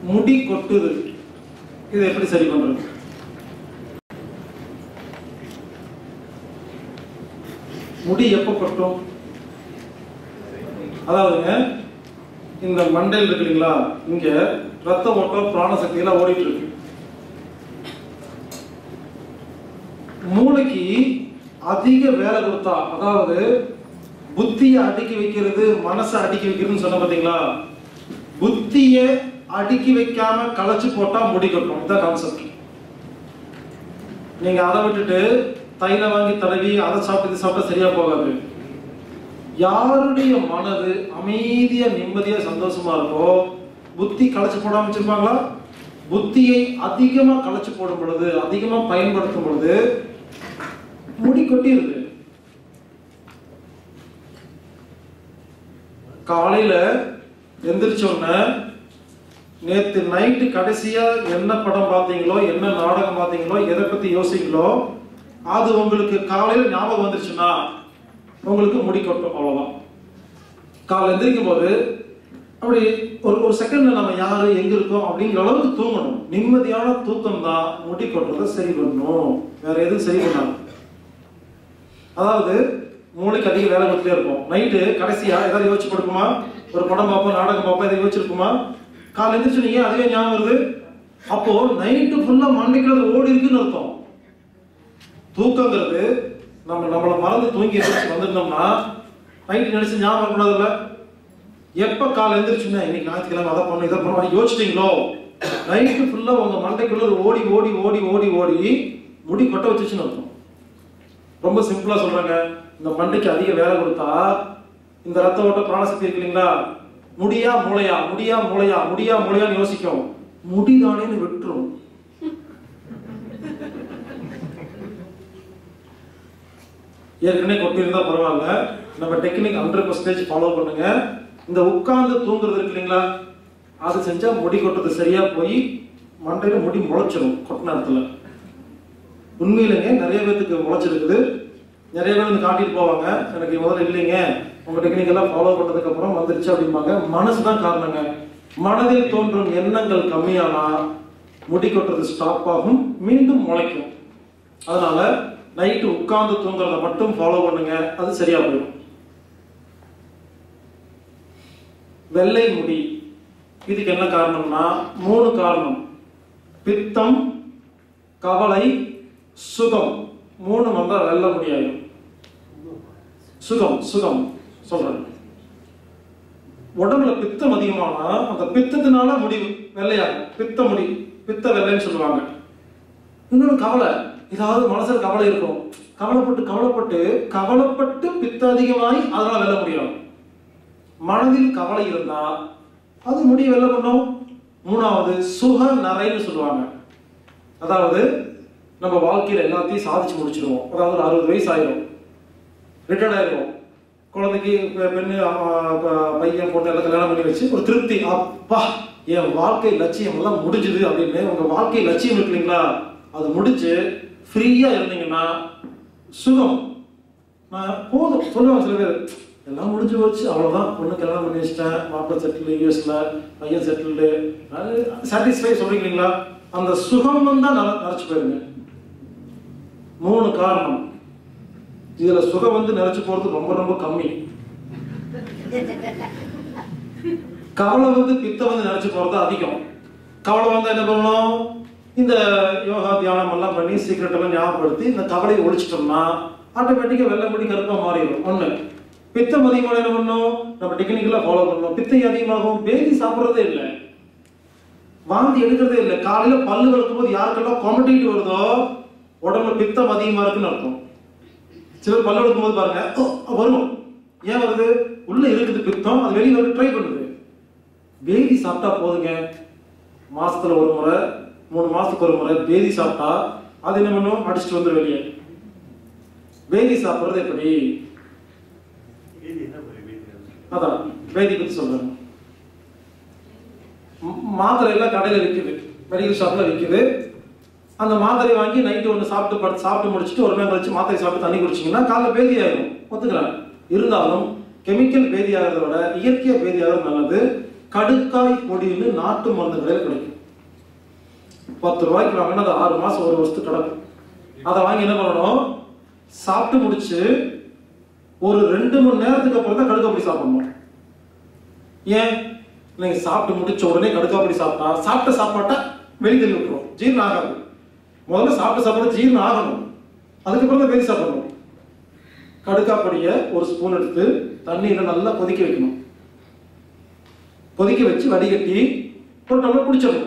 முடி கொட்டுது இதை எப்படி சரி பண்றது முடி எப்போ கொட்டும் அதாவதுங்க இந்த மண்டையில் இருக்கு இல்லைங்களா இங்க ரத்த ஓட்டம் பிராண சக்தியெல்லாம் ஓடிட்டு இருக்கு மூளைக்கு அதிக வேலை கொடுத்தா அதாவது புத்தியை அடுக்கி வைக்கிறது மனசை அடுக்கி வைக்கிறதுன்னு சொன்ன பாத்தீங்களா புத்தியை அடுக்கி வைக்காம களைச்சு போட்டா முடி கொட்டும் இதான் கான்செப்ட் நீங்க அதை விட்டுட்டு தைலம் வாங்கி தடவி அதை சாப்பிட்டு இது சாப்பிட்டா சரியா போகாது யாருடைய மனது அமைதியா நிம்மதியா சந்தோஷமா இருக்கோ புத்தி களைச்சு போடாம வச்சிருப்பாங்களா புத்தியை அதிகமா களைச்சு போடும் பொழுது அதிகமா பயன்படுத்தும் பொழுது முடி கொட்டிருது காலையில எந்திரிச்ச உடனே நேத்து நைட்டு கடைசியா என்ன படம் பார்த்தீங்களோ என்ன நாடகம் பார்த்தீங்களோ எதை பத்தி யோசிங்களோ அது உங்களுக்கு காலையில ஞாபகம் வந்துருச்சுன்னா உங்களுக்கு முடி கொட்டும் அவ்வளவுதான் காலை எந்திரிக்கும் போது அப்படி ஒரு ஒரு செகண்ட்ல நம்ம யாரு எங்க இருக்கோம் அப்படிங்கிற அளவுக்கு தூங்கணும் நிம்மதியான தூக்கம் தான் முடி கொட்டுறதை சரி பண்ணணும் வேற எதுவும் சரி பண்ணாது அதாவது மூளைக்கு அதிக வேலை கொடுத்துட்டே இருக்கும் நைட்டு கடைசியா ஏதாவது யோசிச்சு கொடுக்குமா ஒரு படம் பார்ப்போம் நாடகம் பார்ப்போம் எதாவது யோசிச்சிருக்குமா காலை எந்திரிச்சு நீங்க அதுவே ஞாபகம் வருது அப்போ நைட்டு ஃபுல்லா மண்டைக்குள்ள அது ஓடி இருக்குன்னு அர்த்தம் தூக்கங்கிறது நம்ம நம்மளை மறந்து தூங்கி எந்திரிச்சு வந்திருந்தோம்னா நைட்டு நினைச்சு ஞாபகம் வரக்கூடாதுல்ல எப்ப காலை எந்திரிச்சுன்னா இன்னைக்கு ஞாயிற்றுக்கிழமை அதை பண்ணணும் இதை பண்ணணும் யோசிச்சிட்டீங்களோ நைட்டு ஃபுல்லா உங்க மண்டைக்குள்ள அது ஓடி ஓடி ஓடி ஓடி ஓடி முடி கொட்ட வச்சுச்சுன்னு அர்த்தம் ரொம்ப சிம்பிளா சொல்றாங்க இந்த மண்டைக்கு அதிக வேலை கொடுத்தா இந்த ரத்த ஓட்ட பிராணசக்தி இருக்கு இல்லைங்களா முடியா மூளையா முடியா மூளையா முடியா மூளையான்னு யோசிக்கும் முடிதானேன்னு விட்டுரும் ஏற்கனவே கொட்டியிருந்தா பரவாயில்ல நம்ம டெக்னிக் ஹண்ட்ரட் பர்சன்டேஜ் ஃபாலோ பண்ணுங்க இந்த உட்கார்ந்து தூங்குறது இருக்கு இல்லைங்களா அது செஞ்சா முடி கொட்டுறது சரியா போய் மண்டையில முடி முளைச்சிடும் கொட்டின இடத்துல உண்மையிலேங்க நிறைய பேத்துக்கு முளைச்சிருக்குது நிறைய பேர் வந்து காட்டிட்டு போவாங்க எனக்கு முதல்ல இல்லைங்க உங்க டெக்னிக் எல்லாம் ஃபாலோ பண்ணதுக்கு அப்புறம் வந்துருச்சு அப்படிம்பாங்க மனசு தான் காரணங்க மனதில் தோன்றும் எண்ணங்கள் கம்மியானா முடி கொட்டுறது ஸ்டாப் ஆகும் மீண்டும் முளைக்கும் அதனால நைட்டு உட்கார்ந்து தூங்குறத மட்டும் ஃபாலோ பண்ணுங்க அது சரியா போயிடும் வெள்ளை முடி இதுக்கு என்ன காரணம்னா மூணு காரணம் பித்தம் கவலை சுகம் மூணு வந்தா வெல்ல முடியாது சுகம் சுகம் சொல்றேன் உடம்புல பித்தம் அதிகமானா அந்த பித்தத்தினால முடி வெள்ளையாகும் பித்த முடி பித்த வெள்ளைன்னு சொல்லுவாங்க இன்னொன்று கவலை ஏதாவது மனசுல கவலை இருக்கும் கவலைப்பட்டு கவலைப்பட்டு கவலைப்பட்டு பித்த அதிகமாகி அதனால வெல்ல முடியும் மனதில் கவலை இருந்தா அது முடி வெல்ல பண்ணும் மூணாவது சுக நரைன்னு சொல்லுவாங்க அதாவது நம்ம வாழ்க்கையில எல்லாத்தையும் சாதிச்சு முடிச்சிடுவோம் அதாவது ஒரு அறுபது வயசு ஆயிரும் ரிட்டையர்ட் ஆயிரும் குழந்தைக்கு பெ- பெண்ணு அம்மா, ப- பையன் பொண்ணு எல்லாம் கல்யாணம் பண்ணி வச்சு ஒரு திருப்தி அப்பா என் வாழ்க்கை லட்சியம் எல்லாம் முடிஞ்சுது அப்படின்னு உங்க வாழ்க்கை லட்சியம் இருக்கு இல்லைங்களா அது முடிச்சு ஃப்ரீயா இருந்தீங்கன்னா சுகம் நான் போதும் சொல்லுவாங்க சில பேர் எல்லாம் முடிஞ்சு போச்சு அவ்வளவுதான் பொண்ணு கல்யாணம் பண்ணி வச்சிட்டேன் மாப்பிள்ளை செட்டில் யூஎஸ்ல பையன் செட்டில்டு சாட்டிஸ்ஃபை சொல்றீங்க இல்லைங்களா அந்த சுகம் தான் நினைச்சு போயிருங்க மூணு காரணம் இதுல சுகம் வந்து நிறைச்சு போறது ரொம்ப ரொம்ப கம்மி கவலை வந்து பித்த வந்து நிறைச்சு போறது அதிகம் கவலை வந்து என்ன பண்ணணும் இந்த யோகா தியானம் எல்லாம் பண்ணி சீக்கிரட் எல்லாம் ஞாபகப்படுத்தி இந்த கவலையை ஒழிச்சிட்டோம்னா ஆட்டோமேட்டிக்கா வெள்ளை முடி கருப்பா மாறிடும் ஒண்ணு பித்தம் அதிகமாக என்ன பண்ணணும் நம்ம டெக்னிக்கலா ஃபாலோ பண்ணணும் பித்தம் அதிகமாகும் பேதி சாப்பிடுறதே இல்லை வாந்தி எடுக்கிறதே இல்லை காலையில பல்லு விளக்கும் போது யாருக்கெல்லாம் கொமட்டிட்டு வருதோ உடம்புல பித்தம் அதிகமா இருக்குன்னு அர்த்தம் சிலர் பல்லு விளக்கும் போது பாருங்க "ஓ, வரும் ஏன் வருது உள்ள இருக்குது பித்தம் அது வெளியே வந்து ட்ரை பண்ணுது பேதி சாப்பிட்டா போதுங்க மாசத்துல ஒரு முறை மூணு மாசத்துக்கு ஒரு முறை பேதி சாப்பிட்டா அது என்ன பண்ணும் அடிச்சுட்டு வந்துடும் வெளியே பேதி சாப்பிடுறது எப்படி அதான் பேதி பத்தி சொல்றேன் ம், மாத்திரை எல்லாம் கடையில விக்குது மெடிக்கல் ஷாப்ல விக்குது அந்த மாத்திரை வாங்கி நைட்டு ஒன்று சாப்பிட்டு படுத்து சாப்பிட்டு முடிச்சுட்டு ஒரு நேரம் கழிச்சு மாத்திரை சாப்பிட்டு தண்ணி குடிச்சீங்கன்னா காலைல பேதி ஆயிடும் ஒத்துக்கிறேன் இருந்தாலும் கெமிக்கல் பேதி ஆகிறத விட இயற்கையா பேதி ஆகிறது நல்லது கடுக்காய் பொடின்னு நாட்டு மருந்து கடையில் கிடைக்கும் பத்து ரூபாய்க்கு வாங்கினா அது ஆறு மாசம் ஒரு வருஷத்துக்கு கிடக்கும் அதை வாங்கி என்ன பண்ணணும் சாப்பிட்டு முடிச்சு ஒரு ரெண்டு மணி நேரத்துக்கு அப்புறம் தான் கடுக்காய் பொடி சாப்பிடணும் ஏன் நீங்க சாப்பிட்டு முடிச்ச உடனே கடுக்காய் பொடி சாப்பிட்டா சாப்பிட்ட சாப்பாட்டை வெளியே தள்ளி விட்டுரும் ஜீரணம் ஆகாது முதல்ல சாப்பிட்ட சாப்பாடு ஜீரணம் ஆகணும் அதுக்கப்புறம் தான் வெளியே சாப்பிடணும் கடுக்காய் பொடியை ஒரு ஸ்பூன் எடுத்து தண்ணியில நல்லா கொதிக்க வைக்கணும் கொதிக்க வச்சு வடிகட்டி ஒரு டம்ளர் குடிச்சிடணும்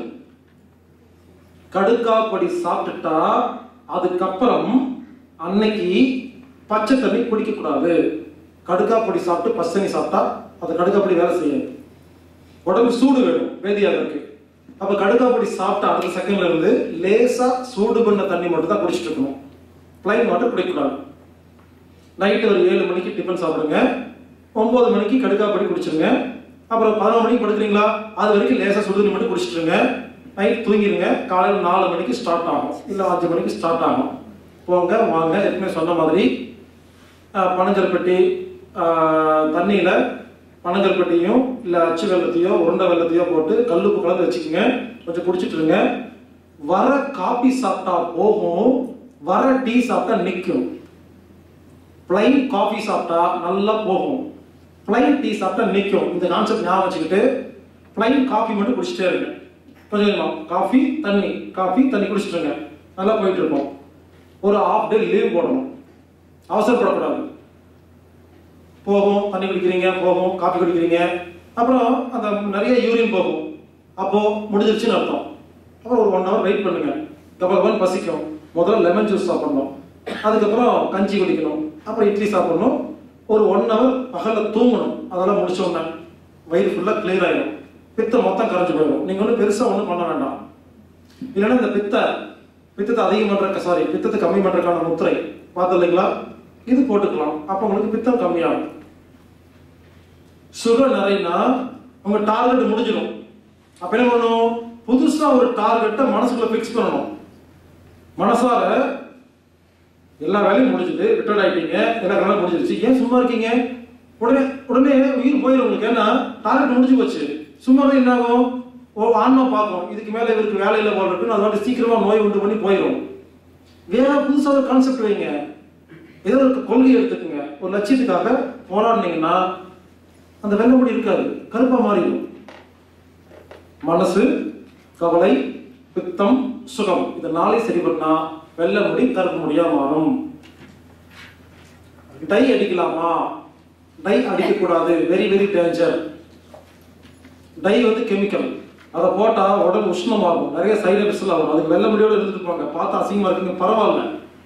கடுக்காய் பொடி சாப்பிட்டுட்டா அதுக்கப்புறம் அன்னைக்கு பச்சை தண்ணி குடிக்க கூடாது கடுக்காய் பொடி சாப்பிட்டு பச்சை தண்ணி சாப்பிட்டா அது கடுக்காய் பொடி வேலை செய்யாது உடம்பு சூடு வேணும் வேதியாக இருக்கு அப்ப கடுக்காய் பொடி சாப்பிட்டா அடுத்த செகண்ட்ல இருந்து லேசா சூடு பண்ண தண்ணி மட்டும் தான் குடிச்சிட்டு இருக்கணும் பிளைன் வாட்டர் குடிக்கக்கூடாது நைட்டு ஒரு ஏழு மணிக்கு டிஃபன் சாப்பிடுங்க ஒன்பது மணிக்கு கடுக்காய் பொடி குடிச்சிருங்க அப்புறம் பதினொரு மணிக்கு படுக்கிறீங்களா அது வரைக்கும் லேசாக சுடுதண்ணி மட்டும் குடிச்சிட்டுருங்க நைட் தூங்கிடுங்க காலையில் நாலு மணிக்கு ஸ்டார்ட் ஆகும் இல்லை அஞ்சு மணிக்கு ஸ்டார்ட் ஆகும் போங்க வாங்க ஏற்கனவே சொன்ன மாதிரி ஆஹ், பனங்கருப்பட்டி தண்ணியில் பனங்கருப்பட்டியும் இல்லை அச்சு வெள்ளத்தையோ உருண்டை வெள்ளத்தையோ போட்டு கல்லுப்பு கலந்து வச்சுக்கோங்க கொஞ்சம் குடிச்சிட்டு இருங்க வர காபி சாப்பிட்டா போகும் வர டீ சாப்பிட்டா நிற்கும் பிளைன் காஃபி சாப்பிட்டா நல்லா போகும் பிளைன் டீ சாப்பிட்டா நிற்கும் இந்த கான்செப்ட் ஞாபகம் வச்சுக்கிட்டு பிளைன் காஃபி மட்டும் குடிச்சிட்டே இருங்க கொஞ்சம் கொஞ்சமா காஃபி தண்ணி காஃபி தண்ணி குடிச்சிட்டுருங்க நல்லா போயிட்டு இருக்கும் ஒரு ஹாஃப் டே லீவ் போடணும் அவசரப்படக்கூடாது போகும் தண்ணி குடிக்கிறீங்க போகும் காஃபி குடிக்கிறீங்க அப்புறம் அந்த நிறைய யூரின் போகும் அப்போ முடிஞ்சிருச்சுன்னு அர்த்தம் அப்புறம் ஒரு ஒன் ஹவர் வெயிட் பண்ணுங்க கபகபன் பசிக்கும் முதல்ல லெமன் ஜூஸ் சாப்பிடணும் அதுக்கப்புறம் கஞ்சி குடிக்கணும் அப்புறம் இட்லி சாப்பிடணும் ஒரு ஒன் ஹவர் பகல்ல தூங்கணும் அதெல்லாம் முடிச்ச உடனே வயிறு ஃபுல்லாக கிளியர் ஆயிடும் பித்தம் மொத்தம் கரைஞ்சு போயிடும் நீங்க ஒன்றும் பெருசா ஒன்றும் பண்ண வேண்டாம் இல்லைன்னா இந்த பித்த பித்தத்தை அதிகம் பண்ற சாரி பித்தத்தை கம்மி பண்றதுக்கான முத்திரை பார்த்து இல்லைங்களா இது போட்டுக்கலாம் அப்போ உங்களுக்கு பித்தம் கம்மியாகும் சுகர் நிறையனா உங்க டார்கெட் முடிஞ்சிடும் அப்ப என்ன பண்ணணும் புதுசா ஒரு டார்கெட்டை மனசுக்குள்ள ஃபிக்ஸ் பண்ணணும் மனசார எல்லா வேலையும் முடிஞ்சுது ரிட்டர்ன் ஆயிட்டீங்க எல்லா வேலையும் முடிஞ்சிருச்சு ஏன் சும்மா இருக்கீங்க உடனே உடனே உயிர் போயிடும் உங்களுக்கு ஏன்னா டார்கெட் முடிஞ்சு போச்சு சும்மா இருந்தா என்ன ஆகும் ஓ ஆன்மா பார்க்கும் இதுக்கு மேல இவருக்கு வேலை இல்லை போல இருக்குன்னு அது வாட்டி சீக்கிரமா நோய் உண்டு பண்ணி போயிடும் வேற புதுசா ஒரு கான்செப்ட் வைங்க ஏதோ ஒரு கொள்கை எடுத்துக்கோங்க ஒரு லட்சியத்துக்காக போராடினீங்கன்னா அந்த வெள்ளை முடி இருக்காது கருப்பா மாறிடும் மனசு கவலை பித்தம் சுகம் இந்த நாளை சரி பண்ணா வெள்ளை முடி கருப்பு முடியா மாறும் டை அடிக்கலாமா டை அடிக்கக்கூடாது வெரி வெரி டேஞ்சர் டை வந்து கெமிக்கல் அதை போட்டா உடம்பு உஷ்ணமாகும் நிறைய சைடு எஃபெக்ட்ஸ் எல்லாம் வரும் அதுக்கு வெள்ளை முடியோட இருந்துட்டு இருப்பாங்க பார்த்தா அசிங்கமா இருக்குங்க பரவாயில்ல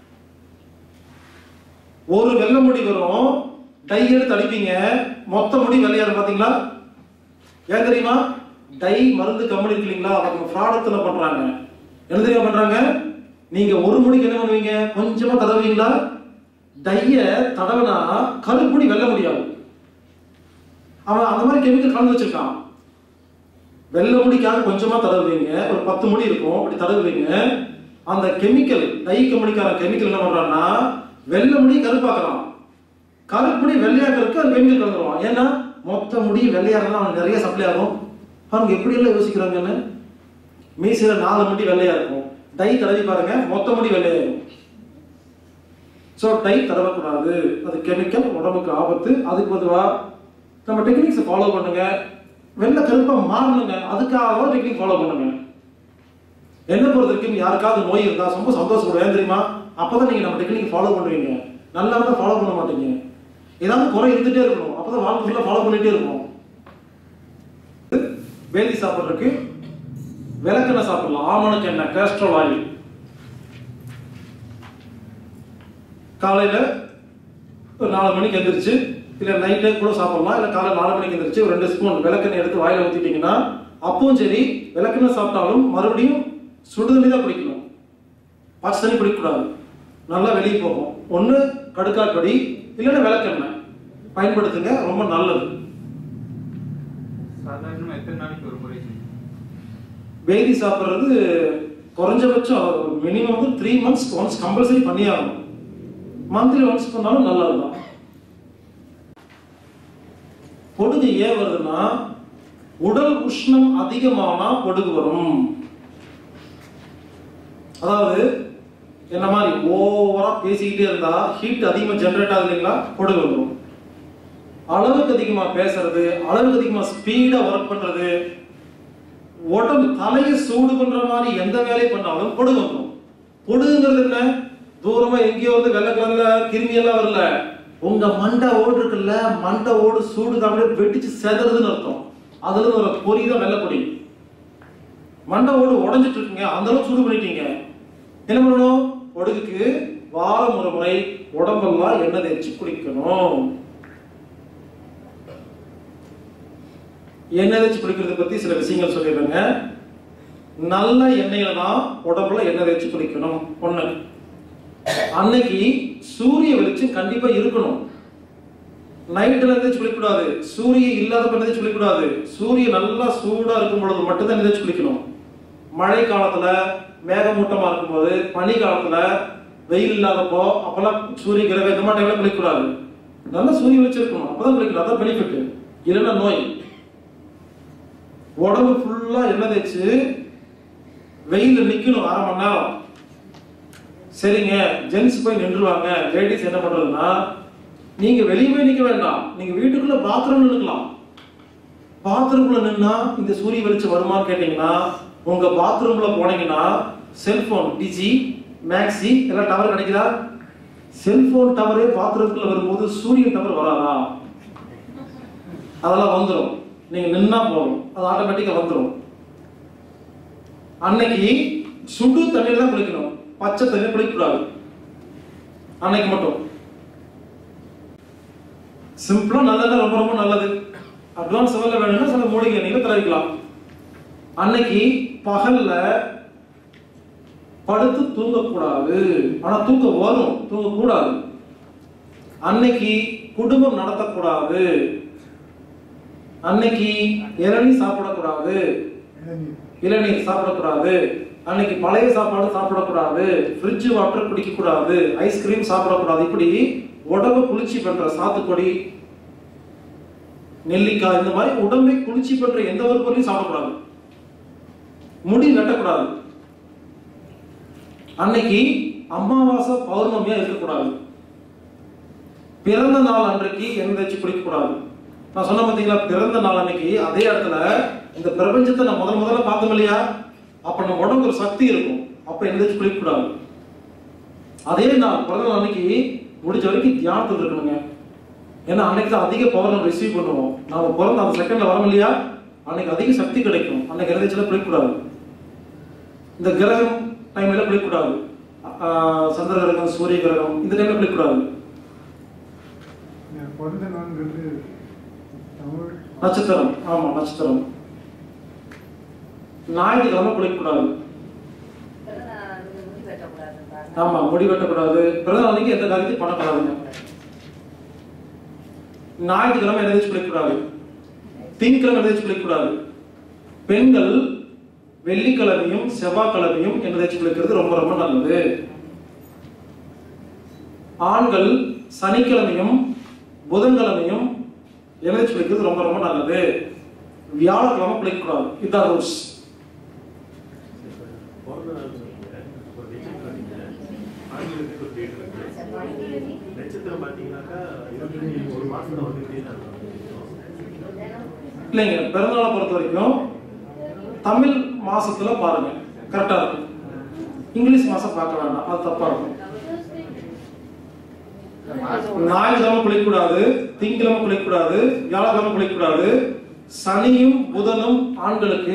ஒரு வெள்ளை முடி வரும் டை எடுத்து அடிப்பீங்க மொத்த முடி வெள்ளையாரு பாத்தீங்களா ஏன் தெரியுமா டை மருந்து கம்பெனி இருக்கு இல்லைங்களா அவங்க ஃப்ராடத்துல பண்றாங்க என்ன தெரியுமா பண்றாங்க நீங்க ஒரு முடிக்கு என்ன பண்ணுவீங்க கொஞ்சமா தடவுவீங்களா டைய தடவினா கருப்புடி வெள்ளை முடியாகும் அவன் அந்த மாதிரி கெமிக்கல் கலந்து வச்சிருக்கான் வெள்ளை முடிக்காக கொஞ்சமா தடவுவீங்க ஒரு பத்து முடி இருக்கும் அப்படி தடவுவீங்க அந்த கெமிக்கல் டை கம்பெனிக்கார கெமிக்கல் என்ன பண்றான்னா வெள்ளை முடி கருப்பாக்குறான் கருப்புடி வெள்ளையாக்கிறதுக்கு அந்த கெமிக்கல் கலந்துருவான் ஏன்னா மொத்த முடி வெள்ளையாகிறதுனா அவனுக்கு நிறைய சப்ளை ஆகும் பாருங்க எப்படி எல்லாம் யோசிக்கிறாங்கன்னு மீசில நாலு முடி வெள்ளையா இருக்கும் டை தடவி பாருங்க மொத்த முடி வெள்ளையாகும் ஸோ டை தடவக்கூடாது அது கெமிக்கல் உடம்புக்கு ஆபத்து அதுக்கு பொதுவா நம்ம டெக்னிக்ஸ் ஃபாலோ பண்ணுங்க வெள்ளை கருப்பா மாறணுங்க அதுக்காக டெக்னிக் ஃபாலோ பண்ணுங்க என்ன பொறுத்த வரைக்கும் யாருக்காவது நோய் இருந்தா ரொம்ப சந்தோஷப்படுவேன் தெரியுமா அப்பதான் நீங்க நம்ம டெக்னிக் ஃபாலோ பண்ணுவீங்க நல்லா இருந்தா ஃபாலோ பண்ண மாட்டீங்க ஏதாவது குறை இருந்துட்டே இருக்கணும் அப்பதான் வாழ்க்கை ஃபுல்லா ஃபாலோ பண்ணிட்டே இருக்கணும் வேலி சாப்பிட்றதுக்கு விளக்கெண்ணெய் சாப்பிடலாம் ஆமணக்கு எண்ணெய் கேஸ்ட்ரோல் ஆயில் காலையில ஒரு நாலு மணிக்கு எந்திரிச்சு இல்ல நைட்டே கூட சாப்பிடலாம் இல்ல காலையில நாலு மணிக்கு எந்திரிச்சு ஒரு ரெண்டு ஸ்பூன் விளக்கெண்ணெய் எடுத்து வாயில ஊத்திட்டீங்கன்னா அப்பவும் சரி விளக்கெண்ணெய் சாப்பிட்டாலும் மறுபடியும் சுடுதண்ணி தான் குடிக்கணும் பச்சை தண்ணி குடிக்கக்கூடாது நல்லா வெளியே போகும் ஒண்ணு கடுக்காய் கடி இல்லைன்னா விளக்கெண்ணெய் பயன்படுத்துங்க ரொம்ப நல்லது சாதாரணமா எத்தனை நாளைக்கு ஒரு முறை செய்யணும்? வேதி சாப்பிட்றது குறைஞ்சபட்சம் மினிமம் வந்து த்ரீ மந்த்ஸ் ஒன்ஸ் கம்பல்சரி பண்ணி ஆகணும் மந்த்லி ஒன்ஸ் பண்ணாலும் நல்லதுதான் பொடுகு ஏன் வருதுன்னா உடல் உஷ்ணம் அதிகமானா பொடுகு வரும் அதாவது என்ன மாதிரி ஓவரா பேசிக்கிட்டே இருந்தா ஹீட் அதிகமா ஜெனரேட் ஆகுது இல்லைங்களா பொடுகு வந்துடும் அளவுக்கு அதிகமா பேசுறது அளவுக்கு அதிகமா ஸ்பீடா ஒர்க் பண்றது உடம்பு தலையை சூடு பண்ற மாதிரி எந்த வேலையை பண்ணாலும் பொடுகு வந்துடும் பொடுகுங்கிறது என்ன தூரமா எங்கேயோ வந்து வெள்ளை கலர்ல கிருமி எல்லாம் வரல உங்க மண்டை ஓடு இருக்குல்ல மண்டை ஓடு சூடு தான் அப்படியே வெடிச்சு செதறதுன்னு அர்த்தம் அதுல இருந்து ஒரு பொறி தான் வெள்ளை பொடி மண்டை ஓடு உடைஞ்சிட்டு இருக்குங்க அந்த அளவுக்கு சூடு பண்ணிட்டீங்க என்ன பண்ணணும் பொடுகுக்கு வாரம் ஒரு முறை உடம்பெல்லாம் எண்ணெய் தேய்ச்சி குளிக்கணும் எண்ணெய் தேய்ச்சி குளிக்கிறத பத்தி சில விஷயங்கள் சொல்லிடுறேங்க நல்ல எண்ணெயில தான் உடம்புல எண்ணெய் தேய்ச்சி குளிக்கணும் ஒண்ணு அன்னைக்கு சூரிய வெளிச்சம் கண்டிப்பா இருக்கணும் நைட்ல எந்திரிச்சு குளிக்கக்கூடாது சூரியன் இல்லாத எந்திரிச்சு குளிக்கக்கூடாது சூரியன் நல்லா சூடா இருக்கும் பொழுது மட்டும்தான் எந்திரிச்சு குளிக்கணும் மழை காலத்துல மேகமூட்டமா இருக்கும்போது பனி காலத்துல வெயில் இல்லாதப்போ அப்பெல்லாம் சூரிய கிரக இந்த மாதிரி டைம்ல குளிக்கக்கூடாது நல்லா சூரிய வெளிச்சம் இருக்கணும் அப்பதான் குளிக்கணும் அதான் பெனிஃபிட் இல்லைன்னா நோய் உடம்பு ஃபுல்லா எண்ணெய் தேய்ச்சு வெயில்ல நிக்கணும் அரை மணி நேரம் சரிங்க ஜென்ஸ் போய் நின்றுவாங்க லேடிஸ் என்ன பண்றதுன்னா நீங்க வெளியே போய் நிக்க வேண்டாம் நீங்க வீட்டுக்குள்ள பாத்ரூம் நின்னுக்கலாம் பாத்ரூம்ல நின்னா இந்த சூரிய வெளிச்சம் வருமான்னு கேட்டீங்கன்னா உங்க பாத்ரூம்ல போனீங்கன்னா செல்போன் டிஜி மேக்ஸி எல்லாம் டவர் கிடைக்குதா செல்போன் டவரே பாத்ரூம்குள்ள வரும்போது சூரியன் டவர் வராதா அதெல்லாம் வந்துடும் நீங்க நின்னா போதும் அது ஆட்டோமேட்டிக்கா வந்துடும் அன்னைக்கு சுடு தண்ணீர் தான் குளிக்கணும் பச்சை தண்ணீர் குளிக்கக்கூடாது அன்னைக்கு மட்டும் சிம்பிளா நல்லது ரொம்ப ரொம்ப நல்லது அட்வான்ஸ் லெவல்ல வேணும்னா சில மூலிகை நீங்க தரவிக்கலாம் அன்னைக்கு பகல்ல படுத்து தூங்கக்கூடாது ஆனா தூக்கம் வரும் தூங்கக்கூடாது அன்னைக்கு குடும்பம் நடத்தக்கூடாது அன்னைக்கு இளநீ சாப்பிடக்கூடாது இளநீர் சாப்பிடக்கூடாது அன்னைக்கு பழைய சாப்பாடு சாப்பிடக்கூடாது ஃப்ரிட்ஜ் வாட்டர் குடிக்க கூடாது ஐஸ்கிரீம் சாப்பிடக்கூடாது இப்படி உடம்பை குளிர்ச்சி பண்ற சாத்துக்குடி நெல்லிக்காய் இந்த மாதிரி உடம்பை குளிர்ச்சி பண்ற எந்த ஒரு பொருளையும் சாப்பிடக்கூடாது முடி வெட்டக்கூடாது அன்னைக்கு அமாவாசை பௌர்ணமியா இருக்கக்கூடாது பிறந்த நாள் அன்றைக்கு எண்ணெய் தேய்ச்சி குளிக்க கூடாது நான் சொன்ன பார்த்தீங்களா பிறந்த நாள் அன்னைக்கு அதே இடத்துல இந்த பிரபஞ்சத்தை நான் முதல் முதல்ல பார்த்தோம் இல்லையா அப்ப நம்ம உடம்புக்கு ஒரு சக்தி இருக்கும் அப்ப எண்ணெய் தேய்ச்சி குளிக்க கூடாது அதே நாள் பிறந்த நாள் அன்னைக்கு முடிஞ்ச வரைக்கும் தியானத்தில் இருக்கணுங்க ஏன்னா அன்னைக்கு தான் அதிக பவர் நம்ம ரிசீவ் பண்ணுவோம் நாம பிறந்த அந்த செகண்ட்ல வரோம் இல்லையா அன்னைக்கு அதிக சக்தி கிடைக்கும் அன்னைக்கு எண்ணெய் தேய்ச்சிலாம் குளிக்கக்கூடாது இந்த கிரகம் டைம்ல குளிக்கக்கூடாது ஆஹ் சந்திர கிரகம் சூரிய கிரகம் இந்த டைம்ல குளிக்கக்கூடாது பிறந்த நாள்ங்கிறது தமிழ் நட்சத்திரம் ஆமா நட்சத்திரம் ஞாயிற்றுக்கிழமை குளிக்கக்கூடாது ஆமா முடி வெட்டக்கூடாது பிறந்த நாளைக்கு எந்த காரியத்தையும் பண்ணக்கூடாதுங்க ஞாயிற்றுக்கிழமை எந்திரிச்சு குளிக்கக்கூடாது திங்கக்கிழமை எந்திரிச்சு குளிக்கக்கூடாது பெண்கள் வெள்ளிக்கிழமையும் செவ்வாய்க்கிழமையும் எந்திரிச்சு குளிக்கிறது ரொம்ப ரொம்ப நல்லது ஆண்கள் சனிக்கிழமையும் புதன்கிழமையும் எந்திரிச்சு குளிக்கிறது ரொம்ப ரொம்ப நல்லது வியாழக்கிழமை குளிக்கக்கூடாது இதுதான் ரூல்ஸ் பிறந்த நாள் சொன்னீங்க. ஒரு நட்சத்திரம் நீங்க ஆங்கிலத்துக்கு ஒரு date இருக்கு. நட்சத்திரம் பார்த்தீங்கன்னாக்கா இருபத்தி ஒரு மாசத்துல வந்துட்டே தான் இல்லைங்க பிறந்தநாளை பொறுத்த வரைக்கும் தமிழ் மாசத்துல பாருங்க கரெக்டா இருக்கும் இங்கிலீஷ் மாசம் பார்க்க வேண்டாம் அது தப்பா இருக்கும் ஞாயிற்றுக்கிழமை குளிக்கக்கூடாது திங்கிழமை குளிக்கக்கூடாது வியாழக்கிழமை குளிக்கக்கூடாது சனியும் புதனும் ஆண்களுக்கு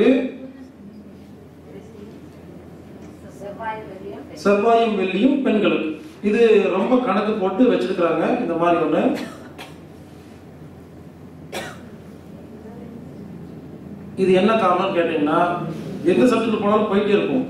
செவ்வாயும் வெள்ளியும் பெண்களுக்கு இது ரொம்ப கணக்கு போட்டு வச்சிருக்கிறாங்க இந்த மாதிரி ஒண்ணு இது என்ன காரணம் கேட்டீங்கன்னா எந்த சப்ஜெக்ட் போனாலும் போயிட்டே இருக்கும்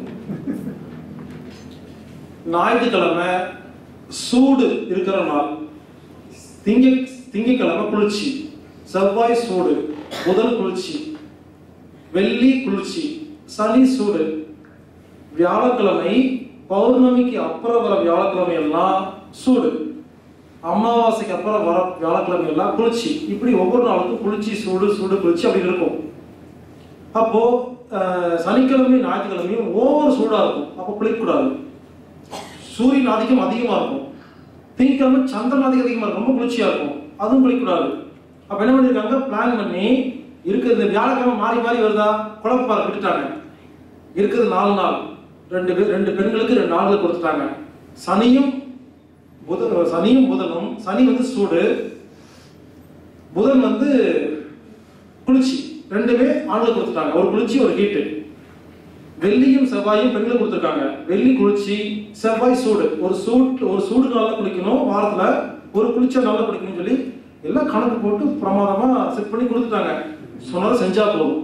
ஞாயிற்றுக்கிழமை சூடு இருக்கிற நாள் திங்க திங்கக்கிழமை குளிர்ச்சி செவ்வாய் சூடு புதன் குளிர்ச்சி வெள்ளி குளிர்ச்சி சனி சூடு வியாழக்கிழமை பௌர்ணமிக்கு அப்புறம் வர வியாழக்கிழமை எல்லாம் சூடு அமாவாசைக்கு அப்புறம் வர வியாழக்கிழமை எல்லாம் குளிர்ச்சி இப்படி ஒவ்வொரு நாளுக்கும் குளிர்ச்சி சூடு சூடு குளிர்ச்சி அப்படி இருக்கும் அப்போ அஹ், சனிக்கிழமையும் ஞாயிற்றுக்கிழமையும் ஓவர் சூடா இருக்கும் அப்போ குளிக்கக்கூடாது சூரியன் ஆதிக்கம் அதிகமா இருக்கும் திங்கக்கிழமை சந்திரன் ஆதிக்கம் அதிகமா இருக்கும் ரொம்ப குளிர்ச்சியா இருக்கும் அதுவும் குளிக்கக்கூடாது அப்ப என்ன பண்ணிருக்காங்க பிளான் பண்ணி இருக்கிற இந்த வியாழக்கிழமை மாறி மாறி வருதா குழப்பார விட்டுட்டாங்க இருக்குது நாலு நாள் ரெண்டு பேர் ரெண்டு பெண்களுக்கு ரெண்டு நாள்கள் கொடுத்துட்டாங்க சனியும் புத சனியும் புதனும் சனி வந்து சூடு புதன் வந்து குளிர்ச்சி ரெண்டுமே ஆண்கள் கொடுத்துட்டாங்க ஒரு குளிர்ச்சி ஒரு ஹீட்டு வெள்ளியும் செவ்வாயும் பெண்களுக்கு கொடுத்துருக்காங்க வெள்ளி குளிர்ச்சி செவ்வாய் சூடு ஒரு சூட் ஒரு சூடு நாளில் குளிக்கணும் வாரத்துல ஒரு குளிச்ச நாளில் குளிக்கணும்னு சொல்லி எல்லாம் கணக்கு போட்டு பிரமாதமா செட் பண்ணி கொடுத்துட்டாங்க சொன்னதை செஞ்சா போதும்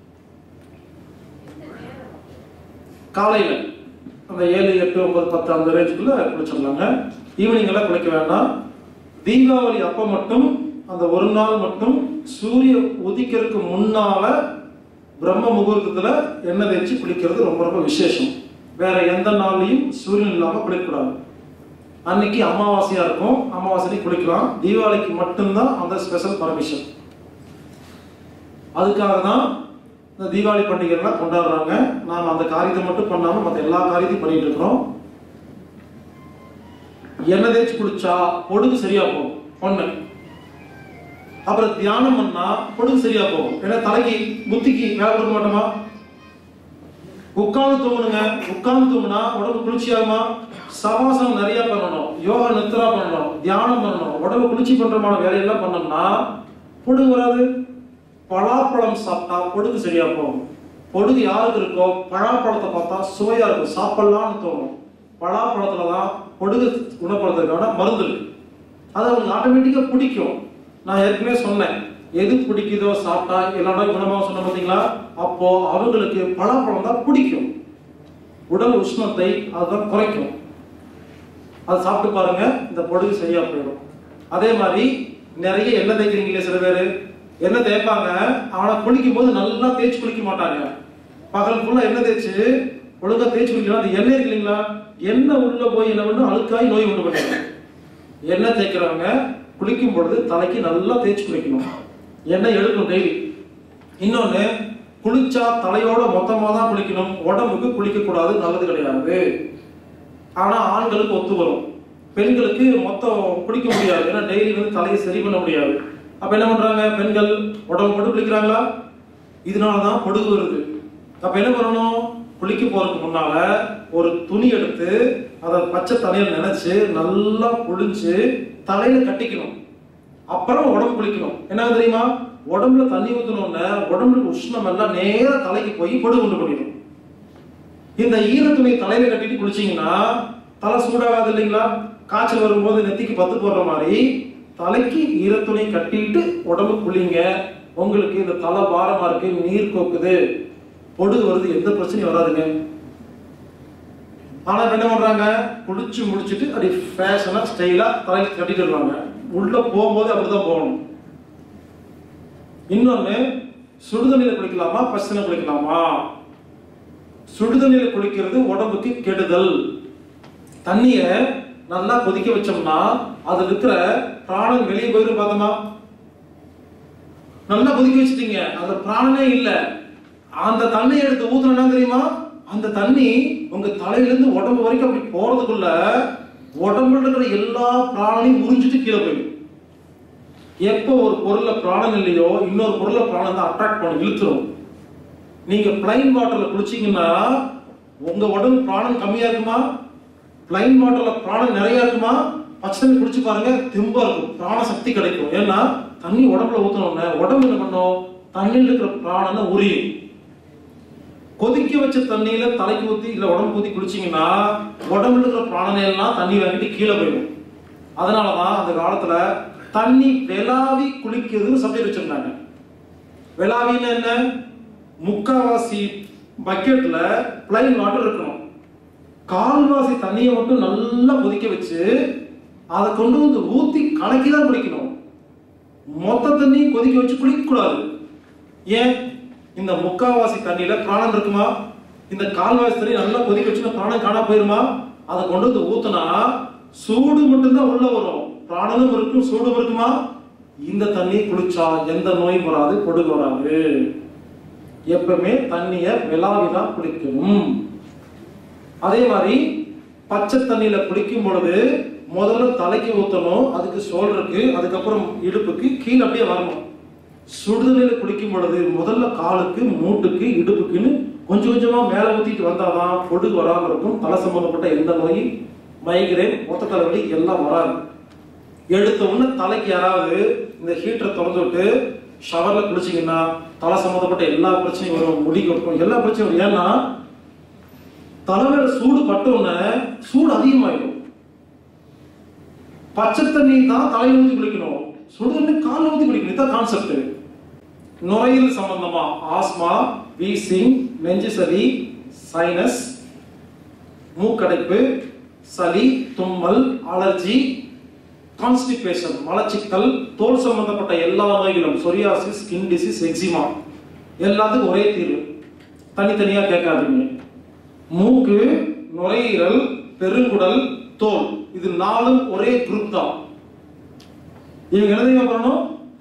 காலையில அந்த ஏழு எட்டு ஒன்பது பத்து அந்த ரேஞ்சுக்குள்ள குளிச்சிடலாங்க ஈவினிங் எல்லாம் குளிக்க வேண்டாம் தீபாவளி அப்ப மட்டும் அந்த ஒரு நாள் மட்டும் சூரிய உதிக்கிறதுக்கு முன்னால பிரம்ம முகூர்த்தத்துல எண்ணெய் தேய்ச்சி குளிக்கிறது ரொம்ப ரொம்ப விசேஷம் வேற எந்த நாள்லையும் சூரியன் இல்லாம குளிக்கக்கூடாது அன்னைக்கு அமாவாசையா இருக்கும் அமாவாசைக்கு குளிக்கலாம் தீபாவளிக்கு மட்டும்தான் அந்த ஸ்பெஷல் பர்மிஷன் அதுக்காக தான் இந்த தீபாவளி பண்டிகைலாம் கொண்டாடுறாங்க நாம் அந்த காரியத்தை மட்டும் பண்ணாம மற்ற எல்லா காரியத்தையும் பண்ணிட்டு இருக்கிறோம் எண்ணெய் தேய்ச்சி குளிச்சா பொடுகு சரியா போகும் ஒண்ணு அப்புறம் தியானம் பண்ணா பொடுகு சரியா போகும் ஏன்னா தலைக்கு புத்திக்கு வேலை கொடுக்க மாட்டோமா உட்கார்ந்து தூங்கணுங்க உட்கார்ந்து தூங்கினா உடம்பு குளிர்ச்சியாகுமா சவாசம் நிறைய பண்ணணும் யோகா நித்திரா பண்ணணும் தியானம் பண்ணணும் உடம்பு குளிர்ச்சி பண்றமான வேலையெல்லாம் பண்ணோம்னா பொடுகு வராது பலாப்பழம் சாப்பிட்டா பொடுகு சரியா போகும் பொடுகு யாருக்கு இருக்கோ பலாப்பழத்தை பார்த்தா சுவையா இருக்கும் சாப்பிடலாம்னு தோணும் பலாப்பழத்துல தான் பொடுகு குணப்படுத்துறதுக்கான மருந்து இருக்கு அது அவங்களுக்கு ஆட்டோமேட்டிக்கா பிடிக்கும் நான் ஏற்கனவே சொன்னேன் எது பிடிக்குதோ சாப்பிட்டா எல்லாரும் குணமாக சொன்ன பார்த்தீங்களா அப்போ அவங்களுக்கு பலாப்பழம் தான் பிடிக்கும் உடல் உஷ்ணத்தை அதுதான் குறைக்கும் அதை சாப்பிட்டு பாருங்க இந்த பொடுகு சரியா போயிடும் அதே மாதிரி நிறைய எண்ணெய் தேய்க்கிறீங்களே சில பேர் எண்ணெய் தேய்ப்பாங்க ஆனா குளிக்கும் போது நல்லா தேய்ச்சி குளிக்க மாட்டாங்க பகல் ஃபுல்லா எண்ணெய் தேய்ச்சி ஒழுங்கா தேய்ச்சி குளிக்கலாம் அந்த எண்ணெய் இருக்கு இல்லைங்களா எண்ணெய் உள்ள போய் என்ன பண்ணும் அழுக்காய் நோய் உண்டு பண்ணிடும் எண்ணெய் தேய்க்கிறவங்க குளிக்கும் பொழுது தலைக்கு நல்லா தேய்ச்சி குளிக்கணும் எண்ணெய் எடுக்கணும் டெய்லி இன்னொன்னு குளிச்சா தலையோட மொத்தமா தான் குளிக்கணும் உடம்புக்கு குளிக்க கூடாது நல்லது கிடையாது ஆனா ஆண்களுக்கு ஒத்து வரும் பெண்களுக்கு மொத்தம் குளிக்க முடியாது ஏன்னா டெய்லி வந்து தலையை சரி பண்ண முடியாது அப்ப என்ன பண்றாங்க பெண்கள் உடம்பு மட்டும் குளிக்கிறாங்களா இதனாலதான் பொடுகு வருது அப்ப என்ன பண்ணணும் குளிக்க போறதுக்கு முன்னால ஒரு துணி எடுத்து அதை பச்சை தண்ணியில் நினைச்சு நல்லா புழிஞ்சு தலையில கட்டிக்கணும் அப்புறம் உடம்பு குளிக்கணும் என்ன தெரியுமா உடம்புல தண்ணி ஊத்தணும்னா உடம்புல உஷ்ணம் எல்லாம் நேரா தலைக்கு போய் பொடுகு கொண்டு போயிடும் இந்த ஈர துணி தலையில கட்டிட்டு குளிச்சீங்கன்னா தலை சூடாகாது இல்லைங்களா காய்ச்சல் வரும்போது நெத்திக்கு பத்து போடுற மாதிரி தலைக்கு ஈர துணி கட்டிட்டு உடம்பு குளிங்க உங்களுக்கு இந்த தலை பாரமா இருக்கு நீர் கோக்குது பொடுகு வருது எந்த பிரச்சனையும் வராதுங்க ஆனா இப்ப என்ன பண்றாங்க குளிச்சு முடிச்சிட்டு அப்படி ஃபேஷனா ஸ்டைலா தலைக்கு கட்டிட்டு வருவாங்க உள்ள போகும்போது அப்படிதான் போகணும் இன்னொன்னு சுடுதண்ணியில குளிக்கலாமா பசங்க குளிக்கலாமா சுடுதண்ணியில குளிக்கிறது உடம்புக்கு கெடுதல் தண்ணிய நல்லா கொதிக்க வச்சோம்னா அதுல இருக்கிற பிராணம் வெளியே போயிரும் பார்த்தோமா நல்லா கொதிக்க வச்சிட்டீங்க அந்த பிராணனே இல்ல அந்த தண்ணியை எடுத்து ஊத்துனா தெரியுமா அந்த தண்ணி உங்க தலையில இருந்து உடம்பு வரைக்கும் அப்படி போறதுக்குள்ள உடம்புல இருக்கிற எல்லா பிராணனையும் உறிஞ்சிட்டு கீழே போயிடும் எப்போ ஒரு பொருள்ல பிராணம் இல்லையோ இன்னொரு பொருள்ல பிராணம் தான் அட்ராக்ட் பண்ணி இழுத்துரும் நீங்க பிளைன் வாட்டர்ல குளிச்சீங்கன்னா உங்க உடம்பு பிராணம் கம்மியா இருக்குமா பிளைன் வாட்டர்ல பிராணம் நிறைய இருக்குமா பச்சை தண்ணி குடிச்சு பாருங்க தெம்பா இருக்கும் பிராண சக்தி கிடைக்கும் ஏன்னா தண்ணி உடம்புல ஊத்தணும்னா உடம்பு என்ன பண்ணும் தண்ணியில் இருக்கிற பிராணனை உரியும் கொதிக்க வச்ச தண்ணியில தலைக்கு ஊத்தி இல்ல உடம்பு ஊத்தி குளிச்சீங்கன்னா உடம்புல இருக்கிற பிராணனை எல்லாம் தண்ணி வாங்கிட்டு கீழே போயிடும் அதனாலதான் அந்த காலத்துல தண்ணி வெளாவி குளிக்கிறதுன்னு சப்ஜெக்ட் வச்சிருந்தாங்க வெளாவின்னு என்ன முக்காவாசி பக்கெட்ல பிளைன் வாட்டர் இருக்கணும் கால்வாசி தண்ணியை மட்டும் நல்லா கொதிக்க வச்சு அதை கொண்டு வந்து ஊத்தி கலக்கி தான் குடிக்கணும் மொத்த தண்ணி கொதிக்க வச்சு குளிக்க கூடாது ஏன் இந்த முக்காவாசி தண்ணியில பிராணம் இருக்குமா இந்த கால்வாசி தண்ணி நல்லா கொதிக்க வச்சு பிராணம் காணா போயிருமா அதை கொண்டு வந்து ஊத்துனா சூடு மட்டும்தான் உள்ள வரும் பிராணனும் இருக்கும் சூடும் இருக்குமா இந்த தண்ணி குளிச்சா எந்த நோயும் வராது கொடுக்கு வராது எப்பவுமே தண்ணிய விலாவிதான் குளிக்கணும் அதே மாதிரி பச்சை தண்ணியில குளிக்கும் பொழுது முதல்ல தலைக்கு ஊத்தணும் அதுக்கு ஷோல்டருக்கு அதுக்கப்புறம் இடுப்புக்கு கீழே அப்படியே வரணும் சுடுதண்ணில குளிக்கும் பொழுது முதல்ல காலுக்கு மூட்டுக்கு இடுப்புக்குன்னு கொஞ்சம் கொஞ்சமா மேல ஊத்திட்டு வந்தாதான் பொடுகு வராம இருக்கும் தலை சம்பந்தப்பட்ட எந்த நோய் மைக்ரேன் மொத்த தலைவலி எல்லாம் வராது எடுத்த உடனே தலைக்கு யாராவது இந்த ஹீட்டரை திறந்து விட்டு ஷவர்ல குளிச்சீங்கன்னா தலை சம்பந்தப்பட்ட எல்லா பிரச்சனையும் வரும் முடி கொட்டும் எல்லா பிரச்சனையும் வரும் ஏன்னா தலைமையில சூடு பட்ட உடனே சூடு அதிகமாயிடும் பச்சை தண்ணி தான் தலையில ஊத்தி குளிக்கணும் சுடு தண்ணி காலில் ஊத்தி குளிக்கணும் இதுதான் கான்செப்ட் நுரையீரல் சம்பந்தமா ஆஸ்மா வீசிங் நெஞ்சு சளி சைனஸ் மூக்கடைப்பு சளி தும்மல் அலர்ஜி கான்ஸ்டிபேஷன் மலச்சிக்கல் தோல் சம்பந்தப்பட்ட எல்லா நோய்களும் சொரியாசிஸ் ஸ்கின் டிசீஸ் எக்ஸிமா எல்லாத்துக்கும் ஒரே தீர்வு தனித்தனியா கேட்காதீங்க மூக்கு நுரையீரல் பெருங்குடல் தோல் இது நாலும் ஒரே குரூப் தான் இவங்க என்ன தெரியுமா பண்ணணும்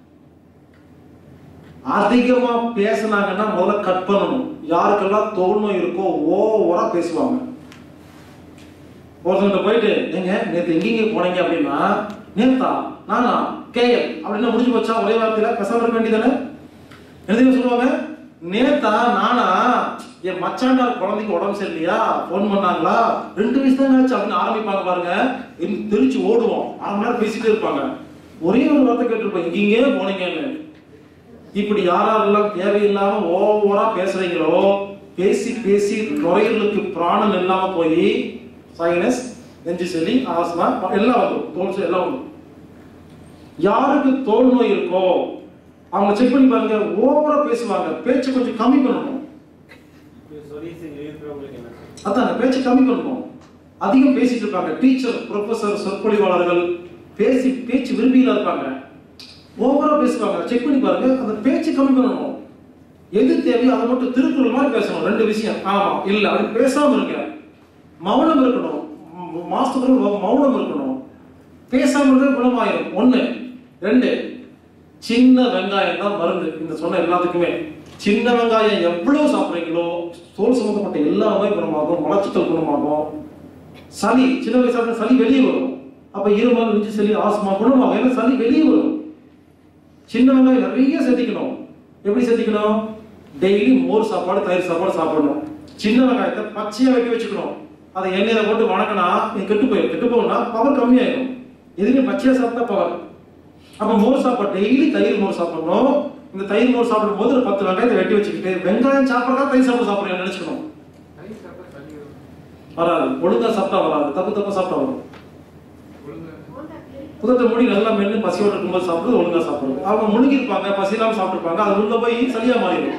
அதிகமா பேசுனாங்கன்னா முதல்ல கட் பண்ணணும் யாருக்கெல்லாம் தோல் நோய் இருக்கோ ஓவரா பேசுவாங்க ஒருத்தவங்க போயிட்டு ஏங்க நேத்து எங்கெங்க போனீங்க அப்படின்னா நேத்தா நானா கேஎல் அப்படின்னா முடிஞ்சு போச்சா ஒரே வார்த்தையில கசாம இருக்க வேண்டியதானே என்ன தெரியுமா சொல்லுவாங்க நேத்தா நானா என் மச்சாண்டார் குழந்தைக்கு உடம்பு சரியில்லையா ஃபோன் பண்ணாங்களா ரெண்டு வயசு தான் ஆச்சு அப்படின்னு ஆரம்பிப்பாங்க பாருங்க எங்க தெரிச்சு ஓடுவோம் அரை மணி நேரம் பேசிட்டே இருப்பாங்க ஒரே ஒரு வார்த்தை கேட்டிருப்போம் எங்கெங்கே போனீங்கன்னு இப்படி யாரெல்லாம் தேவையில்லாம ஓவரா பேசுறீங்களோ பேசி பேசி நுரையீரலுக்கு பிராணம் இல்லாம போய் சைனஸ் நெஞ்சு சளி ஆஸ்மா எல்லாம் வந்துடும் தோல் சளி எல்லாம் வந்துடும் யாருக்கு தோல் நோய் இருக்கோ அவங்க செக் பண்ணி பாருங்க ஓவரா பேசுவாங்க பேச்சை கொஞ்சம் கம்மி பண்ணணும் அதான் அந்த பேச்சை கம்மி பண்ணணும் அதிகம் பேசிட்டு இருப்பாங்க டீச்சர் ப்ரொஃபசர் சொற்பொழிவாளர்கள் பேசி பேச்சு விரும்பியில இருப்பாங்க ஓவரா பேசுவாங்க செக் பண்ணி பாருங்க அந்த பேச்சு கம்மி பண்ணணும் எது தேவையோ அதை மட்டும் திருக்குறள் மாதிரி பேசணும் ரெண்டு விஷயம் ஆமா இல்ல அப்படி பேசாம இருங்க மௌனம் இருக்கணும் ம- மாசத்துக்கு ஒரு மௌனம் இருக்கணும் பேசாம இருக்கிறது குணமாயிரும் ஒண்ணு ரெண்டு சின்ன வெங்காயம் தான் மருந்து இந்த சொன்ன எல்லாத்துக்குமே சின்ன வெங்காயம் எவ்வளவு சாப்பிடுறீங்களோ தோல் சம்பந்தப்பட்ட எல்லாமே குணமாகும் மலச்சிக்கல் குணமாகும் சளி சின்ன வயசு சாப்பிட்ட சளி வெளியே வரும் அப்ப இருமல் நெஞ்சு சளி ஆஸ்மா குணமாகும் ஏன்னா சளி வெளியே வரும் சின்ன வெங்காயம் நிறைய சேர்த்திக்கணும் எப்படி சேர்த்திக்கணும் டெய்லி மோர் சாப்பாடு தயிர் சாப்பாடு சாப்பிடணும் சின்ன வெங்காயத்தை பச்சையா வெட்டி வச்சுக்கணும் அதை எண்ணெயில போட்டு வணக்கினா நீ கெட்டு போயிடும் கெட்டு போகும்னா பவர் கம்மியாயிடும் எதுவுமே பச்சையா சாப்பிட்டா பவர் அப்ப மோர் சாப்பாடு டெய்லி தயிர் மோர் சாப்பிடணும் இந்த தயிர் மோர் சாப்பிடும் போது ஒரு பத்து வெங்காயத்தை வெட்டி வச்சுக்கிட்டு வெங்காயம் சாப்பிட்றதா தயிர் சாப்பிட சாப்பிடுறேன் நினைச்சுக்கணும் தயிர் சாப்பிட்டா சளி வரும். வராது ஒழுங்கா சாப்பிட்டா வராது தப்பு தப்பா சாப்பிட்டா வரும் ஒழுங்கா புதத்தை மூடி நல்லா மென்னு பசியோட இருக்கும்போது சாப்பிடுறது ஒழுங்கா சாப்பிடுறது அவங்க முழுங்கி இருப்பாங்க பசி இல்லாம சாப்பிட்டுருப்பாங்க அது உள்ள போய் சளியா மாறிடும்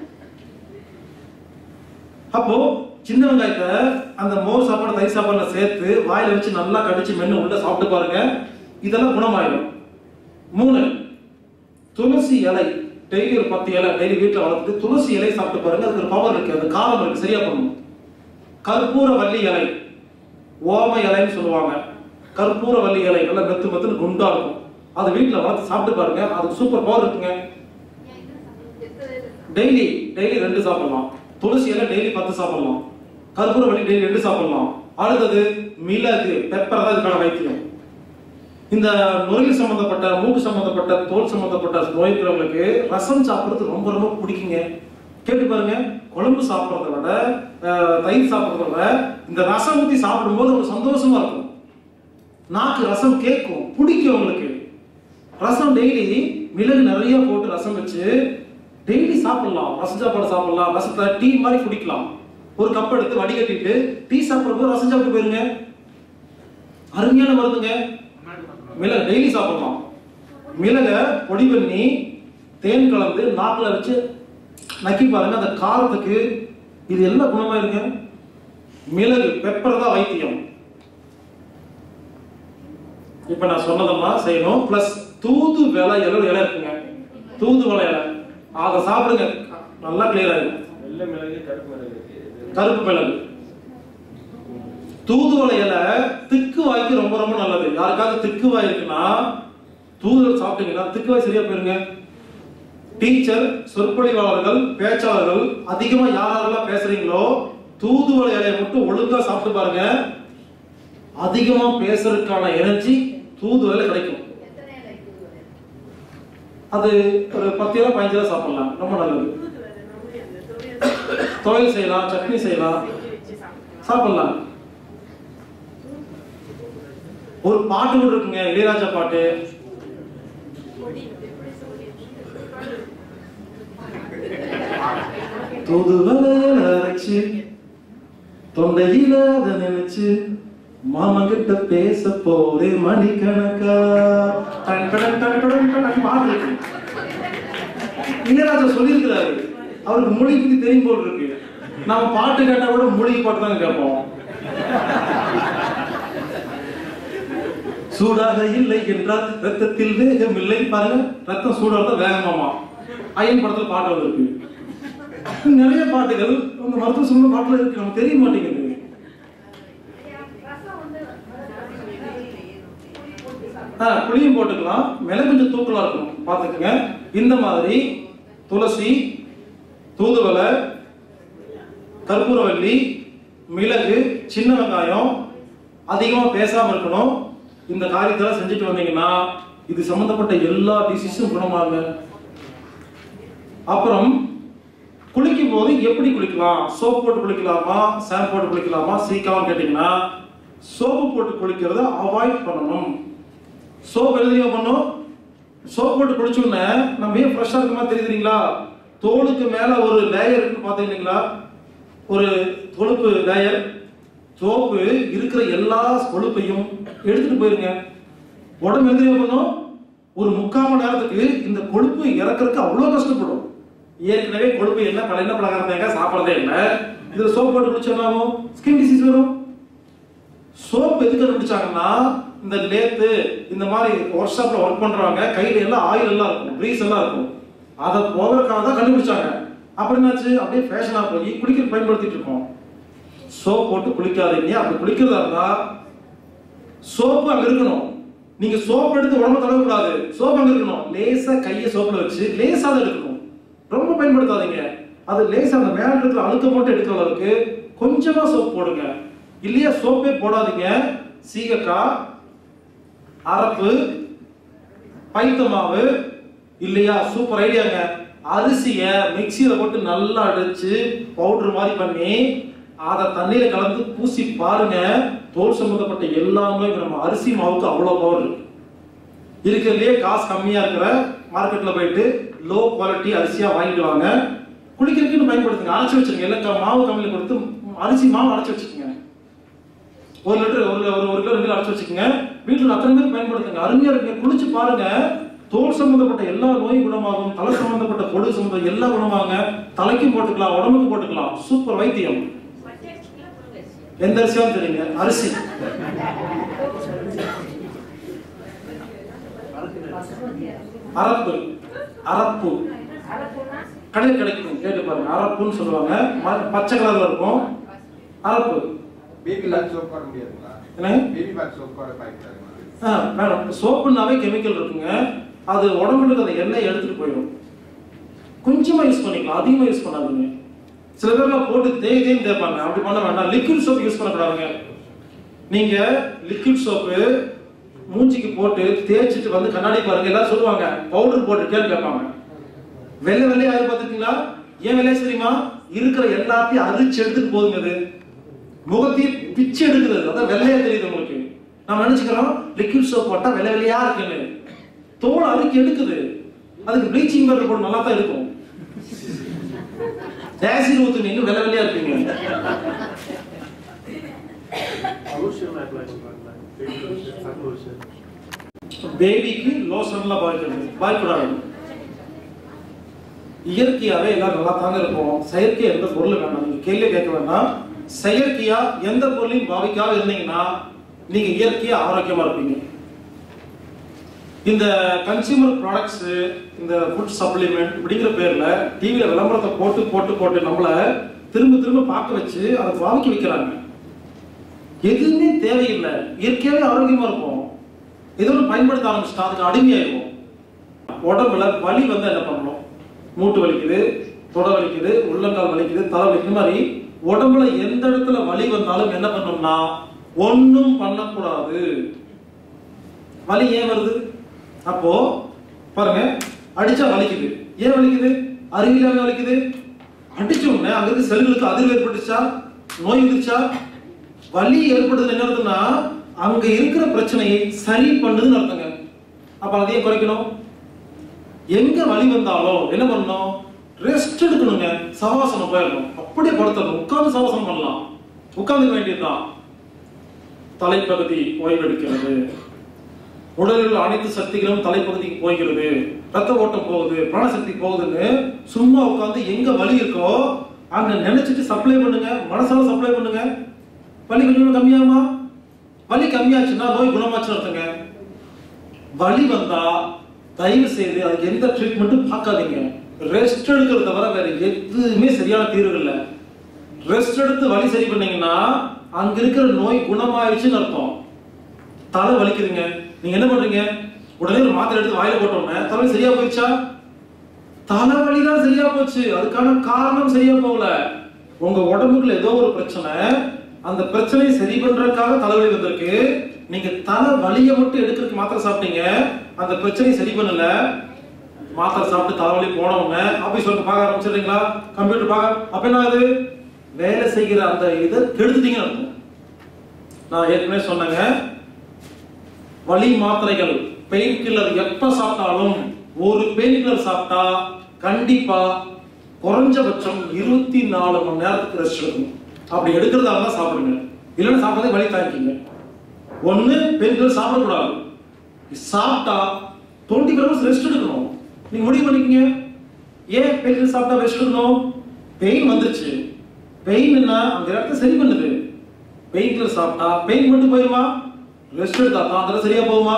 அப்போ சின்ன வெங்காயத்தை அந்த மோர் சாப்பாடு தயிர் சாப்பாடுல சேர்த்து வாயில வச்சு நல்லா கடிச்சு மென்னு உள்ள சாப்பிட்டு பாருங்க இதெல்லாம் குணமாயிடும் மூணு துளசி இலை டெய்லி ஒரு பத்து இலை டெய்லி வீட்டுல வளர்த்துட்டு துளசி இலை சாப்பிட்டு பாருங்க அதுக்கு ஒரு பவர் இருக்கு அது காலம் இருக்கு சரியா பண்ணும் கற்பூர வள்ளி இலை ஓம இலைன்னு சொல்லுவாங்க கற்பூர வள்ளி இலை நல்லா மெத்து மெத்துன்னு குண்டா இருக்கும் அது வீட்டுல வளர்த்து சாப்பிட்டு பாருங்க அதுக்கு சூப்பர் பவர் இருக்குங்க டெய்லி டெய்லி ரெண்டு சாப்பிடலாம் துளசி இலை டெய்லி பத்து சாப்பிடலாம் கற்பூர வள்ளி டெய்லி ரெண்டு சாப்பிடலாம் அடுத்தது மிளகு பெப்பர் தான் இதுக்கான வைத்தியம் இந்த நுரையீரல் சம்பந்தப்பட்ட மூக்கு சம்பந்தப்பட்ட தோல் சம்பந்தப்பட்ட நோய் இருக்கிறவங்களுக்கு ரசம் சாப்பிடுறது ரொம்ப ரொம்ப பிடிக்குங்க கேட்டு பாருங்க குழம்பு சாப்பிடுறத விட அஹ், தயிர் சாப்பிடுறத விட இந்த ரசம் ஊத்தி சாப்பிடும்போது ஒரு சந்தோஷமா இருக்கும் நாக்கு ரசம் கேட்கும் பிடிக்கும் உங்களுக்கு ரசம் டெய்லி மிளகு நிறைய போட்டு ரசம் வச்சு டெய்லி சாப்பிடலாம் ரசம் சாப்பாடு சாப்பிடலாம் ரசத்தை டீ மாதிரி குடிக்கலாம் ஒரு கப் எடுத்து வடிகட்டிட்டு டீ சாப்பிடும்போது ரசம் சாப்பிட்டு போயிருங்க அருமையான மருந்துங்க முன்னாடி பண்ணணும். மிளகு டெய்லி சாப்பிடலாம் மிளகை பொடி பண்ணி தேன் கலந்து நாக்குல வச்சு நக்கி பாருங்க அந்த காரத்துக்கு இது என்ன குணமா இருக்கு மிளகு பெப்பர் தான் வைத்தியம் இப்ப நான் சொன்னதெல்லாம் செய்யணும் பிளஸ் தூது வேலை இலை இலை இருக்குங்க தூது வேலை இலை அதை சாப்பிடுங்க நல்லா கிளியர் ஆகும் வெள்ளை மிளகு கருப்பு மிளகு இருக்கு. கருப்பு மிளகு தூதுவளை இலை திக்கு வாய்க்கு ரொம்ப ரொம்ப நல்லது யாருக்காவது திக்கு வாய் இருக்குன்னா தூதுவளை சாப்பிட்டீங்கன்னா திக்கு வாய் சரியா போயிருங்க டீச்சர் சொற்பொழிவாளர்கள் பேச்சாளர்கள் அதிகமா யாரெல்லாம் பேசுறீங்களோ தூதுவளை இலையை மட்டும் ஒழுங்கா சாப்பிட்டு பாருங்க அதிகமா பேசுறதுக்கான எனர்ஜி தூதுவளையில கிடைக்கும் அது ஒரு பத்து ரூபா பதினஞ்சு ரூபா சாப்பிடலாம் ரொம்ப நல்லது துவையல் செய்யலாம் சட்னி செய்யலாம் சாப்பிடலாம் ஒரு பாட்டு கூட இருக்குங்க இளையராஜா பாட்டு தூதுவளையில அரைச்சு தொண்டையில அதை நினைச்சு மாமன் கிட்ட பேச போறே மணிக்கணக்கா டன் டன் டன் டன் டன் பாட்டு இருக்கு. இளையராஜா சொல்லியிருக்கிறாரு அவருக்கு மொழி பத்தி தெரியும் போல் இருக்கு நாம பாட்டு கேட்டா கூட மொழி பாட்டு தான் கேட்போம் சூடாக இல்லை என்றால் ரத்தத்தில் வேகம் இல்லை பாருங்க ரத்தம் சூடாக இருந்தா வேகமாமா ஐயன் படத்துல பாட்டு வந்திருக்கு நிறைய பாட்டுகள் உங்க மருத்துவ சொன்ன பாட்டுல இருக்கு நமக்கு தெரிய மாட்டேங்குது ஆ, புளியும் போட்டுக்கலாம் மிளகு கொஞ்சம் தூக்கலா இருக்கணும் பார்த்துக்குங்க இந்த மாதிரி துளசி தூதுவளை கற்பூரவள்ளி மிளகு சின்ன வெங்காயம் அதிகமா பேசாம இருக்கணும் இந்த காரியத்தெல்லாம் செஞ்சுட்டு வந்தீங்கன்னா இது சம்பந்தப்பட்ட எல்லா டிசீஸும் குணமாகுங்க அப்புறம் குளிக்கும் போது எப்படி குளிக்கலாம் சோப் போட்டு குளிக்கலாமா ஷாம்பு போட்டு குளிக்கலாமா சீக்காவும் கேட்டீங்கன்னா சோப்பு போட்டு குளிக்கிறத அவாய்ட் பண்ணணும் சோப் எழுதியா பண்ணும் சோப் போட்டு குளிச்ச உடனே நம்ம ஏன் ஃப்ரெஷ்ஷாக இருக்க மாதிரி தெரியுதுங்களா தோலுக்கு மேல ஒரு லேயர் இருக்குன்னு பார்த்தீங்களா ஒரு கொழுப்பு லேயர் சோப்பு இருக்கிற எல்லா கொழுப்பையும் எடுத்துட்டு போயிருங்க உடம்பு எழுதியா பண்ணும் ஒரு முக்கால் மணி நேரத்துக்கு இந்த கொழுப்பு இறக்கறதுக்கு அவ்வளோ கஷ்டப்படும் ஏற்கனவே கொழுப்பு என்ன பல என்ன பலகாரம் தேங்காய் சாப்பிட்றதே இல்லை இதுல சோப் போட்டு குளிச்சோம்னாவும் ஸ்கின் டிசீஸ் வரும் சோப் எதுக்கு கண்டுபிடிச்சாங்கன்னா இந்த லேத்து இந்த மாதிரி ஒர்க் ஷாப்ல ஒர்க் பண்றவங்க கையில எல்லாம் ஆயில் எல்லாம் இருக்கும் க்ரீஸ் எல்லாம் இருக்கும் அதை போகிறதுக்காக தான் கண்டுபிடிச்சாங்க அப்புறம் என்னாச்சு அப்படியே ஃபேஷனா போய் குளிக்கிற பயன்படுத்திட்டு இருக்கோம் சோப் போட்டு குளிக்காதீங்க அப்படி குளிக்கிறதா இருந்தா சோப்பு அங்க இருக்கணும் நீங்க சோப் எடுத்து உடம்பு தடவ கூடாது சோப் அங்க இருக்கணும் லேசா கையை சோப்புல வச்சு லேசா அதை எடுக்கணும் ரொம்ப பயன்படுத்தாதீங்க அது லேசா அந்த மேல இருக்கிற அழுக்க மட்டும் எடுக்கிற அளவுக்கு கொஞ்சமா சோப் போடுங்க இல்லையா சோப்பே போடாதீங்க சீகக்காய் அரப்பு பைத்த மாவு இல்லையா சூப்பர் ஐடியாங்க அரிசியை மிக்சியில போட்டு நல்லா அடிச்சு பவுடர் மாதிரி பண்ணி அதை தண்ணியில கலந்து பூசி பாருங்க தோல் சம்பந்தப்பட்ட எல்லா நோயும் நம்ம அரிசி மாவுக்கு அவ்வளோ பவர் இருக்கு இருக்கிறதுலயே காசு கம்மியா இருக்கிற மார்க்கெட்ல போயிட்டு லோ குவாலிட்டி அரிசியா வாங்கிட்டு வாங்க குளிக்கிறதுக்குன்னு பயன்படுத்துங்க அரைச்சு வச்சிருங்க எல்லாம் மாவு கம்மியில கொடுத்து அரிசி மாவு அரைச்சு வச்சுக்கோங்க ஒரு லிட்டர் ஒரு ஒரு ஒரு கிலோ ரெண்டு கிலோ அரைச்சு வச்சுக்கோங்க வீட்டில் அத்தனை பேர் பயன்படுத்துங்க அருமையா இருக்குங்க குளிச்சு பாருங்க தோல் சம்பந்தப்பட்ட எல்லா நோயும் குணமாகும் தலை சம்பந்தப்பட்ட பொடு சம்பந்தம் எல்லாம் குணமாகுங்க தலைக்கும் போட்டுக்கலாம் உடம்புக்கு போட்டுக்கலாம் சூப்பர் வைத்தியம் எந்த அரிசியாவும் தெரியுங்க அரிசி அரப்பு அரப்பு கடையில் கிடைக்கும் கேட்டு பாருங்க அரப்புன்னு சொல்லுவாங்க ம- பச்சை கலர்ல இருக்கும் அரப்பு பேபி லாக் சோப் போட முடியாதுங்களா என்னங்க பேபி பேக் சோப் போட பாய்க்கிறாங்க ஆ, மேடம் சோப்புனாவே கெமிக்கல் இருக்குங்க அது உடம்புல இருக்கிற அந்த எண்ணெய் எடுத்துட்டு போயிடும் கொஞ்சமா யூஸ் பண்ணிக்கலாம் அதிகமா யூஸ் பண்ணாதீங்க சில பேர்லாம் போட்டு தேய் தேய்னு தேய்ப்பாங்க அப்படி பண்ண வேண்டாம் லிக்விட் சோப் யூஸ் பண்ணக்கூடாதுங்க நீங்க லிக்விட் சோப்பு மூஞ்சிக்கு போட்டு தேய்ச்சிட்டு வந்து கண்ணாடி பாருங்க எல்லாரும் சொல்லுவாங்க பவுடர் போட்டுட்டேன்னு கேட்பாங்க வெள்ளை வெள்ளையா ஆயிரம் பார்த்துருக்கீங்களா ஏன் வெள்ளையா தெரியுமா இருக்கிற எல்லாத்தையும் அரிச்சு எடுத்துட்டு போதுங்க அது முகத்தையும் பிச்சு எடுக்கிறது அதான் வெள்ளையா தெரியுது உங்களுக்கு நம்ம நினைச்சுக்கிறோம் லிக்விட் சோப் போட்டா வெள்ளை வெள்ளையா இருக்குன்னு தோல் அரிக்கு எடுக்குது அதுக்கு ப்ளீச்சிங் பவுடர் போட்டு நல்லா தான் இருக்கும் ஆசிட் ஊத்துனீங்க வெள்ளை வெள்ளையா இருப்பீங்க லோஷன் அப்ளை பண்ணுறாங்களா ஃபேஸ் லோஷன் சன் லோஷன் பேபிக்கு லோஷன்லாம் பாய்க்கிறது பாய்க்கூடாது இயற்கையாவே எல்லாரும் நல்லா தாங்க இருப்போம் செயற்கை எந்த பொருள் வேண்டாம் நீங்க கேள்வி கேட்க வேண்டாம் செயற்கையா எந்த பொருளையும் பாவிக்காம இருந்தீங்கன்னா நீங்க இயற்கையா ஆரோக்கியமா இருப்பீங்க இந்த கன்சியூமர் ப்ராடக்ட்ஸ் இந்த ஃபுட் சப்ளிமெண்ட் இப்படிங்கிற பேர்ல டிவியில விளம்பரத்தை போட்டு போட்டு போட்டு நம்மள திரும்ப திரும்ப பார்க்க வச்சு அதை பாவிக்க வைக்கிறாங்க எதுவுமே தேவையில்லை இயற்கையாவே ஆரோக்கியமா இருப்போம் ஏதோ ஒன்று பயன்படுத்த ஆரம்பிச்சிட்டா அதுக்கு அடிமையாயிடுவோம் உடம்புல வலி வந்து என்ன பண்ணணும் மூட்டு வலிக்குது தொட வலிக்குது உள்ளங்கால் வலிக்குது தலை வலிக்குது இந்த மாதிரி உடம்புல எந்த இடத்துல வலி வந்தாலும் என்ன பண்ணணும்னா ஒண்ணும் பண்ணக்கூடாது வலி ஏன் வருது அப்போ பாருங்க அடிச்சா வலிக்குது ஏன் வலிக்குது அறிவில்லாம வலிக்குது அடிச்ச உடனே அங்க இருக்க செல்களுக்கு அதிர்வு ஏற்பட்டுச்சா நோய் வந்துச்சா வலி ஏற்படுது என்ன அர்த்தம்னா அங்க இருக்கிற பிரச்சனையை சரி பண்ணுதுன்னு அர்த்தங்க அப்ப அதையும் குறைக்கணும் எங்க வலி வந்தாலும் என்ன பண்ணணும் ரெஸ்ட் எடுக்கணுங்க சவாசனம் போயிடணும் அப்படியே படுத்தணும் உட்கார்ந்து சவாசனம் பண்ணலாம் உட்கார்ந்துக்க வேண்டியதுதான் தலைப்பகுதி ஓய்வெடுக்கிறது உடலில் உள்ள அனைத்து சக்திகளும் தலைப்பகுதிக்கு போகிறது ரத்த ஓட்டம் போகுது பிராணசக்தி போகுதுன்னு சும்மா உட்கார்ந்து எங்க வலி இருக்கோ அங்க நினைச்சிட்டு சப்ளை பண்ணுங்க மனசால சப்ளை பண்ணுங்க வலி கொஞ்சம் கம்மியாகுமா வலி கம்மியாச்சுன்னா நோய் குணமாச்சுன்னு அர்த்தங்க வலி வந்தா தயவு செய்து அதுக்கு எந்த ட்ரீட்மெண்ட்டும் பார்க்காதீங்க ரெஸ்ட் எடுக்கிறது தவிர வேற எதுவுமே சரியான தீர்வு இல்லை ரெஸ்ட் எடுத்து வலி சரி பண்ணீங்கன்னா அங்க இருக்கிற நோய் குணமாயிடுச்சுன்னு அர்த்தம் தலை வலிக்குதுங்க நீங்க என்ன பண்றீங்க உடனே ஒரு மாத்திரை எடுத்து வாயில போட்டோம்னா தலை சரியா போயிடுச்சா தலைவலி தான் சரியா போச்சு அதுக்கான காரணம் சரியா போகல உங்க உடம்புக்குள்ள ஏதோ ஒரு பிரச்சனை அந்த பிரச்சனையை சரி பண்றதுக்காக தலைவலி வந்திருக்கு நீங்க தலை வலியை மட்டும் எடுக்கிறதுக்கு மாத்திரை சாப்பிட்டீங்க அந்த பிரச்சனையை சரி பண்ணல மாத்திரை சாப்பிட்டு தலைவலி போன உடனே ஆபீஸ் ஒர்க் பார்க்க ஆரம்பிச்சிடுறீங்களா கம்ப்யூட்டர் பார்க்க அப்ப என்ன ஆகுது வேலை செய்கிற அந்த இதை கெடுத்துட்டீங்கன்னு அர்த்தம் நான் ஏற்கனவே சொன்னேங்க வலி மாத்திரைகள் பெயின் கில்லர் எப்ப சாப்பிட்டாலும் ஒரு பெயின் கில்லர் சாப்பிட்டா கண்டிப்பா குறைஞ்சபட்சம் இருபத்தி நாலு மணி நேரத்துக்கு ரெஸ்ட் எடுக்கணும் அப்படி எடுக்கிறதா இருந்தா சாப்பிடுங்க இல்லைன்னா சாப்பிடாதே வலி தாங்கிங்க ஒண்ணு பெயின் கில்லர் சாப்பிடக்கூடாது சாப்பிட்டா டுவெண்ட்டி ஃபோர் ஹவர்ஸ் ரெஸ்ட் எடுக்கணும் நீங்க முடிவு பண்ணிக்கங்க ஏன் பெயின் கில்லர் சாப்பிட்டா ரெஸ்ட் எடுக்கணும் பெயின் வந்துருச்சு பெயின் என்ன அந்த இடத்த சரி பண்ணுது பெயின் கில்லர் சாப்பிட்டா பெயின் மட்டும் போயிருமா ரெஸ்ட் எடுத்தா தான் அந்த இடம் சரியா போகுமா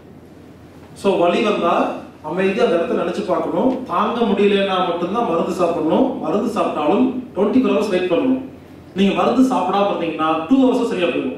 சோ வலி வந்தா அமைதியா அந்த இடத்த நினைச்சு பார்க்கணும் தாங்க முடியலன்னா மட்டும்தான் மருந்து சாப்பிடணும் மருந்து சாப்பிட்டாலும் டுவெண்ட்டி ஃபோர் ஹவர்ஸ் வெயிட் பண்ணணும் நீங்க மருந்து சாப்பிடாம இருந்தீங்கன்னா டூ ஹவர்ஸ் சரியா போயிடும்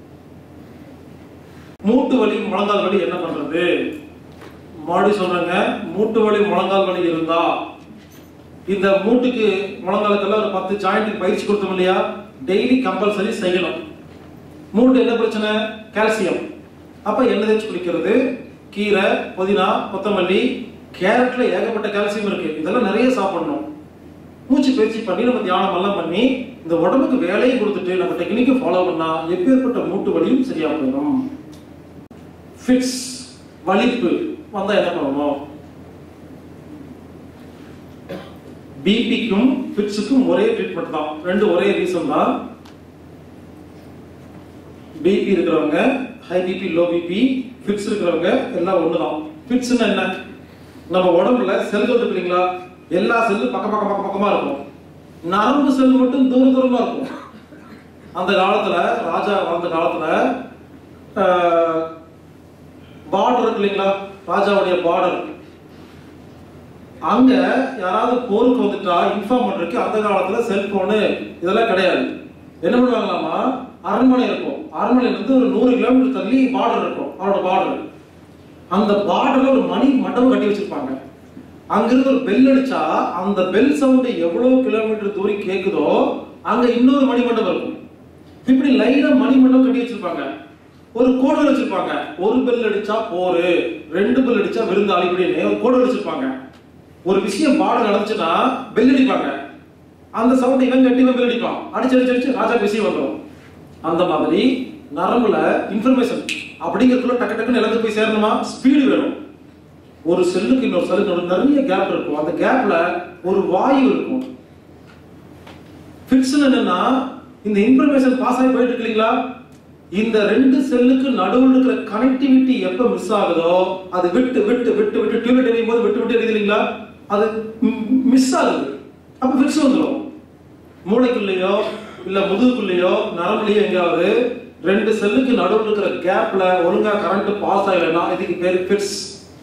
மூட்டு வலி முழங்கால் வலி என்ன பண்றது மறுபடியும் சொல்றேங்க மூட்டு வலி முழங்கால் வலி இருந்தா இந்த மூட்டுக்கு முழங்காலுக்கெல்லாம் ஒரு பத்து ஜாயிண்ட்டுக்கு பயிற்சி கொடுத்தோம் இல்லையா டெய்லி கம்பல்சரி செய்யணும் மூட்டு என்ன பிரச்சனை கால்சியம் அப்ப எண்ணெய் தேய்ச்சி குளிக்கிறது கீரை புதினா கொத்தமல்லி கேரட்ல ஏகப்பட்ட கால்சியம் இருக்கு இதெல்லாம் நிறைய சாப்பிடணும் மூச்சு பயிற்சி பண்ணி நம்ம தியானம் எல்லாம் பண்ணி இந்த உடம்புக்கு வேலையும் கொடுத்துட்டு நம்ம டெக்னிக்கை ஃபாலோ பண்ணா எப்பேற்பட்ட மூட்டு வலியும் சரியா போயிடும் ஃபிட்ஸ் வலிப்பு வந்தா என்ன பண்ணணும் பிபிக்கும் ஃபிட்ஸுக்கும் ஒரே ட்ரீட்மெண்ட் தான் ரெண்டு ஒரே ரீசன் தான் பிபி இருக்கிறவங்க high BP low BP fits இருக்கிறவங்க எல்லாம் ஒண்ணுதான் ஃபிட்ஸ்னா என்ன நம்ம உடம்புல செல்கள் இருக்கு இல்லைங்களா எல்லா செல்லும் பக்க பக்க பக்க பக்கமா இருக்கும் நரம்பு செல் மட்டும் தூர தூரமா இருக்கும் அந்த காலத்துல ராஜா வாழ்ந்த காலத்துல பார்டர் இருக்கு இல்லைங்களா ராஜாவுடைய பார்டர் அங்க யாராவது போருக்கு வந்துட்டா இன்ஃபார்ம் பண்றதுக்கு அந்த காலத்துல செல்போனு இதெல்லாம் கிடையாது என்ன பண்ணுவாங்களாமா அரண்மனை இருக்கும் அரண்மனையில இருந்து ஒரு நூறு கிலோமீட்டர் தள்ளி பார்டர் இருக்கும் அவரோட பார்டர் அந்த பார்டர்ல ஒரு மணி மண்டபம் கட்டி வச்சிருப்பாங்க அங்கிருந்து ஒரு பெல் அடிச்சா அந்த பெல் சவுண்ட் எவ்வளவு கிலோமீட்டர் தூரம் கேக்குதோ அங்க இன்னொரு மணி மண்டபம் இருக்கும் இப்படி லைனா மணி மண்டபம் கட்டி வச்சிருப்பாங்க ஒரு கோடு வச்சிருப்பாங்க ஒரு பெல் அடிச்சா போரு ரெண்டு பெல் அடிச்சா விருந்தாளி இப்படின்னு ஒரு கோடு வச்சிருப்பாங்க ஒரு விஷயம் பாடம் நடந்துச்சுன்னா பெல் அடிப்பாங்க அந்த சவுண்ட் இவன் கட்டி இவன் பெல் அடிப்பான் அடிச்சு அடிச்சு அடிச்சு ராஜா விஷயம் வந்துடும் அந்த மாதிரி நரம்புல இன்ஃபர்மேஷன் அப்படிங்கிறதுக்குள்ள டக்கு டக்குன்னு எல்லாத்துக்கும் போய் சேரணுமா ஸ்பீடு வேணும் ஒரு செல்லுக்கு இன்னொரு செல்லுக்கு நடுவுல நிறைய கேப் இருக்கும் அந்த கேப்ல ஒரு வாயு இருக்கும் ஃபிட்ஸ் என்னன்னா இந்த இன்ஃபர்மேஷன் பாஸ் ஆகி போயிட்டு இருக்கு இல்லைங்களா இந்த ரெண்டு செல்லுக்கு நடுவில் இருக்கிற கனெக்டிவிட்டி எப்ப மிஸ் ஆகுதோ அது விட்டு விட்டு விட்டு விட்டு டியூப்லைட் எரியும் போது விட்டு விட்டு எரியுது இல்லைங்களா அது மிஸ் ஆகுது அப்ப ஃபிட்ஸ் வந்துடும் மூளைக்குள்ளேயோ இல்ல முதுகுக்குள்ளேயோ நரம்புலயோ எங்கேயாவது ரெண்டு செல்லுக்கு நடுவில் இருக்கிற கேப்ல ஒழுங்கா கரண்ட் பாஸ் ஆகலைன்னா இதுக்கு பேரு ஃபிட்ஸ்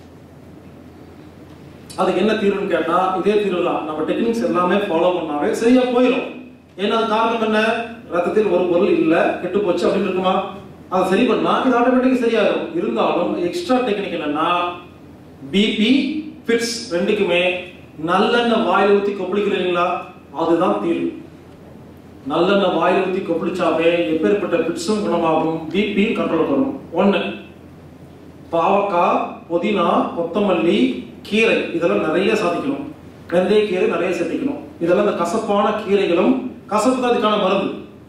அதுக்கு என்ன தீர்வுன்னு கேட்டா இதே தீர்வு தான் நம்ம டெக்னிக்ஸ் எல்லாமே ஃபாலோ பண்ணாவே சரியா போயிடும் ஏன்னா அது காரணம் என்ன ரத்தத்தில் ஒரு பொருள் இல்ல கெட்டு போச்சு அப்படின்னு இருக்குமா அதை சரி பண்ணா இது ஆட்டோமேட்டிக்கா சரியாயிடும் இருந்தாலும் எக்ஸ்ட்ரா டெக்னிக் என்னன்னா பிபி ஃபிட்ஸ் ரெண்டுக்குமே நல்லெண்ணெய் வாயில ஊத்தி கொப்பளிக்கிறீங்களா அதுதான் தீர்வு நல்லெண்ணெய் வாயில ஊத்தி கொப்பளிச்சாவே எப்பேற்பட்ட பிட்ஸும் குணமாகும் பிபியும் கண்ட்ரோல் வரும் ஒண்ணு பாவக்காய் புதினா கொத்தமல்லி கீரை இதெல்லாம் நிறைய சாதிக்கணும் வெந்தய கீரை நிறைய சேர்த்திக்கணும் இதெல்லாம் இந்த கசப்பான கீரைகளும் கசப்பு தான் அதுக்கான மருந்து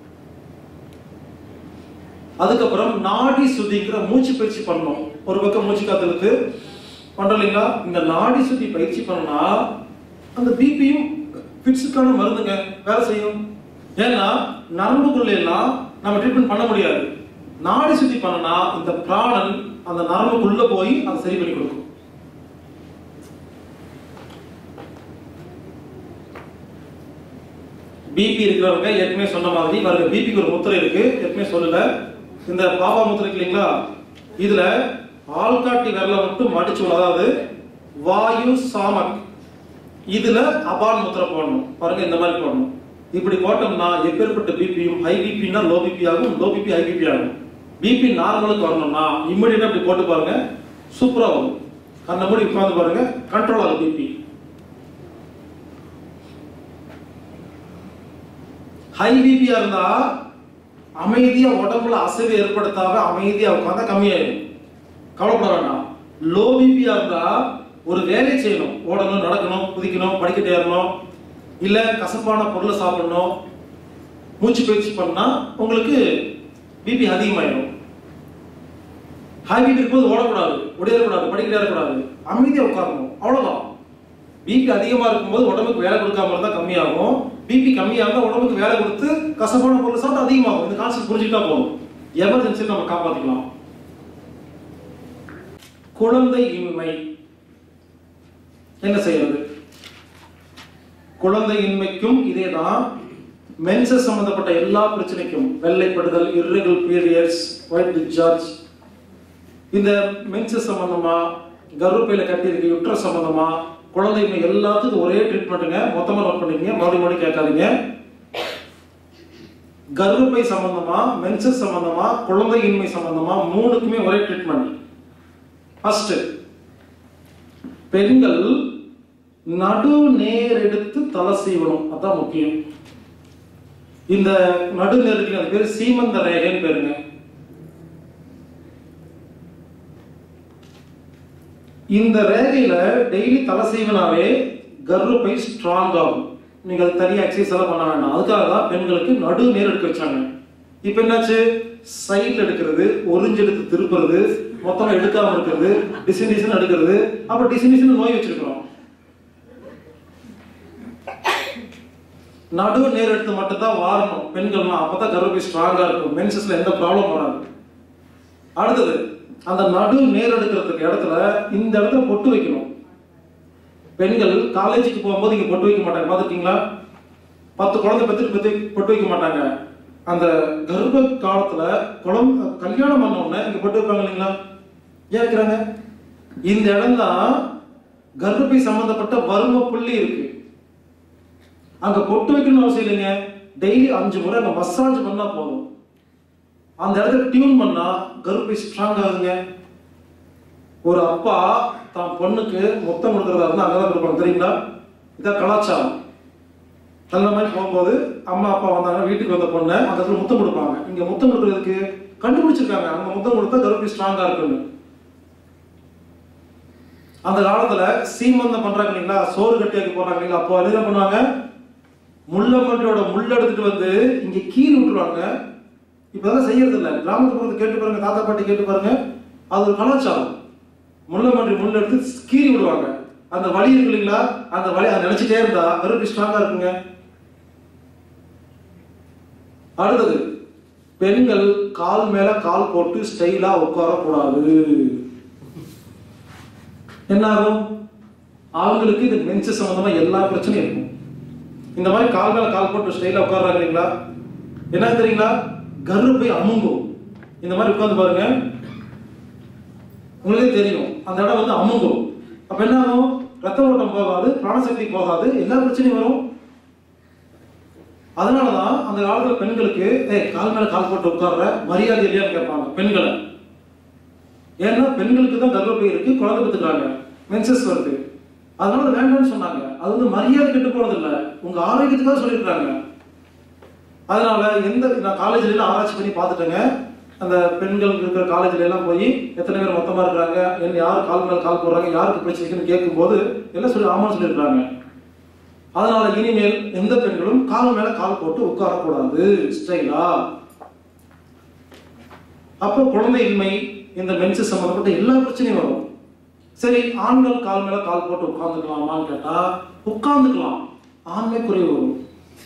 அதுக்கப்புறம் நாடி சுத்திக்கிற மூச்சு பயிற்சி பண்ணணும் ஒரு பக்கம் மூச்சு காத்தலுக்கு பண்றோம் இல்லைங்களா இந்த நாடி சுத்தி பயிற்சி பண்ணா அந்த பிபியும் பிட்ஸுக்கான மருந்துங்க வேலை செய்யும் ஏன்னா நரம்புக்குள்ள எல்லாம் நம்ம ட்ரீட்மெண்ட் பண்ண முடியாது நாடி சுத்தி பண்ணனா இந்த பிராணன் அந்த நரம்புக்குள்ள போய் அதை சரி பண்ணி கொடுக்கும் பிபி இருக்கிறவங்க ஏற்கனவே சொன்ன மாதிரி பாருங்க பிபிக்கு ஒரு முத்திரை இருக்கு ஏற்கனவே சொல்லல இந்த பாபா முத்திரை இருக்கு இல்லைங்களா இதுல ஆள்காட்டி விரல மட்டும் மடிச்சு விடணும். அதாவது வாயு சாமக் இதுல அபான் முத்திரை போடணும் பாருங்க இந்த மாதிரி போடணும் இப்படி போட்டோம்னா எப்பேற்பட்ட பிபியும் ஹை பிபினா லோ பிபி ஆகும் லோ பிபி ஹை பிபி ஆகும் பிபி நார்மலுக்கு வரணும்னா இம்மிடியா இப்படி போட்டு பாருங்க சூப்பரா வரும் கண்ண மூடி உட்கார்ந்து பாருங்க கண்ட்ரோல் ஆகும் பிபி ஹை பிபியா இருந்தா அமைதியா உடம்புல அசைவு ஏற்படுத்தாம அமைதியா உட்கார்ந்தா கம்மியாயிடும் கவலைப்பட வேண்டாம் லோ பிபியா இருந்தா ஒரு வேலை செய்யணும் ஓடணும் நடக்கணும் குதிக்கணும் படிக்கட்டு ஏறணும் இல்ல கசப்பான பொருளை சாப்பிடணும் மூச்சு பயிற்சி பண்ணா உங்களுக்கு பிபி அதிகமாயிடும் ஹை பிபி இருக்கும்போது ஓடக்கூடாது உடையக்கூடாது படிக்கட்டு ஏறக்கூடாது அமைதியா உட்காரணும் அவ்வளவுதான் பிபி அதிகமா இருக்கும்போது உடம்புக்கு வேலை கொடுக்காம இருந்தா கம்மியாகும் பிபி கம்மியா இருந்தா உடம்புக்கு வேலை கொடுத்து கசப்பான பொருள் சாப்பிட்டு அதிகமாகும் இந்த கான்செப்ட் புரிஞ்சுக்கிட்டா போதும் எமர்ஜென்சி நம்ம காப்பாத்திக்கலாம் குழந்தை இன்மை என்ன செய்யறது குழந்தை இன்மைக்கும் இதேதான் மென்சஸ் சம்பந்தப்பட்ட எல்லா பிரச்சனைக்கும் வெள்ளைப்படுதல் irregular periods ஒயிட் discharge இந்த மென்சஸ் சம்பந்தமா கர்ப்பையில கட்டி இருக்கு யுட்ரஸ் சம்பந்தமா குழந்தைமை எல்லாத்துக்கும் ஒரே ட்ரீட்மெண்ட்டுங்க மொத்தமா நோட் பண்ணிக்கங்க மறுபடியும் மறுபடியும் கேட்காதீங்க கர்ப்பப்பை சம்பந்தமா மென்சஸ் சம்பந்தமா குழந்தையின்மை சம்பந்தமா மூணுக்குமே ஒரே ட்ரீட்மெண்ட் ஃபர்ஸ்ட் பெண்கள் நடு நேர் எடுத்து தலை சீவனம் அதான் முக்கியம் இந்த நடு நேர் இருக்கு அது பேர் சீமந்த ரேகைன்னு பேருங்க இந்த ரேகையில டெய்லி தலை சீவனாவே கர்ப்பப்பை ஸ்ட்ராங் ஆகும் நீங்க அது தனியா எக்ஸசைஸ் எல்லாம் பண்ண வேண்டாம் அதுக்காக தான் பெண்களுக்கு நடு நேர் எடுக்க வச்சாங்க இப்போ என்னாச்சு சைடுல எடுக்கிறது ஒரிஞ்சு எடுத்து திருப்புறது மொத்தமா எடுக்காம இருக்கிறது டிசைன் டிசைன் எடுக்கிறது அப்ப டிசைன் டிசைன் நோய் வச்சிருக்கிறோம் நடு நேர் எடுத்து மட்டும் தான் வாரணும் பெண்கள்லாம் அப்பதான் கர்ப்பப்பை ஸ்ட்ராங்கா இருக்கும் மென்சஸ்ல எந்த ப்ராப்ளம் வராது அடுத்தது அந்த நடு நேர் எடுக்கிறதுக்கு இடத்துல இந்த இடத்துல பொட்டு வைக்கணும் பெண்கள் காலேஜுக்கு போகும்போது இங்க பொட்டு வைக்க மாட்டாங்க பாத்துருக்கீங்களா பத்து குழந்தை பெற்றுட்டு பத்தி பொட்டு வைக்க மாட்டாங்க அந்த கர்ப்ப காலத்துல குழந்தை கல்யாணம் பண்ண உடனே இங்க பொட்டு வைப்பாங்க இல்லைங்களா ஏன் வைக்கிறாங்க இந்த இடம் தான் கர்ப்பப்பை சம்பந்தப்பட்ட வர்ம புள்ளி இருக்கு அங்க பொட்டு வைக்கணும்னு அவசியம் இல்லைங்க டெய்லி அஞ்சு முறை அங்க மசாஜ் பண்ணா போதும் அந்த இடத்துல டியூன் பண்ணா கர்ப்பை ஸ்ட்ராங் ஆகுங்க ஒரு அப்பா தான் பொண்ணுக்கு முத்தம் கொடுக்கறதா இருந்தா அங்கதான் கொடுப்பாங்க தெரியுங்களா இதான் கலாச்சாரம் நல்ல மாதிரி போகும்போது அம்மா அப்பா வந்தாங்க வீட்டுக்கு வந்த பொண்ணை அந்த இடத்துல முத்தம் கொடுப்பாங்க இங்க முத்தம் கொடுக்கறதுக்கு கண்டுபிடிச்சிருக்காங்க அங்க முத்தம் கொடுத்தா கர்ப்பை ஸ்ட்ராங்கா இருக்குன்னு அந்த காலத்துல சீமந்தம் பண்றாங்க இல்லைங்களா சோறு கட்டியாக்கி போடுறாங்க இல்லைங்களா அப்போ அது என்ன பண்ணுவாங்க முள்ளமண்டியோட முள்ள எடுத்துட்டு வந்து இங்க கீறி விட்டுருவாங்க இப்பதான் செய்யறது இல்ல கிராமத்து பக்கத்து கேட்டு பாருங்க தாத்தா பாட்டி கேட்டு பாருங்க அது ஒரு கலாச்சாரம் முள்ளமன்றி முள்ள எடுத்து கீறி விடுவாங்க அந்த வலி இருக்கு இல்லைங்களா அந்த வலி அதை நினைச்சிட்டே இருந்தா கருப்பி ஸ்ட்ராங்கா இருக்குங்க அடுத்தது பெண்கள் கால் மேல கால் போட்டு ஸ்டைலா உட்காரக்கூடாது என்ன ஆகும் அவங்களுக்கு இது மென்சஸ் சம்பந்தமா எல்லா பிரச்சனையும் இருக்கும் இந்த மாதிரி கால் மேல கால் போட்டு ஸ்டைலா உட்கார்றாங்க இல்லைங்களா என்ன தெரியுங்களா கர்ப்பை அமுங்கும் இந்த மாதிரி உட்கார்ந்து பாருங்க உங்களுக்கே தெரியும் அந்த இடம் வந்து அமுங்கும் அப்ப என்ன ஆகும் ரத்த ஓட்டம் போகாது பிராணசக்தி போகாது எல்லா பிரச்சனையும் வரும் அதனாலதான் அந்த காலத்துல பெண்களுக்கு ஏய் கால் மேல கால் போட்டு உட்கார்ற மரியாதை இல்லையான்னு கேட்பாங்க பெண்களை ஏன்னா பெண்களுக்கு தான் கர்ப்பப்பை இருக்கு குழந்தை பெற்றுக்கிறாங்க மென்சஸ் வருது அதனால வேண்டாம்னு சொன்னாங்க அது வந்து மரியாதை கெட்டு போனது இல்ல உங்க ஆரோக்கியத்துக்காக சொல்லியிருக்காங்க அதனால எந்த நான் காலேஜ்ல எல்லாம் ஆராய்ச்சி பண்ணி பார்த்துட்டேங்க அந்த பெண்கள் இருக்கிற காலேஜ்ல எல்லாம் போய் எத்தனை பேர் மொத்தமா இருக்கிறாங்க என்ன யார் கால் மேல கால் போடுறாங்க யாருக்கு பிடிச்சிருக்குன்னு கேட்கும்போது எல்லாம் சொல்லி ஆமான்னு சொல்லியிருக்காங்க அதனால இனிமேல் எந்த பெண்களும் கால் மேல கால் போட்டு உட்காரக்கூடாது ஸ்டைலா அப்போ குழந்தையின்மை இந்த மென்சஸ் சம்பந்தப்பட்ட எல்லா பிரச்சனையும் வரும் சரி ஆண்கள் கால் மேல கால் போட்டு உட்கார்ந்துக்கலாமான்னு கேட்டா உட்கார்ந்துக்கலாம் ஆண்மை குறைவு வரும்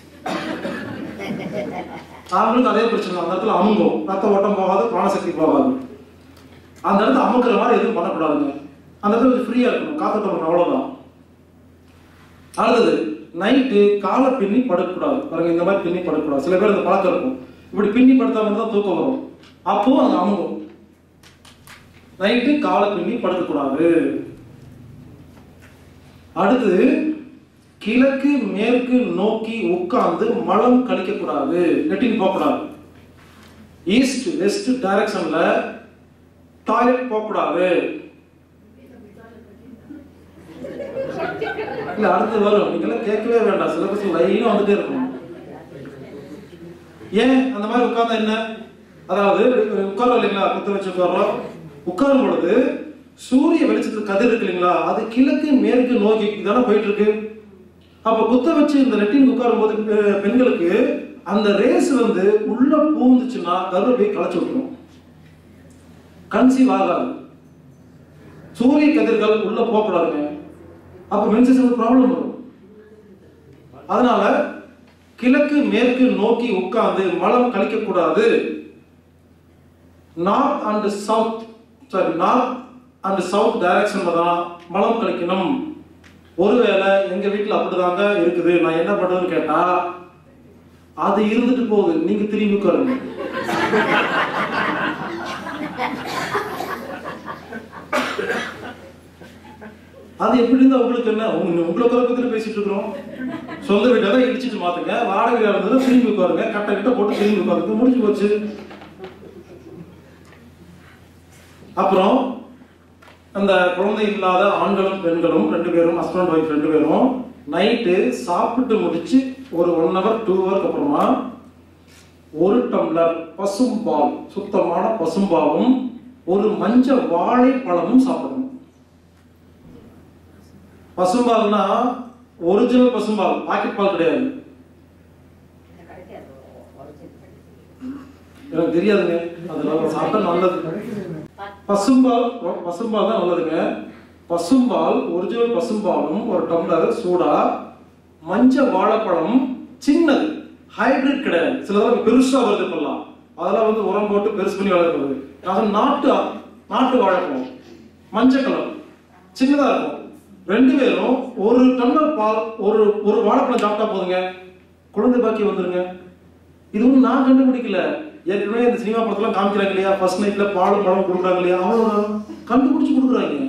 ஆண்களுக்கு அதே பிரச்சனை தான். அந்த இடத்துல அமுங்கும் ரத்த ஓட்டம் போகாது பிராணசக்தி போகாது அந்த இடத்துல அமுக்குற மாதிரி எதுவும் பண்ணக்கூடாதுங்க அந்த இடத்துல கொஞ்சம் ஃப்ரீயா இருக்கணும் காத்தோட்டம் இருக்கணும், அவ்வளவுதான் அடுத்தது நைட்டு காலை பின்னி படுக்கக்கூடாது பாருங்க இந்த மாதிரி பின்னி படுக்கக்கூடாது சில பேர் அந்த பழக்கம் இருக்கும் இப்படி பின்னி படுத்தா மட்டும் தான் தூக்கம் வரும் அப்போ அது அமுங்கும் நைட்டு காலை பின்னி படுக்கக்கூடாது அடுத்து கிழக்கு மேற்கு நோக்கி உட்கார்ந்து மலம் கழிக்கக்கூடாது லெட்டின் போகக்கூடாது ஈஸ்ட் வெஸ்ட் டைரக்ஷன்ல டாய்லெட் போகக்கூடாது இல்ல அடுத்து வரும் நீங்களாம் கேட்கவே வேண்டாம் சிலபஸ் லைனா வந்துட்டே இருக்கும் ஏன் அந்த மாதிரி உட்கார்ந்தா என்ன அதாவது உட்காரோம் இல்லைங்களா குத்த வச்சு உட்காரோம் உட்காரும் பொழுது சூரிய வெளிச்சத்து கதிர் இருக்கு இல்லைங்களா அது கிழக்கு மேற்கு நோக்கி தானே போயிட்டு இருக்கு அப்ப குத்த வச்சு இந்த லெட்டின் உட்காரும் போது பெ- பெண்களுக்கு அந்த ரேஸ் வந்து உள்ள பூந்துச்சுன்னா கருவை களைச்சு விட்டுரும் கன்சீவ் ஆகாது சூரிய கதிர்கள் உள்ள போகக்கூடாதுங்க அப்ப மென்சஸ் ப்ராப்ளம் வரும் அதனால கிழக்கு மேற்கு நோக்கி உட்கார்ந்து மலம் கழிக்க கூடாது north and south sorry north and south டைரக்ஷன்ல தான் மலம் கழிக்கணும் ஒருவேளை எங்க வீட்டுல அப்படிதாங்க இருக்குது நான் என்ன பண்றதுன்னு கேட்டா அது இருந்துட்டு போகுது நீங்க திரும்பி உட்காருங்க அது எப்படி இருந்தா உங்களுக்கு என்ன உங்க உங்களை உட்கார பத்தி பேசிட்டு இருக்கிறோம் சொந்த வீட்டை தான் இடிச்சிட்டு மாத்துங்க வாடகை வீடா இருந்தது திரும்பி உட்காருங்க கட்டை கிட்ட போட்டு திரும்பி உட்காருங்க முடிஞ்சு போச்சு அப்புறம் அந்த குழந்தை இல்லாத ஆண்களும் பெண்களும் ரெண்டு பேரும் ஹஸ்பண்ட் ஒய்ஃப் ரெண்டு பேரும் நைட்டு சாப்பிட்டு முடிச்சு ஒரு ஒன் ஹவர் டூ ஹவருக்கு அப்புறமா ஒரு டம்ளர் பசும்பால் சுத்தமான பசும்பாலும் ஒரு மஞ்சள் வாழைப்பழமும் சாப்பிடணும் பசும்பால்னா ஒரிஜினல் பசும்பால் பாக்கெட் பால் கிடையாது எனக்கு தெரியாதுங்க அதெல்லாம் சாப்பிட்டா நல்லது பசும்பால் ரொ- பசும்பால் தான் நல்லதுங்க பசும்பால் ஒரிஜினல் பசும்பாலும் ஒரு டம்ளர் சூடா மஞ்சள் வாழைப்பழம் சின்னது ஹைபிரிட் கிடையாது சிலதெல்லாம் பெருசா வருது இப்பெல்லாம் அதெல்லாம் வந்து உரம் போட்டு பெருசு பண்ணி வளர்க்கிறது அது நாட்டு நாட்டு வாழைப்பழம் மஞ்சள் கலர் சின்னதா இருக்கும் ரெண்டு பேரும் ஒரு டம்ளர் பால் ஒரு ஒரு வாழைப்பழம் சாப்பிட்டா போதுங்க குழந்தை பாக்கி வந்துருங்க இது ஒன்றும் நான் கண்டுபிடிக்கல ஏற்கனவே இந்த சினிமா படத்துல காமிக்கிறாங்க இல்லையா ஃபர்ஸ்ட் நைட்ல பாலும் பழம் கொடுக்குறாங்க இல்லையா அவ்வளவுதான் கண்டுபிடிச்சு கொடுக்குறாங்க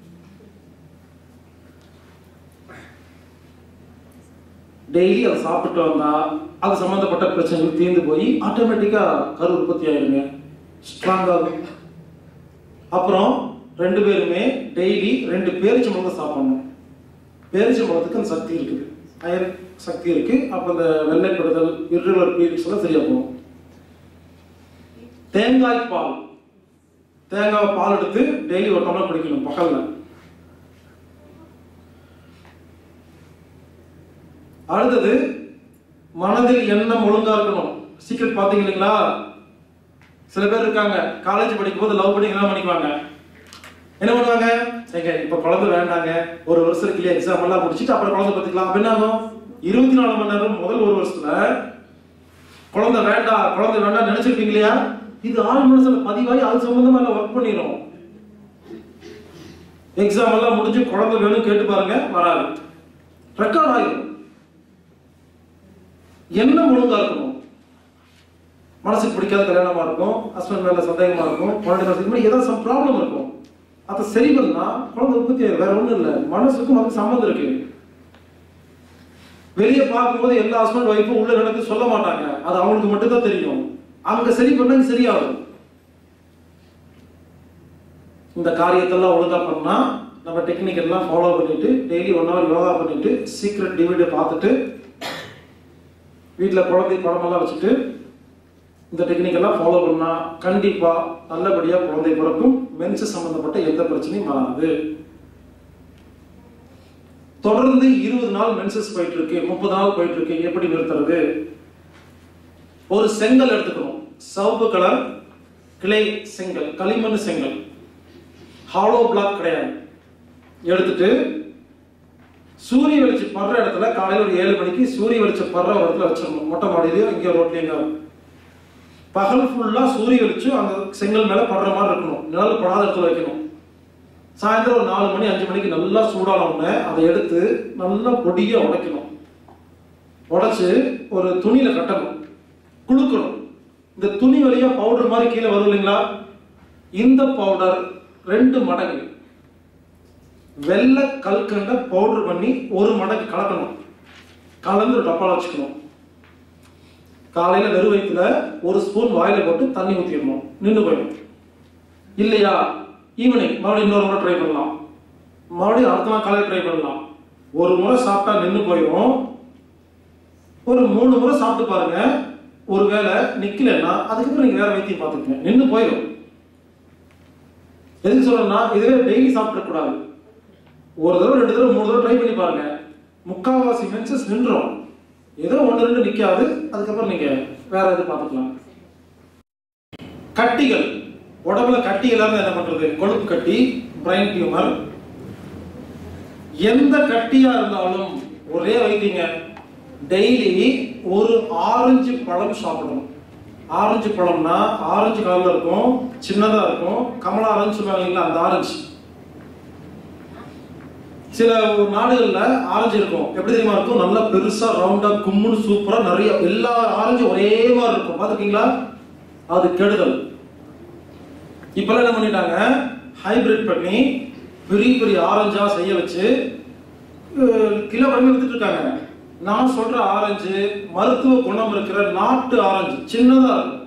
டெய்லி அதை சாப்பிட்டு வந்தா அது சம்பந்தப்பட்ட பிரச்சனைகள் தீர்ந்து போய் ஆட்டோமேட்டிக்கா கரு உற்பத்தி ஆயிருங்க ஸ்ட்ராங் ஆகும் அப்புறம் ரெண்டு பேருமே டெய்லி ரெண்டு பேரிச்சம்பழத்தை சாப்பிடணும் பேரிச்சம்பழத்துக்கு அந்த சக்தி இருக்குது அயர் சக்தி இருக்கு அப்ப அந்த வெள்ளைப்படுதல் irregular periods எல்லாம் சரியா போகும் தேங்காய் பால் தேங்காய் பால் எடுத்து டெய்லி ஒரு டம்ளர் குடிக்கணும் பக்கல்ல அடுத்தது மனதில் எண்ணம் ஒழுங்கா இருக்கணும் சீக்கிரம் பாத்தீங்க இல்லைங்களா சில பேர் இருக்காங்க காலேஜ் படிக்கும் போது லவ் பண்ணி கல்யாணம் பண்ணிக்குவாங்க என்ன பண்ணுவாங்க ஏங்க இப்ப குழந்தை வேண்டாங்க ஒரு வருஷம் இல்லையா எக்ஸாம் எல்லாம் முடிச்சுட்டு அப்புறம் குழந்தை பத்திக்கலாம் அப்ப என்ன ஆகும் இருபத்தி நாலு மணி நேரம் முதல் ஒரு வருஷத்துல குழந்தை வேண்டாம் குழந்தை வேண்டாம் நினைச்சிருப்பீங்க இல்லையா இது ஆள் மனசுல பதிவாகி அது சம்பந்தமா எல்லாம் ஒர்க் பண்ணிடும் எக்ஸாம் எல்லாம் முடிஞ்சு குழந்தை வேணும் கேட்டு பாருங்க வராது ரெக்கார்ட் ஆகிடும் என்ன ஒழுங்கா இருக்கணும் மனசுக்கு பிடிக்காத கல்யாணமா இருக்கும் ஹஸ்பண்ட் மேல சந்தேகமா இருக்கும் குழந்தை மேல இது மாதிரி ஏதாவது சம் ப்ராப்ளம் இருக்கும் அதை சரி பண்ணா குழந்தை உற்பத்தி ஆயிடும். வேற ஒண்ணும் இல்ல மனசுக்கும் அதுக்கு சம்மந்தம் இருக்கு வெளியே பார்க்கும்போது எல்லா ஹஸ்பண்ட் ஒய்ஃபும் உள்ள நடந்து சொல்ல மாட்டாங்க அது அவங்களுக்கு மட்டும்தான் தெரியும் அங்க சரி பண்ணா இங்க சரியாகும் இந்த காரியத்தெல்லாம் ஒழுங்கா பண்ணா நம்ம டெக்னிக் எல்லாம் ஃபாலோ பண்ணிட்டு டெய்லி ஒன் ஹவர் யோகா பண்ணிட்டு சீக்ரெட் டிவிடியை பார்த்துட்டு வீட்டில் குழந்தை படமெல்லாம் வச்சுட்டு இந்த டெக்னிக் எல்லாம் ஃபாலோ பண்ணா கண்டிப்பா நல்லபடியா குழந்தை பிறக்கும் மென்ஸ் சம்பந்தப்பட்ட எந்த பிரச்சனையும் வராது தொடர்ந்து இருபது நாள் மென்சஸ் போயிட்டு இருக்கு முப்பது நாள் போயிட்டு இருக்கு எப்படி நிறுத்துறது ஒரு செங்கல் எடுத்துக்கணும் சிவப்பு கலர் கிளை செங்கல் களிமண் செங்கல் ஹாலோ பிளாக் கிடையாது எடுத்துட்டு சூரிய வெளிச்சம் படுற இடத்துல காலையில ஒரு ஏழு மணிக்கு சூரிய வெளிச்சம் படுற ஒரு இடத்துல வச்சிடணும் மொட்டை மாடியிலயோ இங்கே ரோட்லயோ பகல் ஃபுல்லா சூரிய வெளிச்சம் அந்த செங்கல் மேல படுற மாதிரி இருக்கணும் நிழல் படாத இடத்துல வைக்கணும் சாயந்தரம் ஒரு நாலு மணி அஞ்சு மணிக்கு நல்லா சூடான உடனே அதை எடுத்து நல்லா பொடியா உடைக்கணும் உடைச்சு ஒரு துணியில கட்டணும் குளுக்கணும் இந்த துணி வழியா பவுடர் மாதிரி கீழே வரும் இல்லைங்களா இந்த பவுடர் ரெண்டு மடங்கு வெள்ளை கல்கண்ட பவுடர் பண்ணி ஒரு மடங்கு கலக்கணும் கலந்து ஒரு டப்பால வச்சுக்கணும் காலையில வெறும் வயிற்றுல ஒரு ஸ்பூன் வாயில போட்டு தண்ணி ஊத்திடணும் நின்று போயிடும் இல்லையா ஈவினிங் மறுபடியும் இன்னொரு முறை ட்ரை பண்ணலாம் மறுபடியும் அடுத்த நாள் காலையில் ட்ரை பண்ணலாம் ஒரு முறை சாப்பிட்டா நின்று போயிடும் ஒரு மூணு முறை சாப்பிட்டு பாருங்க ஒருவேளை நிக்கலைன்னா அதுக்கப்புறம் நீங்க வேற வைத்தியம் பார்த்துக்கங்க நின்று போயிடும் எதுக்கு சொல்றேன்னா இதுவே டெய்லி சாப்பிட கூடாது ஒரு தடவை ரெண்டு தடவை மூணு தடவை ட்ரை பண்ணி பாருங்க முக்காவாசி மென்சஸ் நின்றோம் ஏதோ ஒன்று ரெண்டு நிக்காது அதுக்கப்புறம் நீங்க வேற எது பார்த்துக்கலாம் கட்டிகள் உடம்புல கட்டி இல்லாம என்ன பண்றது கொழுப்பு கட்டி பிரைன் டியூமர் எந்த கட்டியா இருந்தாலும் ஒரே வைத்தியங்க டெய்லி ஒரு ஆரஞ்சு பழம் சாப்பிடணும் ஆரஞ்சு பழம்னா ஆரஞ்சு கலர்ல இருக்கும் சின்னதா இருக்கும் கமலா ஆரஞ்சு சொல்லுவாங்க இல்லைங்களா அந்த ஆரஞ்சு சில நாடுகள்ல ஆரஞ்சு இருக்கும் எப்படி தெரியுமா இருக்கும் நல்லா பெருசா ரவுண்டா கும்முன்னு சூப்பரா நிறைய எல்லா ஆரஞ்சு ஒரே மாதிரி இருக்கும் பாத்துருக்கீங்களா அது கெடுதல் இப்பெல்லாம் என்ன பண்ணிட்டாங்க ஹைபிரிட் பண்ணி பெரிய பெரிய ஆரஞ்சா செய்ய வச்சு அஹ், கிலோ கம்மி வித்துட்டு இருக்காங்க நான் சொல்ற ஆரஞ்சு மருத்துவ குணம் இருக்கிற நாட்டு ஆரஞ்சு சின்னதா இருக்கும்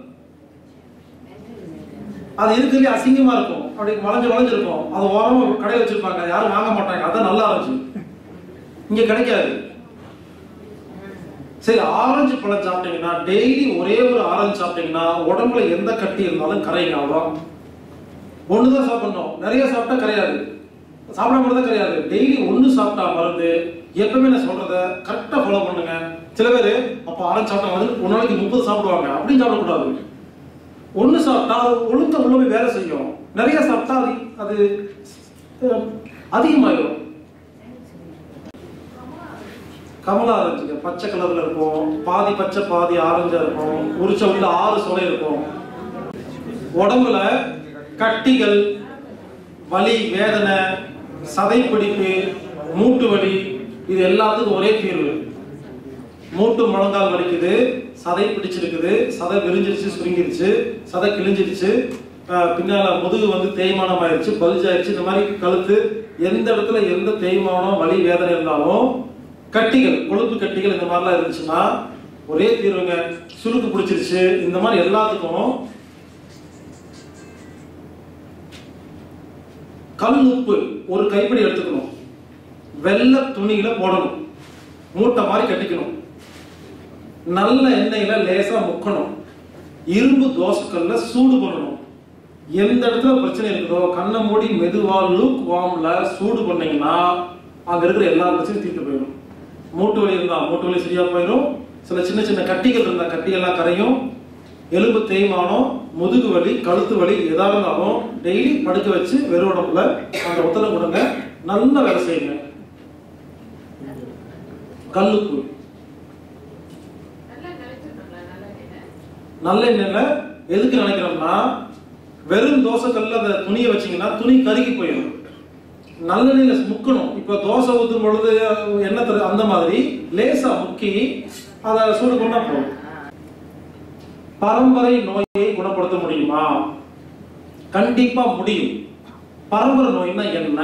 அது இருக்கிறதுலே அசிங்கமா இருக்கும் அப்படி வளைஞ்சு வளைஞ்சு இருக்கும் அது ஓரமா கடையில் வச்சிருப்பாங்க யாரும் வாங்க மாட்டாங்க அதான் நல்ல ஆரஞ்சு இங்க கிடைக்காது சரி ஆரஞ்சு பழம் சாப்பிட்டீங்கன்னா டெய்லி ஒரே ஒரு ஆரஞ்சு சாப்பிட்டீங்கன்னா உடம்புல எந்த கட்டி இருந்தாலும் கரையுங்க அவ்வளோ ஒண்ணுதான் சாப்பிடணும் நிறைய சாப்பிட்டா கரையாது சாப்பிடாம தான் கிடையாது டெய்லி ஒண்ணு சாப்பிட்டா மருந்து எப்பவுமே நான் சொல்றத கரெக்டா ஃபாலோ பண்ணுங்க சில பேர் அப்ப ஆரஞ்சு சாப்பிட்டா வந்து ஒரு நாளைக்கு முப்பது சாப்பிடுவாங்க அப்படின்னு சாப்பிடக்கூடாது ஒண்ணு சாப்பிட்டா அது ஒழுங்கா உள்ள போய் வேலை செய்யும் நிறைய சாப்பிட்டா அது அது அஹ், அதிகமாயிடும் கமலா ஆரஞ்சுங்க பச்சை கலர்ல இருக்கும் பாதி பச்சை பாதி ஆரஞ்சா இருக்கும் உரிச்ச உள்ள ஆறு சொலை இருக்கும் உடம்புல கட்டிகள் வலி வேதனை சதைப்பிடிப்பு மூட்டு வலி இது எல்லாத்துக்கும் ஒரே தீர்வு மூட்டு முழங்கால் வலிக்குது சதை பிடிச்சிருக்குது சதை விரிஞ்சிருச்சு சுருங்கிருச்சு சதை கிழிஞ்சிருச்சு அஹ் பின்னால முதுகு வந்து தேய்மானம் ஆயிடுச்சு பல்ஜ் ஆயிடுச்சு இந்த மாதிரி கழுத்து எந்த இடத்துல எந்த தேய்மானம் வலி வேதனை இருந்தாலும் கட்டிகள் கொழுப்பு கட்டிகள் இந்த மாதிரிலாம் இருந்துச்சுன்னா ஒரே தீர்வுங்க சுருக்கு பிடிச்சிருச்சு இந்த மாதிரி எல்லாத்துக்கும் கல் உப்பு ஒரு கைப்பிடி எடுத்துக்கணும் வெள்ளை துணியில போடணும் மூட்டை மாதிரி கட்டிக்கணும் நல்ல எண்ணெயில லேசா முக்கணும் இரும்பு தோசைக்கல்ல சூடு பண்ணணும் எந்த இடத்துல பிரச்சனை இருக்குதோ கண்ணை மூடி மெதுவா லூக் வார்ம்ல சூடு பண்ணீங்கன்னா அங்க இருக்கிற எல்லா பிரச்சனையும் தீர்த்து போயிடும் மூட்டு வலி இருந்தா மூட்டு வலி சரியா போயிடும் சில சின்ன சின்ன கட்டிகள் இருந்தா கட்டியெல்லாம் கரையும் எலும்பு தேய்மானம் முதுகு வலி கழுத்து வலி எதா இருந்தாலும் டெய்லி படுக்க வச்சு வெறும் உடம்புல அந்த ஒத்தடம் கொடுங்க நல்ல வேலை செய்யுங்க கல்லுப்பு நல்லா நினைச்சிருந்தோம்ல நல்லா என்ன நல்லெண்ணெய்ல எதுக்கு நினைக்கிறோம்னா வெறும் தோசைக்கல்ல அந்த துணியை வச்சீங்கன்னா துணி கருகி போயிடும் நல்லெண்ணெயில முக்கணும் இப்ப தோசை ஊத்தும் பொழுது எண்ணெய் தரு அந்த மாதிரி லேசா முக்கி அதை சூடு பண்ணா போதும் பரம்பரை நோயை குணப்படுத்த முடியுமா கண்டிப்பா முடியும் பரம்பரை நோய்னா என்ன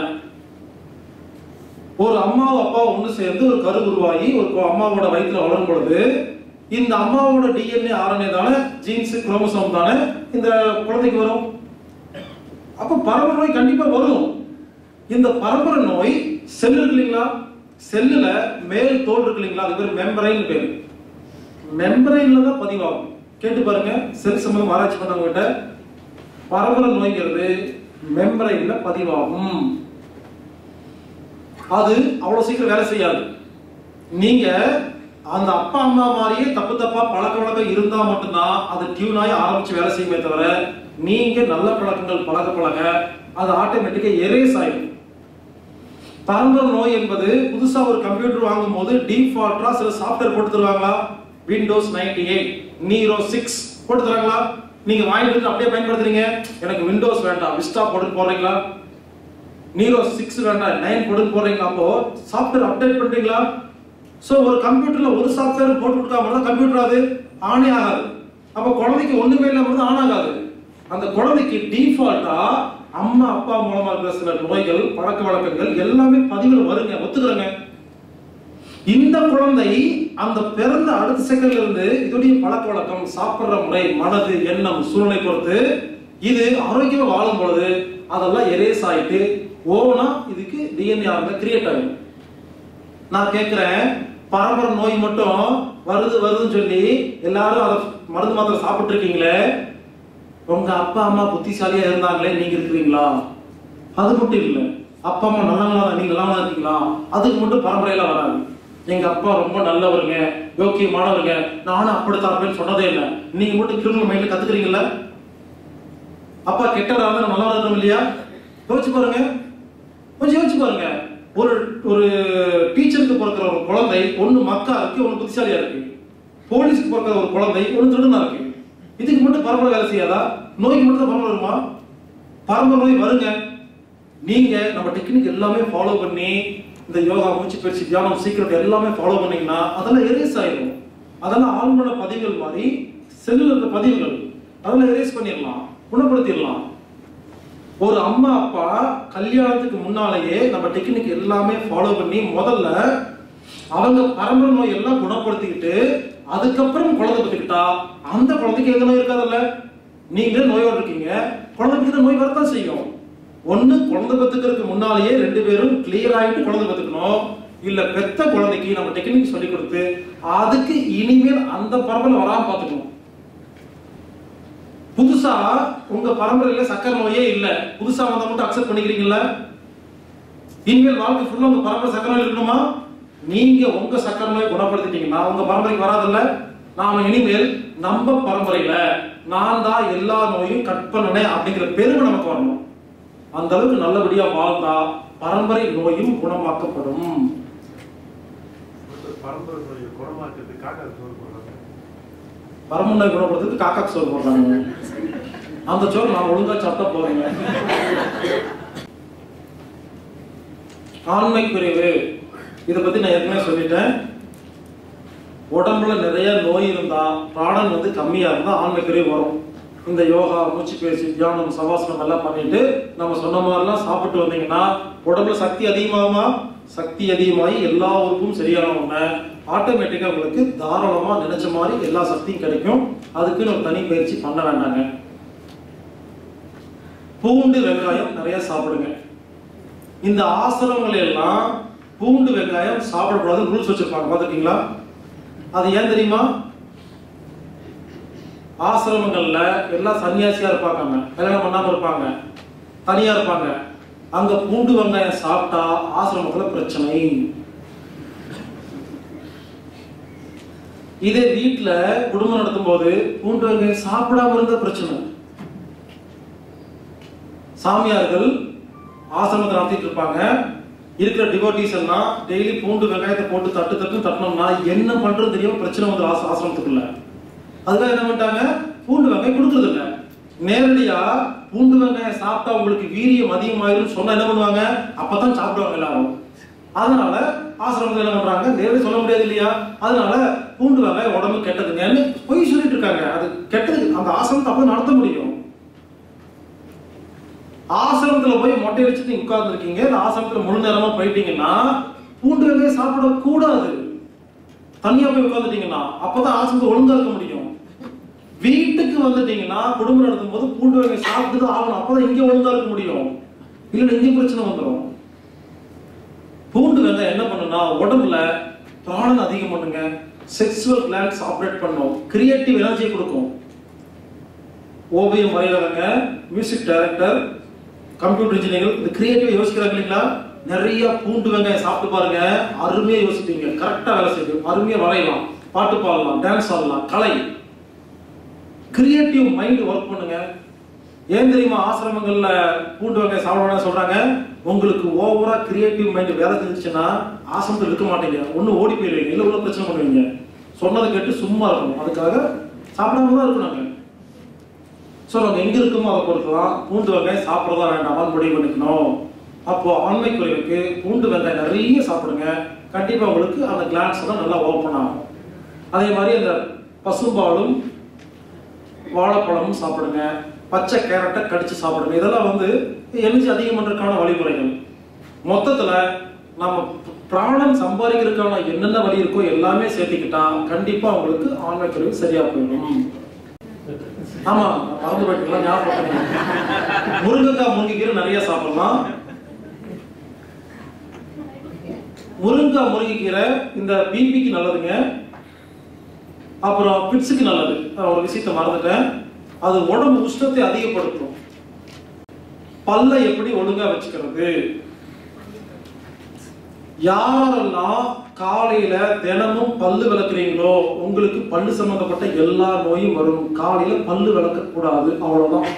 ஒரு அம்மாவும் அப்பாவும் ஒண்ணு சேர்ந்து ஒரு கரு உருவாகி ஒரு கு- அம்மாவோட வயித்துல வளரும் பொழுது இந்த அம்மாவோட டிஎன்ஏ ஆர்என்ஏ தானே ஜீன்ஸ் குரோமோசோம் தானே இந்த குழந்தைக்கு வரும் அப்ப பரம்பரை நோய் கண்டிப்பா வரும் இந்த பரம்பரை நோய் செல் இருக்கு இல்லைங்களா செல்லுல மேல் தோல் இருக்கு இல்லைங்களா அது பேர் மெம்பரைன் பேரு மெம்பரைன்ல தான் பதிவாகும் கேட்டு பாருங்க செல் சம்பந்தம் ஆராய்ச்சி பண்ணவங்க கிட்ட பரம்பரை நோய்ங்கிறது மெம்பரைன்ல பதிவாகும் அது அவ்வளவு சீக்கிரம் வேலை செய்யாது நீங்க அந்த அப்பா அம்மா மாதிரியே தப்பு தப்பா பழக்க வழக்கம் இருந்தா மட்டும்தான் அது டியூன் ஆகி ஆரம்பிச்சு வேலை செய்யுமே தவிர நீங்க நல்ல பழக்கங்கள் பழக பழக அது ஆட்டோமேட்டிக்கா எரேஸ் ஆயிடும் பரம்பரை நோய் என்பது புதுசா ஒரு கம்ப்யூட்டர் வாங்கும் போது டிஃபால்ட்டா சில சாஃப்ட்வேர் போட்டு தருவாங்களா விண்டோஸ் 98 எயிட் நீரோ சிக்ஸ் போட்டு தராங்களா நீங்க வாங்கிட்டு வந்து அப்படியே பயன்படுத்துறீங்க எனக்கு விண்டோஸ் வேண்டாம் விஸ்டா போட்டு போடுறீங்களா நீரோ சிக்ஸ் வேண்டாம் நைன் போட்டு போடுறீங்களா அப்போ சாஃப்ட்வேர் அப்டேட் பண்றீங்களா சோ ஒரு கம்ப்யூட்டர்ல ஒரு சாஃப்ட்வேர் போட்டு கொடுக்காம தான் கம்ப்யூட்டர் அது ஆனே ஆகாது அப்ப குழந்தைக்கு ஒண்ணுமே இல்லாம தான் ஆன் ஆகாது அந்த குழந்தைக்கு டிஃபால்ட்டா அம்மா அப்பா மூலமா இருக்கிற சில நோய்கள் பழக்க வழக்கங்கள் எல்லாமே பதிவில் வருங்க ஒத்துக்கிறேங்க இந்த குழந்தை அந்த பிறந்த அடுத்த செகண்ட்ல இருந்து இதோடைய பழக்க வழக்கம் சாப்பிடுற முறை மனது எண்ணம் சூழ்நிலை பொறுத்து இது ஆரோக்கியமா வாழும் பொழுது அதெல்லாம் எரேஸ் ஆயிட்டு ஓனா இதுக்கு டிஎன்ஏ ஆகுங்க கிரியேட் ஆகும் நான் கேட்கிறேன் பரம்பரை நோய் மட்டும் வருது வருதுன்னு சொல்லி எல்லாரும் அதை மருந்து மாத்திரை சாப்பிட்டு இருக்கீங்களே உங்க அப்பா அம்மா புத்திசாலியா இருந்தாங்களே நீங்க இருக்கிறீங்களா அது மட்டும் இல்ல அப்பா அம்மா நல்லவங்களா நீங்க நல்லவங்களா இருக்கீங்களா அதுக்கு மட்டும் பரம்பரையில வராது எங்க அப்பா ரொம்ப நல்லவருங்க யோக்கியமானவருங்க நானும் அப்படித்தான் இருப்பேன்னு சொன்னதே இல்லை நீங்க மட்டும் கிரிமினல் மைண்ட்ல கத்துக்கிறீங்கல்ல அப்பா கெட்டதா இருந்தா நல்லவரா இருக்கணும் இல்லையா யோசிச்சு பாருங்க கொஞ்சம் யோசிச்சு பாருங்க ஒரு ஒரு டீச்சருக்கு பிறக்கிற ஒரு குழந்தை ஒண்ணு மக்கா இருக்கு ஒண்ணு புத்திசாலியா இருக்கு போலீஸ்க்கு பிறக்கிற ஒரு குழந்தை ஒண்ணு திருடனா இருக்கு இதுக்கு மட்டும் பரம்பரை வேலை செய்யாதா நோய்க்கு மட்டும் தான் பரம்பரை வருமா பரம்பரை நோய் வருங்க நீங்க நம்ம டெக்னிக் எல்லாமே ஃபாலோ பண்ணி இந்த யோகா மூச்சு பயிற்சி தியானம் சீக்கிரம் எல்லாமே ஃபாலோ பண்ணீங்கன்னா அதெல்லாம் எரேஸ் ஆயிடும் அதெல்லாம் ஆழ்மன பதிவுகள் மாதிரி செல்லில் இருக்க பதிவுகள் அதெல்லாம் எரேஸ் பண்ணிடலாம் குணப்படுத்திடலாம் ஒரு அம்மா அப்பா கல்யாணத்துக்கு முன்னாலேயே நம்ம டெக்னிக் எல்லாமே ஃபாலோ பண்ணி முதல்ல அவங்க பரம்பரை நோய் எல்லாம் குணப்படுத்திக்கிட்டு அதுக்கப்புறம் குழந்தை பெற்றுக்கிட்டா அந்த குழந்தைக்கு எந்த நோய் இருக்காதுல்ல நீங்களே நோயோடு இருக்கீங்க குழந்தை பெற்ற நோய் வரத்தான் செய்யும் ஒண்ணு குழந்தை பெற்றுக்கிறதுக்கு முன்னாலேயே ரெண்டு பேரும் கிளியர் ஆயிட்டு குழந்தை பெற்றுக்கணும் இல்ல பெத்த குழந்தைக்கு நம்ம டெக்னிக் சொல்லி கொடுத்து அதுக்கு இனிமேல் அந்த பரம்பரை வராம பார்த்துக்கணும் புதுசா உங்க பரம்பரையில சக்கரை நோயே இல்ல புதுசா வந்தா மட்டும் அக்செப்ட் பண்ணிக்கிறீங்களா இனிமேல் வாழ்க்கை ஃபுல்லா உங்க பரம்பரை சக்கரை நோய் இருக்கணுமா நீங்க உங்க சக்கரை நோய் குணப்படுத்திட்டீங்கன்னா உங்க பரம்பரைக்கு வராதுல்ல நாம இனிமேல் நம்ம பரம்பரையில நான் தான் எல்லா நோயும் கட் பண்ணினேன் அப்படிங்கிற பெருமை நமக்கு வரணும் அந்த அளவுக்கு நல்லபடியா வாழ்ந்தா பரம்பரை நோயும் குணமாக்கப்படும் ஒருத்தர் பரம்பரை நோயை குணமாக்குறதுக்கு காக்கா சோறு போடுறாங்க பரம்பரை நோய் குணப்படுத்துறதுக்கு காக்கா சோறு போடுறாங்க அந்த சோறு நான் ஒழுங்கா சாப்பிட்டா போறேங்க ஆண்மை குறைவு இதை பத்தி நான் ஏற்கனவே சொல்லிட்டேன் உடம்புல நிறைய நோய் இருந்தா பிராணன் வந்து கம்மியா இருந்தா ஆண்மை குறைவு வரும் இந்த யோகா மூச்சு பயிற்சி தியானம் சவாசனம் எல்லாம் பண்ணிட்டு நம்ம சொன்ன மாதிரிலாம் சாப்பிட்டு வந்தீங்கன்னா உடம்புல சக்தி அதிகமாகுமா சக்தி அதிகமாகி எல்லா உறுப்பும் சரியான உடனே ஆட்டோமேட்டிக்கா உங்களுக்கு தாராளமா நினைச்ச மாதிரி எல்லா சக்தியும் கிடைக்கும் அதுக்குன்னு ஒரு தனி பயிற்சி பண்ண வேண்டாங்க பூண்டு வெங்காயம் நிறைய சாப்பிடுங்க இந்த ஆசிரமங்கள் எல்லாம் பூண்டு வெங்காயம் சாப்பிடக்கூடாதுன்னு ரூல்ஸ் வச்சிருப்பாங்க பார்த்துருக்கீங்களா அது ஏன் தெரியுமா ஆசிரமங்கள்ல எல்லாம் சன்னியாசியா இருப்பாங்க அங்க. கல்யாணம் பண்ணாம இருப்பாங்க தனியா இருப்பாங்க அங்க பூண்டு வெங்காயம் சாப்பிட்டா ஆசிரமத்துல பிரச்சனை இதே வீட்ல குடும்பம் நடத்தும் போது பூண்டு வெங்காயம் சாப்பிடாம இருந்த பிரச்சனை சாமியார்கள் ஆசிரமத்தை நடத்திட்டு இருப்பாங்க இருக்கிற டிவோட்டிஸ் எல்லாம் டெய்லி பூண்டு வெங்காயத்தை போட்டு தட்டு தட்டு தட்டினோம்னா என்ன பண்றது தெரியாம பிரச்சனை வந்து ஆச- ஆசிரமத்துக்குள்ள அதுக்காக என்ன பண்ணிட்டாங்க பூண்டு வெங்காயம் கொடுக்கறது இல்ல நேரடியா பூண்டு வெங்காயம் சாப்பிட்டா உங்களுக்கு வீரியம் அதிகமாயிரும் சொன்னா என்ன பண்ணுவாங்க அப்பதான் சாப்பிடுவாங்க எல்லாரும் அதனால ஆசிரமத்தில் என்ன பண்றாங்க நேரடி சொல்ல முடியாது இல்லையா அதனால பூண்டு வெங்காயம் உடம்பு கெட்டதுங்கன்னு பொய் சொல்லிட்டு இருக்காங்க அது கெட்டது அந்த ஆசிரமத்தை அப்ப நடத்த முடியும் ஆசிரமத்துல போய் மொட்டை வச்சுட்டு உட்கார்ந்து இருக்கீங்க இந்த ஆசிரமத்துல முழு நேரமா போயிட்டீங்கன்னா பூண்டு வெங்காயம் சாப்பிட கூடாது தனியா போய் உட்கார்ந்துட்டீங்கன்னா அப்பதான் ஆசிரமத்தை ஒழுங்கா இருக்க முடியும் வீட்டுக்கு வந்துட்டீங்கன்னா குடும்பம் நடத்தும் போது பூண்டு வெங்காயம் சாப்பிட்டு தான் ஆகணும் அப்பதான் இங்க ஒழுங்கா இருக்க முடியும் இல்லைன்னா இங்க பிரச்சனை வந்துடும் வெங்காயம் என்ன பண்ணுன்னா உடம்புல பிராணன் அதிகம் பண்ணுங்க செக்ஸுவல் கிளான்ஸ் ஆப்ரேட் பண்ணும் கிரியேட்டிவ் எனர்ஜி கொடுக்கும் ஓவியம் வரைகிறவங்க மியூசிக் டைரக்டர் கம்ப்யூட்டர் இன்ஜினியர் இந்த கிரியேட்டிவ் யோசிக்கிறாங்க இல்லைங்களா நிறைய பூண்டு வெங்காயம் சாப்பிட்டு பாருங்க அருமையா யோசிப்பீங்க கரெக்டா வேலை செய்யும் அருமையா வரையலாம் பாட்டு பாடலாம் டான்ஸ் ஆடலாம் கலை கிரியேட்டிவ் மைண்ட் ஒர்க் பண்ணுங்க ஏன் தெரியுமா ஆசிரமங்கள்ல பூண்டு வெங்காயம் சாப்பிடணும்னு சொல்றாங்க உங்களுக்கு ஓவரா கிரியேட்டிவ் மைண்ட் வேலை செஞ்சுச்சுன்னா ஆசிரமத்தில் இருக்க மாட்டீங்க ஒண்ணு ஓடி போயிருவீங்க இல்ல உள்ள பிரச்சனை பண்ணுவீங்க சொன்னதை கேட்டு சும்மா இருக்கணும் அதுக்காக சாப்பிடாம தான் இருக்கணும் ஸோ நம்ம எங்க இருக்கோமோ அதை பொறுத்துலாம் பூண்டு வெங்காயம் சாப்பிட்றதா வேண்டாமான்னு முடிவு பண்ணிக்கணும் அப்போ ஆண்மை குறைவுக்கு பூண்டு வெங்காயம் நிறைய சாப்பிடுங்க கண்டிப்பா உங்களுக்கு அந்த கிளான்ஸ் எல்லாம் நல்லா ஓப்பன் ஆகும் அதே மாதிரி அந்த பசும்பாலும் வாழைப்பழமும் சாப்பிடுங்க பச்சை கேரட்டை கடிச்சு சாப்பிடுங்க இதெல்லாம் வந்து எனர்ஜி அதிகம் பண்றதுக்கான வழிமுறைகள் மொத்தத்துல நம்ம பிராணம் சம்பாதிக்கிறதுக்கான என்னென்ன வழி இருக்கோ எல்லாமே சேர்த்துக்கிட்டா கண்டிப்பா உங்களுக்கு ஆண்மை குறைவு சரியா போயிடும் ஆமா மறந்து போயிட்டீங்களா ஞாபகம் முருங்கைக்காய் முருங்கைக்கீரை நிறைய சாப்பிடலாம் முருங்கைக்காய் முருங்கைக்கீரை இந்த பிபிக்கு நல்லதுங்க அப்புறம் பிட்ஸுக்கு நல்லது நான் ஒரு விஷயத்தை மறந்துட்டேன் அது உடம்பு உஷ்ணத்தை அதிகப்படுத்தும் பல்லை எப்படி ஒழுங்கா வச்சுக்கிறது யாரெல்லாம் காலையில தினமும் பல்லு விளக்குறீங்களோ உங்களுக்கு பல்லு சம்பந்தப்பட்ட எல்லா நோயும் வரும் காலையில பல்லு விளக்க கூடாது அவ்வளவுதான்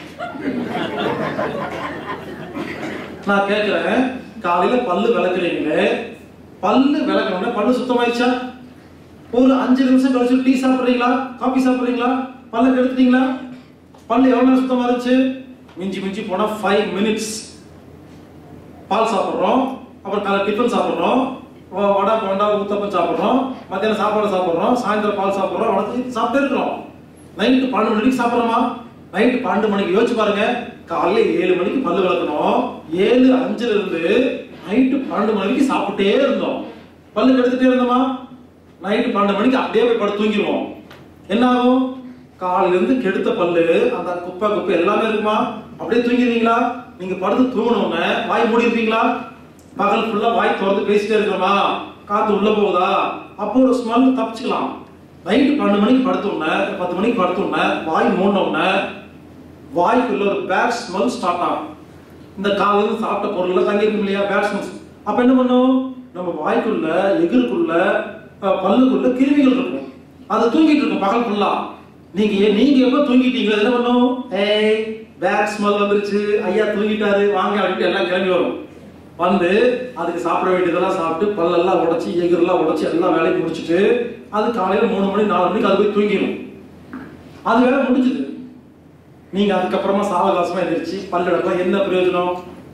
நான் கேக்குறேன் காலையில பல்லு விளக்குறீங்களே பல்லு விளக்கணும்னா பல்லு சுத்தமாயிடுச்சா ஒரு அஞ்சு நிமிஷம் கழிச்சு டீ சாப்பிடுறீங்களா காபி சாப்பிடுறீங்களா பல்ல கெடுத்துட்டீங்களா பல்லு எவ்வளவு நேரம் சுத்தமா இருந்துச்சு மிஞ்சி மிஞ்சி போனா ஃபைவ் மினிட்ஸ் பால் சாப்பிடுறோம் அப்புறம் காலை டிஃபன் சாப்பிடுறோம் வ- வடை போண்டா ஊத்தப்பம் சாப்பிடுறோம் மத்தியானம் சாப்பாடு சாப்பிடுறோம் சாயந்தரம் பால் சாப்பிடுறோம் வடக்கு சாப்பிட்டே இருக்கிறோம் நைட்டு பன்னெண்டு மணிக்கு சாப்பிடுறோமா நைட்டு பன்னெண்டு மணிக்கு யோசிச்சு பாருங்க காலையில ஏழு மணிக்கு பல்லு விளக்கணும் ஏழு அஞ்சுல இருந்து நைட்டு பன்னெண்டு மணிக்கு சாப்பிட்டே இருந்தோம் பல்லு கெடுத்துட்டே இருந்தோமா நைட்டு பன்னெண்டு மணிக்கு அப்படியே போய் படுத்து தூங்கிடுவோம் என்ன ஆகும் காலையில இருந்து கெடுத்த பல்லு அந்த குப்பை குப்பை எல்லாமே இருக்குமா அப்படியே தூங்கிடுவீங்களா நீங்க படுத்து தூங்கினோன்னு வாய் மூடி இருப்பீங்களா பகல் ஃபுல்லா வாய் திறந்து பேசிட்டே இருக்கிறோமா காத்து உள்ள போகுதா அப்போ ஒரு ஸ்மெல் தப்பிச்சுக்கலாம் நைட்டு பன்னெண்டு மணிக்கு படுத்தோன்னே பத்து மணிக்கு படுத்தோன்னே வாய் மூடினோடனே வாய்க்குள்ள ஒரு பேட் ஸ்மெல் ஸ்டார்ட் ஆகும் இந்த காலையில இருந்து சாப்பிட்ட பொருள்ல தங்கியிருக்கும் இல்லையா பேட் ஸ்மெல் அப்ப என்ன பண்ணும் நம்ம வாய்க்குள்ள எகிருக்குள்ள அஹ், பல்லுக்குள்ள கிருமிகள் இருக்கும் அது தூங்கிட்டு இருக்கும் பகல் ஃபுல்லா நீங்க ஏ- நீங்க எப்ப தூங்கிட்டீங்களோ அது என்ன பண்ணும் ஏய் பேட் ஸ்மெல் வந்துருச்சு ஐயா தூங்கிட்டாரு வாங்க அப்படின்ட்டு எல்லாம் கிளம்பி வரும் வந்து அதுக்கு சாப்பிட வேண்டியதெல்லாம் சாப்பிட்டு பல்லெல்லாம் உடைச்சி எகிரெல்லாம் உடைச்சி எல்லா வேலையும் முடிச்சிட்டு அது காலையில மூணு மணி நாலு மணிக்கு அது போய் தூங்கிடும் அது வேலை முடிஞ்சது நீங்க அதுக்கப்புறமா சாவகாசமா எந்திரிச்சு பல்லு விளக்கலாம் என்ன பிரயோஜனம்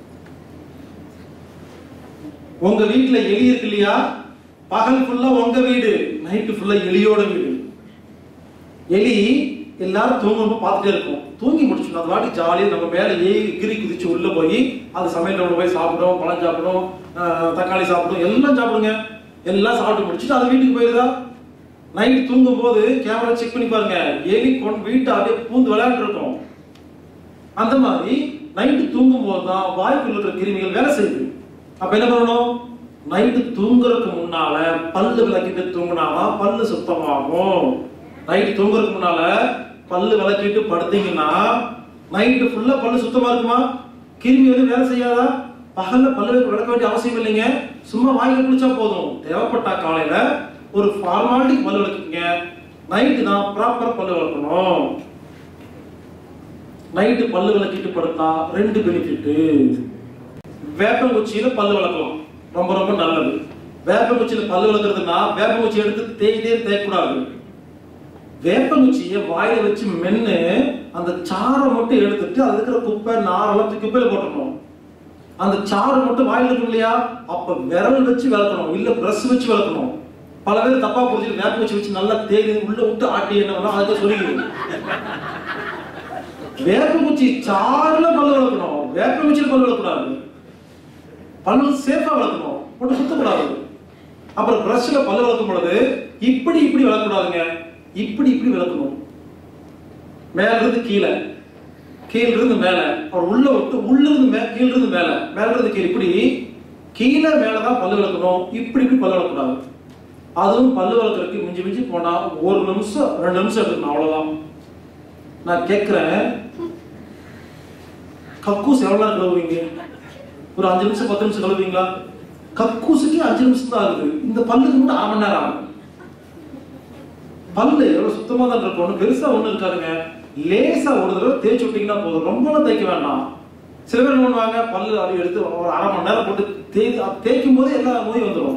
உங்க வீட்டுல எலி இருக்கு இல்லையா பகல் ஃபுல்லா உங்க வீடு நைட்டு ஃபுல்லா எலியோட வீடு எலி எல்லாரும் தூங்கும்போது பார்த்துட்டே இருக்கும் தூங்கி முடிச்சிடும் அது வாட்டி ஜாலியாக நம்ம மேலே ஏறி கிரி குதிச்சு உள்ள போய் அது சமையல் உள்ள போய் சாப்பிடும் பழம் சாப்பிடும் ஆஹ், தக்காளி சாப்பிடும் எல்லாம் சாப்பிடுங்க எல்லாம் சாப்பிட்டு முடிச்சுட்டு அது வீட்டுக்கு போயிருதா நைட் தூங்கும் போது கேமரா செக் பண்ணி பாருங்க எலி கொண்டு வீட்டை அப்படியே பூந்து விளையாண்டு இருக்கும் அந்த மாதிரி நைட்டு தூங்கும் போது தான் வாய்க்குள்ள இருக்கிற கிருமிகள் வேலை செய்யுது அப்ப என்ன பண்ணணும் நைட்டு தூங்குறதுக்கு முன்னால பல்லு விளக்கிட்டு தூங்கினாதான் பல்லு சுத்தமாகும் நைட்டு தூங்குறதுக்கு முன்னால பல்லு விளக்கிட்டு படுத்தீங்கன்னா நைட்டு ஃபுல்லா பல்லு சுத்தமா இருக்குமா கிருமி எதுவும் வேலை செய்யாதா பகல்ல பல்லு விளக்க வேண்டிய அவசியம் இல்லைங்க சும்மா வாயில குளிச்சா போதும் தேவைப்பட்டா காலையில ஒரு ஃபார்மாலிட்டிக்கு பல்லு விளக்குங்க நைட்டு தான் ப்ராப்பர் பல்லு விளக்கணும் நைட்டு பல்லு விளக்கிட்டு படுத்தா ரெண்டு பெனிஃபிட்டு வேப்பங்குச்சியில பல்லு விளக்கலாம் ரொம்ப ரொம்ப நல்லது வேப்பங்குச்சியில பல்லு விளக்குறதுன்னா வேப்பங்குச்சி எடுத்து தேய்தே தேய்க்கூடாது வேப்பங்குச்சியை வாயில வச்சு மென்னு அந்த சாறை மட்டும் எடுத்துட்டு அதுல இருக்கிற குப்பை நாரெல்லாம் தூக்கி குப்பையில போட்டுடணும் அந்த சாறு மட்டும் வாயில இருக்கும் இல்லையா அப்ப விரல் வச்சு விளக்கணும் இல்ல பிரஷ் வச்சு விளக்கணும் பல பேர் தப்பா புரிஞ்சுட்டு வேப்பங்குச்சி வச்சு நல்லா தேய்து உள்ள விட்டு ஆட்டி என்ன பண்ணலாம் அதுக்கு சொல்லிக்கணும் வேப்பங்குச்சி சாறுல பல்லு விளக்கணும் வேப்பங்குச்சியில பல்லு விளக்கக்கூடாது பல்லு சேஃபா விளக்கணும் போட்டு சுத்தக்கூடாது அப்புறம் பிரஷ்ல பல்லு விளக்கும் பொழுது இப்படி இப்படி விளக்கக்கூடாதுங்க இப்படி இப்படி விளக்கணும் மேல இருந்து கீழே கீழ இருந்து மேல அவர் உள்ள விட்டு உள்ள இருந்து மே கீழ இருந்து மேல மேல இருந்து கீழே இப்படி கீழே மேலே தான் பல்லு விளக்கணும் இப்படி இப்படி பல்லு விளக்கக்கூடாது அதுவும் பல்லு விளக்குறதுக்கு மிஞ்சி மிஞ்சி போனா ஒரு நிமிஷம் ரெண்டு நிமிஷம் எடுத்துக்கணும் அவ்வளவுதான் நான் கேட்கிறேன் கக்கூஸ் எவ்வளவு நேரம் கழுவுவீங்க ஒரு அஞ்சு நிமிஷம் பத்து நிமிஷம் கழுவுவீங்களா கக்கூசுக்கு அஞ்சு நிமிஷம் தான் ஆகுது இந்த பல்லுக்கு மட்டும் அரை மணி நேரம் ஆகும் பல்லு எவ்வளவு சுத்தமா தான் இருக்கும் ஒன்றும் பெருசா ஒண்ணும் இருக்காதுங்க லேசா ஒரு தடவை தேய்ச்சி விட்டீங்கன்னா போதும் ரொம்பலாம் தேய்க்க வேண்டாம் சில பேர் என்ன பண்ணுவாங்க பல்லு அப்படி எடுத்து ஒரு அரை மணி நேரம் போட்டு தேய் தேய்க்கும் போது எல்லா நோயும் வந்துடும்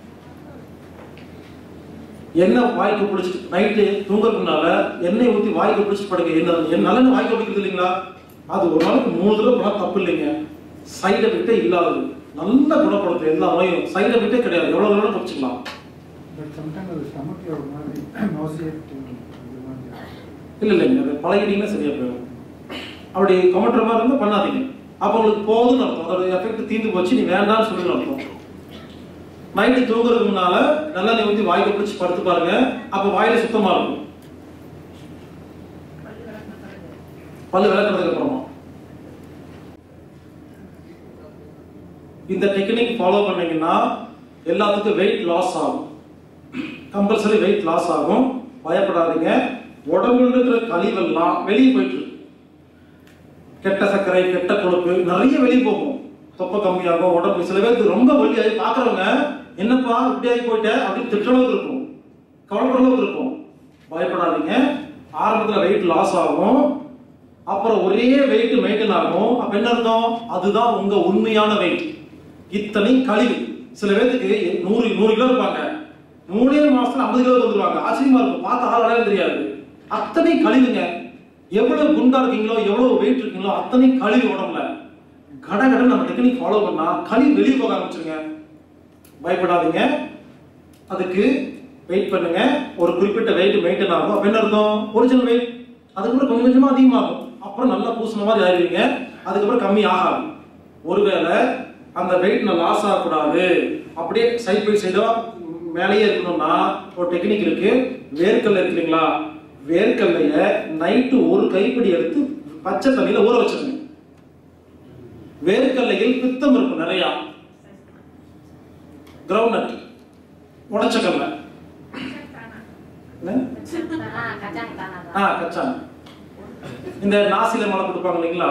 எண்ணெய் வாய்க்கு பிடிச்சிட்டு நைட்டு தூங்குறதுனால எண்ணெய் ஊற்றி வாய்க்கு பிடிச்சிட்டு படுங்க என்ன என் நல்லெண்ணெய் வாய்க்கு பிடிக்கிறது இல்லைங்களா அது ஒரு நாளைக்கு மூணு தடவை பண்ணால் தப்பு இல்லைங்க சைடு எஃபெக்டே இல்லாதது நல்ல குணப்படுத்தும் எல்லா நோயும் சைடு எஃபெக்டே கிடையாது எவ்வளோ வேணாலும் குடிச்சிக்கலாம் பட் சம்டைம் அது ஸ்டமக்கில் ஒரு மாதிரி நாசியேட் இது மாதிரி இல்லை இல்லைங்க அது பழகிட்டீங்கன்னா சரியா போயிடும் அப்படி கமெண்ட்ற மாதிரி இருந்தால் பண்ணாதீங்க அப்போ உங்களுக்கு போதும்னு அர்த்தம் அதோட எஃபெக்ட் தீர்ந்து போச்சு நீ வேண்டாம்னு சொல்லி அர்த்தம் நைட்டு தூங்குறதுக்கு முன்னால நல்லா நீ ஊற்றி வாய்க்கு பிடிச்சி படுத்து பாருங்க அப்போ வாயில சுத்தமா இருக்கும் பல்லு விளக்குறதுக்கு அப்புறமா இந்த டெக்னிக் ஃபாலோ பண்ணீங்கன்னா எல்லாத்துக்கும் வெயிட் லாஸ் ஆகும் கம்பல்சரி வெயிட் லாஸ் ஆகும் பயப்படாதீங்க உடம்புல இருக்கிற கழிவெல்லாம் வெளியே போயிட்டு இருக்கு கெட்ட சர்க்கரை கெட்ட கொழுப்பு நிறைய வெளியே போகும் தொப்பை கம்மியாகும் உடம்பு சில பேருக்கு ரொம்ப வலி ஆகி பார்க்குறவங்க என்னப்பா இப்படி ஆகி போயிட்ட அப்படின்னு திட்டுற அளவுக்கு இருக்கும் கவலைப்படுற அளவுக்கு இருக்கும் பயப்படாதீங்க ஆரம்பத்தில் வெயிட் லாஸ் ஆகும் அப்புறம் ஒரே வெயிட் மெயின்டைன் ஆகும் அப்ப என்ன அர்த்தம் அதுதான் உங்க உண்மையான வெயிட் இத்தனை கழிவு சில பேர்த்துக்கு நூறு நூறு கிலோ இருப்பாங்க மூணே மாசத்துல ஐம்பது கிலோ வந்துருவாங்க ஆச்சரியமா இருக்கும் பார்த்த ஆள் அடையாளம் தெரியாது அத்தனை கழிவுங்க எவ்வளவு குண்டா இருக்கீங்களோ எவ்வளவு வெயிட் இருக்கீங்களோ அத்தனை கழிவு உடம்புல கட கட நம்ம டெக்னிக் ஃபாலோ பண்ணா கழிவு வெளியே போக ஆரம்பிச்சிருங்க பயப்படாதீங்க அதுக்கு வெயிட் பண்ணுங்க ஒரு குறிப்பிட்ட வெயிட் மெயின்டைன் ஆகும் அப்ப என்ன அர்த்தம் ஒரிஜினல் வெயிட் அதுக்கப்புறம் கொஞ்சம் கொஞ்சமா அதிகமாகும் அப்புறம் நல்லா பூசின மாதிரி ஆயிருவீங்க அதுக்கப்புறம் கம்மி ஆகாது ஒருவேளை அந்த வெயிட் நான் லாஸ் ஆகக்கூடாது அப்படியே சைட் பை சைடா மேலேயே இருக்கணும்னா ஒரு டெக்னிக் இருக்கு வேர்க்கல்ல இருக்கு இல்லைங்களா வேர்க்கல்லைய நைட்டு ஒரு கைப்பிடி எடுத்து பச்சை தண்ணியில ஊற வச்சிருங்க வேர்க்கல்லையில் பித்தம் இருக்கும் நிறையா கிரவுண்ட் உடைச்ச கடலை என்ன? கச்சாங்க தானா ஆ கச்சான் இந்த நாசில மலை கொடுப்பாங்க இல்லைங்களா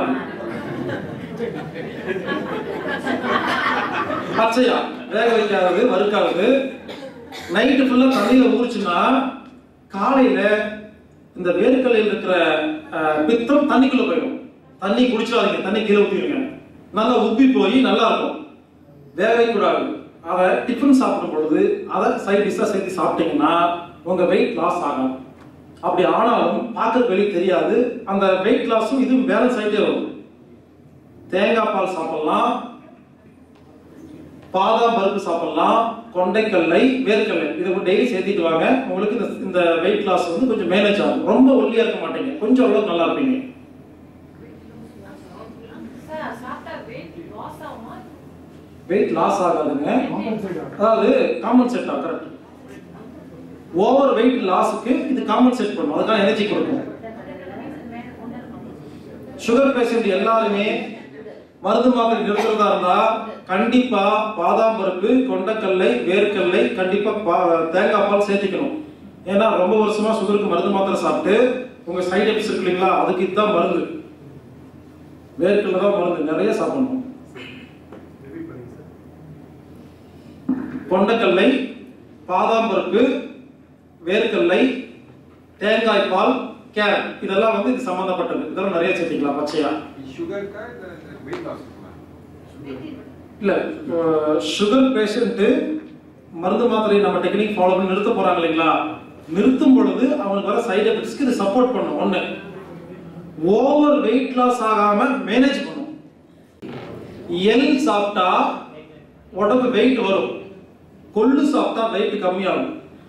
பச்சையா வேக வைக்காதது வறுக்காதது நைட்டு ஃபுல்லா தண்ணியில ஊறிச்சுன்னா காலையில இந்த வேர்க்கல்லையில் இருக்கிற அஹ், பித்தம் தண்ணிக்குள்ள போயிடும் தண்ணி குடிச்சிடாதீங்க தண்ணி கீழே ஊத்திடுங்க நல்லா உப்பி போய் நல்லா இருக்கும் வேக வைக்கக்கூடாது அதை டிஃபன் சாப்பிடும் பொழுது அதை சைட் டிஷ்ஷாக சேர்த்து சாப்பிட்டீங்கன்னா உங்க வெயிட் லாஸ் ஆகும் அப்படி ஆனாலும் பார்க்கறதுக்கு வெளியே தெரியாது அந்த வெயிட் லாஸும் இதுவும் பேலன்ஸ் ஆகிட்டே வரும் தேங்காய் பால் சாப்பிடலாம் பாதாம் பருப்பு சாப்பிடலாம் கொண்டைக்கல்லை வேர்க்கல்லை இதை டெய்லி சேர்த்திட்டு வாங்க உங்களுக்கு இந்த இந்த வெயிட் லாஸ் வந்து கொஞ்சம் மேனேஜ் ஆகும் ரொம்ப ஒல்லியா இருக்க மாட்டீங்க கொஞ்சம் அளவுக்கு நல்லா இருப்பீங்க சார் சாப்பிட்டா வெயிட் லாஸ் ஆகுமா வெயிட் லாஸ் ஆகாதுங்க காம்பன்சேட் ஆகும் அதாவது காம்பன்சேட் ஆகும் கரெக்ட் ஓவர் வெயிட் லாஸுக்கு இது காம்பன்சேட் பண்ணும் அதுக்கான எனர்ஜி கொடுக்கும் சுகர் பேஷண்ட் எல்லாருமே மருந்து மாத்திரை நிறுத்துறதா இருந்தா கண்டிப்பா பாதாம் பருப்பு கொண்டக்கல்லை வேர்க்கல்லை கண்டிப்பா பா- தேங்காய் பால் சேர்த்திக்கணும் ஏன்னா ரொம்ப வருஷமா சுகருக்கு மருந்து மாத்திரை சாப்பிட்டு உங்க சைடு எஃபெக்ட்ஸ் இருக்கு இல்லைங்களா அதுக்கு இதுதான் மருந்து வேர்க்கல்ல தான் மருந்து நிறைய சாப்பிடணும் ரிப்பீட் பண்ணுங்க சார் கொண்டக்கல்லை பாதாம் பருப்பு வேர்க்கல்லை தேங்காய் பால் கேரட் இதெல்லாம் வந்து இது சம்பந்தப்பட்டது இதெல்லாம் நிறைய சேர்த்திக்கலாம் பச்சையா சுகருக்கா இல்லை வெயிட் லாஸ் இல்ல சுகர் பேஷண்ட் மருந்து மாத்திரை நம்ம டெக்னிக் ஃபாலோ பண்ணி நிறுத்த போறாங்க இல்லைங்களா நிறுத்தும் பொழுது அவங்களுக்கு வர சைடு எஃபெக்ட்ஸ்க்கு இது சப்போர்ட் பண்ணும் ஒண்ணு ஓவர் வெயிட் லாஸ் ஆகாம மேனேஜ் பண்ணும் எல் சாப்பிட்டா உடம்பு வெயிட் வரும் கொள்ளு சாப்பிட்டா வெயிட் கம்மியாகும்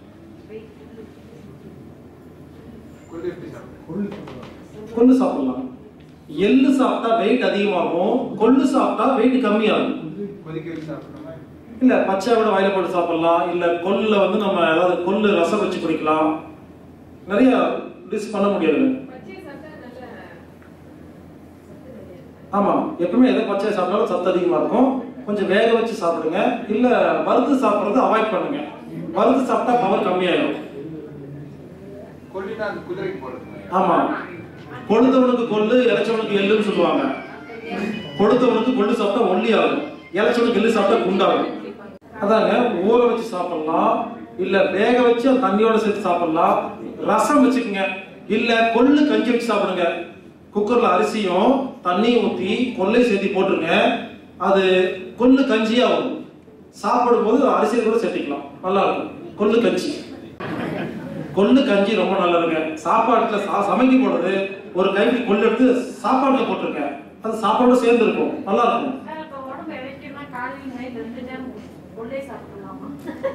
கொள்ளு எப்படி சாப்பிடுறது கொள்ளு சொல்லுவாங்க. கொள்ளு சாப்பிடலாம் எள்ளு சாப்பிட்டா வெயிட் அதிகமாகும் கொள்ளு சாப்பிட்டா வெயிட் கம்மியாகும் கொதிக்க வச்சு சாப்பிடணுமா இல்ல பச்சை விட வாயில போட்டு சாப்பிடலாம் இல்ல கொல்லுல வந்து நம்ம ஏதாவது கொள்ளு ரசம் வச்சு குடிக்கலாம் நிறைய டிஷ் பண்ண முடியாது பச்சை சாப்பிட்டா நல்ல சத்து நிறைய இருக்கு. ஆமா எப்பவுமே எதை பச்சை சாப்பிட்டாலும் சத்து அதிகமா இருக்கும் கொஞ்சம் வேக வச்சு சாப்பிடுங்க இல்ல வறுத்து சாப்பிடுறது அவாய்ட் பண்ணுங்க வறுத்து சாப்பிட்டா பவர் கம்மியாயிடும் கொல்லினா அந்த குதிரைக்கு போடுறது ஆமா கொழுத்தவனுக்கு கொள்ளு இறைச்சவனுக்கு எள்ளுன்னு சொல்லுவாங்க கொழுத்தவனுக்கு கொள்ளு சாப்பிட்டா ஒல்லி ஆகும் இறைச்சவனுக்கு எள்ளு சாப்பிட்டா குண்டாகும் அதாங்க ஊற வச்சு சாப்பிடலாம் இல்ல வேக வச்சு அந்த தண்ணியோட சேர்த்து சாப்பிடலாம் ரசம் வச்சுக்கோங்க இல்ல கொள்ளு கஞ்சி வச்சு சாப்பிடுங்க குக்கர்ல அரிசியும் தண்ணியும் ஊத்தி கொள்ளையும் சேர்த்து போட்டுருங்க அது கொள்ளு கஞ்சியா வரும் சாப்பிடும்போது அரிசியை கூட சேர்த்திக்கலாம் நல்லா இருக்கும் கொள்ளு கஞ்சி கொள்ளு கஞ்சி ரொம்ப நல்லதுங்க சாப்பாட்டுல சா- சமைக்க போடுறது ஒரு கைக்கு கொள்ளு எடுத்து சாப்பாடுல போட்டுருங்க அது சாப்பாடு சேர்ந்து இருக்கும் நல்லா இருக்கும் சார் இப்போ உடம்பு இழைக்குன்னா காலையில் நைட் ரெண்டு டைம் உள்ளே சாப்பிடலாமா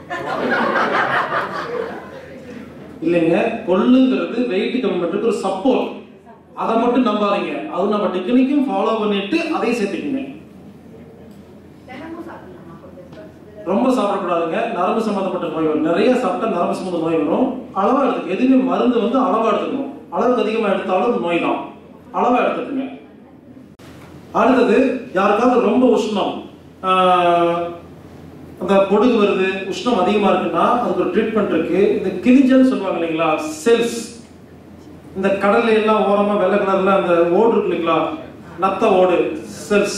இல்லைங்க கொள்ளுங்கிறது வெயிட் கம்மி பண்றதுக்கு ஒரு சப்போர்ட் அதை மட்டும் நம்பாதீங்க அது நம்ம டெக்னிக்கும் ஃபாலோ பண்ணிட்டு அதையும் சேர்த்துக்குங்க தினமும் சாப்பிடலாமா கொஞ்சம் ரொம்ப சாப்பிடக்கூடாதுங்க நரம்பு சம்பந்தப்பட்ட நோய் வரும் நிறைய சாப்பிட்டா நரம்பு சம்பந்த நோய் வரும் அளவா எடுத்துக்க எதுவுமே மருந்து வந்து அளவா எடுத்துக்கணும் அளவுக்கு அதிகமா எடுத்தாலும் நோய் தான் அளவா எடுத்துக்கங்க அடுத்தது யாருக்காவது ரொம்ப உஷ்ணம் ஆஹ், அந்த பொடுகு வருது உஷ்ணம் அதிகமா இருக்குன்னா அதுக்கு ஒரு ட்ரீட்மெண்ட் இருக்கு இந்த கிளிஞ்சல்னு சொல்லுவாங்க இல்லைங்களா செல்ஸ் இந்த கடல்ல எல்லாம் ஓரமா வெள்ளை கலர்ல அந்த ஓடு இருக்கு இல்லைங்களா நத்த ஓடு செல்ஸ்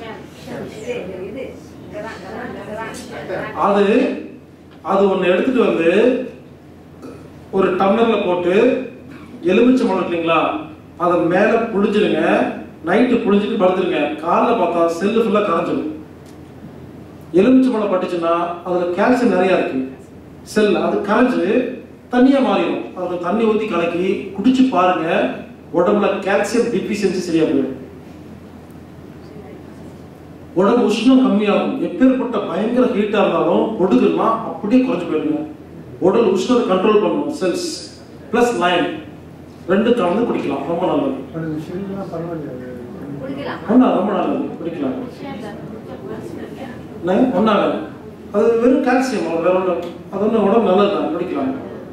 அது அது ஒண்ணு எடுத்துட்டு வந்து ஒரு டம்ளர்ல போட்டு எலுமிச்சை பழம் இல்லைங்களா அதை மேல புழிஞ்சிருங்க நைட்டு புழிஞ்சிட்டு படுத்துருங்க காலைல பார்த்தா செல்லு ஃபுல்லா கரைஞ்சிடும் எலுமிச்சை பழம் பட்டுச்சுன்னா அதுல கால்சியம் நிறைய இருக்கு செல் அது கரைஞ்சு தண்ணியா மாறிடும் அதுல தண்ணி ஊத்தி கலக்கி குடிச்சு பாருங்க உடம்புல கால்சியம் டிஃபிஷியன்சி சரியா போயிடும் உடம்பு உஷ்ணம் கம்மியாகும் எப்பேற்பட்ட பயங்கர ஹீட்டா இருந்தாலும் பொடுகுலாம் அப்படியே குறைஞ்சு போயிடுங்க உடல் உஷ்ணத்தை கண்ட்ரோல் பண்ணும் செல்ஸ் பிளஸ் லைன் ரெண்டு கலந்து குடிக்கலாம் ரொம்ப நல்லது அது ஷெல்லாம் பரவாயில்லையா அது? ஒண்ணா ரொம்ப நல்லது குடிக்கலாம் என்ன? ஒண்ணாகாது அது வெறும் கால்சியம் அவ்வளவு வேற ஒண்ணு அது ஒண்ணு உடம்பு நல்லது தான் குடிக்கலாம்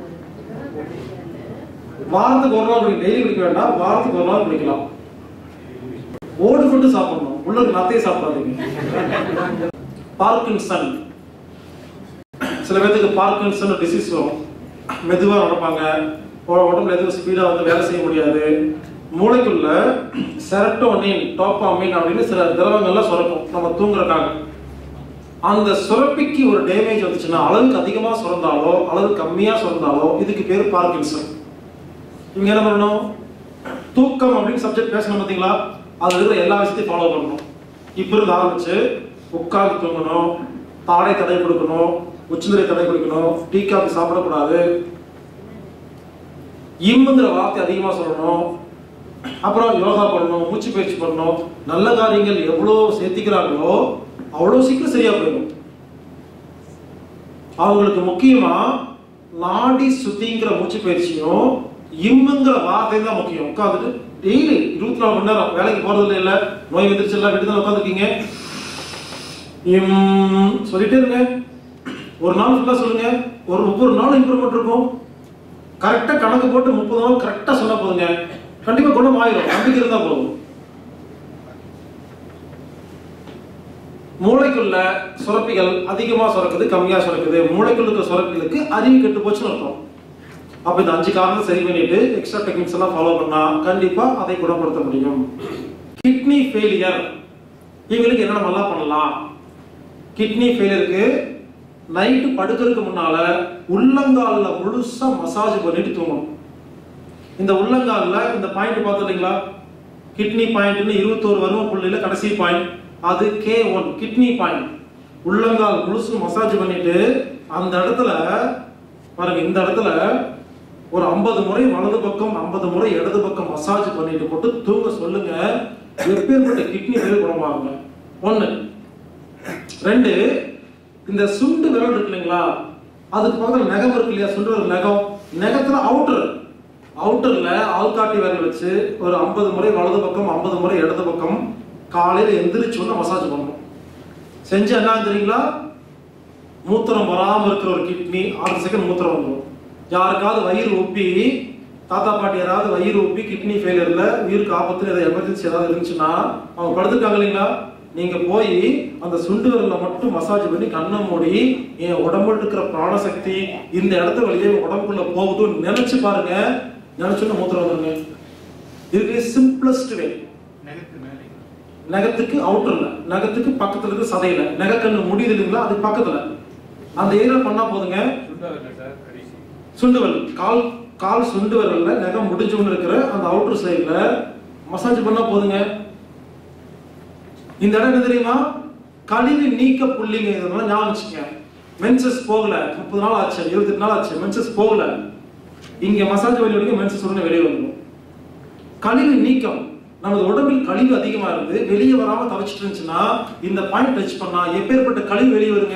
வாரத்துக்கு ஒரு நாள் குடிக்க டெய்லி குடிக்க வேண்டாம் வாரத்துக்கு ஒரு நாள் குடிக்கலாம் ஓடு கொண்டு சாப்பிடணும் உள்ள நத்தையை சாப்பிடாதீங்க பார்க்கின்சன் சில பேர்த்துக்கு பார்க்கின்சன் டிசீஸ் வரும் மெதுவா நடப்பாங்க உ- உடம்புல எதுவும் ஸ்பீடா வந்து வேலை செய்ய முடியாது மூளைக்குள்ள செரட்டோனின் டோப்பாமின் அப்படின்னு சில திரவங்கள்லாம் சுரக்கும் நம்ம தூங்குறதுக்காக அந்த சுரப்பிக்கு ஒரு டேமேஜ் வந்துச்சுன்னா அளவுக்கு அதிகமா சுரந்தாலோ அளவு கம்மியா சுரந்தாலோ இதுக்கு பேர் பார்க்கின்சன் இவங்க என்ன பண்ணணும் தூக்கம் அப்படின்னு சப்ஜெக்ட் பேசணும் பார்த்தீங்களா அதுல இருக்கிற எல்லா விஷயத்தையும் ஃபாலோ பண்ணணும் இப்ப இருந்து ஆரம்பிச்சு உட்கார்ந்து தூங்கணும் தாடை தடை கொடுக்கணும் உச்சந்தரை தடை கொடுக்கணும் டீ காபி சாப்பிடக்கூடாது இம்முங்கிற வார்த்தை அதிகமா சொல்லணும் அப்புறம் யோகா பண்ணணும் மூச்சு பயிற்சி பண்ணணும் நல்ல காரியங்கள் எவ்வளோ சேர்த்திக்கிறாங்களோ அவ்வளோ சீக்கிரம் சரியா போயிடும் அவங்களுக்கு முக்கியமா நாடி சுத்திங்கிற மூச்சு பயிற்சியும் இம்முங்கிற வார்த்தை தான் முக்கியம் உட்காந்துட்டு டெய்லி இருபத்தி நாலு மணி நேரம் வேலைக்கு போறது இல்ல நோய் வந்துருச்சு எல்லாம் வீட்டு தான் உட்காந்துருக்கீங்க இம் சொல்லிட்டே இருங்க ஒரு நாள் ஃபுல்லா சொல்லுங்க ஒரு ஒவ்வொரு நாளும் இம்ப்ரூவ்மெண்ட் இருக்கும் கரெக்டா கணக்கு போட்டு முப்பது நாள் கரெக்டா சொன்னா போதுங்க கண்டிப்பா குணம் ஆயிரும் நம்பிக்கை இருந்தா போதும் மூளைக்குள்ள சுரப்பிகள் அதிகமா சுரக்குது கம்மியா சுரக்குது மூளைக்குள்ள இருக்க சுரப்பிகளுக்கு அறிவு கெட்டு போச்சுன்னு அர்த்தம் அப்ப இந்த அஞ்சு காரணம் சரி பண்ணிட்டு எக்ஸ்ட்ரா டெக்னிக்ஸ் எல்லாம் ஃபாலோ பண்ணா கண்டிப்பா அதை குணப்படுத்த முடியும் கிட்னி ஃபெயிலியர் இவங்களுக்கு என்னென்ன நல்லா பண்ணலாம் கிட்னி ஃபெயிலியருக்கு நைட்டு படுக்கிறதுக்கு முன்னால உள்ளங்கால்ல முழுசா மசாஜ் பண்ணிட்டு தூங்கணும் இந்த உள்ளங்கால்ல இந்த பாயிண்ட் பார்த்தோம் இல்லைங்களா கிட்னி பாயிண்ட்னு இருபத்தோரு வருவ புள்ளியில கடைசி பாயிண்ட் அது கே ஒன் கிட்னி பாயிண்ட் உள்ளங்கால் முழுசு மசாஜ் பண்ணிட்டு அந்த இடத்துல பாருங்க இந்த இடத்துல ஒரு ஐம்பது முறை வலது பக்கம் ஐம்பது முறை இடது பக்கம் மசாஜ் பண்ணிட்டு போட்டு தூங்க சொல்லுங்க எப்பேற்பட்ட கிட்னி ஃபெயில் குணமாகுங்க ஒண்ணு ரெண்டு இந்த சுண்டு விரல் இருக்கு இல்லைங்களா அதுக்கு பக்கத்துல நகம் இருக்கு இல்லையா சுண்டு விரல் நகம் நகத்துல அவுட்டர் அவுட்டர்ல ஆள்காட்டி விரல் வச்சு ஒரு ஐம்பது முறை வலது பக்கம் ஐம்பது முறை இடது பக்கம் காலையில எந்திரிச்சு வந்து மசாஜ் பண்ணணும் செஞ்சு என்ன தெரியுங்களா மூத்திரம் வராம இருக்கிற ஒரு கிட்னி ஆறு செகண்ட் மூத்திரம் வந்துடும் யாருக்காவது வயிறு உப்பி தாத்தா பாட்டி யாராவது வயிறு உப்பி கிட்னி ஃபெயிலியர்ல உயிருக்கு ஆபத்துல ஏதாவது எமர்ஜென்சி ஏதாவது இருந்துச்சுன்னா அவங்க படுத்துருக்காங்க இல்லைங்களா நீங்க போய் அந்த சுண்டு விரல்ல மட்டும் மசாஜ் பண்ணி கண்ணை மூடி என் உடம்புல இருக்கிற பிராணசக்தி இந்த இடத்து வழியே என் உடம்புக்குள்ள போகுதுன்னு நினைச்சு பாருங்க நினைச்சுன்னு மூத்திரம் வந்துருங்க இதுக்கு சிம்பிளஸ்ட் வே நகத்து மேலே நகத்துக்கு அவுட்டர்ல நகத்துக்கு பக்கத்துல இருக்கு சதையில நகக்கண்ணு முடியுது இல்லைங்களா அது பக்கத்துல அந்த ஏரியா பண்ணா போதுங்க சுண்டா இல்லை சார் கடைசி சுண்டு விரல் கால் கால் சுண்டு விரல்ல நகம் முடிஞ்சவங்க இருக்கிற அந்த அவுட்டர் சைடுல மசாஜ் பண்ணா போதுங்க இந்த இடம் என்ன தெரியுமா கழிவு நீக்க புள்ளிங்க இதெல்லாம் ஞாபகம் வச்சுக்கங்க மென்சஸ் போகல முப்பது நாள் ஆச்சு இருபத்தெட்டு நாள் ஆச்சு மென்சஸ் போகல இங்க மசாஜ் வழி வரைக்கும் மென்சஸ் உடனே வெளியே வந்துடும் கழிவு நீக்கம் நமது உடம்பில் கழிவு அதிகமா இருந்து வெளியே வராம தவிச்சிட்டு இருந்துச்சுன்னா இந்த பாயிண்ட் டச் பண்ணா எப்பேற்பட்ட கழிவு வெளியே வருங்க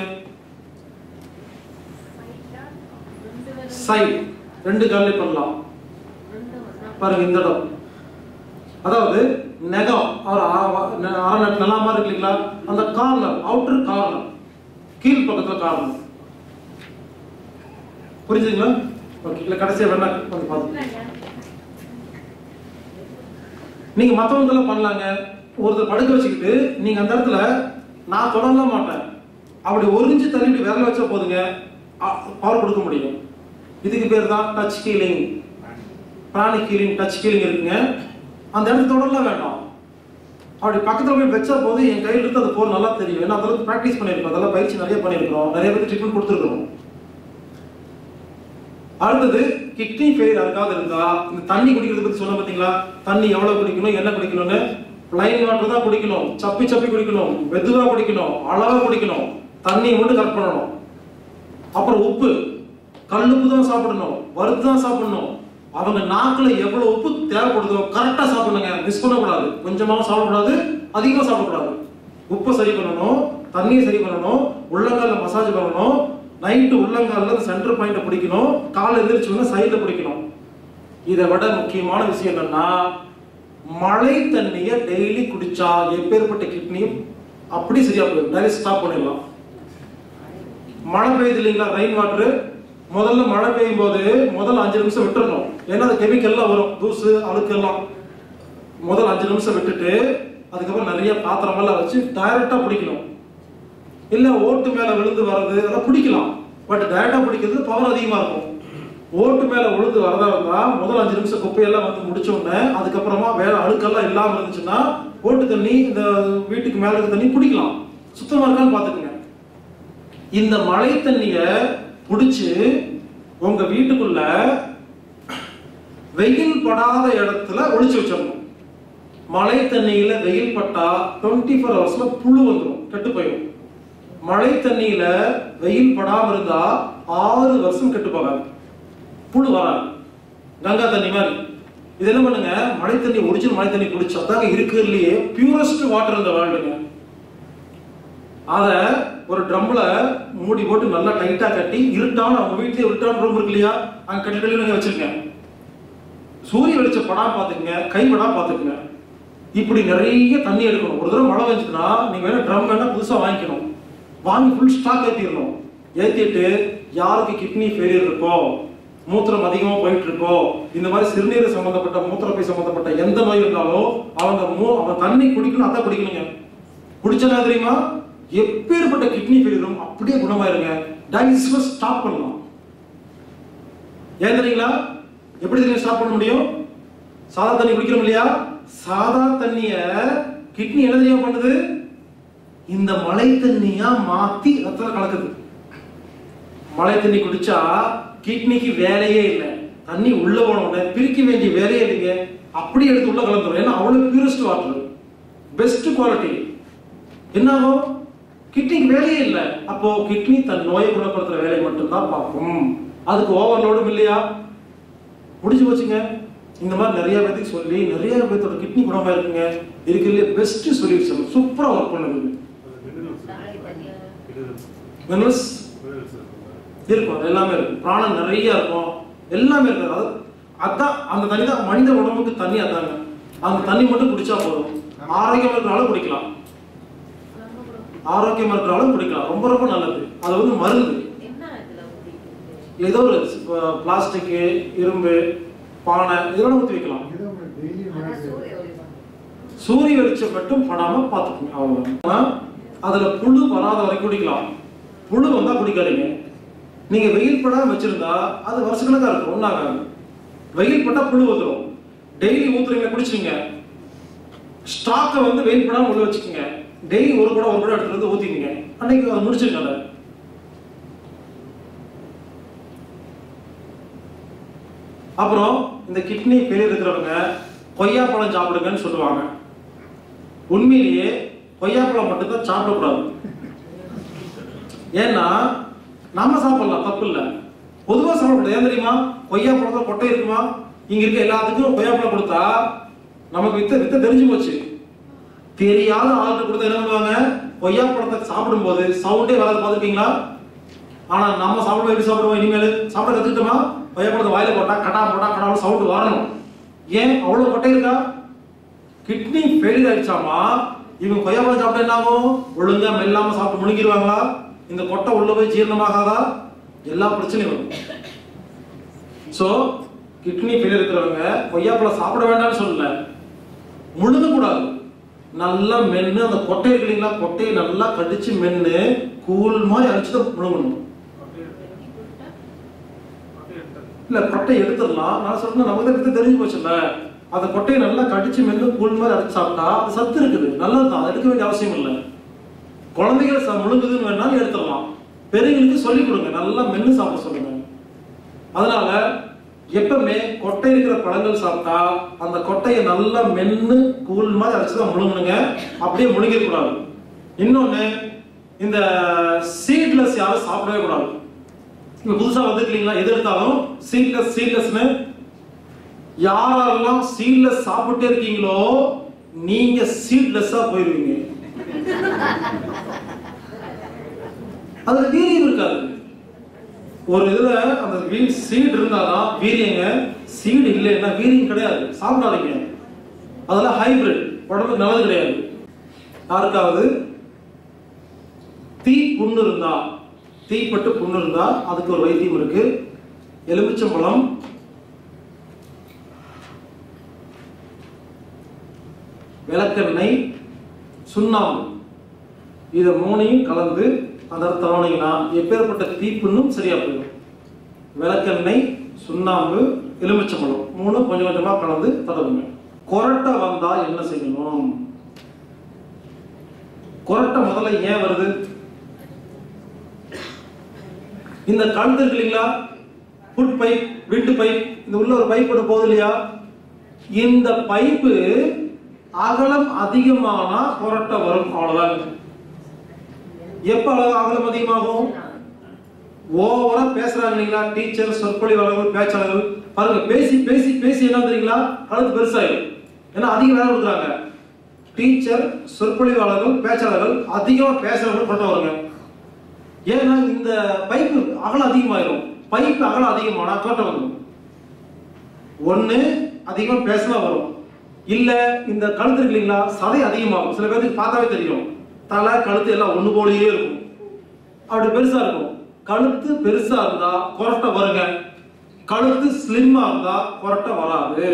சைடு ரெண்டு காலே பண்ணலாம் பாருங்க இந்த இடம் அதாவது நெகம் ஒரு அரை நெட் நல்லா மாதிரி இருக்கு இல்லைங்களா அந்த கார்னர் அவுட்டர் கார்னர் கீழ் பக்கத்துல கார்னர் புரிஞ்சுதுங்களா ஓகே இல்ல கடைசியா வேணா வந்து பார்த்து நீங்க மத்தவங்க எல்லாம் பண்ணலாங்க ஒருத்தர் படுக்க வச்சுக்கிட்டு நீங்க அந்த இடத்துல நான் தொடரலாம் மாட்டேன் அப்படி ஒரு இன்ச்சு தள்ளிட்டு விரல வச்சா போதுங்க பவர் கொடுக்க முடியும் இதுக்கு பேர் தான் டச் ஹீலிங் பிராணி ஹீலிங் டச் ஹீலிங் இருக்குங்க அந்த இடத்துல தொடரலாம் வேண்டாம் அப்படி பக்கத்துல போய் வச்சா போது என் கையில இருந்து அது போர் நல்லா தெரியும் ஏன்னா அதெல்லாம் ப்ராக்டிஸ் பண்ணியிருக்கோம் அதெல்லாம் பயிற்சி நிறைய பண்ணியிருக்கிறோம் நிறைய பேருக்கு ட்ரீட்மெண்ட் கொடுத்துருக்கோம் அடுத்தது கிட்னி ஃபெயிலியர் யாருக்காவது இருந்தா இந்த தண்ணி குடிக்கிறது பத்தி சொன்ன பாத்தீங்களா தண்ணி எவ்வளவு குடிக்கணும் என்ன குடிக்கணும்னு ப்ளைன் வாட்டர் தான் குடிக்கணும் சப்பி சப்பி குடிக்கணும் மெதுவா குடிக்கணும் அளவா குடிக்கணும் தண்ணியை மட்டும் கட் பண்ணணும் அப்புறம் உப்பு கல்லுப்பு தான் சாப்பிடணும் வறுத்து தான் சாப்பிடணும் அவங்க நாக்குல எவ்வளவு உப்பு தேவைப்படுதோ கரெக்டா சாப்பிடணுங்க மிஸ் பண்ணக்கூடாது கொஞ்சமாவும் சாப்பிடக்கூடாது அதிகமா சாப்பிடக்கூடாது உப்பை சரி பண்ணணும் தண்ணியை சரி பண்ணணும் உள்ளங்கால மசாஜ் பண்ணணும் நைட்டு உள்ளங்கால்ல சென்டர் பாயிண்ட பிடிக்கணும் காலை எந்திரிச்சு வந்து சைடுல பிடிக்கணும் இதை விட முக்கியமான விஷயம் என்னன்னா மழை தண்ணியை டெய்லி குடிச்சா எப்பேற்பட்ட கிட்னியும் அப்படி சரியா போயிடும் டைரக்ட் ஸ்டாப் பண்ணிடலாம் மழை பெய்யுது இல்லைங்களா ரெயின் வாட்டர் முதல்ல மழை பெய்யும் போது முதல்ல அஞ்சு நிமிஷம் விட்டுறணும் ஏன்னா அது கெமிக்கல்லாம் வரும் தூசு அழுக்கு எல்லாம் முதல் அஞ்சு நிமிஷம் விட்டுட்டு அதுக்கப்புறம் நிறைய பாத்திரம் எல்லாம் வச்சு டைரக்டா பிடிக்கணும் இல்ல ஓட்டு மேல விழுந்து வர்றது அதெல்லாம் பிடிக்கலாம் பட் டைரக்டா பிடிக்கிறது பவர் அதிகமா இருக்கும் ஓட்டு மேல விழுந்து வரதா இருந்தா முதல் அஞ்சு நிமிஷம் குப்பையெல்லாம் வந்து முடிச்ச உடனே அதுக்கப்புறமா வேற அழுக்கெல்லாம் இல்லாம இருந்துச்சுன்னா ஓட்டு தண்ணி இந்த வீட்டுக்கு மேல இருக்க தண்ணி பிடிக்கலாம் சுத்தமா இருக்கான்னு பாத்துக்கங்க இந்த மழை தண்ணிய புடிச்சு உங்க வீட்டுக்குள்ள வெயில் படாத இடத்துல ஒளிச்சு வச்சிடணும் மழை தண்ணியில வெயில் பட்டா டுவெண்ட்டி ஃபோர் ஹவர்ஸ்ல புழு வந்துடும் கெட்டு போயிடும் மழை தண்ணியில வெயில் படாம இருந்தா ஆறு வருஷம் கெட்டு போகாது புழு வராது கங்கா தண்ணி மாதிரி இது என்ன பண்ணுங்க மழை தண்ணி ஒரிஜினல் மழை தண்ணி குடிச்சா தாங்க இருக்கிறதுலயே பியூரஸ்ட் வாட்டர் இந்த வேர்ல்டுங்க அத ஒரு ட்ரம்ல மூடி போட்டு நல்லா டைட்டா கட்டி இருட்டான அவங்க வீட்லயே இருட்டான ரூம் இருக்கு இல்லையா அங்க கட்டி கட்டி நீங்க வச்சிருங்க சூரிய வெளிச்சம் படாம பாத்துக்கங்க கை படாம பாத்துக்கங்க இப்படி நிறைய தண்ணி எடுக்கணும் ஒரு தடவை மழை வந்துச்சுன்னா நீங்க வேணா ட்ரம் வேணா புதுசா வாங்கிக்கணும் வாங்கி ஃபுல் ஸ்டாக் ஏத்திடணும் ஏத்திட்டு யாருக்கு கிட்னி ஃபெயிலியர் இருக்கோ மூத்திரம் அதிகமா போயிட்டு இருக்கோ இந்த மாதிரி சிறுநீர் சம்பந்தப்பட்ட மூத்திரப்பை சம்பந்தப்பட்ட எந்த நோய் இருந்தாலும் அவங்க மூ அவங்க தண்ணி குடிக்கணும் அதான் குடிக்கணுங்க குடிச்சனா தெரியுமா எப்பேற்பட்ட கிட்னி ஃபெயிலியரும் அப்படியே குணமாயிருங்க டயாலிசிஸ் ஸ்டாப் பண்ணலாம் ஏன் தெரியுங்களா எப்படி தெரியும் ஸ்டாப் பண்ண முடியும் சாதா தண்ணி குடிக்கிறோம் இல்லையா சாதா தண்ணிய கிட்னி என்ன தெரியுமா பண்ணுது இந்த மழை தண்ணியா மாத்தி ரத்தத்துல கலக்குது மழை தண்ணி குடிச்சா கிட்னிக்கு வேலையே இல்லை தண்ணி உள்ள போன உடனே பிரிக்க வேண்டிய வேலையே இல்லைங்க அப்படியே எடுத்து உள்ள கலந்துரும் ஏன்னா அவ்வளவு பியூரஸ்ட் வாட்டர் பெஸ்ட் குவாலிட்டி என்ன ஆகும் கிட்னிக்கு வேலையே இல்லை அப்போ கிட்னி தன் நோயை குணப்படுத்துற வேலையை மட்டும்தான் பார்க்கும் அதுக்கு ஓவர்லோடும் இல்லையா முடிஞ்சு போச்சுங்க இந்த மாதிரி நிறைய பேத்துக்கு சொல்லி நிறைய பேர்த்தோட கிட்னி குணமா இருக்குங்க இருக்கிறதுலே பெஸ்ட் சொல்யூஷன் சூப்பரா ஒர்க் பண்ணுது மினரல்ஸ் இருக்கும் அது எல்லாமே இருக்கும் பிராணம் நிறைய இருக்கும் எல்லாமே இருக்கு அதாவது அதான் அந்த தண்ணி தான் மனித உடம்புக்கு தண்ணி அதாங்க அந்த தண்ணி மட்டும் குடிச்சா போதும் ஆரோக்கியமா இருக்கிறாலும் குடிக்கலாம் ஆரோக்கியமா இருக்கிறாலும் குடிக்கலாம் ரொம்ப ரொம்ப நல்லது அது வந்து மருந்து என்ன இதுல ஊத்திட்டு ஏதோ ஒரு பிளாஸ்டிக் இரும்பு பானை இதெல்லாம் ஊற்றி வைக்கலாம் ஏதோ ஒரு daily ஆனா மாதிரி சூரிய ஒளி தான். சூரிய வெளிச்சம் மட்டும் படாம பார்த்துக்கோங்க அவ்வளவுதான் அதுல புழு வராத வரைக்கும் குடிக்கலாம் புழு வந்தா குடிக்காதீங்க நீங்க வெயில் படாம வச்சிருந்தா அது வருஷக்கணக்கா இருக்கும் ஒன்றாகாது வெயில் பட்டா புழு வந்துடும் டெய்லி ஊத்துறீங்க குடிச்சிங்க ஸ்டாக்கை வந்து வெயில் படாம உள்ள வச்சுக்கோங்க டெய்லி ஒரு குடம் ஒரு குடம் எடுத்துட்டு வந்து ஊத்திக்கங்க அன்னைக்கு அதை முடிச்சிருங்க அதை அப்புறம் இந்த கிட்னி ஃபெயிலியர் இருக்கிறவங்க கொய்யாப்பழம் சாப்பிடுங்கன்னு சொல்லுவாங்க உண்மையிலேயே கொய்யாப்பழம் மட்டும்தான் சாப்பிடக்கூடாது ஏன்னா நாம சாப்பிடலாம் தப்பு இல்லை பொதுவா சாப்பிடக்கூடாது ஏன் தெரியுமா கொய்யாப்பழத்துல கொட்டை இருக்குமா இங்க இருக்க எல்லாத்துக்கும் கொய்யாப்பழம் கொடுத்தா நமக்கு வித்த வித்த தெரிஞ்சு போச்சு தெரியாத ஆளுக்கு கொடுத்தா என்ன பண்ணுவாங்க கொய்யாப்பழத்தை சாப்பிடும்போது சவுண்டே வராது பார்த்துருக்கீங்களா ஆனா நம்ம சாப்பிடுவோம் எப்படி சாப்பிடுவோம் இனிமேல் சாப்பிட கத்துக்கிட்டோமா கொய்யாப்பழத்தை வாயில போட்டா கடா போட்டா கடாவும் சவுண்ட் வரணும் ஏன் அவ்வளவு கொட்டை இருக்கா கிட்னி ஃபெயிலியர் ஆயிடுச்சாமா இவங்க கொய்யாப்பழம் சாப்பிட்டா என்ன ஆகும் ஒழுங்கா மெல்லாம சாப்பிட்டு முழுங்கிடுவாங்களா இந்த கொட்டை உள்ள போய் ஜீரணமாகாதா எல்லா பிரச்சனையும் வரும் சோ கிட்னி ஃபெயிலியர் இருக்கிறவங்க கொய்யாப்பழம் சாப்பிட வேண்டாம்னு சொல்லல முழுங்க கூடாது நல்லா மென்னு அந்த கொட்டை இருக்கு இல்லைங்களா கொட்டையை நல்லா கடிச்சு மென்னு கூழ் மாதிரி அரைச்சு தான் முழுங்கணும் இல்ல கொட்டை எடுத்துடலாம் நான் சொல்றேன் நமக்கு தான் வித்து தெரிஞ்சு போச்சுல்ல அந்த கொட்டையை நல்லா கடிச்சு மென்னு கூழ் மாதிரி அரைச்சு சாப்பிட்டா அது சத்து இருக்குது நல்லது தான் எடுக்க வேண்டிய அவசியம் இல்லை குழந்தைகள் ச- முழுங்குதுன்னு வேணாலும் எடுத்துடலாம் பெரியவங்களுக்கு சொல்லிக் கொடுங்க நல்லா மென்னு சாப்பிட சொல்லுங்க அதனால எப்பவுமே கொட்டை இருக்கிற பழங்கள் சாப்பிட்டா அந்த கொட்டையை நல்லா மென்னு கூழ் மாதிரி அரைச்சு தான் முழுங்கணுங்க அப்படியே முழுங்கிட கூடாது இன்னொன்னு இந்த சீட்லெஸ் யாரும் சாப்பிடவே கூடாது இப்ப புதுசா வந்துருக்கீங்களா எது எடுத்தாலும் சீட்லெஸ் சீட்லெஸ்னு யாரெல்லாம் சீட்லெஸ் சாப்பிட்டே இருக்கீங்களோ நீங்க சீட்லெஸ்ஸா போயிருவீங்க அதுல வீரியம் இருக்காது ஒரு இதுல அந்த வீ சீடு இருந்தாதான் வீரியங்க சீடு இல்லைன்னா வீரியம் கிடையாது சாப்பிடாதீங்க அதெல்லாம் ஹைபிரிட் உடம்புக்கு நல்லது கிடையாது யாருக்காவது தீ புண்ணு இருந்தா தீப்பட்டு புண்ணு இருந்தா அதுக்கு ஒரு வைத்தியம் இருக்கு எலுமிச்சம்பழம் விளக்கெண்ணெய் சுண்ணாம்பு இதை மூணையும் கலந்து அந்த இடத்துல தவணைங்கன்னா எப்பேற்பட்ட தீப்புண்ணும் சரியா போயிடும் விளக்கெண்ணெய் சுண்ணாம்பு எலுமிச்சம்பழம் மூணு கொஞ்சம் கொஞ்சமா கலந்து தடவுங்க கொரட்டை வந்தா என்ன செய்யணும் கொரட்டை முதல்ல ஏன் வருது இந்த கழுத்து இருக்கு இல்லைங்களா ஃபுட் பைப் விண்டு பைப் இந்த உள்ள ஒரு பைப் ஒன்று போகுது இல்லையா இந்த பைப்பு அகலம் அதிகமானா கொரட்டை வரும் அவ்வளவுதான் எப்ப அக- அகலம் அதிகமாகும் ஓவரா பேசுறாங்க இல்லைங்களா டீச்சர் சொற்பொழிவாளர்கள் பேச்சாளர்கள் பாருங்க பேசி பேசி பேசி என்ன தெரியுங்களா கழுத்து பெருசாயிடும் ஏன்னா அதிக வேலை கொடுக்குறாங்க டீச்சர் சொற்பொழிவாளர்கள் பேச்சாளர்கள் அதிகமா பேசுறவங்க கொண்டு வருங்க ஏன்னா இந்த பைப்பு அகலம் அதிகமாயிரும் பைப்பு அகலம் அதிகமானா கோட்டை வந்துடும் ஒண்ணு அதிகமா பேசினா வரும் இல்ல இந்த கழுத்து இருக்கு இல்லைங்களா சதை அதிகமாகும் சில பேருக்கு பார்த்தாவே தெரியும் தலை கழுத்து எல்லாம் ஒண்ணு போலயே இருக்கும் அப்படி பெருசா இருக்கும் கழுத்து பெருசா இருந்தா கொரட்டை வருங்க கழுத்து ஸ்லிம்மா இருந்தா கொரட்டை வராது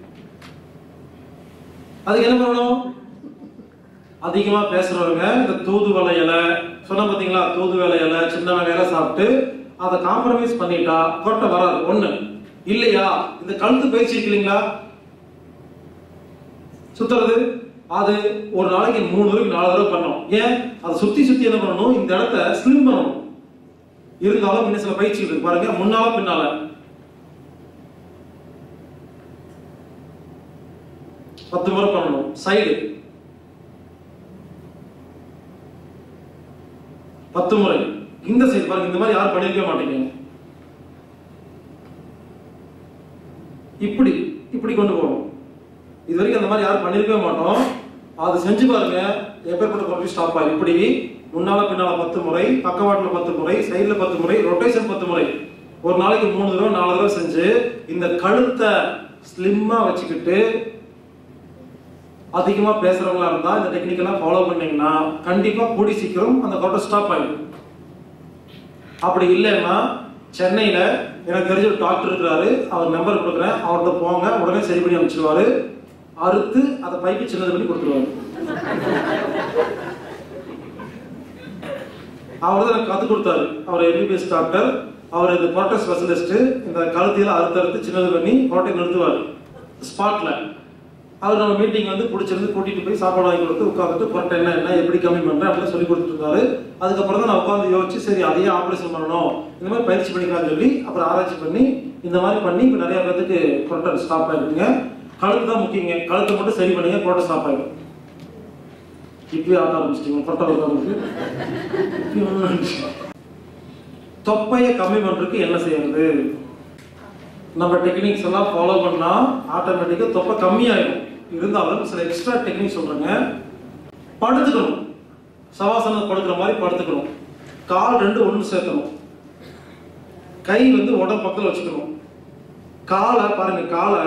அதுக்கு என்ன பண்ணணும் அதிகமா பேசுறவங்க இந்த தூதுவளை இலை சொன்ன பாத்தீங்களா தூதுவளை இலை சின்ன வெங்காயம் எல்லாம் சாப்பிட்டு அதை காம்ப்ரமைஸ் பண்ணிட்டா கொரட்டை வராது ஒண்ணு இல்லையா இந்த கழுத்து பயிற்சி இருக்கு இல்லைங்களா சுத்துறது அது ஒரு நாளைக்கு மூணு தடவை நாலு தடவை பண்ணணும் ஏன் அதை சுத்தி சுத்தி என்ன பண்ணணும் இந்த இடத்த ஸ்லிம் பண்ணணும் இருந்தாலும் இன்னும் சில பயிற்சி இருக்கு பாருங்க முன்னால பின்னால பத்து முறை பண்ணணும் சைடு பத்து முறை இந்த சைடு பாருங்க இந்த மாதிரி யாரும் பண்ணிருக்கவே மாட்டீங்க இப்படி இப்படி கொண்டு போகணும் இது வரைக்கும் அந்த மாதிரி யாரும் பண்ணிருக்கவே மாட்டோம் அது செஞ்சு பாருங்க எப்பேற்பட்ட குறைஞ்சி ஸ்டாப் ஆகும் இப்படி முன்னால பின்னால பத்து முறை பக்கவாட்டுல பத்து முறை சைடுல பத்து முறை ரொட்டேஷன் பத்து முறை ஒரு நாளைக்கு மூணு தடவை நாலு தடவை செஞ்சு இந்த கழுத்தை ஸ்லிம்மா வச்சுக்கிட்டு அதிகமா பேசுறவங்களா இருந்தா இந்த டெக்னிக் எல்லாம் ஃபாலோ பண்ணீங்கன்னா கண்டிப்பா கூடி சீக்கிரம் அந்த கொட்டை ஸ்டாப் ஆயிடும் அப்படி இல்லைன்னா சென்னையில எனக்கு தெரிஞ்ச ஒரு டாக்டர் இருக்கிறாரு அவர் நம்பர் கொடுக்குறேன் அவர்கிட்ட போங்க உடனே சரி பண்ணி அனுப்பிச்சிடுவாரு அறுத்து அதை பைப்பு சின்னது பண்ணி கொடுத்துருவாரு அவர் தான் எனக்கு கற்றுக் கொடுத்தாரு அவர் எம்பிபிஎஸ் டாக்டர் அவர் இந்த புரோட்டை ஸ்பெஷலிஸ்ட் இந்த கழுத்தையெல்லாம் அறுத்து அறுத்து சின்னது பண்ணி புரோட்டை நிறுத்துவார் ஸ்பாட்ல அவர் நம்ம மீட்டிங் வந்து பிடிச்சிருந்து கூட்டிட்டு போய் சாப்பாடு வாங்கி கொடுத்து உட்காந்துட்டு புரோட்டை என்ன என்ன எப்படி கம்மி பண்றேன் அப்படின்னு சொல்லி கொடுத்துட்டு இருந்தாரு அதுக்கப்புறம் தான் நான் உட்காந்து யோசிச்சு சரி அதையே ஆப்ரேஷன் பண்ணணும் இந்த மாதிரி பயிற்சி பண்ணிக்கலாம்னு சொல்லி அப்புறம் ஆராய்ச்சி பண்ணி இந்த மாதிரி பண்ணி இப்போ நிறைய பேருக்கு புரோட்டை ஸ்டாப் ஆயிருக்குங்க கழுத்து தான் முக்கியங்க கழுத்தை மட்டும் சரி பண்ணுங்க புரோட்டை ஸ்டாப் ஆயிடும் இப்பயே ஆட ஆரம்பிச்சிட்டீங்க புரோட்டை வருது உங்களுக்கு தொப்பையை கம்மி பண்றதுக்கு என்ன செய்யறது நம்ம டெக்னிக்ஸ் எல்லாம் ஃபாலோ பண்ணா ஆட்டோமேட்டிக்கா தொப்பை கம்மியாயிடும் இருந்தாலும் சில எக்ஸ்ட்ரா டெக்னிக் சொல்றேங்க படுத்துக்கணும் சவாசனம் படுக்கிற மாதிரி படுத்துக்கணும் கால் ரெண்டு ஒன்று சேர்க்கணும் கை வந்து உடம்பு பக்கத்தில் வச்சுக்கணும் காலை பாருங்க காலை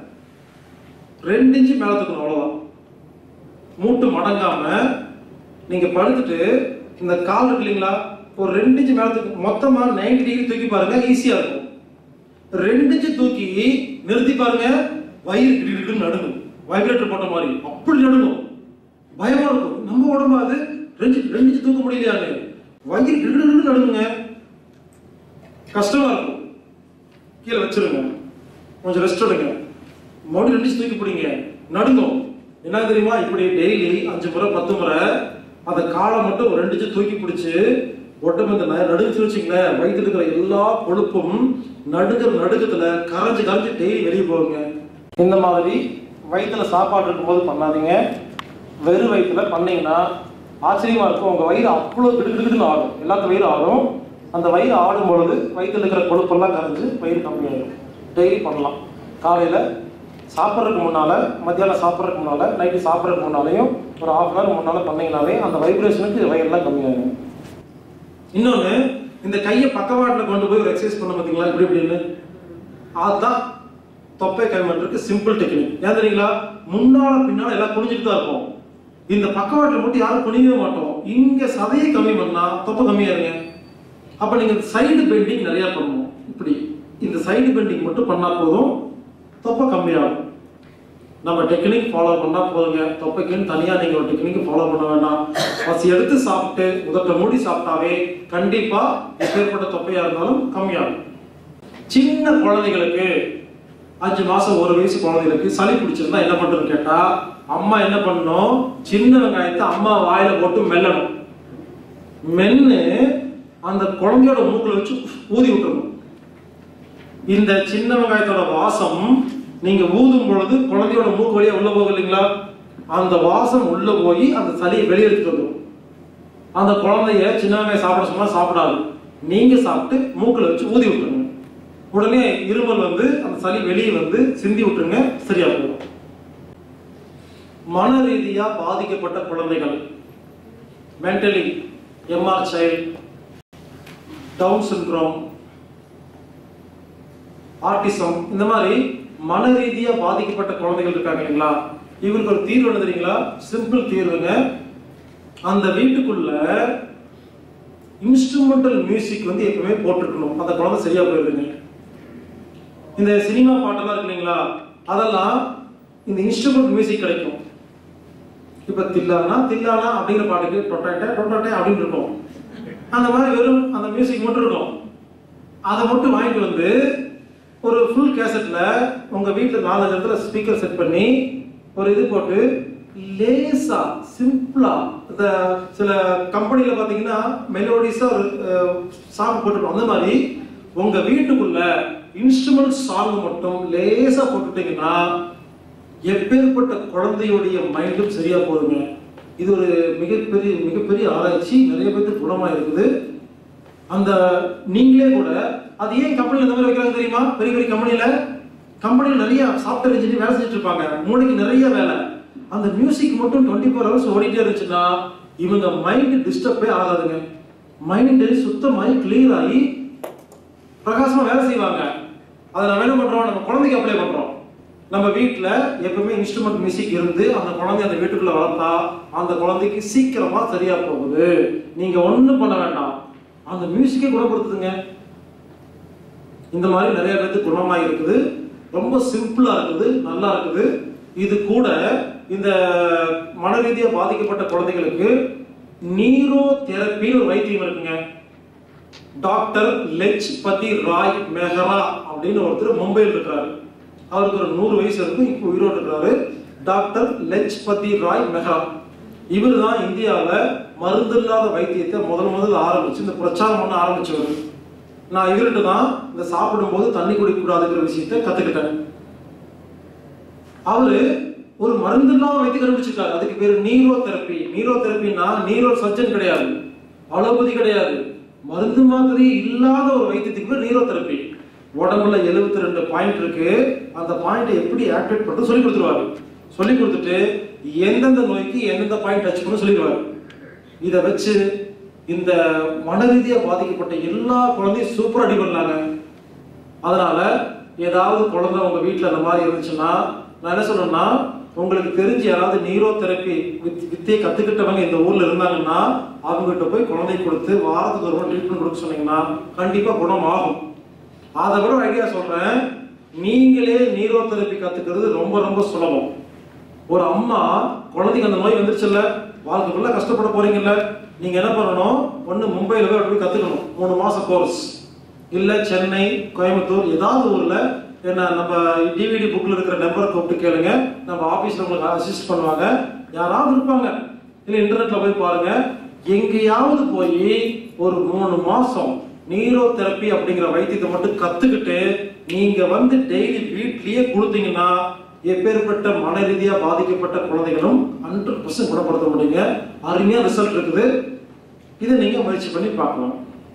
ரெண்டு இன்ச்சு மேல தூக்கணும் அவ்வளவுதான் மூட்டு மடங்காம நீங்க படுத்துட்டு இந்த கால் இருக்கு இல்லைங்களா ஒரு ரெண்டு இன்ச்சு மேல தூக்கி மொத்தமா 90 டிகிரி தூக்கி பாருங்க ஈஸியா இருக்கும் ரெண்டு இன்ச்சு தூக்கி நிறுத்தி பாருங்க வயிறு கிடுகிடுன்னு நடுங்கும் வைப்ரேட்டர் போட்ட மாதிரி அப்படி நடுங்கும் பயமா இருக்கும் நம்ம உடம்பு அது ரெண்டு ரெண்டு இன்ச்சு தூக்க முடியலையாங்க வயிறு கிடுகிடுன்னு நடுங்குங்க கஷ்டமா இருக்கும் கீழே வச்சிருங்க கொஞ்சம் ரெஸ்ட் எடுங்க மறுபடியும் ரெண்டு இன்ச்சு தூக்கி பிடிங்க நடுங்கும் என்ன தெரியுமா இப்படி டெய்லி அஞ்சு முறை பத்து முறை அந்த காலை மட்டும் ஒரு ரெண்டு இன்ச்சு தூக்கி பிடிச்சு உடம்பு இந்த ந- நடுங்குச்சு வச்சுங்களேன் வயிற்றுல இருக்கிற எல்லா கொழுப்பும் நடுக்கிற நடுக்கத்துல கரைஞ்சு கரைஞ்சு டெய்லி வெளியே போகுங்க இந்த மாதிரி வயிற்றுல சாப்பாடு இருக்கும்போது பண்ணாதீங்க வெறும் வயிற்றுல பண்ணீங்கன்னா ஆச்சரியமா இருக்கும் உங்க வயிறு அவ்வளோ கிடுகிடுன்னு ஆடும் எல்லாத்து வயிறு ஆடும் அந்த வயிறு ஆடும் பொழுது வயிற்றுல இருக்கிற கொழுப்பெல்லாம் கரைஞ்சு வயிறு கம்மியாயிடும் டெய்லி பண்ணலாம் காலையில சாப்பிட்றதுக்கு முன்னால மத்தியானம் சாப்பிட்றதுக்கு முன்னால நைட்டு சாப்பிட்றதுக்கு முன்னாலையும் ஒரு ஹாஃப் அன் ஹவர் முன்னால பண்ணீங்கனாலே அந்த வைப்ரேஷனுக்கு வயிறுலாம் கம்மியாயிடும் இன்னொன்னு இந்த கையை பக்கவாட்டுல கொண்டு போய் ஒரு எக்ஸசைஸ் பண்ண பார்த்தீங்களா இப்படி இப்படின்னு அதுதான் தொப்பை கை பண்றதுக்கு சிம்பிள் டெக்னிக் ஏன் தெரியுங்களா முன்னால பின்னால எல்லாம் குனிஞ்சிட்டு தான் இருப்போம் இந்த பக்கவாட்டுல மட்டும் யாரும் குனியவே மாட்டோம் இங்க சதையை கம்மி பண்ணா தொப்பை கம்மியாருங்க அப்ப நீங்க சைடு பெண்டிங் நிறைய பண்ணணும் இப்படி இந்த சைடு பெண்டிங் மட்டும் பண்ணா போதும் தொப்பை கம்மியாகும் நம்ம டெக்னிக் ஃபாலோ பண்ணா போதுங்க தொப்பைக்குன்னு தனியா நீங்க ஒரு டெக்னிக் ஃபாலோ பண்ண வேண்டாம் பசி எடுத்து சாப்பிட்டு உதட்ட மூடி சாப்பிட்டாவே கண்டிப்பா எப்பேற்பட்ட தொப்பையா இருந்தாலும் கம்மியாகும் சின்ன குழந்தைகளுக்கு அஞ்சு மாசம் ஒரு வயசு குழந்தைகளுக்கு சளி பிடிச்சிருந்தா என்ன பண்றதுன்னு கேட்டா அம்மா என்ன பண்ணணும் சின்ன வெங்காயத்தை அம்மா வாயில போட்டு மெல்லணும் மென்னு அந்த குழந்தையோட மூக்குல வச்சு ஊதி விட்டுறணும் இந்த சின்ன வெங்காயத்தோட வாசம் நீங்க ஊதும் பொழுது குழந்தையோட மூக்கு வழியா உள்ள போகும் இல்லைங்களா அந்த வாசம் உள்ள போய் அந்த சளியை வெளியே எடுத்துட்டு வந்துடும் அந்த குழந்தைய சின்ன வெங்காயம் சாப்பிட சொன்னா சாப்பிடாது நீங்க சாப்பிட்டு மூக்குல வச்சு ஊதி விட்டுருங்க உடனே இருமல் வந்து அந்த சளி வெளியே வந்து சிந்தி விட்டுருங்க சரியா போகும் மன ரீதியா பாதிக்கப்பட்ட குழந்தைகள் mentally MR child Down syndrome autism இந்த மாதிரி மன ரீதியா பாதிக்கப்பட்ட குழந்தைகள் இருக்காங்க இல்லைங்களா இவருக்கு ஒரு தீர்வு என்ன தெரியுங்களா சிம்பிள் தீர்வுங்க அந்த வீட்டுக்குள்ள இன்ஸ்ட்ருமெண்டல் மியூசிக் வந்து எப்பவுமே போட்டிருக்கணும் அந்த குழந்தை சரியா போயிருதுங்க இந்த சினிமா பாட்டெல்லாம் இருக்கு இல்லைங்களா அதெல்லாம் இந்த இன்ஸ்ட்ருமெண்ட் மியூசிக் கிடைக்கும் இப்ப தில்லானா தில்லானா அப்படிங்கிற பாட்டுக்கு டொட்டாட்டே டொட்டாட்டே அப்படின்னு இருக்கும் அந்த மாதிரி வெறும் அந்த மியூசிக் மட்டும் இருக்கும் அதை மட்டும் வாங்கிட்டு வந்து ஒரு ஃபுல் கேசட்ல உங்க வீட்டுல நாலஞ்சு இடத்துல ஸ்பீக்கர் செட் பண்ணி ஒரு இது போட்டு லேசா சிம்பிளா இந்த சில கம்பெனில பாத்தீங்கன்னா மெலோடிஸா ஒரு சாங் போட்டுருப்போம் அந்த மாதிரி உங்க வீட்டுக்குள்ள இன்ஸ்ட்ருமெண்ட் சாங் மட்டும் லேசா போட்டுட்டீங்கன்னா எப்பேற்பட்ட குழந்தையுடைய மைண்டும் சரியா போகுங்க இது ஒரு மிகப்பெரிய மிகப்பெரிய ஆராய்ச்சி நிறைய பேருக்கு குணமா இருக்குது அந்த நீங்களே கூட அது ஏன் கம்பெனில இந்த மாதிரி வைக்கிறாங்க தெரியுமா பெரிய பெரிய கம்பெனில கம்பெனில நிறைய சாஃப்ட்வேர் இன்ஜினியர் வேலை செஞ்சுட்டு இருப்பாங்க மூளைக்கு நிறைய வேலை அந்த மியூசிக் மட்டும் டுவெண்ட்டி ஃபோர் ஹவர்ஸ் ஓடிட்டே இருந்துச்சுன்னா இவங்க மைண்ட் டிஸ்டர்பே ஆகாதுங்க மைண்ட் சுத்தமாகி கிளியர் ஆகி பிரகாசமா வேலை செய்வாங்க அதை நம்ம என்ன பண்றோம் நம்ம குழந்தைக்கு அப்ளை பண்றோம் நம்ம வீட்ல எப்பவுமே இன்ஸ்ட்ருமெண்ட் மியூசிக் இருந்து அந்த குழந்தை அந்த வீட்டுக்குள்ள வளர்த்தா அந்த குழந்தைக்கு சீக்கிரமா சரியா போகுது நீங்க ஒண்ணும் பண்ண வேண்டாம் அந்த மியூசிக்கே குணப்படுத்துதுங்க இந்த மாதிரி நிறைய பேருக்கு குணமா இருக்குது ரொம்ப சிம்பிளா இருக்குது நல்லா இருக்குது இது கூட இந்த மன ரீதியா பாதிக்கப்பட்ட குழந்தைகளுக்கு நீரோ தெரப்பின்னு ஒரு வைத்தியம் இருக்குங்க டாக்டர் லெச்பதி ராய் மெஹரா அப்படின்னு ஒருத்தர் மும்பையில் இருக்கிறாரு அவருக்கு ஒரு நூறு வயசு இருக்கும் இப்போ உயிரோடு இருக்கிறாரு டாக்டர் லெச்பதி ராய் மெஹரா இவர் தான் இந்தியாவில் மருந்து இல்லாத வைத்தியத்தை முதல் முதல்ல ஆரம்பிச்சு இந்த பிரச்சாரம் பண்ண ஆரம்பிச்சவர் நான் இவர்கிட்ட தான் இந்த சாப்பிடும்போது தண்ணி குடிக்க கூடாதுங்கிற விஷயத்தை கத்துக்கிட்டேன் அவரு ஒரு மருந்து இல்லாம வைத்து கண்டுபிடிச்சிருக்காரு அதுக்கு பேரு நீரோ தெரப்பி நீரோ தெரப்பின்னா நீரோ சர்ஜன் கிடையாது அலோபதி கிடையாது மருந்து மாதிரி இல்லாத ஒரு வைத்தியத்துக்கு பேர் நீரோ தெரப்பி உடம்புல 72 ரெண்டு பாயிண்ட் இருக்கு அந்த பாயிண்ட் எப்படி ஆக்டிவேட் பண்றது சொல்லி கொடுத்துருவாரு சொல்லி கொடுத்துட்டு எந்தெந்த நோய்க்கு எந்தெந்த பாயிண்ட் டச் பண்ண சொல்லிடுவாரு இதை வச்சு இந்த மன ரீதியா பாதிக்கப்பட்ட எல்லா குழந்தையும் சூப்பரா அடி பண்ணாங்க அதனால ஏதாவது குழந்தை உங்க வீட்ல அந்த மாதிரி இருந்துச்சுன்னா நான் என்ன சொல்றேன்னா உங்களுக்கு தெரிஞ்சு யாராவது நீரோ தெரப்பி வித்தியை கத்துக்கிட்டவங்க இந்த ஊர்ல இருந்தாங்கன்னா அவங்ககிட்ட போய் குழந்தை கொடுத்து வாரத்துக்கு ஒரு முறை ட்ரீட்மெண்ட் கொடுக்க சொன்னீங்கன்னா கண்டிப்பா குணம் ஆகும் அதை விட ஒரு ஐடியா சொல்றேன் நீங்களே நீரோ தெரப்பி கத்துக்கிறது ரொம்ப ரொம்ப சுலபம் ஒரு அம்மா குழந்தைக்கு அந்த நோய் வந்துருச்சுல்ல வாழ்க்கை ஃபுல்லா கஷ்டப்பட போறீங்கல்ல நீங்க என்ன பண்ணணும் ஒண்ணு மும்பையில போய் அப்படி போய் கத்துக்கணும் மூணு மாசம் கோர்ஸ் இல்ல சென்னை கோயம்புத்தூர் ஏதாவது ஊர்ல என்ன நம்ம டிவிடி புக்ல இருக்கிற நம்பரை கூப்பிட்டு கேளுங்க நம்ம ஆபீஸ்ல உங்களுக்கு அசிஸ்ட் பண்ணுவாங்க யாராவது இருப்பாங்க இல்ல இன்டர்நெட்ல போய் பாருங்க எங்கேயாவது போய் ஒரு மூணு மாசம் நீரோ தெரப்பி அப்படிங்கிற வைத்தியத்தை மட்டும் கத்துக்கிட்டு நீங்க வந்து டெய்லி வீட்லயே கொடுத்தீங்கன்னா எப்பேற்பட்ட மன ரீதியா பாதிக்கப்பட்ட குழந்தைகளும் ஹண்ட்ரட் பர்சன்ட் குணப்படுத்த முடியுங்க அருமையா ரிசல்ட் இருக்குது இதை நீங்க முயற்சி பண்ணி பார்க்கலாம்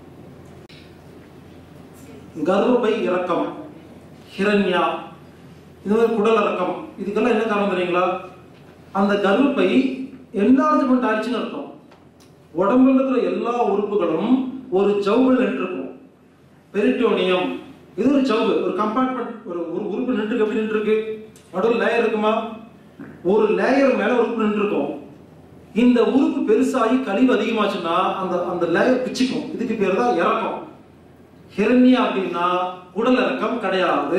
கர்ப்பப்பை இறக்கம் ஹிரண்யா இது மாதிரி குடல் இறக்கம் இதுக்கெல்லாம் என்ன காரணம் தெரியுங்களா அந்த கர்ப்பப்பை என்லார்ஜ்மெண்ட் ஆயிடுச்சுன்னு அர்த்தம் உடம்புல இருக்கிற எல்லா உறுப்புகளும் ஒரு ஜவ்வில் நின்றுருக்கும் பெரிட்டோனியம் இது ஒரு ஜவ்வு ஒரு கம்பார்ட்மெண்ட் ஒரு ஒரு உறுப்பு நின்று எப்படி நின்று இருக்கு நடுவில் லேயர் இருக்குமா ஒரு லேயர் மேல உறுப்பு நின்று இருக்கும் இந்த உறுப்பு பெருசாகி கழிவு அதிகமாச்சுன்னா அந்த அந்த லேயர் பிச்சுக்கும் இதுக்கு பேர் தான் இறக்கம் ஹிரண்யா அப்படின்னா குடல் இறக்கம் கிடையாது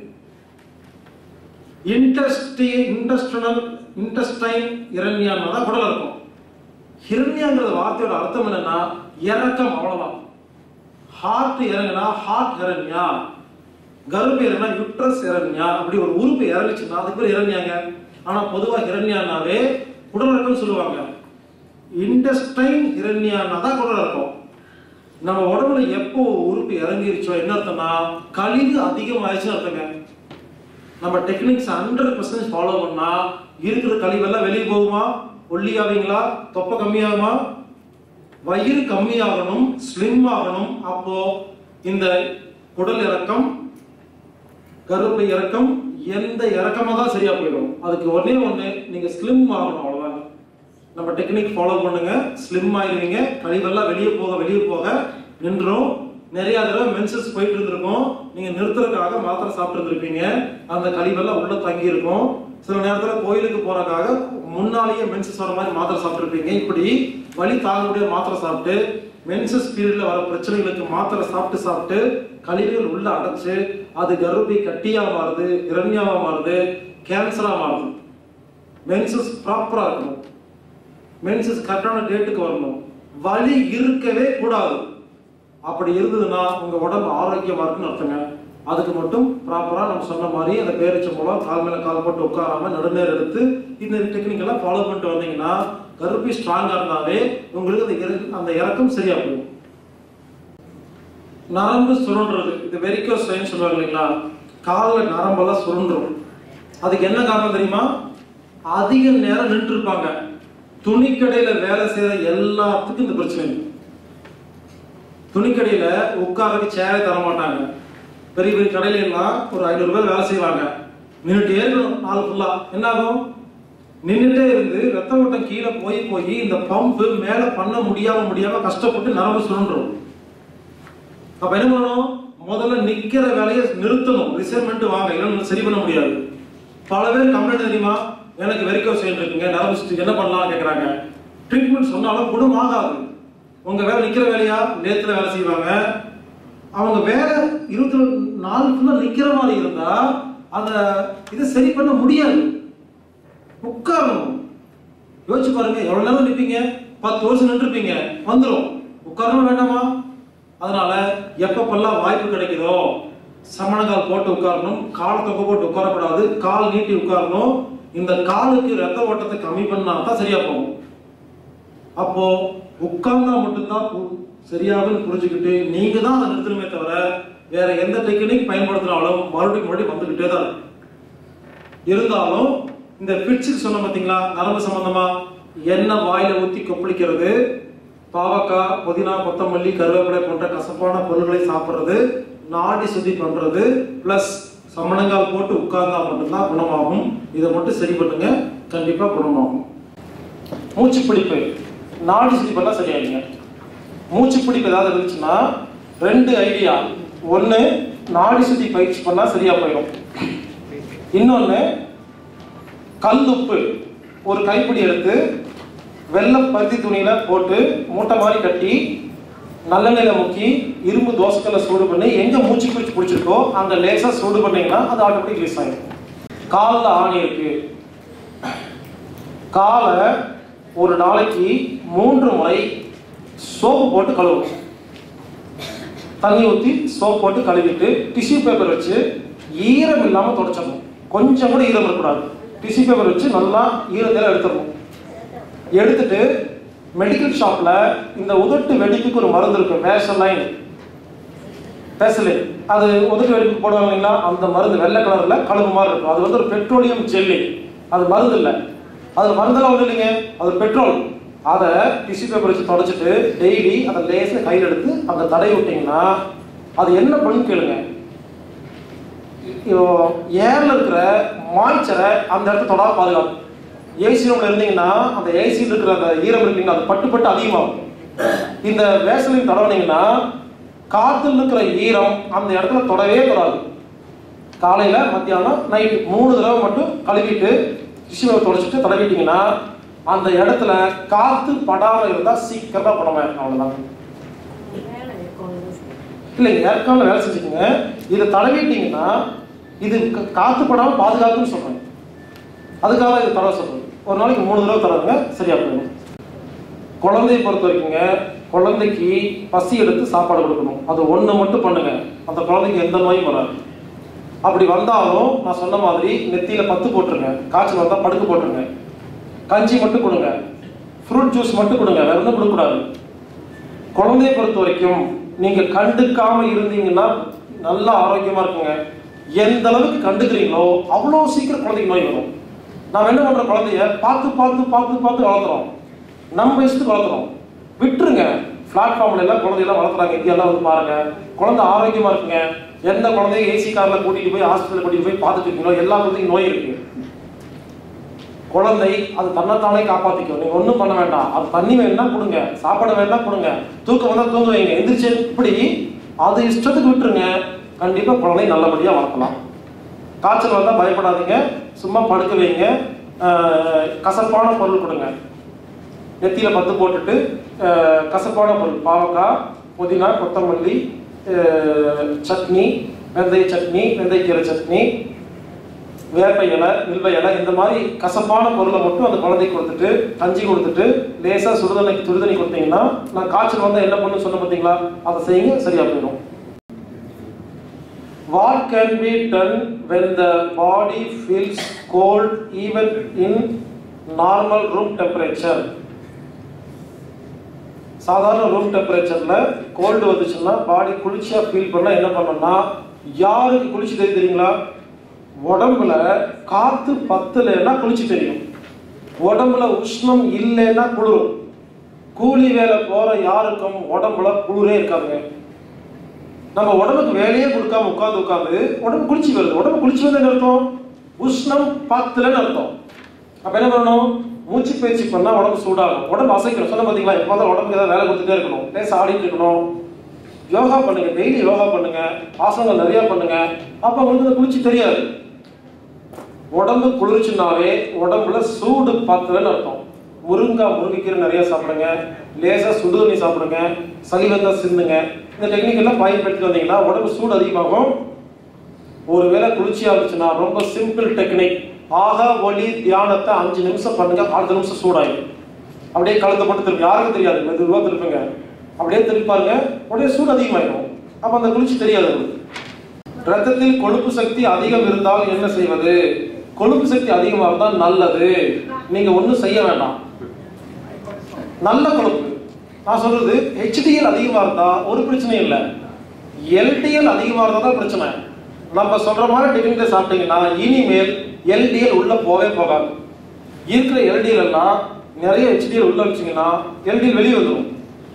இன்டஸ்டி இன்டஸ்டனல் இன்டஸ்டைன் இரண்யான்னா தான் குடல் இறக்கம் ஹிரண்யாங்கிற வார்த்தையோட அர்த்தம் என்னன்னா இறக்கம் அவ்வளவுதான் ஹார்ட் இறங்குனா ஹார்ட் ஹிரண்யா கர்ப்ப இறங்கினா யுட்ரஸ் இரண்யா அப்படி ஒரு உறுப்பு இறங்குச்சுன்னா அதுக்கு பேர் இரண்யாங்க ஆனா பொதுவா ஹிரண்யானாவே குடல் இறக்கம்னு சொல்லுவாங்க இன்டஸ்டைன் ஹிரண்யானா தான் குடல் இறக்கம் நம்ம உடம்புல எப்போ உறுப்பு இறங்கிருச்சோ என்ன அர்த்தம்னா கழிவு அதிகமாயிடுச்சுன்னு அர்த்தங்க நம்ம டெக்னிக்ஸ் ஹண்ட்ரட் பர்சன்ட் ஃபாலோ பண்ணா இருக்கிற கழிவெல்லாம் வெளியே போகுமா ஒல்லியாவீங்களா தொப்பை கம்மியாகுமா வயிறு கம்மியாகணும் ஸ்லிம் ஆகணும் அப்போ இந்த குடல் இறக்கம் கருப்பை இறக்கம் எந்த இறக்கமா தான் சரியா போயிடும் அதுக்கு ஒண்ணே ஒண்ணு நீங்க ஸ்லிம் ஆகணும் அவ்வளவுதாங்க நம்ம டெக்னிக் ஃபாலோ பண்ணுங்க ஸ்லிம் ஆயிருவீங்க கழிவெல்லாம் வெளியே போக வெளியே போக நின்றும் நிறைய தடவை மென்சஸ் போயிட்டு இருந்திருக்கும் நீங்க நிறுத்துறதுக்காக மாத்திரை சாப்பிட்டு இருந்திருப்பீங்க அந்த கழிவெல்லாம் உள்ள தங்கி இருக்கும் சில நேரத்துல கோயிலுக்கு போறதுக்காக முன்னாலேயே மென்சஸ் வர மாதிரி மாத்திரை சாப்பிட்டுருப்பீங்க இப்படி வலி தாங்கக்கூடிய மாத்திரை சாப்பிட்டு மென்சஸ் பீரியட்ல வர பிரச்சனைகளுக்கு மாத்திரை சாப்பிட்டு சாப்பிட்டு கழிவுகள் உள்ள அடைச்சு அது கர்ப்பை கட்டியா மாறுது இரண்யாவா மாறுது கேன்சரா மாறுது மென்சஸ் ப்ராப்பரா இருக்கணும் மென்சஸ் கரெக்டான டேட்டுக்கு வரணும் வலி இருக்கவே கூடாது அப்படி இருந்ததுன்னா உங்க உடம்பு ஆரோக்கியமா இருக்குன்னு அர்த்தங்க அதுக்கு மட்டும் ப்ராப்பரா நம்ம சொன்ன மாதிரி அந்த பேரிச்ச மூலம் கால் மேல கால் போட்டு உட்காராம நடுநேர் எடுத்து இந்த டெக்னிக் எல்லாம் ஃபாலோ பண்ணிட்டு வந்தீங்கன்னா கருப்பி ஸ்ட்ராங்கா இருந்தாவே உங்களுக்கு அந்த இற- அந்த இறக்கம் சரியா போகும் நரம்பு சுருண்டுறது இது வெரிக்கோ ஸ்ட்ரெயின் சொல்லுவாங்க இல்லைங்களா காலில் நரம்பெல்லாம் சுருண்டுரும் அதுக்கு என்ன காரணம் தெரியுமா அதிக நேரம் நின்று இருப்பாங்க துணிக்கடையில வேலை செய்யற எல்லாத்துக்கும் இந்த பிரச்சனை இருக்கு. துணிக்கடையில உட்காரக்கு சேரே தர மாட்டாங்க பெரிய பெரிய கடையில எல்லாம் ஒரு ஐநூறு பேர் வேலை செய்வாங்க நின்றுட்டே இருக்கணும் நாள் ஃபுல்லா என்ன ஆகும் நின்றுட்டே இருந்து ரத்த ஓட்டம் கீழே போய் போய் இந்த பம்பு மேல பண்ண முடியாம முடியாம கஷ்டப்பட்டு நரம்பு சுருண்டுரும் அப்ப என்ன பண்ணணும் முதல்ல நிக்கிற வேலையை நிறுத்தணும் ரிசர்மெண்ட் வாங்க இல்லைன்னு சரி பண்ண முடியாது பல பேர் கம்ப்ளைண்ட் தெரியுமா எனக்கு வெரிக்கோ செய்ய இருக்குங்க நரம்பு சுத்தி என்ன பண்ணலாம் கேக்குறாங்க ட்ரீட்மெண்ட் சொன்னாலும் குணம் ஆகாது உங்க வேலை நிக்கிற வேலையா நேத்துல வேலை செய்வாங்க அவங்க வேலை இருபத்தி நாலு ஃபுல்லா நிக்கிற மாதிரி இருந்தா அந்த இதை சரி பண்ண முடியாது உட்காரணும் யோசிச்சு பாருங்க எவ்வளவு நேரம் நிற்பீங்க பத்து வருஷம் நின்றுப்பீங்க வந்துடும் உட்காரணும் வேண்டாமா அதனால எப்பப்பெல்லாம் வாய்ப்பு கிடைக்குதோ சமணங்கால் போட்டு உட்காரணும் காலை தொங்க போட்டு உட்காரக்கூடாது கால் நீட்டி உட்காரணும் இந்த காலுக்கு ரத்த ஓட்டத்தை கம்மி பண்ணா தான் சரியா போகும் அப்போ உட்கார்ந்தா மட்டும்தான் பு- சரியாகும்னு புரிஞ்சுக்கிட்டு நீங்க தான் அதை நிறுத்தணுமே தவிர வேற எந்த டெக்னிக் பயன்படுத்தினாலும் மறுபடியும் மறுபடியும் வந்துகிட்டே தான் இருக்கும். இருந்தாலும் இந்த பிட்ஸுக்கு சொன்ன பார்த்தீங்களா நரம்பு சம்பந்தமா எண்ணெய் வாயில ஊத்தி கொப்பளிக்கிறது பாவக்காய் புதினா கொத்தமல்லி கருவேப்பிலை போன்ற கசப்பான பொருட்களை சாப்பிடுறது நாடி சுத்தி பண்றது பிளஸ் சமணங்கால் போட்டு உட்கார்ந்தா மட்டும்தான் குணமாகும் இதை மட்டும் சரி பண்ணுங்க கண்டிப்பா குணமாகும் மூச்சு பிடிப்பு நாடி சுத்தி பண்ணா சரியாயிடுங்க மூச்சு பிடிப்பு ஏதாவது இருந்துச்சுன்னா ரெண்டு ஐடியா ஒன்று நாடி சுத்தி பயிற்சி பண்ணா சரியா போயிடும் இன்னொன்று கல் உப்பு ஒரு கைப்பிடி எடுத்து வெள்ளை பருத்தி துணியில போட்டு மூட்டை மாதிரி கட்டி நல்லெண்ணெயில முக்கி இரும்பு தோசைக்கல்ல சூடு பண்ணி எங்க மூச்சு பிடிச்சு பிடிச்சிருக்கோ அங்க லேசா சூடு பண்ணீங்கன்னா அது ஆட்டோமேட்டிக் ரிலீஸ் ஆயிடும் காலில் ஆணி இருக்கு காலை ஒரு நாளைக்கு மூன்று முறை சோப்பு போட்டு கழுவணும் தண்ணி ஊற்றி சோப் போட்டு கழுவிட்டு டிஷ்யூ பேப்பர் வச்சு ஈரம் இல்லாமல் தொடச்சிடணும் கொஞ்சம் கூட ஈரம் இருக்கக்கூடாது டிஷ்யூ பேப்பர் வச்சு நல்லா ஈரத்தில் எடுத்துடணும் எடுத்துட்டு மெடிக்கல் ஷாப்ல இந்த உதட்டு வெடிப்புக்கு ஒரு மருந்து இருக்கும் வேசலைன் பேசலின் அது உதட்டு வெடிப்புக்கு போடுவாங்க இல்லைங்களா அந்த மருந்து வெள்ளை கலர்ல கழுவு மாதிரி இருக்கும் அது வந்து ஒரு பெட்ரோலியம் ஜெல்லி அது மருந்து இல்லை அது மருந்தெல்லாம் ஒன்றும் இல்லைங்க அது பெட்ரோல் அதை டிஷ்யூ பேப்பர் வச்சு தொடச்சிட்டு டெய்லி அதை லேசாக கையில் எடுத்து அந்த தடை விட்டீங்கன்னா அது என்ன பண்ணுன்னு கேளுங்க ஏர்ல இருக்கிற மாய்ச்சரை அந்த இடத்த தொடாம பாதுகாக்கும் ஏசி ரூம்ல இருந்தீங்கன்னா அந்த ஏசியில் இருக்கிற அந்த ஈரம் இருக்கீங்கன்னா அது பட்டு பட்டு அதிகமாகும் இந்த வேசலின் தடவுனீங்கன்னா காத்துல இருக்கிற ஈரம் அந்த இடத்துல தொடவே தொடாது காலையில மத்தியானம் நைட்டு மூணு தடவை மட்டும் கழுவிட்டு டிஷ்யூவை தொடச்சிட்டு தடவிட்டீங்கன்னா அந்த இடத்துல காத்து படாம இருந்தா சீக்கிரமா குணமாயிரும் அவ்வளவுதான் இல்லைங்க ஏற்கால வேலை செஞ்சுக்கோங்க இதை தடவிட்டீங்கன்னா இது க- காத்து படாம பாதுகாக்குன்னு சொல்றேன் அதுக்காக இது தடவை சொல்றேன் ஒரு நாளைக்கு மூணு தடவை தடவுங்க சரியா போயிடும் குழந்தையை பொறுத்த வரைக்குங்க குழந்தைக்கு பசி எடுத்து சாப்பாடு கொடுக்கணும் அது ஒண்ணு மட்டும் பண்ணுங்க அந்த குழந்தைக்கு எந்த நோயும் வராது அப்படி வந்தாலும் நான் சொன்ன மாதிரி நெத்தியில பத்து போட்டுருங்க காய்ச்சல் வந்தா படுக்க போட்டுருங்க கஞ்சி மட்டும் கொடுங்க ஃப்ரூட் ஜூஸ் மட்டும் கொடுங்க வேற ஒன்றும் கொடுக்கக்கூடாது குழந்தையை பொறுத்த வரைக்கும் நீங்க கண்டுக்காம இருந்தீங்கன்னா நல்ல ஆரோக்கியமா இருக்குங்க எந்த அளவுக்கு கண்டுக்கிறீங்களோ அவ்வளோ சீக்கிரம் குழந்தைக்கு நோய் வரும் நாம் என்ன பண்றோம் குழந்தைய பார்த்து பார்த்து பார்த்து பார்த்து வளர்த்துறோம் நம்ம இஷ்டத்துக்கு வளர்த்துறோம் விட்டுருங்க பிளாட்ஃபார்ம்ல எல்லாம் குழந்தையெல்லாம் வளர்த்துறாங்க இந்தியாலாம் வந்து பாருங்க குழந்தை ஆரோக்கியமா இருக்குங்க எந்த குழந்தையும் ஏசி கார்ல கூட்டிட்டு போய் ஹாஸ்பிட்டல் கூட்டிட்டு போய் பார்த்துட்டு இருக்கீங்களோ எல்லா குழந்தைக்கும் நோய் இருக்கு குழந்தை அது தன்னைத்தானே காப்பாத்திக்கும் நீங்க ஒண்ணும் பண்ண வேண்டாம் அது தண்ணி வேணும்னா கொடுங்க சாப்பாடு வேணும்னா கொடுங்க தூக்கம் வந்தா தூங்க வைங்க எந்திரிச்சு இப்படி அது இஷ்டத்துக்கு விட்டுருங்க கண்டிப்பா குழந்தை நல்லபடியா வளர்க்கலாம் காய்ச்சல் வந்தா பயப்படாதீங்க சும்மா படுக்க வைங்க ஆஹ் கசப்பான பொருள் கொடுங்க நெத்தியில பத்து போட்டுட்டு ஆஹ் கசப்பான பொருள் பாவக்காய் புதினா கொத்தமல்லி ஆஹ் சட்னி வெந்தய சட்னி வெந்தயக்கீரை சட்னி வேப்ப இலை வில்வ இலை இந்த மாதிரி கசப்பான பொருளை மட்டும் அந்த குழந்தைக்கு கொடுத்துட்டு கஞ்சி கொடுத்துட்டு லேசா சுடுதண்ணி சுடுதண்ணி கொடுத்தீங்கன்னா நான் காய்ச்சல் வந்தா என்ன பண்ணு சொன்ன பார்த்தீங்களா அதை செய்யுங்க சரியா போயிடும் What can be done when the body feels cold even in normal room temperature? சாதாரண ரூம் டெம்பரேச்சர்ல கோல்டு வந்துச்சுன்னா பாடி குளிர்ச்சியா ஃபீல் பண்ணா என்ன பண்ணணும்னா யாருக்கு குளிச்சு தெரியும் தெரியுங்களா உடம்புல காத்து பத்தலைன்னா குளிச்சு தெரியும் உடம்புல உஷ்ணம் இல்லைன்னா குளிரும் கூலி வேலை போற யாருக்கும் உடம்புல குளிரே இருக்காதுங்க நம்ம உடம்புக்கு வேலையே கொடுக்காம உட்காந்து உட்காந்து உடம்பு குளிச்சு வருது உடம்பு குளிச்சு வந்து என்ன அர்த்தம் உஷ்ணம் பத்துலன்னு அர்த்தம் அப்ப என்ன பண்ணணும் மூச்சு பயிற்சி பண்ணா உடம்பு சூடாகும் உடம்பு அசைக்கணும் சொன்ன பாத்தீங்களா எப்போ தான் உடம்புக்கு ஏதாவது வேலை கொடுத்துட்டே இருக்கணும் லேசா ஆடிட்டு இருக்கணும் யோகா பண்ணுங்க டெய்லி யோகா பண்ணுங்க ஆசனங்கள் நிறைய பண்ணுங்க அப்ப உங்களுக்கு இந்த குளிர்ச்சி தெரியாது உடம்பு குளிர்ச்சினாவே உடம்புல சூடு பத்துலன்னு அர்த்தம் முருங்காய் முருங்கைக்கீரை நிறைய சாப்பிடுங்க லேசா சுடுதண்ணி சாப்பிடுங்க சளி வந்தா சிந்துங்க இந்த டெக்னிக் எல்லாம் பயன்படுத்தி வந்தீங்கன்னா உடம்பு சூடு அதிகமாகும் ஒருவேளை குளிர்ச்சியா இருந்துச்சுன்னா ரொம்ப சிம்பிள் டெக்னிக் ஆகா ஒளி தியானத்தை அஞ்சு நிமிஷம் பண்ணுங்க அடுத்த நிமிஷம் சூடாயிடும் அப்படியே கழுத்தை போட்டு திருப்பி யாருக்கும் தெரியாது மெதுவாக திருப்புங்க அப்படியே திருப்பாருங்க உடனே சூடு அதிகமாயிடும் அப்ப அந்த குளிர்ச்சி தெரியாது உங்களுக்கு ரத்தத்தில் கொழுப்பு சக்தி அதிகம் இருந்தால் என்ன செய்வது கொழுப்பு சக்தி அதிகமாக இருந்தால் நல்லது நீங்க ஒண்ணும் செய்ய வேண்டாம் நல்ல கொழுப்பு நான் சொல்றது ஹெச்டிஎல் அதிகமா இருந்தா ஒரு பிரச்சனையும் இல்லை எல்டிஎல் அதிகமா இருந்தா தான் பிரச்சனை நம்ம சொல்ற மாதிரி டிஃபினிட்டை சாப்பிட்டீங்கன்னா இனிமேல் எல்டிஎல் உள்ள போவே போகாது இருக்கிற எல்டிஎல் எல்லாம் நிறைய ஹெச்டிஎல் உள்ள வச்சீங்கன்னா எல்டிஎல் வெளியே வந்துடும்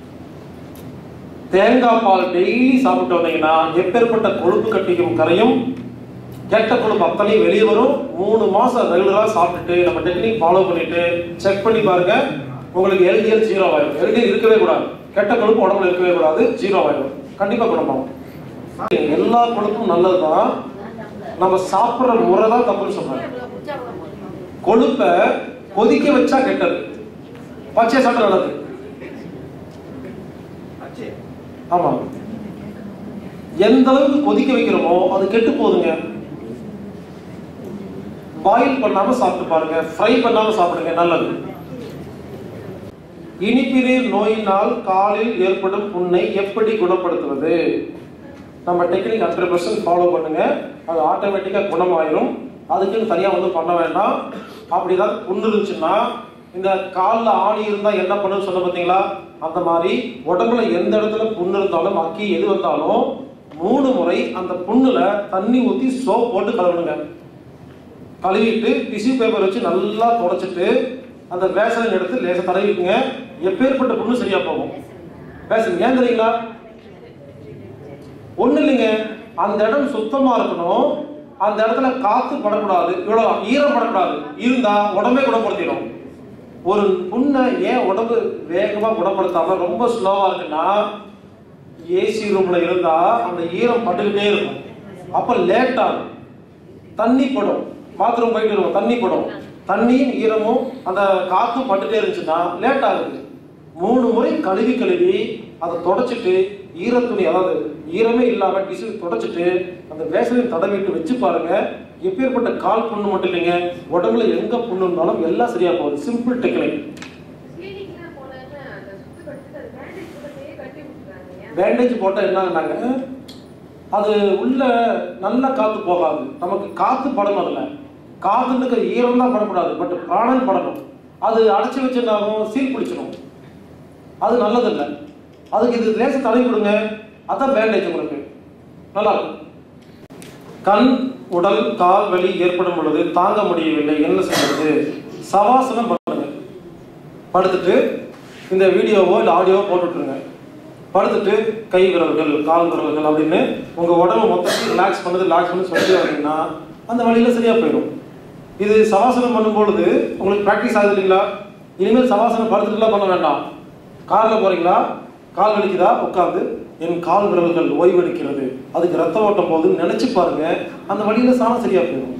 தேங்காய் பால் டெய்லி சாப்பிட்டு வந்தீங்கன்னா எப்பேற்பட்ட கொழுப்பு கட்டிக்கும் கரையும் கெட்ட கொழுப்பு அத்தனையும் வெளியே வரும் மூணு மாசம் ரெகுலரா சாப்பிட்டுட்டு நம்ம டெக்னிக் ஃபாலோ பண்ணிட்டு செக் பண்ணி பாருங்க உங்களுக்கு எல்டிஎல் ஜீரோ ஆயிடும் எல்டிஎல் இருக்கவே கூடாது கெட்ட கொழுப்பு உடம்புல இருக்கவே கூடாது ஜீரோ ஆயிடும் கண்டிப்பா குணமாகும் எல்லா கொழுப்பும் நல்லதுதான் நம்ம சாப்பிடுற முறை தான் தப்புன்னு சொல்றேன் கொழுப்பை கொதிக்க வச்சா கெட்டது பச்சை சாப்பிட நல்லது ஆமா எந்த அளவுக்கு கொதிக்க வைக்கிறோமோ அது கெட்டு போகுதுங்க பாயில் பண்ணாம சாப்பிட்டு பாருங்க ஃப்ரை பண்ணாம சாப்பிடுங்க நல்லது இனிப்பிரீர் நோயினால் காலில் ஏற்படும் புண்ணை எப்படி குணப்படுத்துவது நம்ம டெக்னிக் ஹண்ட்ரட் பர்சன்ட் ஃபாலோ பண்ணுங்க அது ஆட்டோமேட்டிக்காக குணமாயிரும் அதுக்குன்னு தனியாக வந்து பண்ண வேண்டாம் அப்படி ஏதாவது புண்ணு இருந்துச்சுன்னா இந்த காலில் ஆணி இருந்தால் என்ன பண்ணுன்னு சொன்ன பார்த்தீங்களா அந்த மாதிரி உடம்புல எந்த இடத்துல புண்ணு இருந்தாலும் அக்கி எது வந்தாலும் மூணு முறை அந்த புண்ணுல தண்ணி ஊற்றி சோப் போட்டு கழுவணுங்க கழுவிட்டு டிஷ்யூ பேப்பர் வச்சு நல்லா தொடச்சிட்டு அந்த வேசலின் எடுத்து லேசாக தடவிக்குங்க எப்பேற்பட்ட புண்ணு சரியா போகும் வேசலின் ஏன் தெரியுங்களா ஒண்ணு இல்லைங்க அந்த இடம் சுத்தமா இருக்கணும் அந்த இடத்துல காத்து படக்கூடாது இவ்வளவு ஈரம் படக்கூடாது இருந்தா உடம்பே குணப்படுத்திடும் ஒரு புண்ணை ஏன் உடம்பு வேகமா குணப்படுத்தாம ரொம்ப ஸ்லோவா இருக்குன்னா ஏசி ரூம்ல இருந்தா அந்த ஈரம் பட்டுக்கிட்டே இருக்கும் அப்ப லேட் ஆகும் தண்ணி படும் பாத்ரூம் போயிட்டு இருக்கும் தண்ணி படும் தண்ணியும் ஈரமும் அந்த காத்தும் பட்டுட்டே இருந்துச்சுன்னா லேட் ஆகுது மூணு முறை கழுவி கழுவி அதை தொடச்சிட்டு ஈரத்துணி அதாவது ஈரமே இல்லாம டிஷ்யூ தொடச்சிட்டு அந்த வேசலின் தடவிட்டு வச்சு பாருங்க எப்பேற்பட்ட கால் புண்ணு மட்டும் இல்லைங்க உடம்புல எங்க புண்ணு இருந்தாலும் எல்லாம் சரியா போகுது சிம்பிள் டெக்னிக் கிளினிக்லாம் போனேன்னா அந்த சுத்தப்படுத்திட்டு அது பேண்டேஜ் கூட அப்படியே கட்டி விட்டுறாங்க பேண்டேஜ் போட்டால் என்னன்னாங்க அது உள்ள நல்ல காத்து போகாது நமக்கு காத்து படணும் அதுல காத்துக்கு ஈரம் தான் படக்கூடாது பட் பிராணன் படணும் அது அடைச்சி வச்சிருந்தாலும் சீல் பிடிச்சிடும் அது நல்லதில்லை அதுக்கு இது லேச தடவி கொடுங்க அதான் பேண்டேஜ் உங்களுக்கு நல்லா இருக்கும் கண் உடல் கால் வலி ஏற்படும் பொழுது தாங்க முடியவில்லை என்ன செய்வது சவாசனம் பண்ணுங்க படுத்துட்டு இந்த வீடியோவோ இல்லை ஆடியோவோ போட்டுட்ருங்க படுத்துட்டு கை விரல்கள் கால் விரல்கள் அப்படின்னு உங்க உடம்பு மொத்தத்தையும் ரிலாக்ஸ் பண்ணுது ரிலாக்ஸ் பண்ணி சொல்லி வந்தீங்கன்னா அந்த வழியில சரியா போயிடும் இது சவாசனம் பண்ணும்பொழுது உங்களுக்கு ப்ராக்டிஸ் ஆகுது இல்லைங்களா இனிமேல் சவாசனம் படுத்துட்டுலாம் பண்ண வேண்டாம் காரில் போறீங்களா கால் வலிக்குதா உட்காந்து என் கால் விரல்கள் ஓய்வெடுக்கிறது அதுக்கு ரத்த ஓட்டம் போகுதுன்னு நினைச்சு பாருங்க அந்த வழியில சாணம் சரியா போயிடும்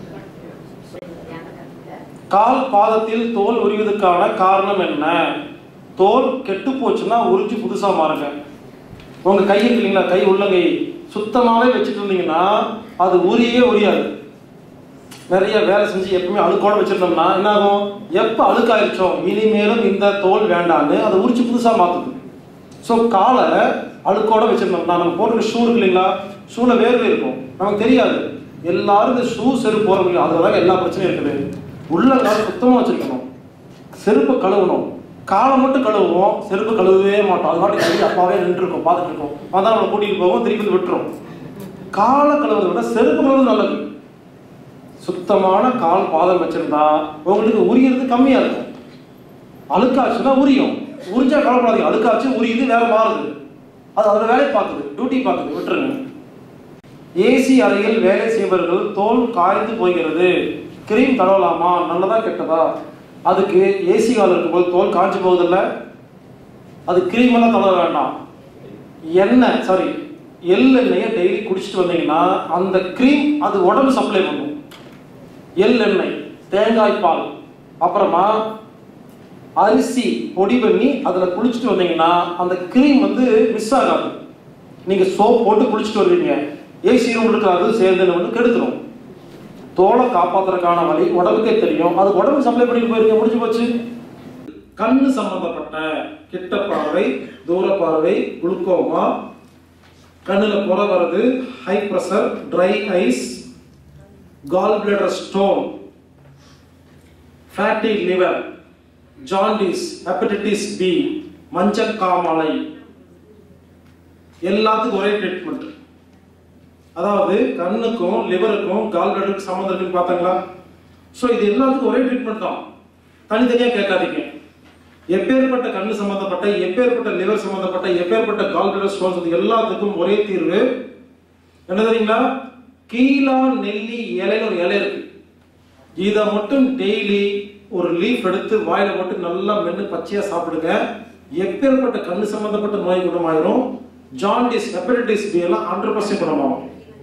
கால் பாதத்தில் தோல் உரிவதற்கான காரணம் என்ன தோல் கெட்டு போச்சுன்னா உரிச்சு புதுசா மாறுங்க உங்க கை இருக்கு இல்லைங்களா கை உள்ளங்கை சுத்தமாவே வச்சுட்டு இருந்தீங்கன்னா அது உரியவே உரியாது நிறைய வேலை செஞ்சு எப்பவுமே அழுக்கோட வச்சிருந்தோம்னா என்ன ஆகும் எப்ப அழுக்காயிருச்சோ இனிமேலும் இந்த தோல் வேண்டான்னு அதை உரிச்சு புதுசா மாத்துது ஸோ காலை அழுக்கோட வச்சிருந்தோம்னா நம்ம போட்டுருக்க ஷூ இருக்கு இல்லைங்களா ஷூல வேர்வை இருக்கும் நமக்கு தெரியாது எல்லாரும் இந்த ஷூ செருப்பு போற முடியும் அதுல தான் எல்லா பிரச்சனையும் இருக்குது உள்ள கால் சுத்தமா வச்சிருக்கணும் செருப்பு கழுவணும் காலை மட்டும் கழுவுவோம் செருப்பு கழுவவே மாட்டோம் அது பாட்டு கழுவி அப்பாவே நின்று இருக்கோம் பார்த்துட்டு இருக்கோம் அதான் நம்மளை கூட்டிட்டு போவோம் திருப்பி வந்து விட்டுரும் காலை கழுவுறதை விட செருப்பு கழுவுறது நல்லது சுத்தமான கால் பாதம் வச்சிருந்தா உங்களுக்கு உரியறது கம்மியா இருக்கும் அழுக்காச்சுன்னா உரியும் உரிஞ்சா கவலைப்படாதீங்க அழுக்காச்சு உரியுது வேற மாறுது அது அதோட வேலையை பார்க்குது டியூட்டி பார்க்குது விட்டுருங்க ஏசி அறையில் வேலை செய்பவர்கள் தோல் காய்ந்து போகிறது கிரீம் தடவலாமா நல்லதா கெட்டதா அதுக்கு ஏசி கால் இருக்கும்போது தோல் காய்ச்சி போகுதில்ல அது கிரீம் எல்லாம் தடவ வேண்டாம் எண்ணெய் சாரி எள்ளெண்ணெயை டெய்லி குடிச்சிட்டு வந்தீங்கன்னா அந்த கிரீம் அது உடம்பு சப்ளை பண்ணும் எள்ளெண்ணெய் தேங்காய் பால் அப்புறமா அரிசி பொடி பண்ணி அதில் குளிச்சுட்டு வந்தீங்கன்னா அந்த கிரீம் வந்து மிஸ் ஆகாது நீங்கள் சோப் போட்டு குளிச்சுட்டு வருவீங்க ஏசி ரூம் இருக்கிற அது சேர்ந்து வந்து கெடுத்துரும் தோலை காப்பாத்துறதுக்கான வழி உடம்புக்கே தெரியும் அது உடம்பு சப்ளை பண்ணிட்டு போயிருங்க முடிஞ்சு போச்சு கண்ணு சம்பந்தப்பட்ட கிட்ட பார்வை தூர பார்வை குளுக்கோமா கண்ணுல புற வர்றது high pressure dry eyes gall bladder stone fatty liver jaundice hepatitis B மஞ்சக்காமலை எல்லாத்துக்கும் ஒரே ட்ரீட்மெண்ட் அதாவது கண்ணுக்கும் லிவருக்கும் கால் பிளடருக்கு சம்மந்தம் இருக்குன்னு பார்த்தாங்களா ஸோ இது எல்லாத்துக்கும் ஒரே ட்ரீட்மெண்ட் தான் தனித்தனியாக கேட்காதீங்க எப்பேற்பட்ட கண்ணு சம்பந்தப்பட்ட எப்பேற்பட்ட லிவர் சம்பந்தப்பட்ட எப்பேற்பட்ட கால் பிளடர் ஸ்டோன்ஸ் இது எல்லாத்துக்கும் ஒரே தீர்வு என்ன தெரியுங்களா கீழா நெல்லி இலைன்னு ஒரு இலை இருக்கு இதை மட்டும் டெய்லி ஒரு லீஃப் எடுத்து வாயில போட்டு நல்லா மென்று பச்சையா சாப்பிடுங்க எப்பேற்பட்ட கண்ணு சம்பந்தப்பட்ட நோய் குணமாயிரும் ஜாண்டிஸ் ஹெப்படைட்டிஸ் பி எல்லாம் ஹண்ட்ரட் பர்சன்ட் குணமாகும்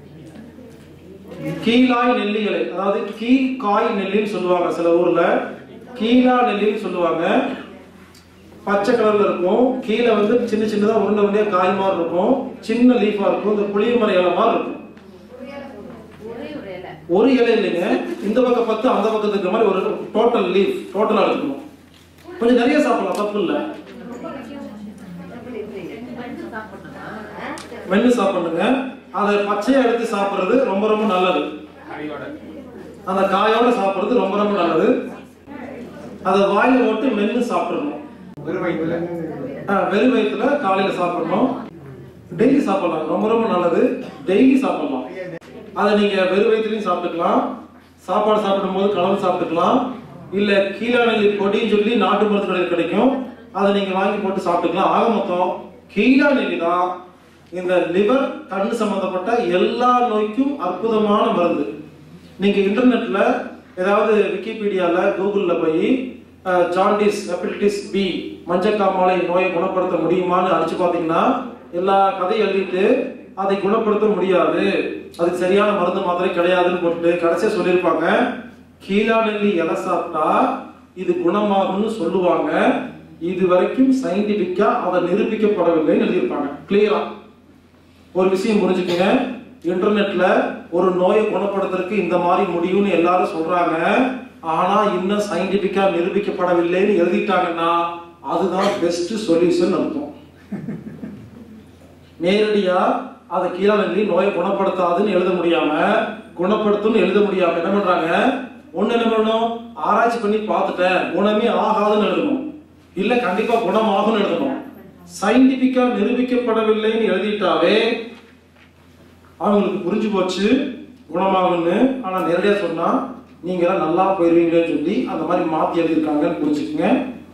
கீழாய் நெல்லி இலை அதாவது கீழ்காய் நெல்லின்னு சொல்லுவாங்க சில ஊர்ல கீழா நெல்லின்னு சொல்லுவாங்க பச்சை கலர்ல இருக்கும் கீழே வந்து சின்ன சின்னதா உருண்டை உருண்டையா காய் மாதிரி இருக்கும் சின்ன லீஃபா இருக்கும் இந்த புளிய மர இலை மாதிரி இருக்கும் ஒரே ஒரு இலை ஒரு இலை இல்லைங்க இந்த பக்கம் பத்து அந்த பக்கத்துக்கு இருக்கிற மாதிரி ஒரு டோட்டல் லீஃப் டோட்டலா எடுக்கணும் கொஞ்சம் நிறைய சாப்பிடலாம் தப்பு இல்லை மஞ்சள் சாப்பிடணுமா மென்று சாப்பிடுங்க அதை பச்சையா எடுத்து சாப்பிடுறது ரொம்ப ரொம்ப நல்லது அடியோட அந்த காயோட சாப்பிடுறது ரொம்ப ரொம்ப நல்லது அதை வாயில போட்டு மென்று சாப்பிடணும் வெறும் வயிற்றுல ஆஹ் வெறும் வயிற்றுல காலையில சாப்பிடணும் டெய்லி சாப்பிடலாம் ரொம்ப ரொம்ப நல்லது டெய்லி சாப்பிடலாம் அதை நீங்க வெறும் வயிற்றுலையும் சாப்பிட்டுக்கலாம் சாப்பாடு சாப்பிடும்போது கலந்து சாப்பிட்டுக்கலாம் இல்ல கீழாநெல்லி பொடின்னு சொல்லி நாட்டு மருந்து கடையில் கிடைக்கும் அதை நீங்க வாங்கி போட்டு சாப்பிட்டுக்கலாம் ஆக மொத்தம் கீழாநெல்லி தான் இந்த லிவர் கண்ணு சம்பந்தப்பட்ட எல்லா நோய்க்கும் அற்புதமான மருந்து நீங்க இன்டர்நெட்ல ஏதாவது விக்கிபீடியால கூகுள்ல போய் அஹ், ஜாண்டிஸ் ஹெப்படைட்டிஸ் பி மஞ்சக்காமாலை நோயை குணப்படுத்த முடியுமான்னு அடிச்சு பார்த்தீங்கன்னா எல்லா கதையும் எழுதிட்டு அதை குணப்படுத்த முடியாது அதுக்கு சரியான மருந்து மாத்திரை கிடையாதுன்னு போட்டு கடைசியா சொல்லியிருப்பாங்க கீழா நெல்லி இலை சாப்பிட்டா இது குணமாகும்னு சொல்லுவாங்க இது வரைக்கும் சயின்டிபிக்கா அதை நிரூபிக்கப்படவில்லைன்னு எழுதியிருப்பாங்க கிளியரா ஒரு விஷயம் புரிஞ்சுக்கங்க இன்டர்நெட்ல ஒரு நோயை குணப்படுத்துறதுக்கு இந்த மாதிரி முடியும்னு எல்லாரும் சொல்றாங்க ஆனா இன்னும் சயின்டிபிக்கா நிரூபிக்கப்படவில்லைன்னு எழுதிட்டாங்கன்னா அதுதான் பெஸ்ட் சொல்யூஷன் அர்த்தம் நேரடியா அதை கீழே எழுதி நோயை குணப்படுத்தாதுன்னு எழுத முடியாம குணப்படுத்தும்னு எழுத முடியாம என்ன பண்றாங்க ஒண்ணு என்ன பண்ணணும் ஆராய்ச்சி பண்ணி பார்த்துட்டேன் குணமே ஆகாதுன்னு எழுதணும் இல்ல கண்டிப்பா குணமாகும்னு எழுதணும் சயின்டிபிக்கா நிரூபிக்கப்படவில்லைன்னு எழுதிட்டாவே அவங்களுக்கு புரிஞ்சு போச்சு குணமாகும்னு ஆனா நேரடியா சொன்னா நீங்க எல்லாம் நல்லா போயிருவீங்களேன்னு சொல்லி அந்த மாதிரி மாத்தி எழுதியிருக்காங்கன்னு புரிஞ்சுக்குங்க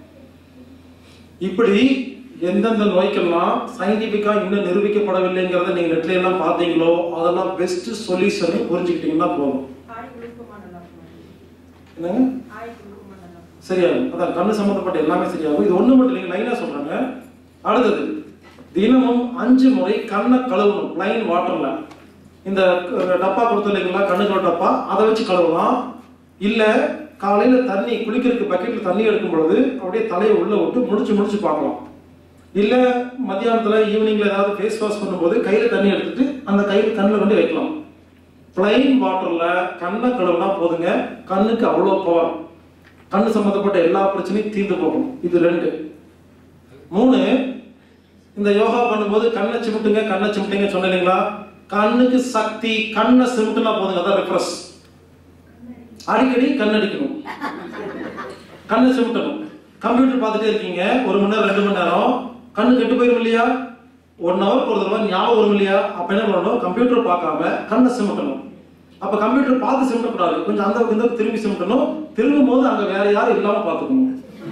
இப்படி எந்தெந்த நோய்க்கெல்லாம் சயின்டிபிக்கா இன்னும் நிரூபிக்கப்படவில்லைங்கிறத நீங்க நெட்ல எல்லாம் பார்த்தீங்களோ அதெல்லாம் பெஸ்ட் சொல்யூஷன் புரிஞ்சுக்கிட்டீங்கன்னா போதும் என்னங்க சரியாகும் அதான் கண்ணு சம்பந்தப்பட்ட எல்லாமே சரியாகும் இது ஒண்ணு மட்டும் இல்லைங்க லைனா சொல்றாங்க அடுத்தது தினமும் அஞ்சு முறை கண்ணை கழுவணும் ப்ளைன் வாட்டர்ல இந்த அஹ், டப்பா கொடுத்த இல்லைங்களா கண்ணுக்குள்ள டப்பா அதை வச்சு கழுவலாம் இல்ல காலையில தண்ணி குளிக்கிறதுக்கு பக்கெட்ல தண்ணி எடுக்கும் பொழுது அப்படியே தலையை உள்ள விட்டு முடிச்சு முடிச்சு பார்க்கலாம் இல்ல மத்தியானத்துல ஈவினிங்ல ஏதாவது ஃபேஸ் வாஷ் பண்ணும்போது கையில தண்ணி எடுத்துட்டு அந்த கையில கண்ணில் கொண்டு வைக்கலாம் பிளைன் வாட்டர்ல கண்ணை கழுவுனா போதுங்க கண்ணுக்கு அவ்வளோ பவர் கண்ணு சம்பந்தப்பட்ட எல்லா பிரச்சனையும் தீர்ந்து போகும் இது ரெண்டு மூணு இந்த யோகா பண்ணும்போது கண்ணை சிமிட்டுங்க கண்ணை சிமிட்டுங்க சொன்னேன் இல்லைங்களா கண்ணுக்கு சக்தி கண்ணை சிமிட்டுனா போதுங்க அதான் ரெஃப்ரெஷ் அடிக்கடி கண்ணடிக்கணும் கண்ணை சிமிட்டணும் கம்ப்யூட்டர் பார்த்துட்டே இருக்கீங்க ஒரு மணி நேரம் ரெண்டு மணி நேரம் கண்ணு கெட்டு போயிடும் இல்லையா ஒன் ஹவர் ஒரு தடவை ஞாபகம் வரும் இல்லையா அப்ப என்ன பண்ணணும் கம்ப்யூட்டர் பார்க்காம கண்ணை சிமிட்டணும் அப்ப கம்ப்யூட்டர் பார்த்து சிமிட்டக்கூடாது கொஞ்சம் அந்த பக்கம் இந்த பக்கம் திரும்பி சிமிட்டணும் திரும்பும் போது அங்க வேற யாரும் இல்லாம பார்த்துக்கணும்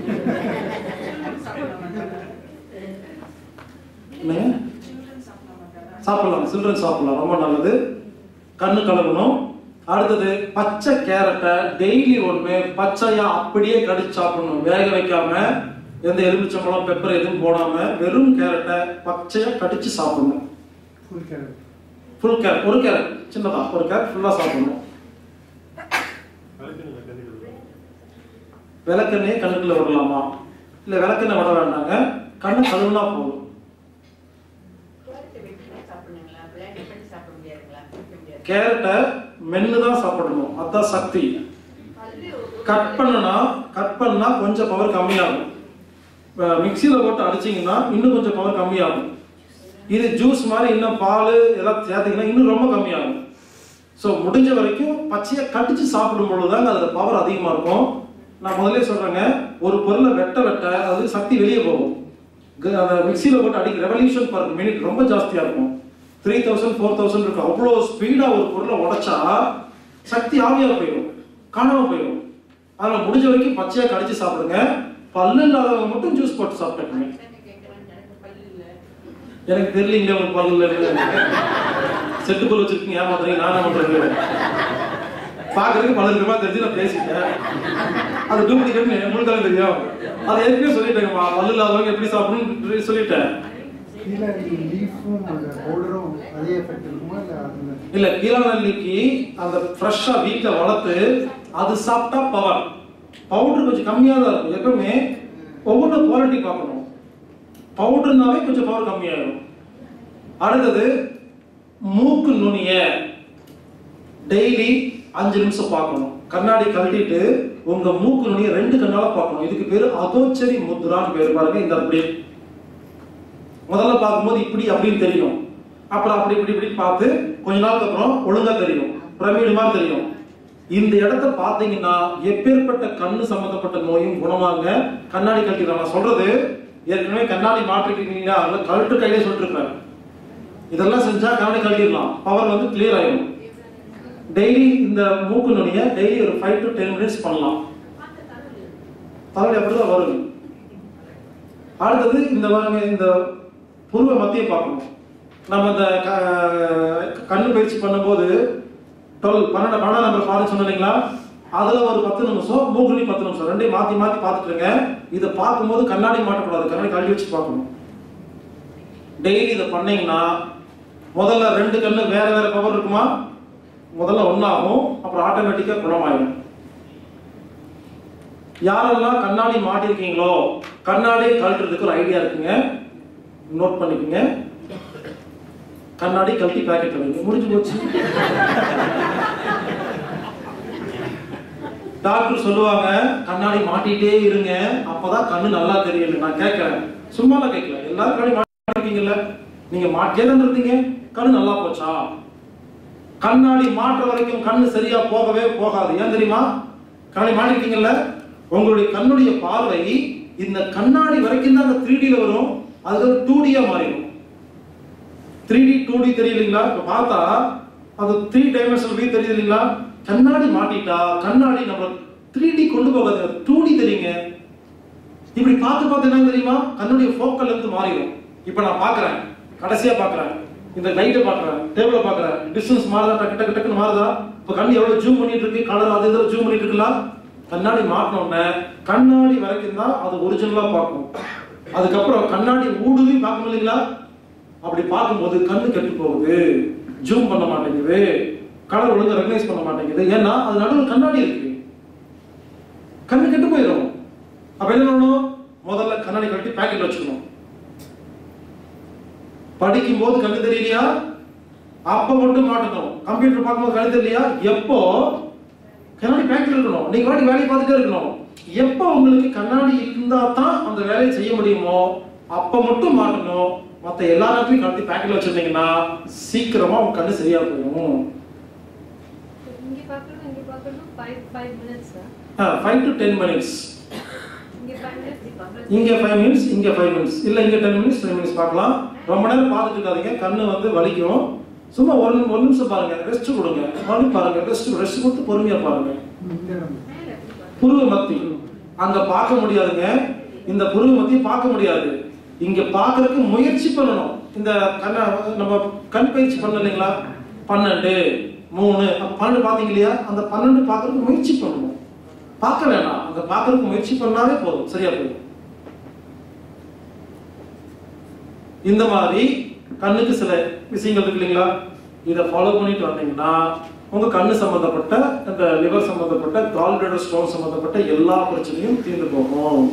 என்னங்க சாப்பிடலாம் சில்ட்ரன் சாப்பிடலாம் ரொம்ப நல்லது கண்ணு கழுவணும் அடுத்தது பச்சை கேரட்டை டெய்லி ஒன்று பச்சையா அப்படியே கடிச்சு சாப்பிடணும் வேக வைக்காம எந்த எலுமிச்சம்பழம் பெப்பர் எதுவும் போடாம வெறும் கேரட்டை பச்சையா கடிச்சு சாப்பிடணும் ஃபுல் கேரட் ஃபுல் கேரட் ஒரு கேரட் சின்னதா ஒரு கேரட் ஃபுல்லா சாப்பிடணும் வழக்கறிஞர் கண்டிப்பாக விளக்கெண்ணெய் கண்ணுக்குள்ள விடலாமா இல்ல விளக்கெண்ணெய் விட வேண்டாங்க கண்ணு கழுவுனா போதும் சாப்பிடுங்களா பிளான் பண்ணி சாப்பிட முடியாதுங்களா குடிக்க முடியாது கேரட்டை மென்னு தான் சாப்பிடணும் அதான் சக்தி பல்லு ஒரு- கட் பண்ணுனா கட் பண்ணா கொஞ்சம் பவர் கம்மியாகும் மிக்சியில் போட்டு அடிச்சீங்கன்னா இன்னும் கொஞ்சம் பவர் கம்மியாகும் இது ஜூஸ் மாதிரி இன்னும் பால் எல்லாம் சேர்த்தீங்கன்னா இன்னும் ரொம்ப கம்மியாகும் ஸோ முடிஞ்ச வரைக்கும் பச்சையாக கடிச்சு சாப்பிடும் பொழுது தான் அதில் பவர் அதிகமாக இருக்கும் நான் முதல்ல சொல்கிறேங்க ஒரு பொருளை வெட்ட வெட்ட அது சக்தி வெளியே போகும் க- அந்த மிக்சியில் போட்டு அடிக்க ரெவல்யூஷன் பர் மினிட் ரொம்ப ஜாஸ்தியாக இருக்கும் த்ரீ தௌசண்ட் ஃபோர் தௌசண்ட் இருக்கும் அவ்வளோ ஸ்பீடாக ஒரு பொருளை உடைச்சா சக்தி ஆவியாக போயிடும் காணாமல் போயிடும் அதனால் முடிஞ்ச வரைக்கும் பச்சையாக கடிச்சு சாப்பிடுங்க பல்லு இல்லாதவங்க மட்டும் ஜூஸ் போட்டு சாப்பிட்டுக்கங்க எனக்கு தெரியலீங்க உங்களுக்கு பல்லு இல்லை செட்டு பல் வச்சிருக்கீங்க ஏமாத்துறீங்க நான் என்ன பண்றது பாக்குறதுக்கு பல இருக்கிறமா தெரிஞ்சு நான் பேசிட்டேன் அது டூப்ளிகேட் உங்களுக்கு தெரியும் அது ஏற்கனவே சொல்லிட்டேங்கம்மா பல்லு இல்லாதவங்க எப்படி சாப்பிடணும்னு சொல்லிட்டேன் கீழே லீஃபும் அந்த பவுடரும் அதே எஃபெக்ட் இருக்குமா இல்லை அதில் இல்ல கீழநெல்லிக்கு அந்த ஃப்ரெஷ்ஷா வீட்ல வளர்த்து அது சாப்பிட்டா பவர் பவுடர் கொஞ்சம் கம்மியா தான் இருக்கும் எப்பவுமே ஒவ்வொரு குவாலிட்டி பார்க்கணும் பவுடர்னாவே கொஞ்சம் பவர் கம்மியாயிடும் அடுத்தது மூக்கு நுனிய டெய்லி அஞ்சு நிமிஷம் பார்க்கணும் கண்ணாடி கழட்டிட்டு உங்க மூக்கு நுனிய ரெண்டு கண்ணால பார்க்கணும் இதுக்கு பேரு அதோச்சரி முத்ரான்னு பேர் பாருங்க இந்த அப்படி முதல்ல பார்க்கும்போது இப்படி அப்படின்னு தெரியும் அப்புறம் அப்படி இப்படி இப்படி பார்த்து கொஞ்ச நாளுக்கு அப்புறம் ஒழுங்கா தெரியும் பிரமிடு மாதிரி தெரியும் இந்த இடத்த பார்த்தீங்கன்னா எப்பேற்பட்ட கண்ணு சம்பந்தப்பட்ட நோயும் குணமாங்க கண்ணாடி கழட்டிடலாம் நான் சொல்றது ஏற்கனவே கண்ணாடி மாற்றிருக்கீங்க அதுல கழட்டு கையிலே சொல்லிட்டு இதெல்லாம் செஞ்சா கண்ணாடி கழட்டிடலாம் பவர் வந்து கிளியர் ஆயிடும் டெய்லி இந்த மூக்கு நுனிய டெய்லி ஒரு ஃபைவ் டு டென் மினிட்ஸ் பண்ணலாம் தலைவலி அப்படிதான் வரும் அடுத்தது இந்த பாருங்க இந்த புருவ மத்திய பார்க்கணும் நம்ம இந்த க- கண்ணு பயிற்சி பண்ணும்போது டுவெல் பன்னெண்டு பன்னெண்டாம் நம்பர் பாருங்க சொன்னேன் இல்லைங்களா அதுல ஒரு பத்து நிமிஷம் மூக்குனி பத்து நிமிஷம் ரெண்டையும் மாத்தி மாத்தி பார்த்துட்டுருங்க இதை பார்க்கும்போது கண்ணாடி மாட்டக்கூடாது கண்ணாடி கழுவி வச்சு பார்க்கணும் டெய்லி இதை பண்ணீங்கன்னா முதல்ல ரெண்டு கண்ணு வேற வேற பவர் இருக்குமா முதல்ல ஒன்னாகும் அப்புறம் ஆட்டோமேட்டிக்கா குணமாயிடும் யாரெல்லாம் கண்ணாடி மாட்டிருக்கீங்களோ கண்ணாடி கழட்டுறதுக்கு ஒரு ஐடியா இருக்குங்க நோட் பண்ணிக்கோங்க கண்ணாடி கழட்டி பாக்கெட்ல வைங்க முடிஞ்சு போச்சு டாக்டர் சொல்லுவாங்க கண்ணாடி மாட்டிட்டே இருங்க அப்பதான் கண்ணு நல்லா தெரியும் நான் கேட்கறேன் சும்மா நான் கேட்கல எல்லாரும் கண்ணாடி மாட்டிருக்கீங்கல்ல நீங்க மாட்டியே தான் இருந்தீங்க கண்ணு நல்லா போச்சா கண்ணாடி மாற்ற வரைக்கும் கண்ணு சரியா போகவே போகாது ஏன் தெரியுமா கண்ணாடி மாட்டிருக்கீங்கல்ல உங்களுடைய கண்ணுடைய பார்வை இந்த கண்ணாடி வரைக்கும் தான் அந்த த்ரீ டில வரும் அது டூ டியா மாறிடும் த்ரீ டி டூ டி தெரியலீங்களா இப்ப பார்த்தா அது த்ரீ டைமென்ஷனல் வியூ தெரியுது இல்லைங்களா கண்ணாடி மாட்டிட்டா கண்ணாடி நம்ம த்ரீ டி கொண்டு போகாது டூ டி தெரியுங்க இப்படி பார்த்து பார்த்து என்ன தெரியுமா கண்ணுடைய ஃபோக்கல் இருந்து மாறிடும் இப்போ நான் பார்க்கறேன் கடைசியா பார்க்கறேன் இந்த லைட்டை பார்க்கறேன் டேபிள பார்க்கறேன் டிஸ்டன்ஸ் மாறுதா டக்கு டக்கு டக்குன்னு மாறுதா இப்போ கண்ணு எவ்வளவு ஜூம் பண்ணிட்டு இருக்கு கலர் அது இதில் ஜூம் பண்ணிட்டு இருக்கலாம் கண்ணாடி மாட்டினோடனே கண்ணாடி வரைக்கும் தான் அது ஒரிஜினலா பார்க்கும் அதுக்கப்புறம் கண்ணாடி ஊடுவி பார்க்கணும் இல்லைங்களா அப்படி பார்க்கும்போது கண்ணு கெட்டு போகுது ஜூம் பண்ண மாட்டேங்குது கலர் ஒழுங்கா ரெகனைஸ் பண்ண மாட்டேங்குது ஏன்னா அது நடுவில் கண்ணாடி இருக்கு கண்ணு கெட்டு போயிடும் அப்ப என்ன பண்ணணும் முதல்ல கண்ணாடி கட்டி பாக்கெட்ல வச்சுக்கணும் படிக்கும் போது கண்ணு தெரியலையா அப்ப மட்டும் மாட்டணும் கம்ப்யூட்டர் பார்க்கும்போது கண்ணு தெரியலையா எப்போ கண்ணாடி பேக்கெட்ல இருக்கணும் நீங்க வாட்டி வேலையை பார்த்துட்டே இருக்கணும் எப்போ உங்களுக்கு கண்ணாடி இருந்தா தான் அந்த வேலையை செய்ய முடியுமோ அப்ப மட்டும் மாட்டணும் மத்த எல்லா நேரத்தையும் கட்டி பேக்கெட்ல வச்சிருந்தீங்கன்னா சீக்கிரமா உங்க கண்ணு சரியா போயிடும் இங்க பார்க்கணும் இங்க பார்க்கணும் five five minutes sir five to ten minutes இங்க ஃபைவ் மினிட்ஸ் பார்க்கணும் இங்க ஃபைவ் மினிட்ஸ் இங்க ஃபைவ் மினிட்ஸ் இல்ல இங்க டென் மினிட்ஸ் டென் மினிட்ஸ் பார்க்கலாம் ரொம்ப நேரம் பார்த்துட்டு இருக்காதீங்க கண்ணு வந்து வலிக்கும் சும்மா ஒரு நிமி- ஒரு நிமிஷம் பாருங்க ரெஸ்ட் கொடுங்க மறுபடியும் பாருங்க ரெஸ்ட் ரெஸ்ட் கொடுத்து பொறுமையா பாருங்க இந்த இடம் மேல எப்படி பார்க்கணும் புருவ மத்தி அங்க பார்க்க முடியாதுங்க இந்த புருவ மத்தி பார்க்க முடியாது இங்க பார்க்கறதுக்கு முயற்சி பண்ணணும் இந்த கண்ண நம்ம கண் பயிற்சி பண்ண இல்லைங்களா பன்னெண்டு மூணு அப்ப பன்னெண்டு பாத்தீங்க இல்லையா அந்த பன்னெண்டு பார்க்கறதுக்கு முயற்சி பண்ணணும் பார்க்க வேணாம் அந்த பார்க்கறதுக்கு முயற்சி பண்ணாவே போதும் சரியா போயிடும் இந்த மாதிரி கண்ணுக்கு சில விஷயங்கள் இருக்கு இல்லைங்களா இதை ஃபாலோ பண்ணிட்டு வந்தீங்கன்னா உங்க கண்ணு சம்பந்தப்பட்ட இந்த லிவர் சம்பந்தப்பட்ட கால் ஸ்டோன் சம்பந்தப்பட்ட எல்லா பிரச்சனையும் தீர்ந்து போகும்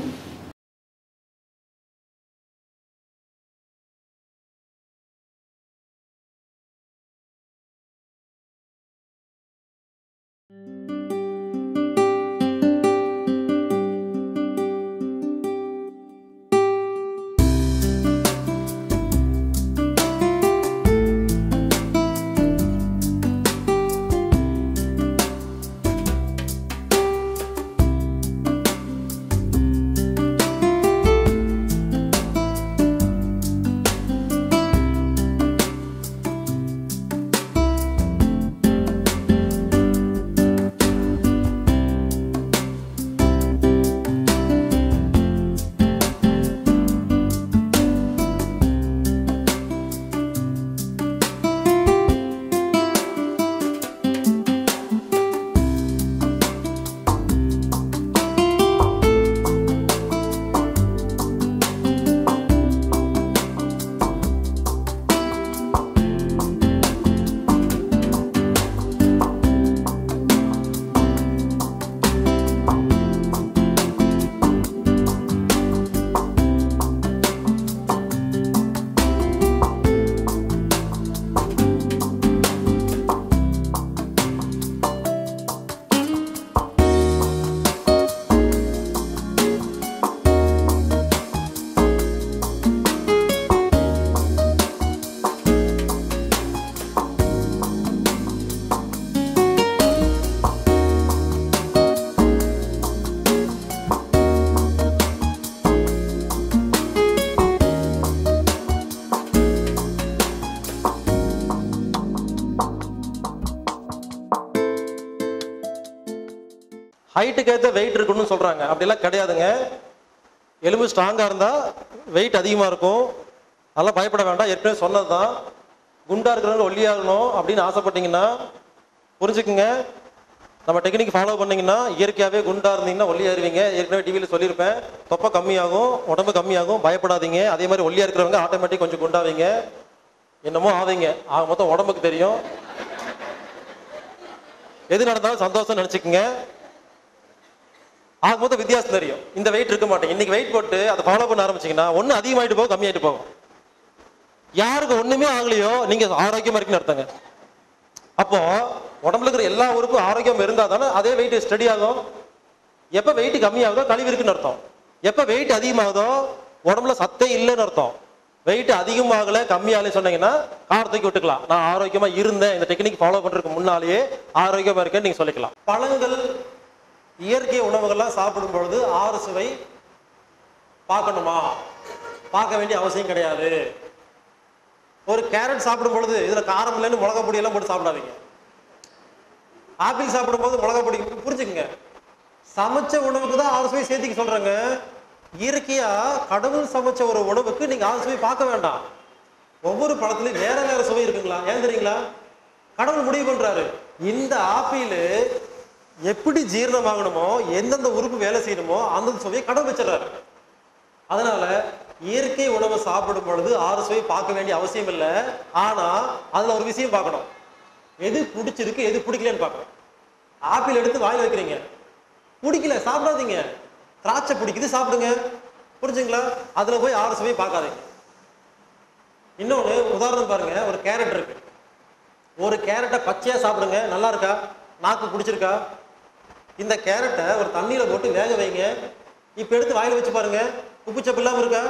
ஹைட்டுக்கு ஏற்ற வெயிட் இருக்குன்னு சொல்கிறாங்க அப்படிலாம் கிடையாதுங்க எலும்பு ஸ்ட்ராங்காக இருந்தால் வெயிட் அதிகமாக இருக்கும் அதெல்லாம் பயப்பட வேண்டாம் ஏற்கனவே சொன்னது தான் குண்டாக இருக்கிறவங்க ஒல்லியாகணும் அப்படின்னு ஆசைப்பட்டீங்கன்னா புரிஞ்சுக்குங்க நம்ம டெக்னிக் ஃபாலோ பண்ணீங்கன்னா இயற்கையாகவே குண்டாக இருந்தீங்கன்னா ஒல்லியாயிருவீங்க ஏற்கனவே டிவியில் சொல்லியிருப்பேன் தொப்பை கம்மியாகும் உடம்பு கம்மியாகும் பயப்படாதீங்க அதே மாதிரி ஒல்லியாக இருக்கிறவங்க ஆட்டோமேட்டிக் கொஞ்சம் குண்டாவீங்க என்னமோ ஆவீங்க ஆக மொத்தம் உடம்புக்கு தெரியும் எது நடந்தாலும் சந்தோஷம் நினச்சிக்கோங்க ஆக மொத்தம் வித்தியாசம் தெரியும் இந்த வெயிட் இருக்க மாட்டேங்க இன்னைக்கு வெயிட் போட்டு அதை ஃபாலோ பண்ண ஆரம்பிச்சீங்கன்னா ஒன்று அதிகமாயிட்டு போகும் கம்மியாயிட்டு போகும் யாருக்கு ஒண்ணுமே ஆகலையோ நீங்க ஆரோக்கியமா இருக்குன்னு அர்த்தங்க அப்போ உடம்புல இருக்கிற எல்லா உறுப்பும் ஆரோக்கியம் இருந்தா தானே அதே வெயிட் ஸ்டடி ஆகும் எப்ப வெயிட் கம்மியாகுதோ கழிவு இருக்குன்னு அர்த்தம் எப்ப வெயிட் அதிகமாகுதோ உடம்புல சத்தே இல்லைன்னு அர்த்தம் வெயிட் அதிகமாகல கம்மியாகல சொன்னீங்கன்னா காரத்துக்கு விட்டுக்கலாம் நான் ஆரோக்கியமா இருந்தேன் இந்த டெக்னிக் ஃபாலோ பண்றதுக்கு முன்னாலேயே ஆரோக்கியமா இருக்கேன்னு நீங்க சொல்லிக்கலாம் பழங்கள் இயற்கை உணவுகள்லாம் சாப்பிடும் பொழுது ஆறு சுவை பார்க்கணுமா பார்க்க வேண்டிய அவசியம் கிடையாது ஒரு கேரட் சாப்பிடும் பொழுது இதுல காரம் இல்லைன்னு மிளகா பொடி எல்லாம் போட்டு சாப்பிடாதீங்க ஆப்பிள் சாப்பிடும்போது மிளகா பொடி புரிஞ்சுக்குங்க சமைச்ச உணவுக்கு தான் ஆறு சுவை சேர்த்திக்க சொல்றாங்க இயற்கையா கடவுள் சமைச்ச ஒரு உணவுக்கு நீங்க ஆறு சுவை பார்க்க வேண்டாம் ஒவ்வொரு பழத்துலயும் வேற வேற சுவை இருக்குங்களா ஏன் தெரியுங்களா கடவுள் முடிவு பண்றாரு இந்த ஆப்பிள் எப்படி ஜீரணமாகணுமோ எந்தெந்த உறுப்பு வேலை செய்யணுமோ அந்தந்த சுவையை கடவுள் வச்சிடறாரு அதனால இயற்கை உணவை சாப்பிடும் பொழுது ஆறு சுவை பார்க்க வேண்டிய அவசியம் இல்லை ஆனா அதுல ஒரு விஷயம் பார்க்கணும் எது பிடிச்சிருக்கு எது பிடிக்கலன்னு பார்க்கணும் ஆப்பிள் எடுத்து வாயில வைக்கிறீங்க பிடிக்கல சாப்பிடாதீங்க திராட்சை பிடிக்குது சாப்பிடுங்க புரிஞ்சுங்களா அதுல போய் ஆறு சுவை பார்க்காதீங்க இன்னொன்னு உதாரணம் பாருங்க ஒரு கேரட் இருக்கு ஒரு கேரட்டை பச்சையா சாப்பிடுங்க நல்லா இருக்கா நாக்கு பிடிச்சிருக்கா இந்த கேரட்டை ஒரு தண்ணியில போட்டு வேக வைங்க இப்ப எடுத்து வாயில வச்சு பாருங்க உப்பு சப்பு இல்லாம இருக்கா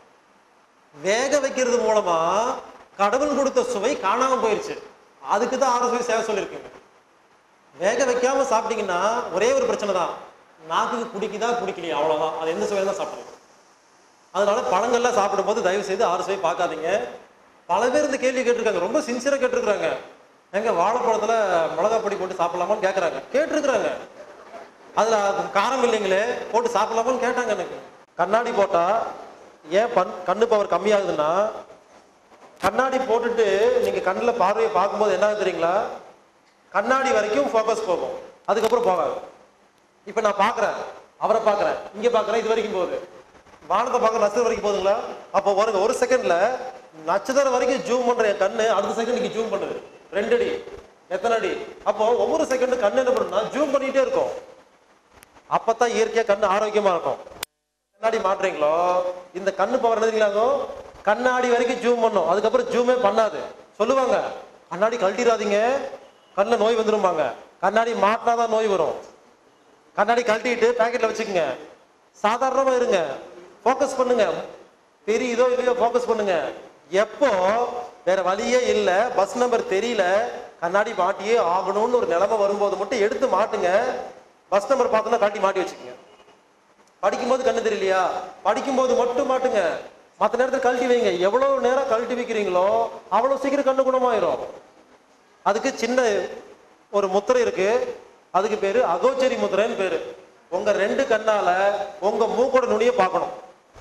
வேக வைக்கிறது மூலமா கடவுள் கொடுத்த சுவை காணாம போயிருச்சு அதுக்கு தான் ஆறு சுவை சேவை சொல்லியிருக்கீங்க வேக வைக்காம சாப்பிட்டீங்கன்னா ஒரே ஒரு பிரச்சனை தான் நாக்குக்கு பிடிக்குதா பிடிக்கலையா அவ்வளவுதான் அது எந்த சுவையில தான் சாப்பிடுங்க அதனால பழங்கள்லாம் சாப்பிடும்போது தயவு செய்து ஆறு சுவை பார்க்காதீங்க பல பேர் இந்த கேள்வி கேட்டிருக்காங்க ரொம்ப சின்சியரா கேட்டிருக்காங்க எங்க வாழைப்பழத்துல மிளகா பொடி போட்டு சாப்பிடலாமான்னு கேட்கறாங்க கேட்டிருக்கிறாங்க அதுல காரம் இல்லைங்களே போட்டு சாப்பிடலாமான்னு கேட்டாங்க எனக்கு கண்ணாடி போட்டா ஏன் பண் கண்ணு பவர் கம்மியாகுதுன்னா கண்ணாடி போட்டுட்டு நீங்க கண்ணுல பார்வையை பார்க்கும்போது என்ன ஆகுது தெரியுங்களா கண்ணாடி வரைக்கும் ஃபோக்கஸ் போகும் அதுக்கப்புறம் போகாது இப்ப நான் பார்க்கறேன் அவரை பார்க்கறேன் இங்க பார்க்கறேன் இது வரைக்கும் போகுது வானத்தை பார்க்க நட்சத்திரம் வரைக்கும் போகுதுங்களா அப்போ வருங்க ஒரு செகண்ட்ல நட்சத்திரம் வரைக்கும் ஜூம் பண்ற என் கண்ணு அடுத்த செகண்ட் ஜூம் பண்ணுது ரெண்டு அடி எத்தனை அடி அப்போ ஒவ்வொரு செகண்ட் கண்ணு என்ன பண்ணுன்னா ஜூம் பண்ணிட்டே இருக்கும் அப்பதான் இயற்கையா கண்ணு ஆரோக்கியமா இருக்கும் கண்ணாடி மாட்டுறீங்களோ இந்த கண்ணு பவர் என்னதுங்களாங்க கண்ணாடி வரைக்கும் ஜூம் பண்ணும் அதுக்கப்புறம் ஜூமே பண்ணாது சொல்லுவாங்க கண்ணாடி கழட்டிடாதீங்க கண்ணில் நோய் வந்துரும்பாங்க கண்ணாடி மாட்டினாதான் நோய் வரும் கண்ணாடி கழட்டிட்டு பேக்கெட்ல வச்சுக்கோங்க சாதாரணமா இருங்க ஃபோக்கஸ் பண்ணுங்க தெரியுதோ இல்லையோ ஃபோக்கஸ் பண்ணுங்க எப்போ வேற வழியே இல்லை பஸ் நம்பர் தெரியல கண்ணாடி மாட்டியே ஆகணும்னு ஒரு நிலைமை வரும்போது மட்டும் எடுத்து மாட்டுங்க பஸ் நம்பர் பார்த்தோன்னா காட்டி மாட்டி வச்சுக்கோங்க படிக்கும்போது கண்ணு தெரியலையா படிக்கும்போது மட்டும் மாட்டுங்க மற்ற நேரத்தில் கழட்டி வைங்க எவ்வளவு நேரம் கழட்டி வைக்கிறீங்களோ அவ்வளவு சீக்கிரம் கண்ணு குணமாயிரும் அதுக்கு சின்ன ஒரு முத்திரை இருக்கு அதுக்கு பேரு அகோச்சரி முத்திரைன்னு பேரு உங்க ரெண்டு கண்ணால உங்க மூக்கோட நுனியை பார்க்கணும்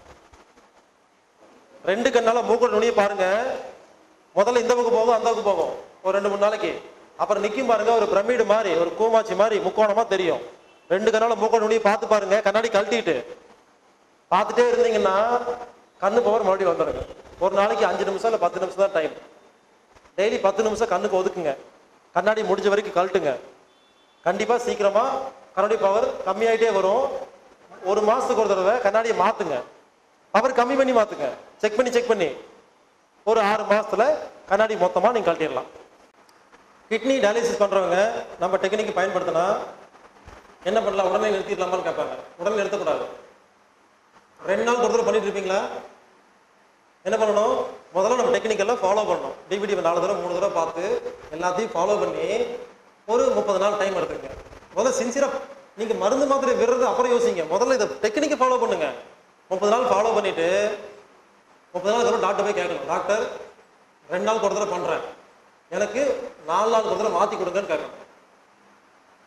ரெண்டு கண்ணால மூக்கோட நுனியை பாருங்க முதல்ல இந்த பக்கம் போகும் அந்த பக்கம் போகும் ஒரு ரெண்டு மூணு நாளைக்கு அப்புறம் நிக்கும் பாருங்க ஒரு பிரமிடு மாதிரி ஒரு கூமாச்சி மாதிரி முக்கோணமா தெரியும் ரெண்டு கண்ணால மூக்கோட நுனியை பார்த்து பாருங்க கண்ணாடி கழட்டிட்டு பார்த்துட்டே இருந்தீங்கன்னா கண்ணு பவர் மறுபடியும் வந்துடுங்க ஒரு நாளைக்கு அஞ்சு நிமிஷம் இல்லை பத்து நிமிஷம் தான் டைம் டெய்லி பத்து நிமிஷம் கண்ணுக்கு ஒதுக்குங்க கண்ணாடி முடிஞ்ச வரைக்கும் கழட்டுங்க கண்டிப்பா சீக்கிரமா கண்ணாடி பவர் கம்மியாயிட்டே வரும் ஒரு மாசத்துக்கு ஒரு தடவை கண்ணாடியை மாத்துங்க பவர் கம்மி பண்ணி மாத்துங்க செக் பண்ணி செக் பண்ணி ஒரு ஆறு மாசத்துல கண்ணாடி மொத்தமா நீங்க கழட்டிடலாம் கிட்னி டயாலிசிஸ் பண்றவங்க நம்ம டெக்னிக் பயன்படுத்தினா என்ன பண்ணலாம் உடனே நிறுத்திடலாமான்னு கேட்பாங்க உடனே நிறுத்தக்கூடாது ரெண்டு நாள் ஒரு தடவை பண்ணிட்டு இருப்பீங்களா என்ன பண்ணணும் முதல்ல நம்ம டெக்னிக் எல்லாம் ஃபாலோ பண்ணணும் டிவிடி நாலு தடவை மூணு தடவை பார்த்து எல்லாத்தையும் ஃபாலோ பண்ணி ஒரு முப்பது நாள் டைம் எடுத்துங்க முதல்ல சின்சியரா நீங்க மருந்து மாத்திரை விடுறது அப்புறம் யோசிங்க முதல்ல இதை டெக்னிக்கை ஃபாலோ பண்ணுங்க முப்பது நாள் ஃபாலோ பண்ணிட்டு முப்பது நாள் அப்புறம் டாக்டர் போய் கேட்கணும் டாக்டர் ரெண்டு நாள் ஒரு தடவை பண்றேன் எனக்கு நாலு நாள் ஒரு தடவை மாத்தி கொடுங்கன்னு கேட்கணும்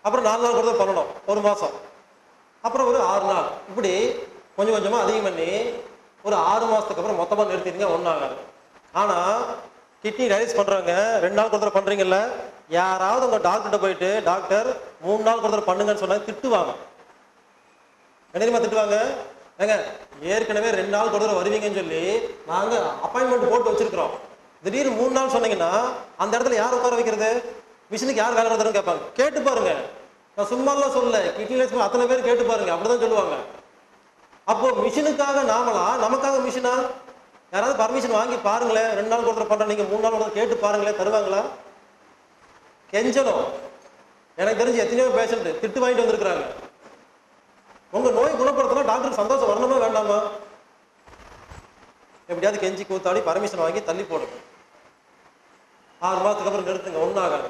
அப்புறம் நாலு நாள் கூட தான் பண்ணணும் ஒரு மாதம் அப்புறம் ஒரு ஆறு நாள் இப்படி கொஞ்சம் கொஞ்சமாக அதிகம் பண்ணி ஒரு ஆறு மாதத்துக்கு அப்புறம் மொத்தமாக நிறுத்திடுங்க ஒன்றும் ஆகாது ஆனால் கிட்னி டயாலிஸ் பண்ணுறவங்க ரெண்டு நாள் கொடுத்துற பண்ணுறீங்கல்ல யாராவது உங்கள் டாக்டர்கிட்ட போயிட்டு டாக்டர் மூணு நாள் கொடுத்துற பண்ணுங்கன்னு சொன்னா திட்டுவாங்க என்ன தெரியுமா திட்டுவாங்க ஏங்க ஏற்கனவே ரெண்டு நாள் கொடுத்துற வருவீங்கன்னு சொல்லி நாங்கள் அப்பாயின்மெண்ட் போட்டு வச்சிருக்கிறோம் திடீர்னு மூணு நாள் சொன்னீங்கன்னா அந்த இடத்துல யார் உட்கார வைக்கிறது மிஷினுக்கு யார் வேலை நடத்துறதுன்னு கேட்பாங்க கேட்டு பாருங்க நான் சும்மாலாம் சொல்லல கிட்னி லைஸ் அத்தனை பேர் கேட்டு பாருங்க அப்படிதான் சொல்லுவாங்க அப்போ மிஷினுக்காக நாமளா நமக்காக மிஷினா யாராவது பர்மிஷன் வாங்கி பாருங்களேன் ரெண்டு நாள் கொடுத்துற பண்றேன் நீங்க மூணு நாள் கொடுத்துற கேட்டு பாருங்களேன் தருவாங்களா கெஞ்சணும் எனக்கு தெரிஞ்சு எத்தனையோ பேஷண்ட் திட்டு வாங்கிட்டு வந்திருக்கிறாங்க உங்க நோய் குணப்படுத்தினா டாக்டர் சந்தோஷம் வரணுமா வேண்டாமா எப்படியாவது கெஞ்சி கூத்தாடி பர்மிஷன் வாங்கி தள்ளி போடுங்க ஆறு மாதத்துக்கு அப்புறம் நிறுத்துங்க ஒன்றும் ஆகாது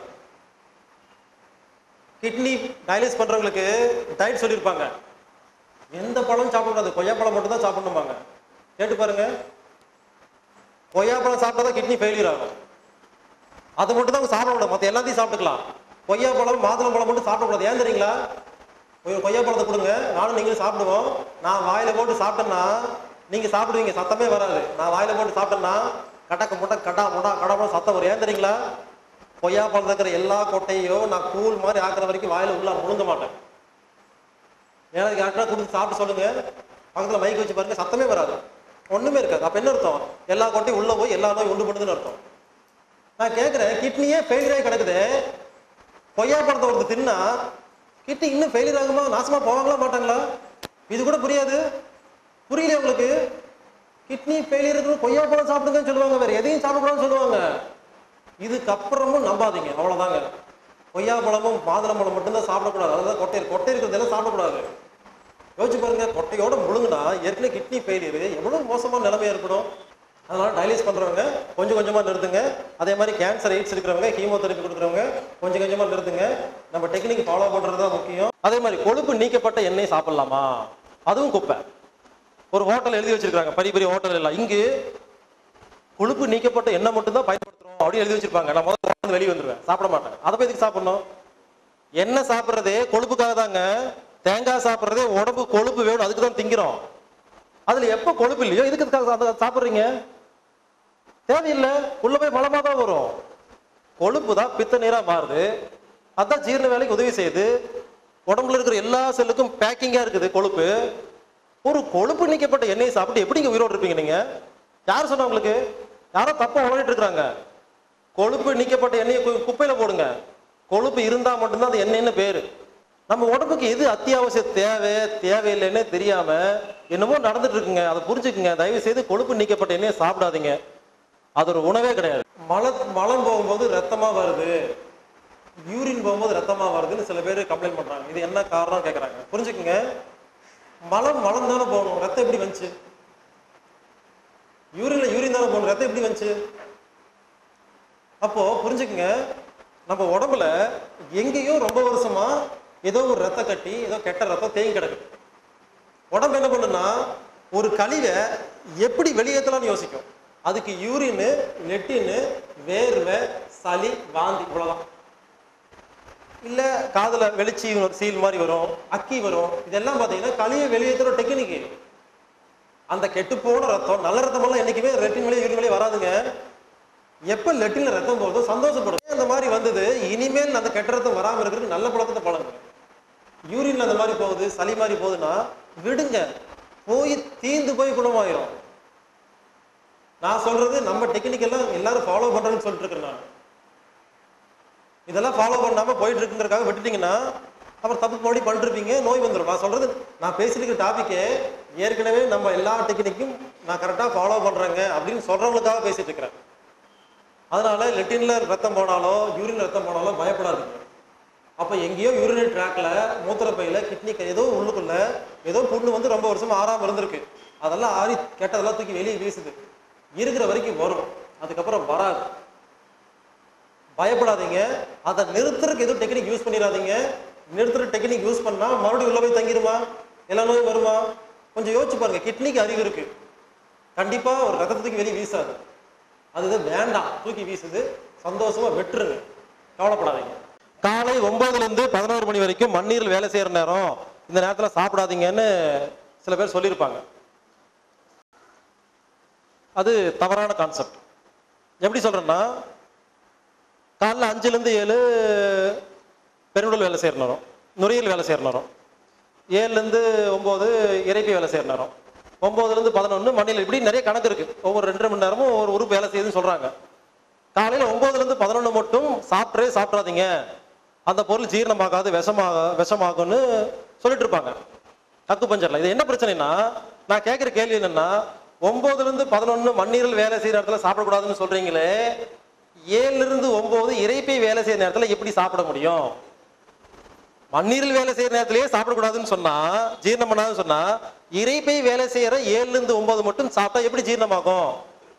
கிட்னி டயாலிஸ் பண்றவங்களுக்கு டயட் சொல்லியிருப்பாங்க எந்த பழம் சாப்பிடக்கூடாது கொய்யாப்பழம் மட்டும் தான் சாப்பிடணுமாங்க கேட்டு பாருங்க கொய்யாப்பழம் சாப்பிட்டா தான் கிட்னி ஃபெயிலியர் ஆகும் அது மட்டும் தான் சாப்பிட கூடாது மற்ற எல்லாத்தையும் சாப்பிட்டுக்கலாம் கொய்யாப்பழம் மாதுளம்பழம் மட்டும் சாப்பிடக்கூடாது ஏன் தெரியுங்களா ஒரு கொய்யாப்பழத்தை கொடுங்க நானும் நீங்களும் சாப்பிடுவோம் நான் வாயில போட்டு சாப்பிட்டேன்னா நீங்க சாப்பிடுவீங்க சத்தமே வராது நான் வாயில போட்டு சாப்பிட்டேன்னா கடக்க முட்டை கடா முடா கடா சத்தம் வரும் ஏன் தெரியுங்களா கொய்யாப்பழம் இருக்கிற எல்லா கொட்டையும் நான் கூழ் மாதிரி ஆக்குற வரைக்கும் வாயில உள்ள முழுங்க மாட்டேன் எனக்கு யாருக்கா கொடுத்து சாப்பிட்டு சொல்லுங்க பக்கத்துல மைக் வச்சு பாருங்க சத்தமே வராது ஒண்ணுமே இருக்காது அப்ப என்ன அர்த்தம் எல்லா கொட்டையும் உள்ள போய் எல்லா நோயும் உண்டு பண்ணுதுன்னு அர்த்தம் நான் கேட்கிறேன் கிட்னியே ஃபெயிலியர் ஆகி கிடக்குது கொய்யாப்பழத்தை ஒருத்தர் தின்னா கிட்னி இன்னும் ஃபெயிலியர் ஆகுமா நாசமா போவாங்களா மாட்டாங்களா இது கூட புரியாது புரியல உங்களுக்கு கிட்னி ஃபெயிலியர் இருக்கு கொய்யாப்பழம் சாப்பிடுங்கன்னு சொல்லுவாங்க வேற எதையும் சாப்பிடக்கூடாதுன்னு சொல்லுவாங்க இதுக்கப்புறமும் நம்பாதீங்க அவ்வளவுதாங்க கொய்யாப்பழமும் மாதுளம்பழம் மட்டும்தான் சாப்பிடக்கூடாது அதாவது கொட்டை கொட்டை இருக்கிறதெல்லாம் சாப்பிடக்கூடாது யோசிச்சு பாருங்க கொட்டையோட முழுங்குனா ஏற்கனவே கிட்னி ஃபெயிலியர் எவ்வளவு மோசமான நிலைமை ஏற்படும் அதனால டயாலிஸ் பண்றவங்க கொஞ்சம் கொஞ்சமா நிறுத்துங்க அதே மாதிரி கேன்சர் எய்ட்ஸ் இருக்கிறவங்க கீமோதெரப்பி கொடுக்குறவங்க கொஞ்சம் கொஞ்சமா நிறுத்துங்க நம்ம டெக்னிக் ஃபாலோ பண்றது தான் முக்கியம் அதே மாதிரி கொழுப்பு நீக்கப்பட்ட எண்ணெய் சாப்பிடலாமா அதுவும் குப்பை ஒரு ஹோட்டல் எழுதி வச்சிருக்காங்க பெரிய பெரிய ஹோட்டல் எல்லாம் இங்கு கொழுப்பு நீக்கப்பட்ட எண்ணெய் மட்டும் தான் பயன்படுத்துறோம் அப்படின்னு எழுதி வச்சிருப்பாங்க நான் முதல்ல hotel ல இருந்து வெளியே வந்துருவேன் சாப்பிட மாட்டேன் அதை போய் எதுக்கு சாப்பிடணும் எண்ணெய் சாப்பிட்றதே கொழுப்புக்காக தாங்க தேங்காய் சாப்பிட்றதே உடம்பு கொழுப்பு வேணும் அதுக்கு தான் திங்கிறோம் அதுல எப்ப கொழுப்பு இல்லையோ இதுக்கு அதுக்காக அதை சாப்பிட்றீங்க தேவையில்லை உள்ள போய் மலமா தான் வரும் கொழுப்பு தான் பித்த நீரா மாறுது அதான் ஜீரண வேலைக்கு உதவி செய்யுது உடம்புல இருக்கிற எல்லா செல்லுக்கும் பேக்கிங்கா இருக்குது கொழுப்பு ஒரு கொழுப்பு நீக்கப்பட்ட எண்ணெயை சாப்பிட்டு எப்படிங்க உயிரோடு இருப்பீங்க நீங்க யார் சொன்னா உங்களுக்கு யாரோ தப்பா உணரிட்டு இருக்கிறாங்க கொழுப்பு நீக்கப்பட்ட எண்ணெயை கு- குப்பையில போடுங்க கொழுப்பு இருந்தா மட்டும்தான் அது எண்ணெய்னு பேரு நம்ம உடம்புக்கு எது அத்தியாவசிய தேவை தேவையில்லைன்னு தெரியாம என்னமோ நடந்துட்டு இருக்குங்க அதை புரிஞ்சுக்குங்க தயவு செய்து கொழுப்பு நீக்கப்பட்ட எண்ணெயை சாப்பிடாதீங்க அது ஒரு உணவே கிடையாது மல மலம் போகும்போது ரத்தமா வருது யூரின் போகும்போது ரத்தமா வருதுன்னு சில பேர் கம்ப்ளைண்ட் பண்றாங்க இது என்ன காரணம் கேக்குறாங்க புரிஞ்சுக்குங்க மலம் மலம் தானே போகணும் ரத்தம் எப்படி வந்துச்சு யூரின்ல யூரின் தானே போகணும் ரத்தம் எப்படி வந்துச்சு அப்போ புரிஞ்சுக்குங்க நம்ம உடம்புல எங்கேயோ ரொம்ப வருஷமா ஏதோ ஒரு ரத்த கட்டி ஏதோ கெட்ட ரத்தம் தேங்கி கிடக்கு உடம்பு என்ன பண்ணுன்னா ஒரு கழிவை எப்படி வெளியேற்றலாம்னு யோசிக்கும் அதுக்கு யூரின் லெட்டின்னு வேர்வை சளி வாந்தி இவ்வளவுதான் இல்ல காதுல வெளிச்சி ஒரு சீல் மாதிரி வரும் அக்கி வரும் இதெல்லாம் பாத்தீங்கன்னா கழிவை வெளியேற்றுற டெக்னிக்கு அந்த கெட்டுப்போன ரத்தம் நல்ல ரத்தம் எல்லாம் என்னைக்குமே ரெட்டின் வழியே யூரின் வழியே வராதுங்க எப்ப லெட்டின்ல ரத்தம் போகுதோ சந்தோஷப்படும் அந்த மாதிரி வந்தது இனிமேல் அந்த கெட்ட ரத்தம் வராம இருக்கிறதுக்கு நல்ல பழக்கத்தை பழங்க யூரின்ல அந்த மாதிரி போகுது சளி மாதிரி போகுதுன்னா விடுங்க போய் தீந்து போய் குணமாயிரும் நான் சொல்றது நம்ம டெக்னிக் எல்லாம் எல்லாரும் ஃபாலோ பண்றேன்னு சொல்லிட்டு இருக்கேன் நான் இதெல்லாம் ஃபாலோ பண்ணாம போயிட்டு இருக்குங்கிறதுக்காக விட்டுட்டீங்கன்னா அப்புறம் தப்பு மறுபடி பண்ணிட்டு இருப்பீங்க நோய் வந்துடும் நான் சொல்றது நான் பேசிட்டு டாபிக்கே ஏற்கனவே நம்ம எல்லா டெக்னிக்கும் நான் கரெக்டாக ஃபாலோ பண்றேங்க அப்படின்னு சொல்றவங்களுக்காக பேசிட்டு இருக்கிறேன் அதனால லெட்டின்ல ரத்தம் போனாலோ யூரின் ரத்தம் போனாலோ பயப்படாதீங்க அப்ப எங்கேயோ யூரினரி ட்ராக்ல மூத்திரப்பையில கிட்னி ஏதோ உள்ளுக்குள்ள ஏதோ புண்ணு வந்து ரொம்ப வருஷமா ஆறாம இருந்திருக்கு அதெல்லாம் ஆறி கெட்டதெல்லாம் தூக்கி வெளியே வீசுது இருக்கிற வரைக்கும் வரும் அதுக்கப்புறம் வராது பயப்படாதீங்க அதை நிறுத்துறதுக்கு எதுவும் டெக்னிக் யூஸ் பண்ணிடாதீங்க நிறுத்துற டெக்னிக் யூஸ் பண்ணா மறுபடியும் உள்ள போய் தங்கிருமா எல்லா நோயும் வருமா கொஞ்சம் யோசிச்சு பாருங்க கிட்னிக்கு அறிவு இருக்கு கண்டிப்பா ஒரு ரத்தத்தை தூக்கி வெளியே வீசாது அதுதான் வேண்டாம் தூக்கி வீசுது சந்தோஷமா வெட்டுருங்க கவலைப்படாதீங்க காலை ஒன்பதுல இருந்து பதினோரு மணி வரைக்கும் மண்ணீரில் வேலை செய்யற நேரம் இந்த நேரத்துல சாப்பிடாதீங்கன்னு சில பேர் சொல்லியிருப்பாங்க அது தவறான கான்செப்ட் எப்படி சொல்றேன்னா காலைல அஞ்சுல இருந்து ஏழு பெருங்குடல் வேலை செய்யற நேரம் நுரையீரல் வேலை செய்யற நேரம் ஏழுல இருந்து ஒன்பது இறைப்பி வேலை செய்யற நேரம் ஒன்பதுல இருந்து பதினொன்று மண்ணில் இப்படி நிறைய கணக்கு இருக்கு ஒவ்வொரு ரெண்டரை மணி நேரமும் ஒரு உறுப்பு வேலை செய்யுதுன்னு சொல்றாங்க காலையில ஒன்பதுல இருந்து பதினொன்று மட்டும் சாப்பிட்றே சாப்பிட்றாதீங்க அந்த பொருள் ஜீரணமாகாது விஷமாக விஷமாகும்னு சொல்லிட்டு இருப்பாங்க அக்கு பஞ்சர்ல இது என்ன பிரச்சனைனா நான் கேட்குற கேள்வி என்னன்னா ஒன்பதுல இருந்து பதினொன்று மண்ணீரல் வேலை செய்யற இடத்துல சாப்பிடக்கூடாதுன்னு சொல்றீங்களே ஏழுல இருந்து ஒன்பது இறைப்பை வேலை செய்யற நேரத்துல எப்படி சாப்பிட முடியும் மண்ணீரல் வேலை செய்யற நேரத்திலேயே சாப்பிடக்கூடாதுன்னு சொன்னா ஜீரணம் பண்ணாதுன்னு சொன்னா இறைப்பை வேலை செய்யற ஏழுல இருந்து ஒன்பது மட்டும் சாப்பிட்டா எப்படி ஜீரணமாகும்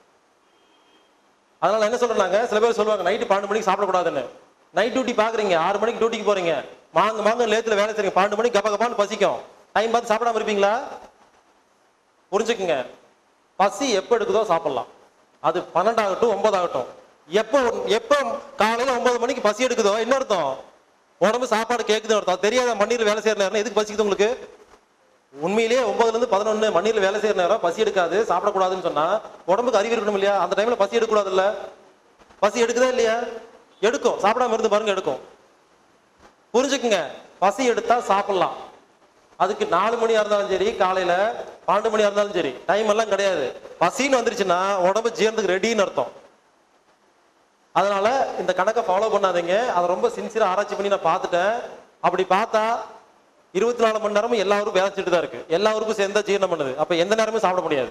அதனால என்ன சொல்றாங்க சில பேர் சொல்லுவாங்க நைட்டு பன்னெண்டு மணிக்கு சாப்பிடக்கூடாதுன்னு நைட் டியூட்டி பாக்குறீங்க ஆறு மணிக்கு டியூட்டிக்கு போறீங்க மாங்க மாங்க லேத்துல வேலை செய்றீங்க பன்னெண்டு மணிக்கு கப்ப கப்பான்னு பசிக்கும் டைம் பார்த்து சாப்பிடாம இருப்பீங்களா புரிஞ்சுக்குங்க பசி எப்போ எடுக்குதோ சாப்பிடலாம் அது பன்னெண்டாகட்டும் ஒன்பதாகட்டும் எப்போ எப்போ காலையில ஒன்பது மணிக்கு பசி எடுக்குதோ என்ன அர்த்தம் உடம்பு சாப்பாடு கேட்குதுன்னு அர்த்தம் தெரியாத மண்ணீர் வேலை செய்யற நேரம் எதுக்கு பசிக்குது உங்களுக்கு உண்மையிலேயே ஒன்பதுல இருந்து பதினொன்னு மண்ணில் வேலை செய்யற நேரம் பசி எடுக்காது சாப்பிடக்கூடாதுன்னு சொன்னா உடம்புக்கு அறிவு இருக்கணும் இல்லையா அந்த டைம்ல பசி எடுக்கக்கூடாது இல்ல பசி எடுக்குதா இல்லையா எடுக்கும் சாப்பிடாம இருந்து பாருங்க எடுக்கும் புரிஞ்சுக்குங்க பசி எடுத்தா சாப்பிடலாம் அதுக்கு நாலு மணியா இருந்தாலும் சரி காலையில பன்னெண்டு மணியா இருந்தாலும் சரி டைம் எல்லாம் கிடையாது பசின்னு வந்துருச்சுன்னா உடம்பு ஜீரணத்துக்கு ரெடின்னு அர்த்தம் அதனால இந்த கணக்கை ஃபாலோ பண்ணாதீங்க அதை ரொம்ப சின்சியரா ஆராய்ச்சி பண்ணி நான் பார்த்துட்டேன் அப்படி பார்த்தா இருபத்தி நாலு மணி நேரமும் எல்லா ஊருக்கும் வேலை செஞ்சுட்டு தான் இருக்கு எல்லா ஊருக்கும் சேர்ந்தா ஜீரணம் பண்ணுது அப்ப எந்த நேரமும் சாப்பிட முடியாது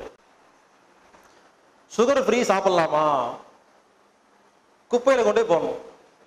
சுகர் ஃப்ரீ சாப்பிடலாமா குப்பையில கொண்டே போகணும்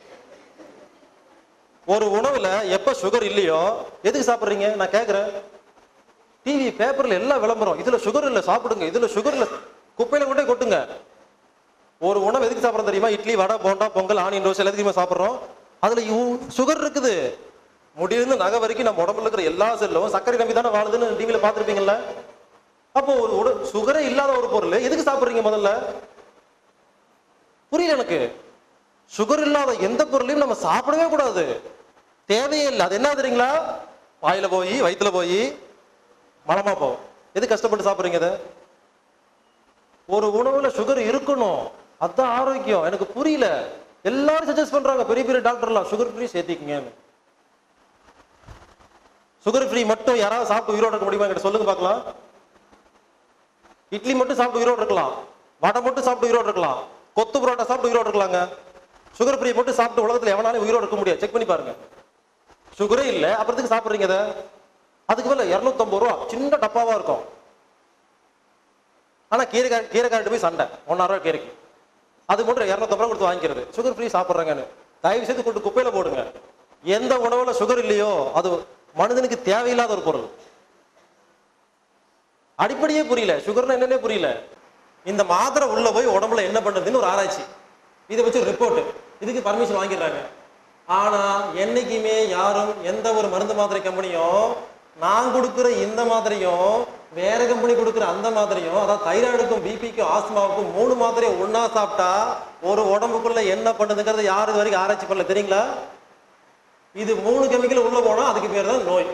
ஒரு உணவுல எப்ப சுகர் இல்லையோ எதுக்கு சாப்பிடுறீங்க நான் கேக்குறேன் டிவி பேப்பர்ல எல்லாம் விளம்பரம் இதுல சுகர் இல்ல சாப்பிடுங்க இதுல சுகர் இல்ல குப்பையில கொண்டே கொட்டுங்க ஒரு உணவு எதுக்கு சாப்பிட்றோம் தெரியுமா இட்லி வடை போண்டா பொங்கல் ஆனியன் தோசை எல்லாத்தையுமே சாப்பிட்றோம் அதுல சுகர் இருக்குது முடியிருந்து நகை வரைக்கும் நம்ம உடம்புல இருக்கிற எல்லா செல்லும் சர்க்கரை நம்பி தானே வாழுதுன்னு டிவியில பார்த்துருப்பீங்கல்ல அப்போ ஒரு உட சுகரே இல்லாத ஒரு பொருள் எதுக்கு சாப்பிட்றீங்க முதல்ல புரியல எனக்கு சுகர் இல்லாத எந்த பொருளையும் நம்ம சாப்பிடவே கூடாது தேவையே இல்லை அது என்ன தெரியுங்களா வாயில போய் வயிற்றுல போய் மலமா போகும் எது கஷ்டப்பட்டு சாப்பிட்றீங்க அதை ஒரு உணவுல சுகர் இருக்கணும் அதான் ஆரோக்கியம் எனக்கு புரியல எல்லாரும் சஜஸ்ட் பண்றாங்க பெரிய பெரிய டாக்டர்லாம் சுகர் ஃப்ரீ சேர்த்திக்கங்கன்னு சுகர் ஃப்ரீ மட்டும் யாராவது சாப்பிட்டு உயிரோட இருக்க முடியுமா என்கிட்ட சொல்லுங்க பார்க்கலாம் இட்லி மட்டும் சாப்பிட்டு உயிரோடு இருக்கலாம் வடை மட்டும் சாப்பிட்டு உயிரோடு இருக்கலாம் கொத்து புரோட்டா சாப்பிட்டு உயிரோடு இருக்கலாங்க சுகர் ஃப்ரீ மட்டும் சாப்பிட்டு உலகத்துல எவனாலும் உயிரோடு இருக்க முடியாது செக் பண்ணி பாருங்க சுகரே இல்லை அப்புறத்துக்கு சாப்பிட்றீங்க அதை அதுக்கு மேல இரநூத்தம்பது ரூபா சின்ன டப்பாவா இருக்கும் ஆனா கீரை கீரைக்காரட்டு போய் சண்டை ஒன்னாயிரம் ரூபாய் கீரைக்கு அது மட்டும் இரநூத்தம்பது ரூபா கொடுத்து வாங்கிக்கிறது சுகர் ஃப்ரீ சாப்பிட்றாங்கன்னு தயவு செய்து கொண்டு குப்பையில போடுங்க எந்த உணவுல சுகர் இல்லையோ அது மனிதனுக்கு தேவையில்லாத ஒரு பொருள் அடிப்படையே புரியல சுகர்னா என்னன்னே புரியல இந்த மாத்திரை உள்ள போய் உடம்புல என்ன பண்ணுதுன்னு ஒரு ஆராய்ச்சி இதை வச்சு ரிப்போர்ட் இதுக்கு பர்மிஷன் வாங்கிடுறாங்க ஆனா என்னைக்குமே யாரும் எந்த ஒரு மருந்து மாத்திரை கம்பெனியும் நான் கொடுக்குற இந்த மாத்திரையும் வேற கம்பெனி கொடுக்குற அந்த மாத்திரையும் அதாவது தைராய்டுக்கும் பிபிக்கும் ஆஸ்மாவுக்கும் மூணு மாத்திரையை ஒண்ணா சாப்பிட்டா ஒரு உடம்புக்குள்ள என்ன பண்ணுதுங்கிறது யாரு இது வரைக்கும் ஆராய்ச்சி பண்ணல தெரியுங்களா இது மூணு கெமிக்கல் உள்ள போனா அதுக்கு பேர் தான் நோய்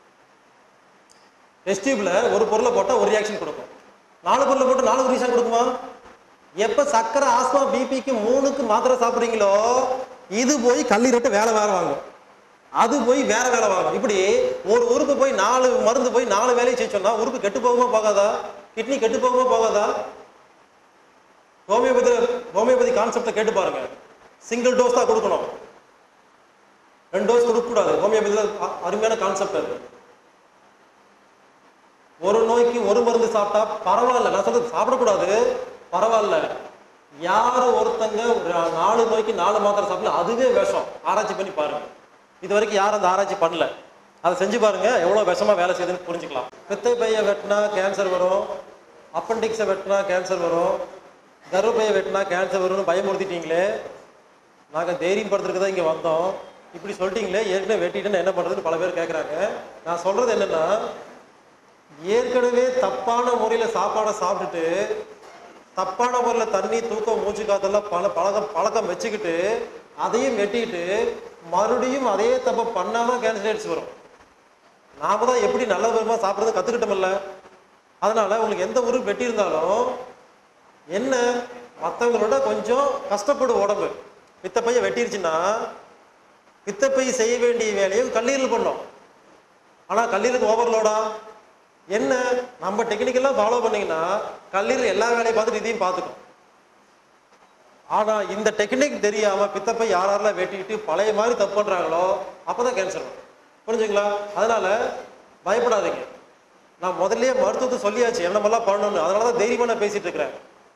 டெஸ்ட் டியூப்ல ஒரு பொருளை போட்டா ஒரு ரியாக்ஷன் கொடுக்கும் நாலு பொருளை போட்டு நாலு ரியாக்ஷன் கொடுக்குமா எப்ப சக்கரை ஆஸ்மா பிபிக்கு மூணுக்கு மாத்திரை சாப்பிடுறீங்களோ இது போய் கல்லீரட்டு வேலை வேற வாங்கும் அது போய் வேற வேலை வாங்கும் இப்படி ஒரு உறுப்பு போய் நாலு மருந்து போய் நாலு வேலையை செய்ய சொன்னா உறுப்பு கெட்டு போகுமா போகாதா கிட்னி கெட்டு போகுமா போகாதா ஹோமியோபதி ஹோமியோபதி கான்செப்டை கேட்டு பாருங்க சிங்கிள் டோஸ் தான் கொடுக்கணும் ரெண்டு டோஸ் கொடுக்கக்கூடாது ஹோமியோபதியில் அருமையான கான்செப்ட் இருக்கு ஒரு நோய்க்கு ஒரு மருந்து சாப்பிட்டா பரவாயில்ல நான் சொல்றது சாப்பிடக்கூடாது பரவாயில்ல யார் ஒருத்தங்க ஒரு நாலு நோய்க்கு நாலு மாத்திரை சாப்பிடல அதுவே விஷம் ஆராய்ச்சி பண்ணி பாருங்க இது வரைக்கும் யாரும் அந்த ஆராய்ச்சி பண்ணல அதை செஞ்சு பாருங்க எவ்வளவு விஷமா வேலை செய்யுதுன்னு புரிஞ்சுக்கலாம் பித்தை பையை வெட்டினா கேன்சர் வரும் அப்பண்டிக்ஸை வெட்டினா கேன்சர் வரும் கர்ப்பையை வெட்டினா கேன்சர் வரும்னு பயமுறுத்திட்டீங்களே நாங்கள் தைரியம் படுத்துறதுக்கு தான் இங்கே வந்தோம் இப்படி சொல்லிட்டீங்களே ஏற்கனவே வெட்டிட்டேன்னு என்ன பண்ணுறதுன்னு பல பேர் கேட்குறாங்க நான் சொல்றது என்னன்னா ஏற்கனவே தப்பான முறையில் சாப்பாடை சாப்பிட்டுட்டு தப்பான முறையில் தண்ணி தூக்கம் மூச்சு காத்தெல்லாம் பல பழக்கம் பழக்கம் வச்சுக்கிட்டு அதையும் வெட்டிட்டு மறுபடியும் அதே தப்பை பண்ணாதான் கேன்சர் வரும் நாம தான் எப்படி நல்ல விதமா சாப்பிட்றது கத்துக்கிட்டோம்ல அதனால உங்களுக்கு எந்த உறுப்பு வெட்டி இருந்தாலும் என்ன மற்றவங்களோட கொஞ்சம் கஷ்டப்படும் உடம்பு பித்தப்பைய வெட்டிருச்சுன்னா பித்தப்பை செய்ய வேண்டிய வேலையை கல்லீரல் பண்ணும் ஆனா கல்லீரலுக்கு ஓவர்லோடா என்ன நம்ம டெக்னிக்கெல்லாம் ஃபாலோ பண்ணீங்கன்னா கல்லீரல் எல்லா வேலையும் பார்த்துட்டு இதையும் பார்த்துக்கும் ஆனா இந்த டெக்னிக் தெரியாம பித்தப்பை யார் யாரெல்லாம் வெட்டிட்டு பழைய மாதிரி தப்பு பண்றாங்களோ அப்பதான் கேன்சர் வரும் புரிஞ்சுங்களா அதனால பயப்படாதீங்க நான் முதல்லயே மருத்துவத்தை சொல்லியாச்சு என்னமெல்லாம் பண்ணணும்னு அதனாலதான் தைரியமா நான் பேசிட்டு இருக்கிறேன்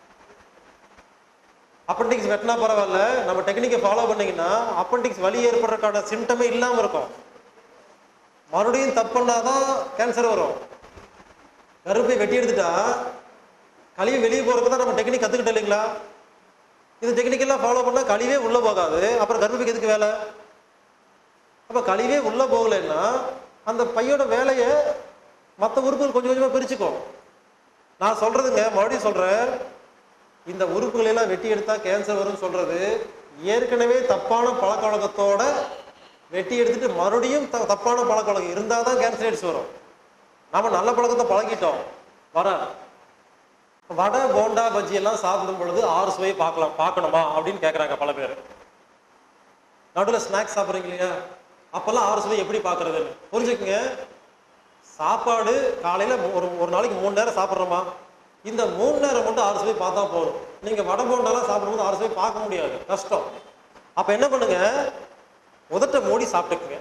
அப்பண்டிக்ஸ் வெட்டினா பரவாயில்ல நம்ம டெக்னிக்கை ஃபாலோ பண்ணீங்கன்னா அப்பண்டிக்ஸ் வலி ஏற்படுறதுக்கான சிம்டமே இல்லாம இருக்கும் மறுபடியும் தப்பு பண்ணாதான் கேன்சர் வரும் கருப்பை வெட்டி எடுத்துட்டா கழிவு வெளியே போறதுக்கு தான் நம்ம டெக்னிக் கத்துக்கிட்டோம் இல்லைங்களா இந்த டெக்னிக்கெல்லாம் ஃபாலோ பண்ணா கழிவே உள்ள போகாது அப்புறம் கர்ப்பைக்கு எதுக்கு வேலை அப்ப கழிவே உள்ள போகலைன்னா அந்த பையோட வேலையை மற்ற உறுப்புகள் கொஞ்சம் கொஞ்சமா பிரிச்சுக்கும் நான் சொல்றதுங்க மறுபடியும் சொல்றேன் இந்த உறுப்புகளை எல்லாம் வெட்டி எடுத்தா கேன்சர் வரும்னு சொல்றது ஏற்கனவே தப்பான பழக்க வழக்கத்தோட வெட்டி எடுத்துட்டு மறுபடியும் த- தப்பான பழக்க வழக்கம் இருந்தால் தான் கேன்சர் எய்ட்ஸ் வரும் நாம நல்ல பழக்கத்தை பழகிட்டோம் வர வடை போண்டா பஜ்ஜி எல்லாம் சாப்பிடும் பொழுது ஆறு சுவையை பார்க்கலாம் பார்க்கணுமா அப்படின்னு கேட்குறாங்க பல பேர் நடுவில் ஸ்நாக்ஸ் சாப்பிட்றீங்க இல்லையா அப்போல்லாம் ஆறு சுவை எப்படி பார்க்கறதுன்னு புரிஞ்சுக்குங்க சாப்பாடு காலையில் ஒரு ஒரு நாளைக்கு மூணு நேரம் சாப்பிட்றோமா இந்த மூணு நேரம் மட்டும் ஆறு சுவை பார்த்தா போதும் நீங்கள் வடை போண்டாலாம் சாப்பிடும்போது ஆறு சுவை பார்க்க முடியாது கஷ்டம் அப்போ என்ன பண்ணுங்க உதட்ட மூடி சாப்பிட்டுக்குங்க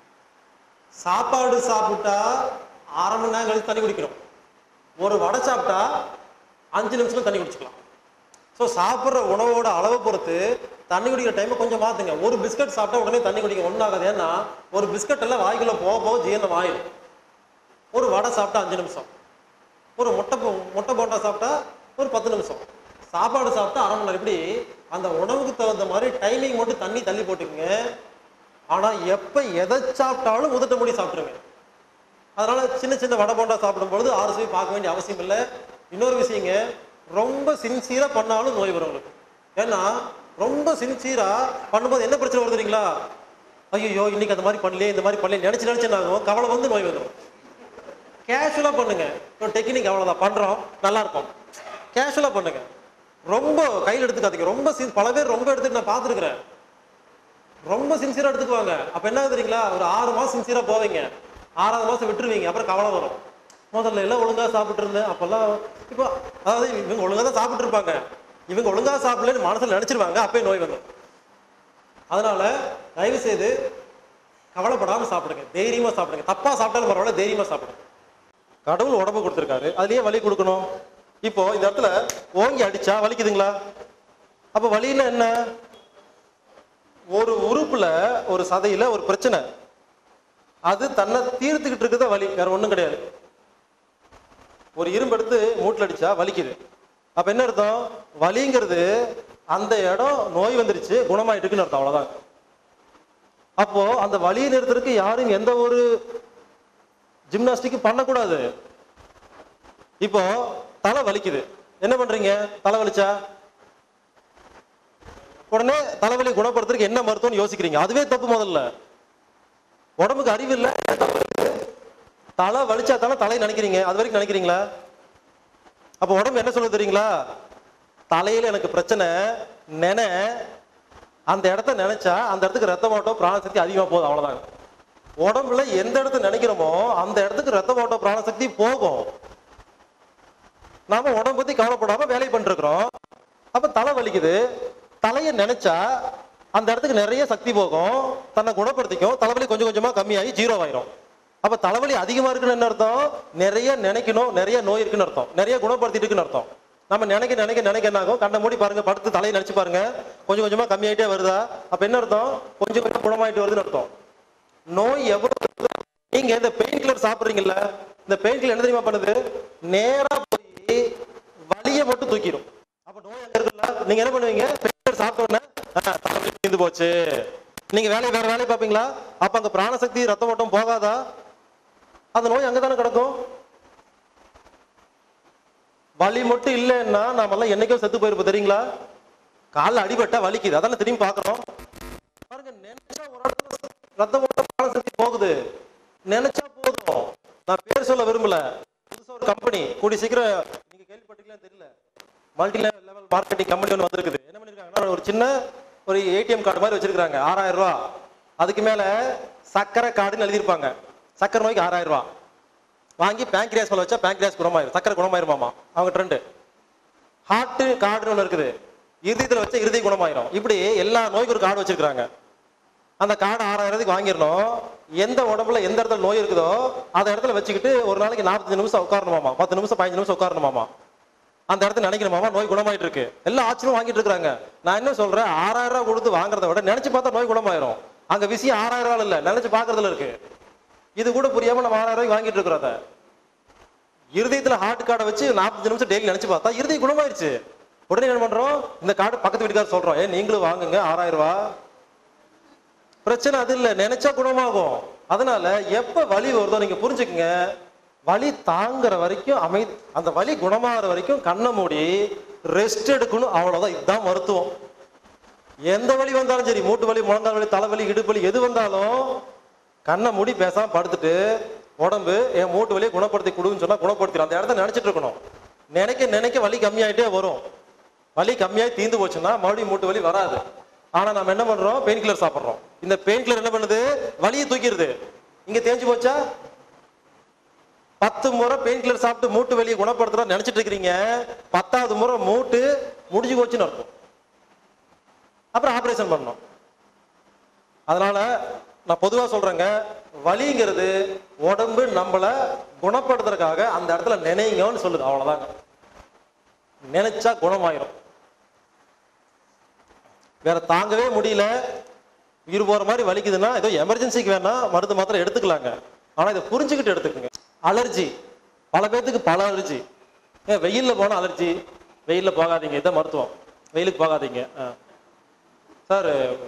சாப்பாடு சாப்பிட்டா அரை மணி நேரம் கழிச்சு தண்ணி குடிக்கணும் ஒரு வடை சாப்பிட்டா அஞ்சு நிமிஷத்துல தண்ணி குடிச்சுக்கலாம் ஸோ சாப்பிட்ற உணவோட அளவை பொறுத்து தண்ணி குடிக்கிற டைமை கொஞ்சம் மாற்றுங்க ஒரு பிஸ்கட் சாப்பிட்டா உடனே தண்ணி குடிக்க ஒன்றாகுது ஏன்னா ஒரு பிஸ்கட் எல்லாம் வாய்க்குள்ள போக போக ஜீரணம் ஆயிடும் ஒரு வடை சாப்பிட்டா அஞ்சு நிமிஷம் ஒரு முட்டை போ- முட்டை போண்டா சாப்பிட்டா ஒரு பத்து நிமிஷம் சாப்பாடு சாப்பிட்டா அரை மணி நேரம் இப்படி அந்த உணவுக்கு தகுந்த மாதிரி டைமிங் மட்டும் தண்ணி தள்ளி போட்டுக்குங்க ஆனால் எப்போ எதை சாப்பிட்டாலும் உதட்ட மூடி சாப்பிட்ருங்க அதனால சின்ன சின்ன வடை போண்டா சாப்பிடும் பொழுது ஆறு சுவை பார்க்க வேண்டிய அவசியம் இல்லை இன்னொரு விஷயங்க ரொம்ப சின்சியரா பண்ணாலும் நோய் வரும் உங்களுக்கு ஏன்னா ரொம்ப சின்சியரா பண்ணும்போது என்ன பிரச்சனை வருது தெரியுங்களா ஐயோ இன்னைக்கு அந்த மாதிரி பண்ணலையே இந்த மாதிரி பண்ணலையே நினைச்சு நினைச்சு என்ன ஆகும் கவலை வந்து நோய் வந்துடும் கேஷுவலா பண்ணுங்க ஒரு டெக்னிக் அவ்வளவுதான் பண்றோம் நல்லா இருக்கும் கேஷுவலா பண்ணுங்க ரொம்ப கையில் எடுத்துக்காதீங்க ரொம்ப sin- பல பேர் ரொம்ப எடுத்துட்டு நான் பார்த்துருக்கிறேன் ரொம்ப சின்சியரா எடுத்துக்குவாங்க அப்ப என்ன ஆகுது தெரியுங்களா ஒரு ஆறு மாசம் சின்சியரா போவீங்க ஆறாவது மாசம் விட்டுருவீங்க அப்புறம் கவலை வரும் முதல்ல எல்லாம் ஒழுங்கா சாப்பிட்டு இருந்தேன் அப்பெல்லாம் இப்போ அதாவது இவங்க ஒழுங்கா தான் சாப்பிட்டு இருப்பாங்க இவங்க ஒழுங்கா சாப்பிடலன்னு மனசுல நினைச்சிருவாங்க அப்பயே நோய் வந்துடும் அதனால தயவு செய்து கவலைப்படாம சாப்பிடுங்க தைரியமா சாப்பிடுங்க தப்பா சாப்பிட்டாலும் பரவாயில்ல தைரியமா சாப்பிடுங்க கடவுள் உடம்பு கொடுத்துருக்காரு அதுலயே வலி கொடுக்கணும் இப்போ இந்த இடத்துல ஓங்கி அடிச்சா வலிக்குதுங்களா அப்ப வலின்னா என்ன ஒரு உறுப்புல ஒரு சதையில ஒரு பிரச்சனை அது தன்னை தீர்த்துக்கிட்டு இருக்குதா வலி வேற ஒண்ணும் கிடையாது ஒரு இரும்பு எடுத்து மூட்டில் அடிச்சா வலிக்குது அப்ப என்ன அர்த்தம் வலிங்கிறது அந்த இடம் நோய் வந்துருச்சு குணமாயிட்டு இருக்குன்னு அர்த்தம் அவ்வளவுதான் அப்போ அந்த வலியை நிறுத்துறதுக்கு யாரும் எந்த ஒரு ஜிம்னாஸ்டிக்கும் பண்ணக்கூடாது இப்போ தலை வலிக்குது என்ன பண்றீங்க தலை வலிச்சா உடனே தலைவலி குணப்படுத்துறதுக்கு என்ன மருத்துவம்னு யோசிக்கிறீங்க அதுவே தப்பு முதல்ல உடம்புக்கு அறிவு இல்ல தலை வலிச்சா தானே தலை நினைக்கிறீங்க அது வரைக்கும் நினைக்கிறீங்களா அப்ப உடம்பு என்ன சொல்லுது தெரியுங்களா தலையில எனக்கு பிரச்சனை நினை அந்த இடத்த நினைச்சா அந்த இடத்துக்கு ரத்த ஓட்டம் பிராணசக்தி அதிகமா போகுது அவ்வளவுதான் உடம்புல எந்த இடத்த நினைக்கிறோமோ அந்த இடத்துக்கு ரத்த ஓட்டம் பிராணசக்தி போகும் நாம உடம்பு பத்தி கவலைப்படாம வேலை பண்ணிருக்கிறோம் அப்ப தலை வலிக்குது தலையை நினைச்சா அந்த இடத்துக்கு நிறைய சக்தி போகும் தன்னை குணப்படுத்திக்கும் தலைவலி கொஞ்சம் கொஞ்சமா கம்மியாகி ஜீரோ ஆயிரும் அப்ப தலைவலி அதிகமா இருக்குன்னு என்ன அர்த்தம் நிறைய நினைக்கணும் நிறைய நோய் இருக்குன்னு அர்த்தம் நிறைய குணப்படுத்திட்டு இருக்குன்னு அர்த்தம் நம்ம நினைக்க நினைக்க நினைக்க என்ன ஆகும் கண்ணை மூடி பாருங்க படுத்து தலையை நினைச்சு பாருங்க கொஞ்சம் கொஞ்சமா கம்மியாயிட்டே வருதா அப்ப என்ன அர்த்தம் கொஞ்சம் கொஞ்சம் குணமாயிட்டு வருதுன்னு அர்த்தம் நோய் எவ்வளவு இருக்குதோ, நீங்க இந்த பெயின் கில்லர் சாப்பிடுறீங்கல்ல இந்த பெயின் கில்லர் என்ன தெரியுமா பண்ணுது நேரா போய் வலியை மட்டும் தூக்கிடும் அப்ப நோய் அங்க இருக்குல்ல நீங்க என்ன பண்ணுவீங்க பெயின் கில்லர் சாப்பிட்ட உடனே "ஆ, தலைவலி தீர்ந்து போச்சு நீங்க வேலையை வேற வேலையை பார்ப்பீங்களா அப்ப அங்க பிராணசக்தி ரத்த ஓட்டம் போகாதா அந்த நோய் அங்கதானே கிடக்கும் வலி மட்டும் இல்லைன்னா நாமெல்லாம் என்னைக்கோ செத்து போயிருப்போம் தெரியுங்களா கால்ல அடிபட்டா வலிக்குது அதானே திரும்பி பார்க்கறோம் பாருங்க நினைச்சா ஒரு இடத்துல ரத்த ஓட்டம் கால சக்தி போகுது நினைச்சா போதும் நான் பேர் சொல்ல விரும்பல புதுசா ஒரு கம்பெனி கூடி சீக்கிரம் நீங்க கேள்விப்பட்டீங்களா தெரியல மல்டி லெவல் மார்க்கெட்டிங் கம்பெனி ஒன்று வந்திருக்குது என்ன பண்ணிருக்காங்கன்னா ஒரு சின்ன ஒரு ஏடிஎம் கார்டு மாதிரி வச்சிருக்காங்க ஆறாயிரம் ரூபா அதுக்கு மேல சக்கரை கார்டுன்னு எழுதியிருப்பாங்க சக்கரை நோய்க்கு ஆறாயிரம் ரூபா வாங்கி பேங்க்ரியாஸ் மேல வச்சா பேங்க்ரியாஸ் குணமாயிரும் சக்கரை குணமாயிருமாமா அவங்க ட்ரெண்டு ஹார்ட் கார்டுன்னு ஒன்று இருக்குது இருதயத்தில் வச்சா இருதய குணமாயிரும் இப்படி எல்லா நோய்க்கும் ஒரு கார்டு வச்சிருக்காங்க அந்த கார்டு ஆறாயிரத்துக்கு வாங்கிடணும் எந்த உடம்புல எந்த இடத்துல நோய் இருக்குதோ அந்த இடத்துல வச்சுக்கிட்டு ஒரு நாளைக்கு நாற்பத்தஞ்சு நிமிஷம் உட்காரணுமாமா பத்து நிமிஷம் பதினஞ்சு நிமிஷம் உட்காரணுமாமா அந்த இடத்துல நினைக்கணுமாமா நோய் குணமாயிட்டு இருக்கு எல்லா ஆச்சரியம் வாங்கிட்டு இருக்காங்க நான் என்ன சொல்றேன் ஆறாயிரம் ரூபாய் கொடுத்து வாங்குறத விட நினைச்சு பார்த்தா நோய் குணமாயிரும் அங்க விஷயம் ஆறாயிரம் ரூபாய் இல்ல நினைச்சு பாக்குறதுல இருக்கு இது கூட புரியாம நம்ம ஆறாயிரம் ரூபாய்க்கு வாங்கிட்டு இருக்கிறோம் அதை இருதயத்துல ஹார்ட் கார்டை வச்சு நாற்பத்தஞ்சு நிமிஷம் டெய்லி நினைச்சு பார்த்தா இருதயம் குணமாயிருச்சு உடனே என்ன பண்றோம் இந்த கார்டு பக்கத்து வீட்டுக்காரர் சொல்றோம் ஏ நீங்களும் வாங்குங்க ஆறாயிரம் ரூபாய் பிரச்சனை அது இல்ல நினைச்சா குணமாகும் அதனால எப்ப வலி வருதோ நீங்க புரிஞ்சுக்குங்க வலி தாங்குற வரைக்கும் அமை அந்த வலி குணமாகிற வரைக்கும் கண்ணை மூடி ரெஸ்ட் எடுக்கணும் அவ்வளவுதான் இதுதான் மருத்துவம் எந்த வலி வந்தாலும் சரி மூட்டு வலி முழங்கால் வலி தலைவலி இடுப்பு வலி எது வந்தாலும் கண்ணை மூடி பேசாம படுத்துட்டு உடம்பு என் மூட்டு வலியை குணப்படுத்தி கொடுன்னு சொன்னா குணப்படுத்திடும் அந்த இடத்த நினைச்சிட்டு இருக்கணும் நினைக்க நினைக்க வலி கம்மியாயிட்டே வரும் வலி கம்மியாகி தீந்து போச்சுன்னா மறுபடியும் மூட்டு வலி வராது ஆனா நம்ம என்ன பண்றோம் பெயின் கில்லர் சாப்பிடுறோம் இந்த பெயின் கில்லர் என்ன பண்ணுது வலியை தூக்கிடுது இங்க தேஞ்சு போச்சா பத்து முறை பெயின் கில்லர் சாப்பிட்டு மூட்டு வலியை குணப்படுத்துறோம் நினைச்சிட்டு இருக்கிறீங்க பத்தாவது முறை மூட்டு முடிஞ்சு போச்சுன்னு அர்த்தம் அப்புறம் ஆபரேஷன் பண்ணணும் அதனால நான் பொதுவா சொல்றேங்க வலிங்கிறது உடம்பு நம்மள குணப்படுத்துறதுக்காக அந்த இடத்துல நினைங்கன்னு சொல்லுது அவ்வளவுதாங்க நினைச்சா குணமாயிரும் வேற தாங்கவே முடியல உயிர் போற மாதிரி வலிக்குதுன்னா ஏதோ எமர்ஜென்சிக்கு வேணா மருந்து மாத்திரம் எடுத்துக்கலாங்க ஆனா இதை புரிஞ்சுக்கிட்டு எடுத்துக்கங்க அலர்ஜி பல பேர்த்துக்கு பல அலர்ஜி ஏன் வெயில்ல போனா அலர்ஜி வெயில்ல போகாதீங்க இதான் மருத்துவம் வெயிலுக்கு போகாதீங்க ஆ. சார்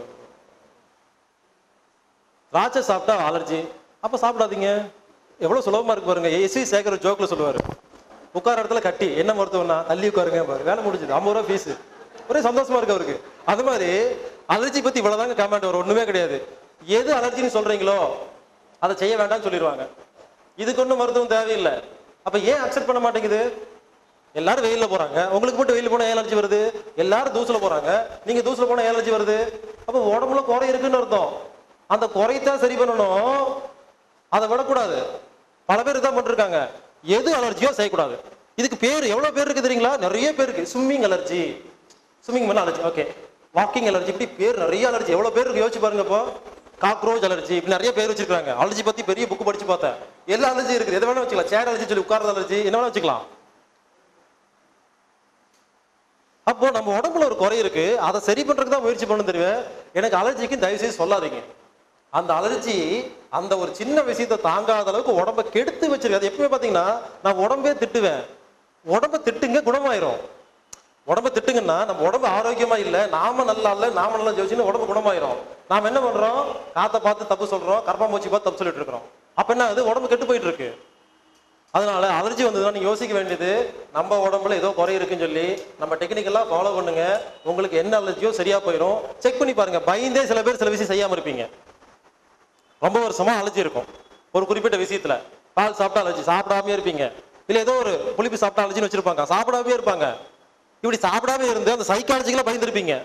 திராட்சை சாப்பிட்டா அலர்ஜி அப்ப சாப்பிடாதீங்க எவ்வளவு சுலபமா இருக்கு பாருங்க எஸ்வி சேகர் ஜோக்ல சொல்லுவாரு உட்கார இடத்துல கட்டி என்ன மருத்துவம்னா தள்ளி உட்காருங்க பாரு வேலை முடிஞ்சது ஐம்பது ரூபா ஃபீஸ் ஒரே சந்தோஷமா இருக்கு அவருக்கு அது மாதிரி அலர்ஜி பத்தி இவ்வளவுதாங்க கமெண்ட் வரும் ஒண்ணுமே கிடையாது எது அலர்ஜின்னு சொல்றீங்களோ அதை செய்ய வேண்டாம்னு சொல்லிடுவாங்க இதுக்கு ஒன்றும் மருத்துவம் தேவையில்லை அப்ப ஏன் அக்செப்ட் பண்ண மாட்டேங்குது எல்லாரும் வெயில்ல போறாங்க உங்களுக்கு மட்டும் வெயில் போனா ஏன் அலர்ஜி வருது எல்லாரும் தூசுல போறாங்க நீங்க தூசுல போனா ஏன் அலர்ஜி வருது அப்ப உடம்புல குறை இருக்குன்னு அர்த்தம் அந்த குறைத்தான் சரி பண்ணணும் அதை விடக்கூடாது பல பேர் இதான் பண்ணிருக்காங்க எது அலர்ஜியோ செய்யக்கூடாது இதுக்கு பேர் எவ்வளவு பேர் இருக்கு தெரியுங்களா நிறைய பேர் இருக்கு ஸ்விம்மிங் அலர்ஜி ஸ்விம்மிங் மேல அலர்ஜி ஓகே வாக்கிங் அலர்ஜி இப்படி பேர் நிறைய அலர்ஜி எவ்வளவு பேர் இருக்கு யோசிச்சு பாருங்க இப்போ காக்ரோச் அலர்ஜி இப்படி நிறைய பேர் வச்சிருக்காங்க அலர்ஜி பத்தி பெரிய புக் படிச்சு பார்த்தேன் எல்லா அலர்ஜி இருக்குது எதை வேணா வச்சுக்கலாம் சேர் அலர்ஜி சொல்லி உட்கார்றது அலர்ஜி என்ன வேணா வச்சுக்கலாம் அப்போ நம்ம உடம்புல ஒரு குறை இருக்கு அதை சரி பண்றதுக்கு தான் முயற்சி பண்ணணும் தெரியும் எனக்கு அலர்ஜிக்கு தயவு செய்து சொல்லாதீங்க அந்த அலர்ஜி அந்த ஒரு சின்ன விஷயத்தை தாங்காத அளவுக்கு உடம்ப கெடுத்து வச்சிருக்கு அது எப்பவுமே பாத்தீங்கன்னா நான் உடம்பே திட்டுவேன் உடம்ப திட்டுங்க குணமாயிரும் உடம்ப திட்டுங்கன்னா நம்ம உடம்பு ஆரோக்கியமா இல்ல நாம நல்லா இல்ல நாம நல்லா ஜோசின்னு உடம்பு குணமாயிரும் நாம என்ன பண்றோம் காத்த பார்த்து தப்பு சொல்றோம் கர்ப்பாம்பூச்சி பார்த்து தப்பு சொல்லிட்டு இருக்கிறோம் அப்ப என்ன ஆகுது உடம்பு கெட்டு போயிட்டு இருக்கு அதனால அலர்ஜி வந்ததுன்னா நீங்க யோசிக்க வேண்டியது நம்ம உடம்புல ஏதோ குறை இருக்குன்னு சொல்லி நம்ம டெக்னிக்கெல்லாம் ஃபாலோ பண்ணுங்க உங்களுக்கு என்ன அலர்ஜியோ சரியா போயிடும் செக் பண்ணி பாருங்க பயந்தே சில பேர் சில விஷயம் செய்யாம இருப்பீங்க ரொம்ப வருஷமா அலர்ஜி இருக்கும் ஒரு குறிப்பிட்ட விஷயத்துல பால் சாப்பிட்டா அலர்ஜி சாப்பிடாமயே இருப்பீங்க இல்ல ஏதோ ஒரு புளிப்பு சாப்பிட்டா அலர்ஜின்னு வச்சிருப்பாங்க சாப்பிடாமயே இருப்பாங்க இப்படி சாப்பிடாம இருந்து அந்த சைக்காலஜிக்கலா பயந்துருப்பீங்க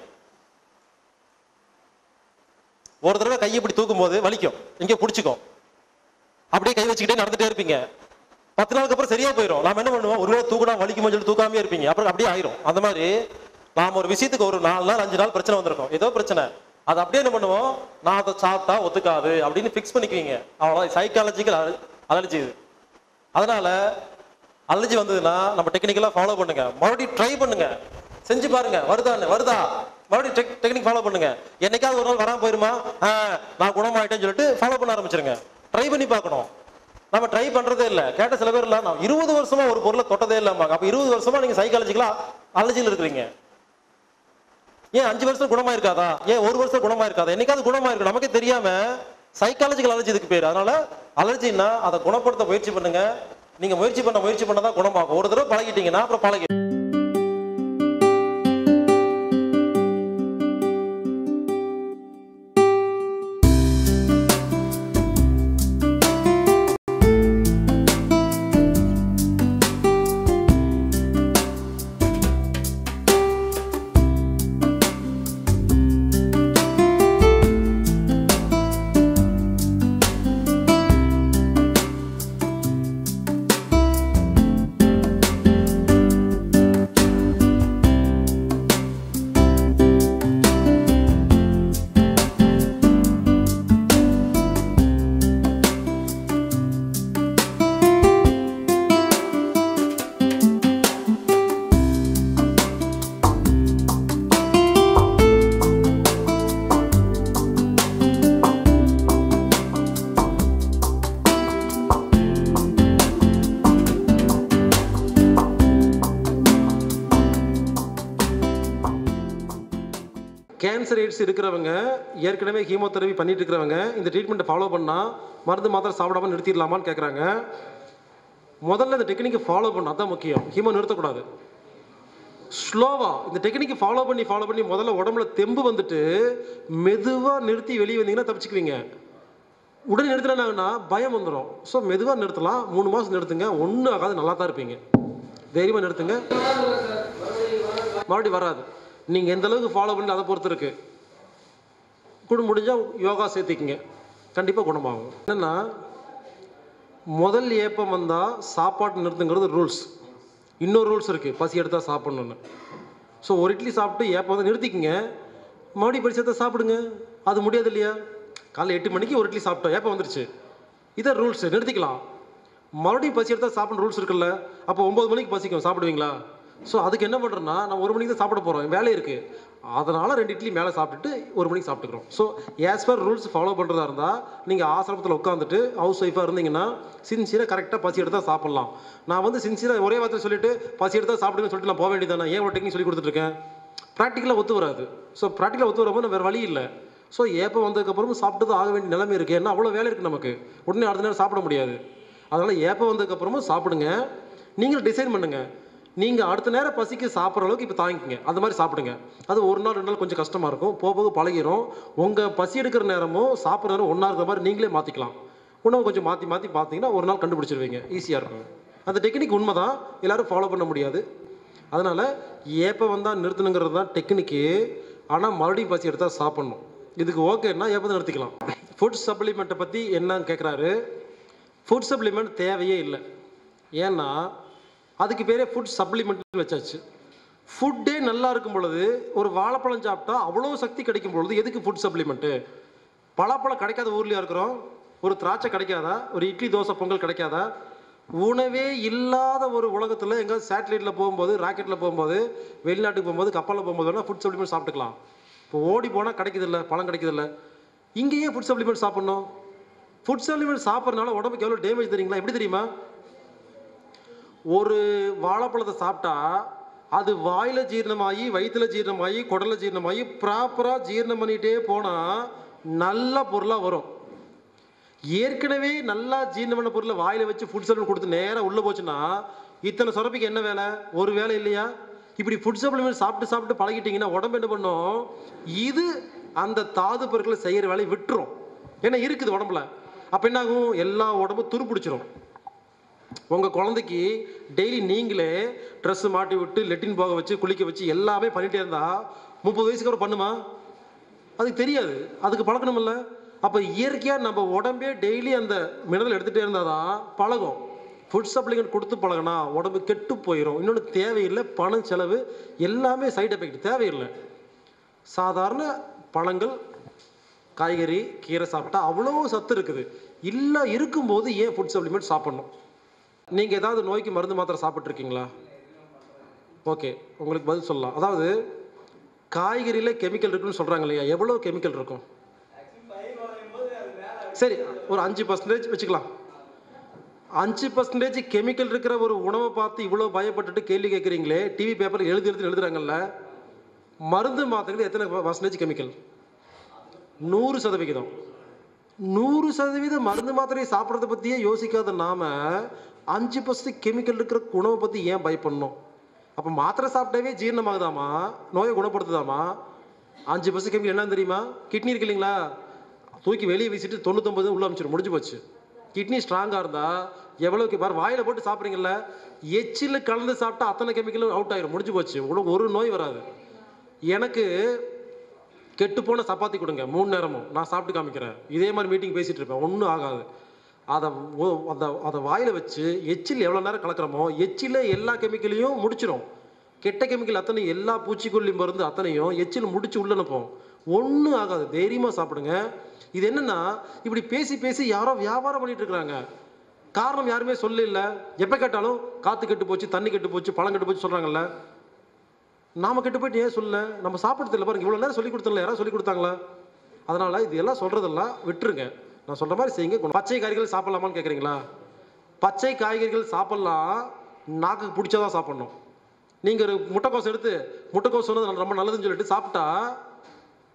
ஒரு தடவை கையை இப்படி தூக்கும் போது வலிக்கும் இங்கே பிடிச்சிக்கும் அப்படியே கை வச்சுக்கிட்டே நடந்துட்டே இருப்பீங்க பத்து நாளுக்கு அப்புறம் சரியா போயிடும் நாம என்ன பண்ணுவோம் ஒரு வேளை தூக்குனா வலிக்குமோ சொல்லி தூக்காமே இருப்பீங்க அப்புறம் அப்படியே ஆயிரும் அந்த மாதிரி நாம ஒரு விஷயத்துக்கு ஒரு நாலு நாள் அஞ்சு நாள் பிரச்சனை வந்திருக்கும் ஏதோ பிரச்சனை அது அப்படியே என்ன பண்ணுவோம் நான் அதை சாப்பிட்டா ஒத்துக்காது அப்படின்னு ஃபிக்ஸ் பண்ணிக்குவீங்க அவ்வளோ சைக்காலஜிக்கல் அலர்ஜி இது அதனால அலர்ஜி வந்ததுன்னா நம்ம டெக்னிக்கலா ஃபாலோ பண்ணுங்க மறுபடியும் ட்ரை பண்ணுங்க செஞ்சு பாருங்க வருதான்னு வருதா மறுபடியும் டெக்னிக் ஃபாலோ பண்ணுங்க என்னைக்காவது ஒரு நாள் வராம போயிருமா ஆ, நான் குணமாயிட்டேன்னு சொல்லிட்டு ஃபாலோ பண்ண ஆரம்பிச்சிருங்க ட்ரை பண்ணி பார்க்கணும் நம்ம ட்ரை பண்றதே இல்ல கேட்ட சில பேர் இல்ல நான் இருபது வருஷமா ஒரு பொருளை தொட்டதே இல்லம்மாங்க அப்ப இருபது வருஷமா நீங்க சைக்காலஜிக்கலா அலர்ஜியில் இருக்கிறீங்க ஏன் அஞ்சு வருஷம் குணமா இருக்காதா ஏன் ஒரு வருஷம் குணமா இருக்காதா என்னைக்காவது குணமா இருக்கு நமக்கே தெரியாம சைக்காலஜிக்கல் அலர்ஜி இதுக்கு பேர் அதனால அலர்ஜின்னா அதை குணப்படுத்த முயற்சி பண்ணுங்க நீங்க முயற்சி பண்ண முயற்சி பண்ணதான் குணமாகும் ஒரு தடவை பழகிட்டீங்கன்னா அப்புறம் பழகி கேன்சர் எய்ட்ஸ் இருக்கிறவங்க ஏற்கனவே ஹீமோதெரபி பண்ணிட்டு இருக்கிறவங்க இந்த ட்ரீட்மெண்ட்டை ஃபாலோ பண்ணால் மருந்து மாத்திரை சாப்பிடாம நிறுத்திடலாமான்னு கேட்குறாங்க முதல்ல இந்த டெக்னிக்கை ஃபாலோ பண்ண அதான் முக்கியம் ஹீமோ நிறுத்தக்கூடாது ஸ்லோவா இந்த டெக்னிக்கை ஃபாலோ பண்ணி ஃபாலோ பண்ணி முதல்ல உடம்புல தெம்பு வந்துட்டு மெதுவாக நிறுத்தி வெளியே வந்தீங்கன்னா தப்பிச்சுக்குவீங்க உடனே நிறுத்தினா பயம் வந்துடும் ஸோ மெதுவாக நிறுத்தலாம் மூணு மாதம் நிறுத்துங்க ஒன்றும் ஆகாது நல்லா தான் இருப்பீங்க தைரியமாக நிறுத்துங்க மறுபடியும் வராது நீங்கள் எந்த அளவுக்கு ஃபாலோ பண்ணி அதை பொறுத்து இருக்கு கூட முடிஞ்சால் யோகா சேர்த்திக்கிங்க கண்டிப்பாக குணமாகும் என்னென்னா முதல் ஏப்பம் வந்தால் சாப்பாட்டு நிறுத்துங்கிறது ரூல்ஸ் இன்னொரு ரூல்ஸ் இருக்குது பசி எடுத்தால் சாப்பிட்ணுன்னு ஸோ ஒரு இட்லி சாப்பிட்டு ஏப்பம் வந்து நிறுத்திக்கிங்க மறுபடியும் பரிசத்தை சாப்பிடுங்க அது முடியாது இல்லையா காலைல எட்டு மணிக்கு ஒரு இட்லி சாப்பிட்டோம் ஏப்பம் வந்துருச்சு இதான் ரூல்ஸ் நிறுத்திக்கலாம் மறுபடியும் பசி எடுத்தால் சாப்பிட்ற ரூல்ஸ் இருக்குல்ல அப்போ ஒம்பது மணிக்கு பசிக்கும் சாப்பிடுவீங்களா ஸோ அதுக்கு என்ன பண்ணுறோன்னா நம்ம ஒரு மணிக்கு தான் சாப்பிட போகிறோம் வேலை இருக்குது அதனால் ரெண்டு இட்லி மேலே சாப்பிட்டுட்டு ஒரு மணிக்கு சாப்பிட்டுக்கிறோம் so as per rules follow பண்ணுறதா இருந்தால் நீங்கள் ஆசிரமத்தில் உட்காந்துட்டு ஹவுஸ் ஒய்ஃபாக இருந்தீங்கன்னா சின்சியராக கரெக்டாக பசி எடுத்தால் சாப்பிட்லாம் நான் வந்து சின்சியராக ஒரே வார்த்தை சொல்லிட்டு பசி எடுத்தால் சாப்பிடுங்கன்னு சொல்லிட்டு நான் போக வேண்டியதானே ஏன் ஒரு டெக்னிக் சொல்லி கொடுத்துட்ருக்கேன் ப்ராக்டிக்கலாக ஒத்து வராது ஸோ ப்ராக்டிக்கலாக ஒத்து வரும்போது வேறு வழி இல்லை ஸோ ஏப்பம் வந்ததுக்கப்புறமும் சாப்பிட்டு தான் ஆக வேண்டிய நிலைமை இருக்குது ஏன்னா அவ்வளோ வேலை இருக்குது நமக்கு உடனே அடுத்த நேரம் சாப்பிட முடியாது அதனால் ஏப்பம் வந்ததுக்கப்புறமும் சாப்பிடுங்க நீங்களும் டிசைன் பண்ணுங்கள் நீங்கள் அடுத்த நேரம் பசிக்கு சாப்பிட்ற அளவுக்கு இப்போ தாங்கிக்கங்க அந்த மாதிரி சாப்பிடுங்க அது ஒரு நாள் ரெண்டு நாள் கொஞ்சம் கஷ்டமாக இருக்கும் போக போக பழகிரும் உங்கள் பசி எடுக்கிற நேரமும் சாப்பிட்ற நேரம் ஒன்றா இருக்கிற மாதிரி நீங்களே மாற்றிக்கலாம் உணவு கொஞ்சம் மாற்றி மாற்றி பார்த்தீங்கன்னா ஒரு நாள் கண்டுபிடிச்சிருவீங்க ஈஸியாக இருக்கும் அந்த டெக்னிக் உண்மை தான் எல்லோரும் ஃபாலோ பண்ண முடியாது அதனால் ஏப்பம் வந்தால் நிறுத்தணுங்கிறது தான் டெக்னிக்கு ஆனால் மறுபடியும் பசி எடுத்தால் சாப்பிட்ணும் இதுக்கு ஓகேன்னா ஏப்பத்தை நிறுத்திக்கலாம் ஃபுட் சப்ளிமெண்ட்டை பற்றி என்னன்னு கேட்குறாரு ஃபுட் சப்ளிமெண்ட் தேவையே இல்லை ஏன்னா அதுக்கு பேரே ஃபுட் சப்ளிமெண்ட்னு வச்சாச்சு ஃபுட்டே நல்லா இருக்கும் பொழுது ஒரு வாழைப்பழம் சாப்பிட்டா அவ்வளோ சக்தி கிடைக்கும் பொழுது எதுக்கு ஃபுட் சப்ளிமெண்ட்டு பலாப்பழம் கிடைக்காத ஊர்லேயா இருக்கிறோம் ஒரு திராட்சை கிடைக்காதா ஒரு இட்லி தோசை பொங்கல் கிடைக்காதா உணவே இல்லாத ஒரு உலகத்தில் எங்கேயாவது சேட்டலைட்டில் போகும்போது ராக்கெட்டில் போகும்போது வெளிநாட்டுக்கு போகும்போது கப்பலில் போகும்போது வேணால் ஃபுட் சப்ளிமெண்ட் சாப்பிட்டுக்கலாம் இப்போ ஓடி போனால் கிடைக்குதில்ல பழம் கிடைக்குதில்ல இங்கேயே ஃபுட் சப்ளிமெண்ட் சாப்பிட்ணும் ஃபுட் சப்ளிமெண்ட் சாப்பிட்றதுனால உடம்புக்கு எவ்வளோ டேமேஜ் தெரியுங்களா எப்படி தெரியுமா ஒரு வாழைப்பழத்தை சாப்பிட்டா அது வாயில ஜீரணமாகி வயிற்றுல ஜீரணமாகி குடல்ல ஜீரணமாகி ப்ராப்பராக ஜீரணம் பண்ணிகிட்டே போனால் நல்ல பொருளாக வரும் ஏற்கனவே நல்லா ஜீரணம் பண்ண பொருளை வாயில வச்சு ஃபுட் சப்ளிமெண்ட் கொடுத்து நேராக உள்ளே போச்சுன்னா இத்தனை சுரப்பிக்கு என்ன வேலை ஒரு வேலை இல்லையா இப்படி ஃபுட் சப்ளிமெண்ட் சாப்பிட்டு சாப்பிட்டு பழகிட்டீங்கன்னா உடம்பு என்ன பண்ணும் இது அந்த தாது பொருட்களை செய்கிற வேலையை விட்டுரும் ஏன்னா இருக்குது உடம்புல அப்போ என்ன ஆகும் எல்லா உடம்பும் துருப்பிடிச்சிரும் உங்கள் குழந்தைக்கு டெய்லி நீங்களே ட்ரெஸ் மாட்டி விட்டு லெட்டின் போக வச்சு குளிக்க வச்சு எல்லாமே பண்ணிகிட்டே இருந்தா முப்பது வயசுக்கு அப்புறம் பண்ணுமா அதுக்கு தெரியாது அதுக்கு பழக்கணுமில்ல அப்போ இயற்கையாக நம்ம உடம்பே டெய்லி அந்த மினரல் எடுத்துகிட்டே இருந்தால் தான் பழகும் ஃபுட் சப்ளிமெண்ட் கொடுத்து பழகினா உடம்பு கெட்டு போயிடும் இன்னொன்று தேவையில்லை பணம் செலவு எல்லாமே சைடு எஃபெக்ட் தேவையில்லை சாதாரண பழங்கள் காய்கறி கீரை சாப்பிட்டா அவ்வளோ சத்து இருக்குது இல்லை இருக்கும்போது ஏன் ஃபுட் சப்ளிமெண்ட் சாப்பிட்ணும் நீங்கள் ஏதாவது நோய்க்கு மருந்து மாத்திரை சாப்பிட்ருக்கீங்களா ஓகே உங்களுக்கு பதில் சொல்லலாம் அதாவது காய்கறியில் கெமிக்கல் இருக்குன்னு சொல்கிறாங்க இல்லையா எவ்வளோ கெமிக்கல் இருக்கும் சரி ஒரு அஞ்சு பர்சன்டேஜ் வச்சுக்கலாம் அஞ்சு பர்சன்டேஜ் கெமிக்கல் இருக்கிற ஒரு உணவை பார்த்து இவ்வளோ பயப்பட்டுட்டு கேள்வி கேட்குறீங்களே டிவி பேப்பர் எழுதி எழுதி எழுதுறாங்கல்ல மருந்து மாத்திரைகள் எத்தனை பர்சன்டேஜ் கெமிக்கல் நூறு சதவிகிதம் நூறு சதவீதம் மருந்து மாத்திரையை சாப்பிட்றத பற்றியே யோசிக்காத நாம அஞ்சு பர்சன்ட் கெமிக்கல் இருக்கிற உணவை பற்றி ஏன் பயப்படணும் அப்போ மாத்திரை சாப்பிட்டாவே ஜீரணமாகுதாமா நோயை குணப்படுத்துதாமா அஞ்சு பர்சன்ட் கெமிக்கல் என்னன்னு தெரியுமா கிட்னி இருக்கு இல்லைங்களா தூக்கி வெளியே வீசிட்டு தொண்ணூத்தொம்பது உள்ள அமைச்சிடும் முடிஞ்சு போச்சு கிட்னி ஸ்ட்ராங்காக இருந்தால் எவ்வளோக்கு பாரு வாயில் போட்டு சாப்பிட்றீங்கல்ல எச்சில் கலந்து சாப்பிட்டா அத்தனை கெமிக்கலும் அவுட் ஆயிரும் முடிஞ்சு போச்சு உங்களுக்கு ஒரு நோய் வராது எனக்கு கெட்டுப்போன சப்பாத்தி கொடுங்க மூணு நேரமும் நான் சாப்பிட்டு காமிக்கிறேன் இதே மாதிரி மீட்டிங் பேசிட்டு இருப்பேன் ஒன்றும் ஆகாது அதை ஒ- அந்த அதை வாயில் வச்சு எச்சில் எவ்வளோ நேரம் கலக்கிறோமோ எச்சில் எல்லா கெமிக்கலையும் முடிச்சிடும் கெட்ட கெமிக்கல் அத்தனை எல்லா பூச்சிக்கொல்லி மருந்து அத்தனையும் எச்சில் முடிச்சு உள்ள அனுப்பும் ஒன்றும் ஆகாது தைரியமாக சாப்பிடுங்க இது என்னன்னா இப்படி பேசி பேசி யாரோ வியாபாரம் பண்ணிட்டு இருக்கிறாங்க காரணம் யாருமே சொல்ல இல்லை எப்போ கேட்டாலும் காற்று கெட்டு போச்சு தண்ணி கெட்டு போச்சு பழம் கெட்டு போச்சு சொல்கிறாங்கல்ல நாம கெட்டு போயிட்டு ஏன் சொல்ல நம்ம சாப்பிட்றது இல்லை பாருங்க இவ்வளோ நேரம் சொல்லி கொடுத்தல யாராவது சொல்லி கொடுத்தாங்களா அதனால இது எல்லாம் சொல்றதெல்லாம் விட்டுருங்க நான் சொல்ற மாதிரி செய்யுங்க பச்சை காய்கறிகள் சாப்பிடலாமான்னு கேட்குறீங்களா பச்சை காய்கறிகள் சாப்பிடலாம் நாக்குக்கு பிடிச்சதான் சாப்பிடணும் நீங்கள் ஒரு முட்டைக்கோஸ் எடுத்து முட்டைக்கோஸ் சொன்னது ரொம்ப நல்லதுன்னு சொல்லிட்டு சாப்பிட்டா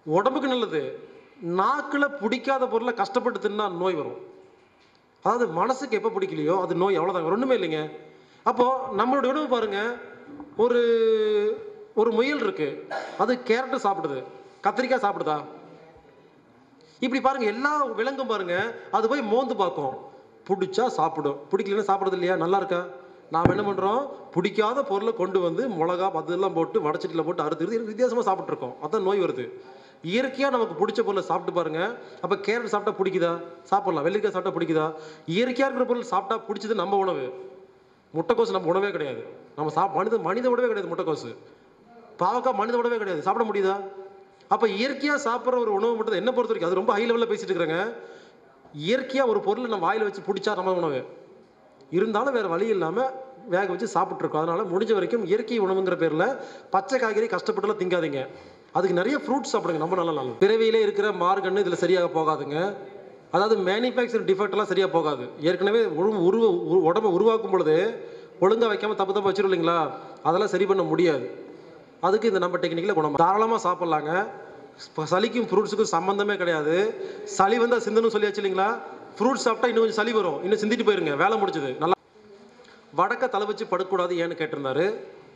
உடம்புக்கு நல்லது நாக்கில் பிடிக்காத பொருளை கஷ்டப்பட்டு தின்னா நோய் வரும் அதாவது மனசுக்கு எப்போ பிடிக்கலையோ அது நோய் அவ்வளோதாங்க ஒன்றுமே இல்லைங்க அப்போது நம்மளுடைய உணவு பாருங்க ஒரு ஒரு முயல் இருக்கு அது கேரட்டு சாப்பிடுது கத்திரிக்காய் சாப்பிடுதா இப்படி பாருங்க எல்லா விலங்கும் பாருங்க அது போய் மோந்து பார்க்கும் பிடிச்சா சாப்பிடும் பிடிக்கலன்னா சாப்பிடுறது இல்லையா நல்லா இருக்கா நாம் என்ன பண்ணுறோம் பிடிக்காத பொருளை கொண்டு வந்து மிளகா அதெல்லாம் போட்டு வடச்சட்டியில் போட்டு அறுத்து வித்தியாசமாக சாப்பிட்ருக்கோம் அதான் நோய் வருது இயற்கையாக நமக்கு பிடிச்ச பொருளை சாப்பிட்டு பாருங்க அப்போ கேரட் சாப்பிட்டா பிடிக்குதா சாப்பிடலாம் வெள்ளரிக்காய் சாப்பிட்டா பிடிக்குதா இயற்கையாக இருக்கிற பொருள் சாப்பிட்டா பிடிச்சது நம்ம உணவு முட்டைக்கோசு நம்ம உணவே கிடையாது நம்ம சாப் மனித மனித உணவே கிடையாது முட்டைக்கோசு பாவக்காய் மனித உணவே கிடையாது சாப்பிட முடியுதா அப்போ இயற்கையாக சாப்பிட்ற ஒரு உணவு மட்டும் தான் என்ன பொறுத்த வரைக்கும் அது ரொம்ப ஹை லெவலில் பேசிட்டு இருக்கிறேங்க இயற்கையாக ஒரு பொருளை நம்ம வாயில் வச்சு பிடிச்சா நம்ம உணவு இருந்தாலும் வேறு வழி இல்லாமல் வேக வச்சு சாப்பிட்ருக்கோம் அதனால் முடிஞ்ச வரைக்கும் இயற்கை உணவுங்கிற பேரில் பச்சை காய்கறி கஷ்டப்பட்டுலாம் திங்காதீங்க அதுக்கு நிறைய ஃப்ரூட்ஸ் சாப்பிடுங்க நம்ம நல்ல நல்லது பிறவியிலே இருக்கிற மார்கன்னு இதில் சரியாக போகாதுங்க அதாவது மேனுஃபேக்சர் டிஃபெக்ட்லாம் சரியாக போகாது ஏற்கனவே உரு- உருவ உரு- உடம்ப உருவாக்கும் பொழுது ஒழுங்காக வைக்காம தப்பு தப்பு வச்சிரும் இல்லைங்களா அதெல்லாம் சரி பண்ண முடியாது அதுக்கு இந்த நம்ம டெக்னிக்கில் குணம் தாராளமாக சாப்பிட்லாங்க இப்ப சளிக்கும் ஃப்ரூட்ஸுக்கும் சம்மந்தமே கிடையாது சளி வந்தால் சிந்தனும் சொல்லியாச்சு இல்லைங்களா ஃப்ரூட்ஸ் சாப்பிட்டா இன்னும் கொஞ்சம் சளி வரும் இன்னும் சிந்திட்டு போயிருங்க வேலை முடிச்சது நல்லா வடக்க தலை வச்சு படுக்கக்கூடாது ஏன்னு கேட்டிருந்தாரு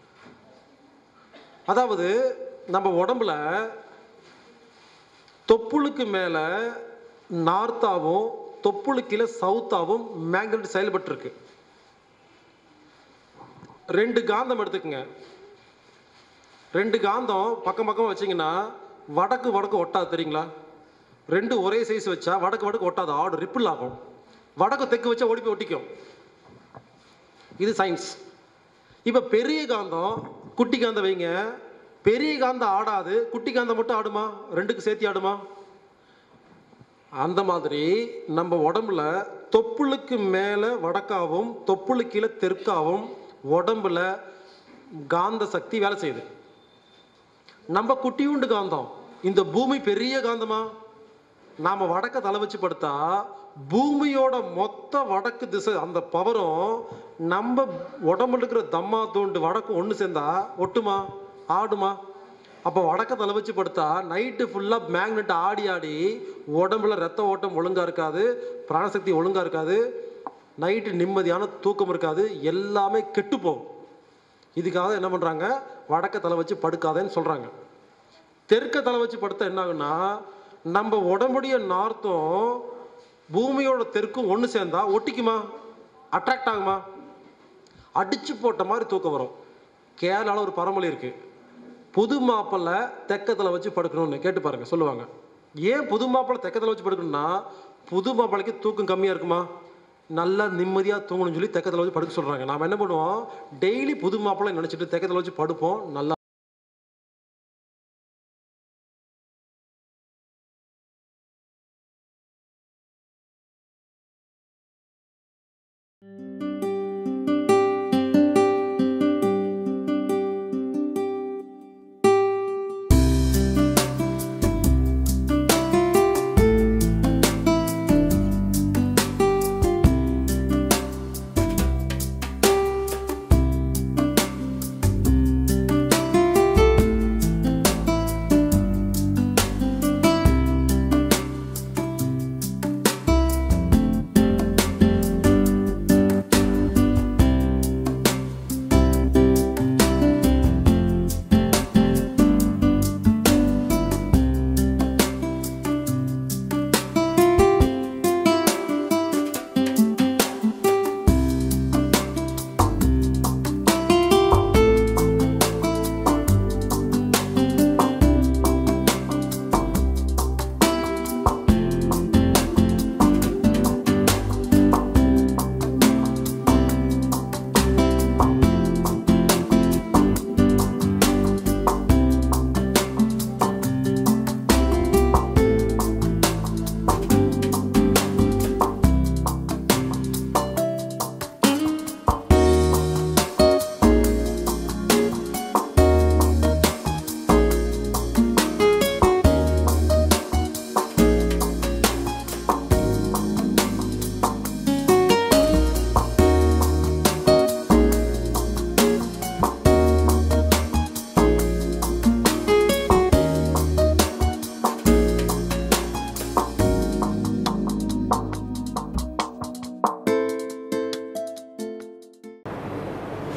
அதாவது நம்ம உடம்புல தொப்புளுக்கு மேலே நார்த்தாவும் தொப்புளுக்கு கீழே சவுத்தாவும் மேக்னெட் செயல்பட்டு இருக்கு ரெண்டு காந்தம் எடுத்துக்கங்க ரெண்டு காந்தம் பக்கம் பக்கம் வச்சீங்கன்னா வடக்கு வடக்கு ஒட்டாது தெரியுங்களா ரெண்டு ஒரே சைஸ் வச்சா வடக்கு வடக்கு ஒட்டாது ஆடு ரிப்பிள் ஆகும் வடக்கு தெற்கு வச்சா ஓடி போய் ஒட்டிக்கும் இது சயின்ஸ் இப்போ பெரிய காந்தம் குட்டி காந்தம் வைங்க பெரிய காந்தம் ஆடாது குட்டி காந்தம் மட்டும் ஆடுமா ரெண்டுக்கு சேர்த்து ஆடுமா அந்த மாதிரி நம்ம உடம்புல தொப்புளுக்கு மேலே வடக்காவும் தொப்புளுக்கு கீழே தெற்காவும் உடம்புல காந்த சக்தி வேலை செய்யுது நம்ம குட்டியுண்டு காந்தம் இந்த பூமி பெரிய காந்தமா நாம வடக்க தலை வச்சு படுத்தா பூமியோட மொத்த வடக்கு திசை அந்த பவரும் நம்ம உடம்புல இருக்கிற தம்மா தோண்டு வடக்கும் ஒன்று சேர்ந்தா ஒட்டுமா ஆடுமா அப்போ வடக்க தலை வச்சு படுத்தா நைட்டு ஃபுல்லாக மேக்னெட் ஆடி ஆடி உடம்புல ரத்த ஓட்டம் ஒழுங்கா இருக்காது பிராணசக்தி ஒழுங்கா இருக்காது நைட்டு நிம்மதியான தூக்கம் இருக்காது எல்லாமே கெட்டு போகும் இதுக்காக என்ன பண்ணுறாங்க வடக்க தலை வச்சு படுக்காதேன்னு சொல்கிறாங்க தெற்க தலை வச்சு படுத்தா என்ன ஆகுன்னா நம்ம உடம்புடைய நார்த்தும் பூமியோட தெற்கும் ஒன்று சேர்ந்தா ஒட்டிக்குமா அட்ராக்ட் ஆகுமா அடிச்சு போட்ட மாதிரி தூக்கம் வரும் கேரளாவில் ஒரு பரமொழி இருக்கு புது மாப்பிள்ளை தெக்கத்தில் வச்சு படுக்கணும்னு கேட்டு பாருங்க சொல்லுவாங்க ஏன் புது மாப்பிள்ளை தெக்கத்தில் வச்சு படுக்கணும்னா புது மாப்பிள்ளைக்கு தூக்கம் கம்மியாக இருக்குமா நல்லா நிம்மதியாக தூங்கணும்னு சொல்லி தெக்கத்தில் வச்சு படுக்க சொல்கிறாங்க நாம் என்ன பண்ணுவோம் டெய்லி புது மாப்பிள்ளை நினச்சிட்டு தெக்கத்தில் வச்சு படுப்போம் நல்லா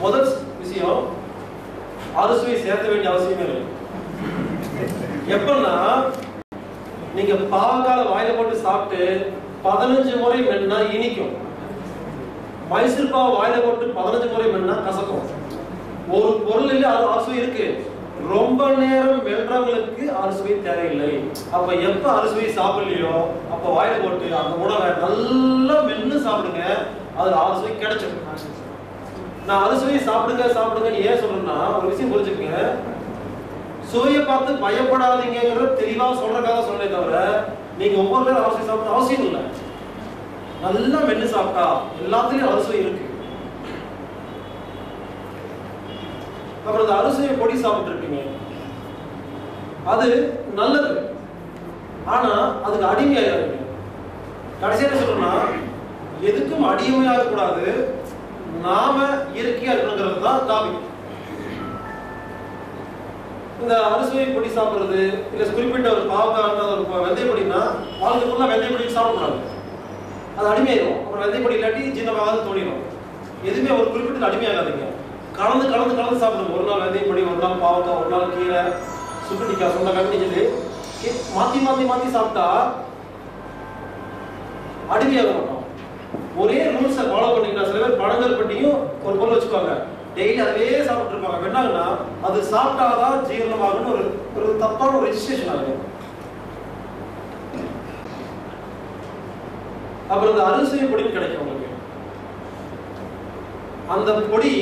முதல் விஷயம் அறுசுவை சேர்த்த வேண்டிய அவசியமே இல்லை எப்பன்னா நீங்க பாவக்கால வாயில போட்டு சாப்பிட்டு பதினஞ்சு முறை மென்னா இனிக்கும் மைசூர் பாவை வாயில போட்டு பதினஞ்சு முறை மென்னா கசக்கும் ஒரு பொருளில் அது அறுசுவை இருக்கு ரொம்ப நேரம் மெல்றவங்களுக்கு அறுசுவை தேவையில்லை அப்ப எப்ப அறுசுவை சாப்பிடலையோ அப்ப வாயில போட்டு அந்த உணவை நல்லா மென்னு சாப்பிடுங்க அது அறுசுவை கிடைச்சிடும் நான் அறுசுவை சாப்பிடுங்க சாப்பிடுங்கன்னு ஏன் சொல்றேன்னா ஒரு விஷயம் புரிஞ்சுக்கங்க சுவையை பார்த்து பயப்படாதீங்கிறத தெளிவா சொல்றதுக்காக சொன்னே தவிர நீங்க ஒவ்வொரு நேரம் அவசியம் சாப்பிட அவசியம் இல்லை நல்லா மென்னு சாப்பிட்டா எல்லாத்துலயும் அறுசுவை இருக்கு அப்புறம் இந்த அறுசுவை பொடி சாப்பிட்டு இருக்கீங்க அது நல்லது ஆனா அதுக்கு அடிமையாயிருங்க கடைசியா என்ன சொல்றேன்னா எதுக்கும் அடிமையாக கூடாது நாம இயற்கையா இருக்கணுங்கிறது தான் டாபிக் இந்த அறுசுவை பொடி சாப்பிடுறது இல்ல குறிப்பிட்ட ஒரு பாவக்கான ஒரு வெந்தய பொடினா வாழ்க்கை ஃபுல்லா வெந்தய பொடி சாப்பிடக்கூடாது அது அடிமையாயிரும் அப்புறம் வெந்தய பொடி இல்லாட்டி ஜீரணமாகாது தோணிடும் எதுவுமே ஒரு குறிப்பிட்ட அடிமையாகாதீங்க கலந்து கலந்து கலந்து சாப்பிடுங்க ஒரு நாள் வெந்தய பொடி ஒரு நாள் பாவக்காய் ஒரு நாள் கீரை சுக்குட்டிக்காய் சொன்ன கம்பெனி சொல்லி கே- மாத்தி மாத்தி மாத்தி சாப்பிட்டா அடிமையாக மாட்டோம் ஒரே ரூல்ஸை ஃபாலோ பண்ணீங்கன்னா சில பேர் பழங்கள் பட்டியும் ஒரு பொருள் வச்சுக்குவாங்க டெய்லி அதே சாப்பிட்டு இருப்பாங்க அப்ப என்னாகுன்னா அது சாப்பிட்டாதான் ஜீரணமாகும்னு ஒரு ஒரு தப்பான ஒரு ரெஜிஸ்ட்ரேஷன் ஆகுது அப்புறம் இந்த அரிசி பொடின்னு கிடைக்கும் உங்களுக்கு அந்த பொடி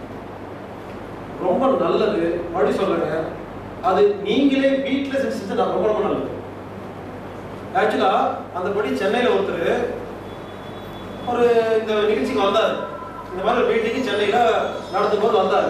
ரொம்ப நல்லது அப்படி சொல்றேங்க அது நீங்களே வீட்டுல செஞ்சு செஞ்சு நான் ரொம்ப ரொம்ப நல்லது ஆக்சுவலா அந்த பொடி சென்னையில ஒருத்தர் ஒரு இந்த நிகழ்ச்சிக்கு வந்தார் இந்த மாதிரி ஒரு மீட்டிங் சென்னையில நடத்தும் போது வந்தார்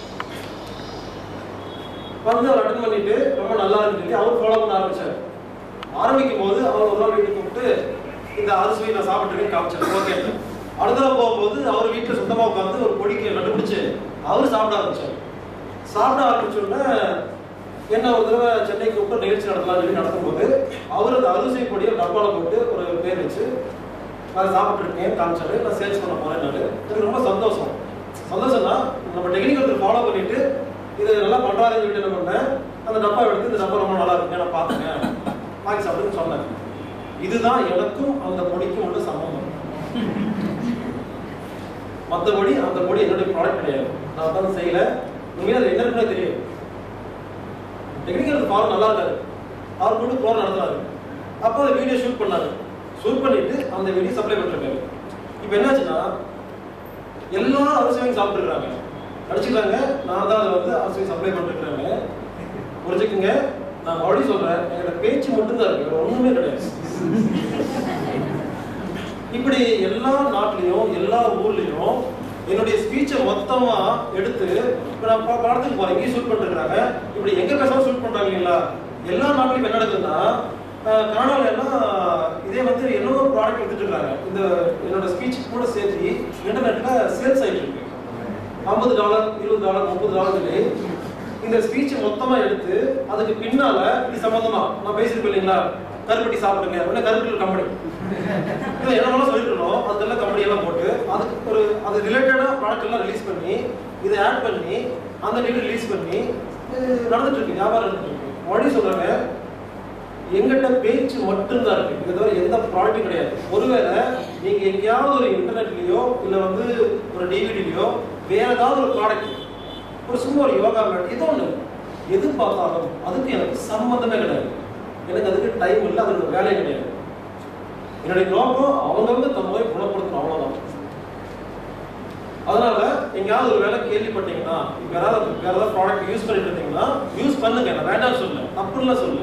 வந்து அவர் அட்டன் பண்ணிட்டு ரொம்ப நல்லா இருக்குன்னு சொல்லி அவர் ஃபாலோ பண்ண ஆரம்பிச்சார் ஆரம்பிக்கும் போது அவர் ஒரு நாள் வீட்டுக்கு கூப்பிட்டு இந்த அரிசி நான் சாப்பிட்டுருக்கேன் காமிச்சார் ஓகே அடுத்த நாள் போகும்போது அவர் வீட்டில் சுத்தமா உட்காந்து ஒரு பொடிக்கு கண்டுபிடிச்சு அவர் சாப்பிட ஆரம்பிச்சார் சாப்பிட ஆரம்பிச்ச உடனே என்ன ஒரு தடவை சென்னை கூப்பிட்டு நிகழ்ச்சி நடத்தலாம் சொல்லி நடத்தும்போது அவர் அந்த அரிசி பொடியை டப்பால போட்டு ஒரு பேர் வச்சு நான் சாப்பிட்டுருக்கேன் காமிச்சாரு நான் சேல்ஸ் பண்ண போறேன் நான் எனக்கு ரொம்ப சந்தோஷம் சந்தோஷம்னா நம்ம டெக்னிக்கல் ஃபாலோ பண்ணிட்டு இது நல்லா பண்றாருன்னு சொல்லிட்டு என்ன பண்ணேன் அந்த டப்பா எடுத்து இந்த டப்பா ரொம்ப நல்லா இருக்கு நான் பார்த்தேன் வாங்கி சாப்பிடுன்னு சொன்னேன் இதுதான் எனக்கும் அந்த பொடிக்கும் உள்ள சம்பந்தம் மற்றபடி அந்த பொடி என்னுடைய ப்ராடக்ட் கிடையாது நான் தான் செய்யல உண்மையில அது என்னன்னு தெரியும் டெக்னிக்கல் ஃபாலோ நல்லா இருக்காரு அவர் கூட ப்ரோக்ராம் நடத்துறாரு அப்போ அந்த வீடியோ ஷூட் பண்ணாரு ஷூட் பண்ணிட்டு அந்த வீடியோ சப்ளை பண்ணிருக்காரு இப்போ என்னாச்சுன்னா எல்லாரும் அவசியம் சாப்பிட்டுருக்காங்க நடிச்சுக்கிறாங்க நான் தான் அதை வந்து அவசியம் சப்ளை பண்ணிருக்காங்க புரிஞ்சுக்குங்க நான் மறுபடியும் சொல்றேன் எங்களோட பேச்சு மட்டும்தான் இருக்கு வேற ஒண்ணுமே கிடையாது இப்படி எல்லா நாட்டிலையும் எல்லா ஊர்லயும் என்னுடைய ஸ்பீச்சை மொத்தமா எடுத்து இப்ப நான் பா- படத்துக்கு போறேன் இங்கேயும் ஷூட் பண்ணிருக்காங்க இப்படி எங்க பேசாம ஷூட் பண்றாங்க இல்லைங்களா எல்லா நாட்டிலும் என்ன நடக்குதுன்னா அஹ், கனடால எல்லாம் இதே வந்து என்னவோ ப்ராடக்ட் எடுத்துட்டு இருக்காங்க இந்த என்னோட ஸ்பீச் கூட சேர்த்து இன்டர்நெட்ல சேல்ஸ் ஆயிட்டு இருக்கு ஐம்பது டாலர் இருபது டாலர் முப்பது டாலர் சொல்லி இந்த ஸ்பீச் மொத்தமா எடுத்து அதுக்கு பின்னால இது சம்பந்தமா நான் பேசியிருப்பேன் இல்லைங்களா கருப்பட்டி சாப்பிடுங்க உடனே கருப்பட்டி கம்பெனி இது என்னெல்லாம் சொல்லிட்டு இருந்தோம் அதெல்லாம் கம்பெனி எல்லாம் போட்டு அதுக்கு ஒரு அது ரிலேட்டடா ப்ராடக்ட் எல்லாம் ரிலீஸ் பண்ணி இதை ஆட் பண்ணி அந்த டேட் ரிலீஸ் பண்ணி இது நடந்துட்டு இருக்கு வியாபாரம் நடந்துட்டு இருக்கு மறுபடியும் சொல்றாங்க எங்கிட்ட பேச்சு மட்டும்தான் இருக்கு இது தவிர எந்த ப்ராடக்ட்டும் கிடையாது ஒருவேளை நீங்க எங்கேயாவது ஒரு இன்டர்நெட்லயோ இல்ல வந்து ஒரு டிவிடிலயோ வேற ஏதாவது ஒரு ப்ராடக்ட் ஒரு சும்மா ஒரு யோகா மேட் ஏதோ ஒண்ணு எது பார்த்தாலும் அதுக்கு எனக்கு சம்மந்தமே கிடையாது எனக்கு அதுக்கு டைம் இல்லை அதுக்கு வேலையே கிடையாது என்னுடைய நோக்கம் அவங்கவுங்க தம் நோய் குணப்படுத்தணும் அவ்வளவுதான் அதனால எங்கேயாவது ஒரு வேலை கேள்விப்பட்டீங்கன்னா இப்ப யாராவது வேற ஏதாவது ப்ராடக்ட் யூஸ் பண்ணிட்டு இருந்தீங்கன்னா யூஸ் பண்ணுங்க நான் வேண்டாம்னு சொல்ல தப்புன்னு சொல்ல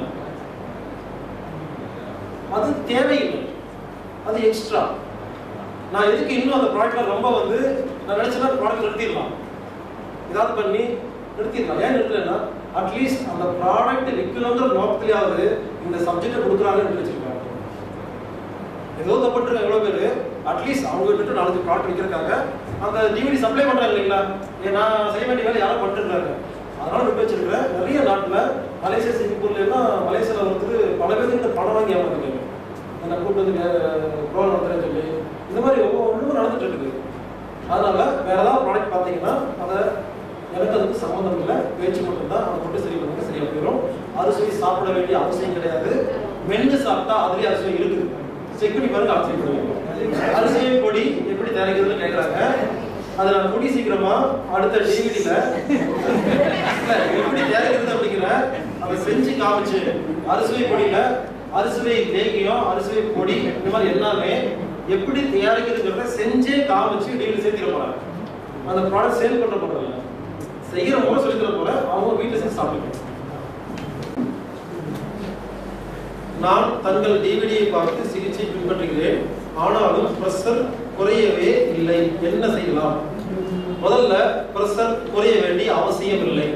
அது தேவையில்லை அது எக்ஸ்ட்ரா நான் எதுக்கு இன்னும் அந்த ப்ராடக்ட்ல ரொம்ப வந்து நான் நினைச்சேன்னா ப்ராடக்ட் நிறுத்திடலாம் ஏதாவது பண்ணி நிறுத்திடலாம் ஏன் நிறுத்தலைன்னா அட்லீஸ்ட் அந்த ப்ராடக்ட் விற்கணுங்கிற நோக்கத்திலேயாவது இந்த சப்ஜெக்டை கொடுக்குறாங்கன்னு நினைச்சிருக்காங்க ஏதோ தப்பிட்டுருக்காங்க எவ்வளோ பேர் அட்லீஸ்ட் அவங்க விட்டுட்டு நாலஞ்சு ப்ராடக்ட் விற்கிறக்காக அந்த டிவிடி சப்ளை பண்றாங்க இல்லைங்களா ஏன் நான் செய்ய வேண்டிய வேலை யாரும் பண்ணிருக்காங்க அதனால விட்டு வச்சிருக்கிறேன் நிறைய நாட்டில் மலேசியா சிங்கப்பூர்ல எல்லாம் மலேசியாவில் ஒருத்தர் பல பேருக்கு பணம் வாங்கி ஏமாந்துருக்காங்க என்ன கூட்டு வந்து ப்ரோக்ராம் நடத்துறேன்னு சொல்லி இந்த மாதிரி ஒவ்வொன்றும் நடந்துட்டு இருக்குது அதனால வேற ஏதாவது ப்ராடக்ட் பார்த்தீங்கன்னா அதை எனக்கு அதுக்கு சம்மந்தம் இல்லை பேச்சு மட்டும்தான் அதை மட்டும் சரி பண்ணுங்க சரியா போயிடும் அரிசி சாப்பிட வேண்டிய அவசியம் கிடையாது மென்று சாப்பிட்டா அதுலயே அரிசி இருக்குது செக் பண்ணி பாருங்க ஆச்சரியப்படுவீங்க அரிசியை பொடி எப்படி தயாரிக்கிறதுன்னு கேட்குறாங்க அதை நான் கூடி சீக்கிரமா அடுத்த டிவிடியில எப்படி தயாரிக்கிறது அப்படிங்கிற அதை செஞ்சு காமிச்சு அரிசுவை பொடியில அரிசுவை லேகியம் அரிசுவை பொடி இந்த மாதிரி எல்லாமே எப்படி தயாரிக்கிறதுங்கிறத செஞ்சே காமிச்சு டிவியில் சேர்த்திட போறாங்க அந்த ப்ராடக்ட் சேல் பண்ற போறதில்ல செய்யறவங்க சொல்லி தர போற அவங்க வீட்டுல செஞ்சு சாப்பிடுங்க நான் தங்கள் டிவிடியை பார்த்து சிகிச்சை பின்பற்றுகிறேன் ஆனாலும் பிரஷர் குறையவே இல்லை என்ன செய்யலாம் முதல்ல பிரஷர் குறைய வேண்டிய அவசியம் இல்லை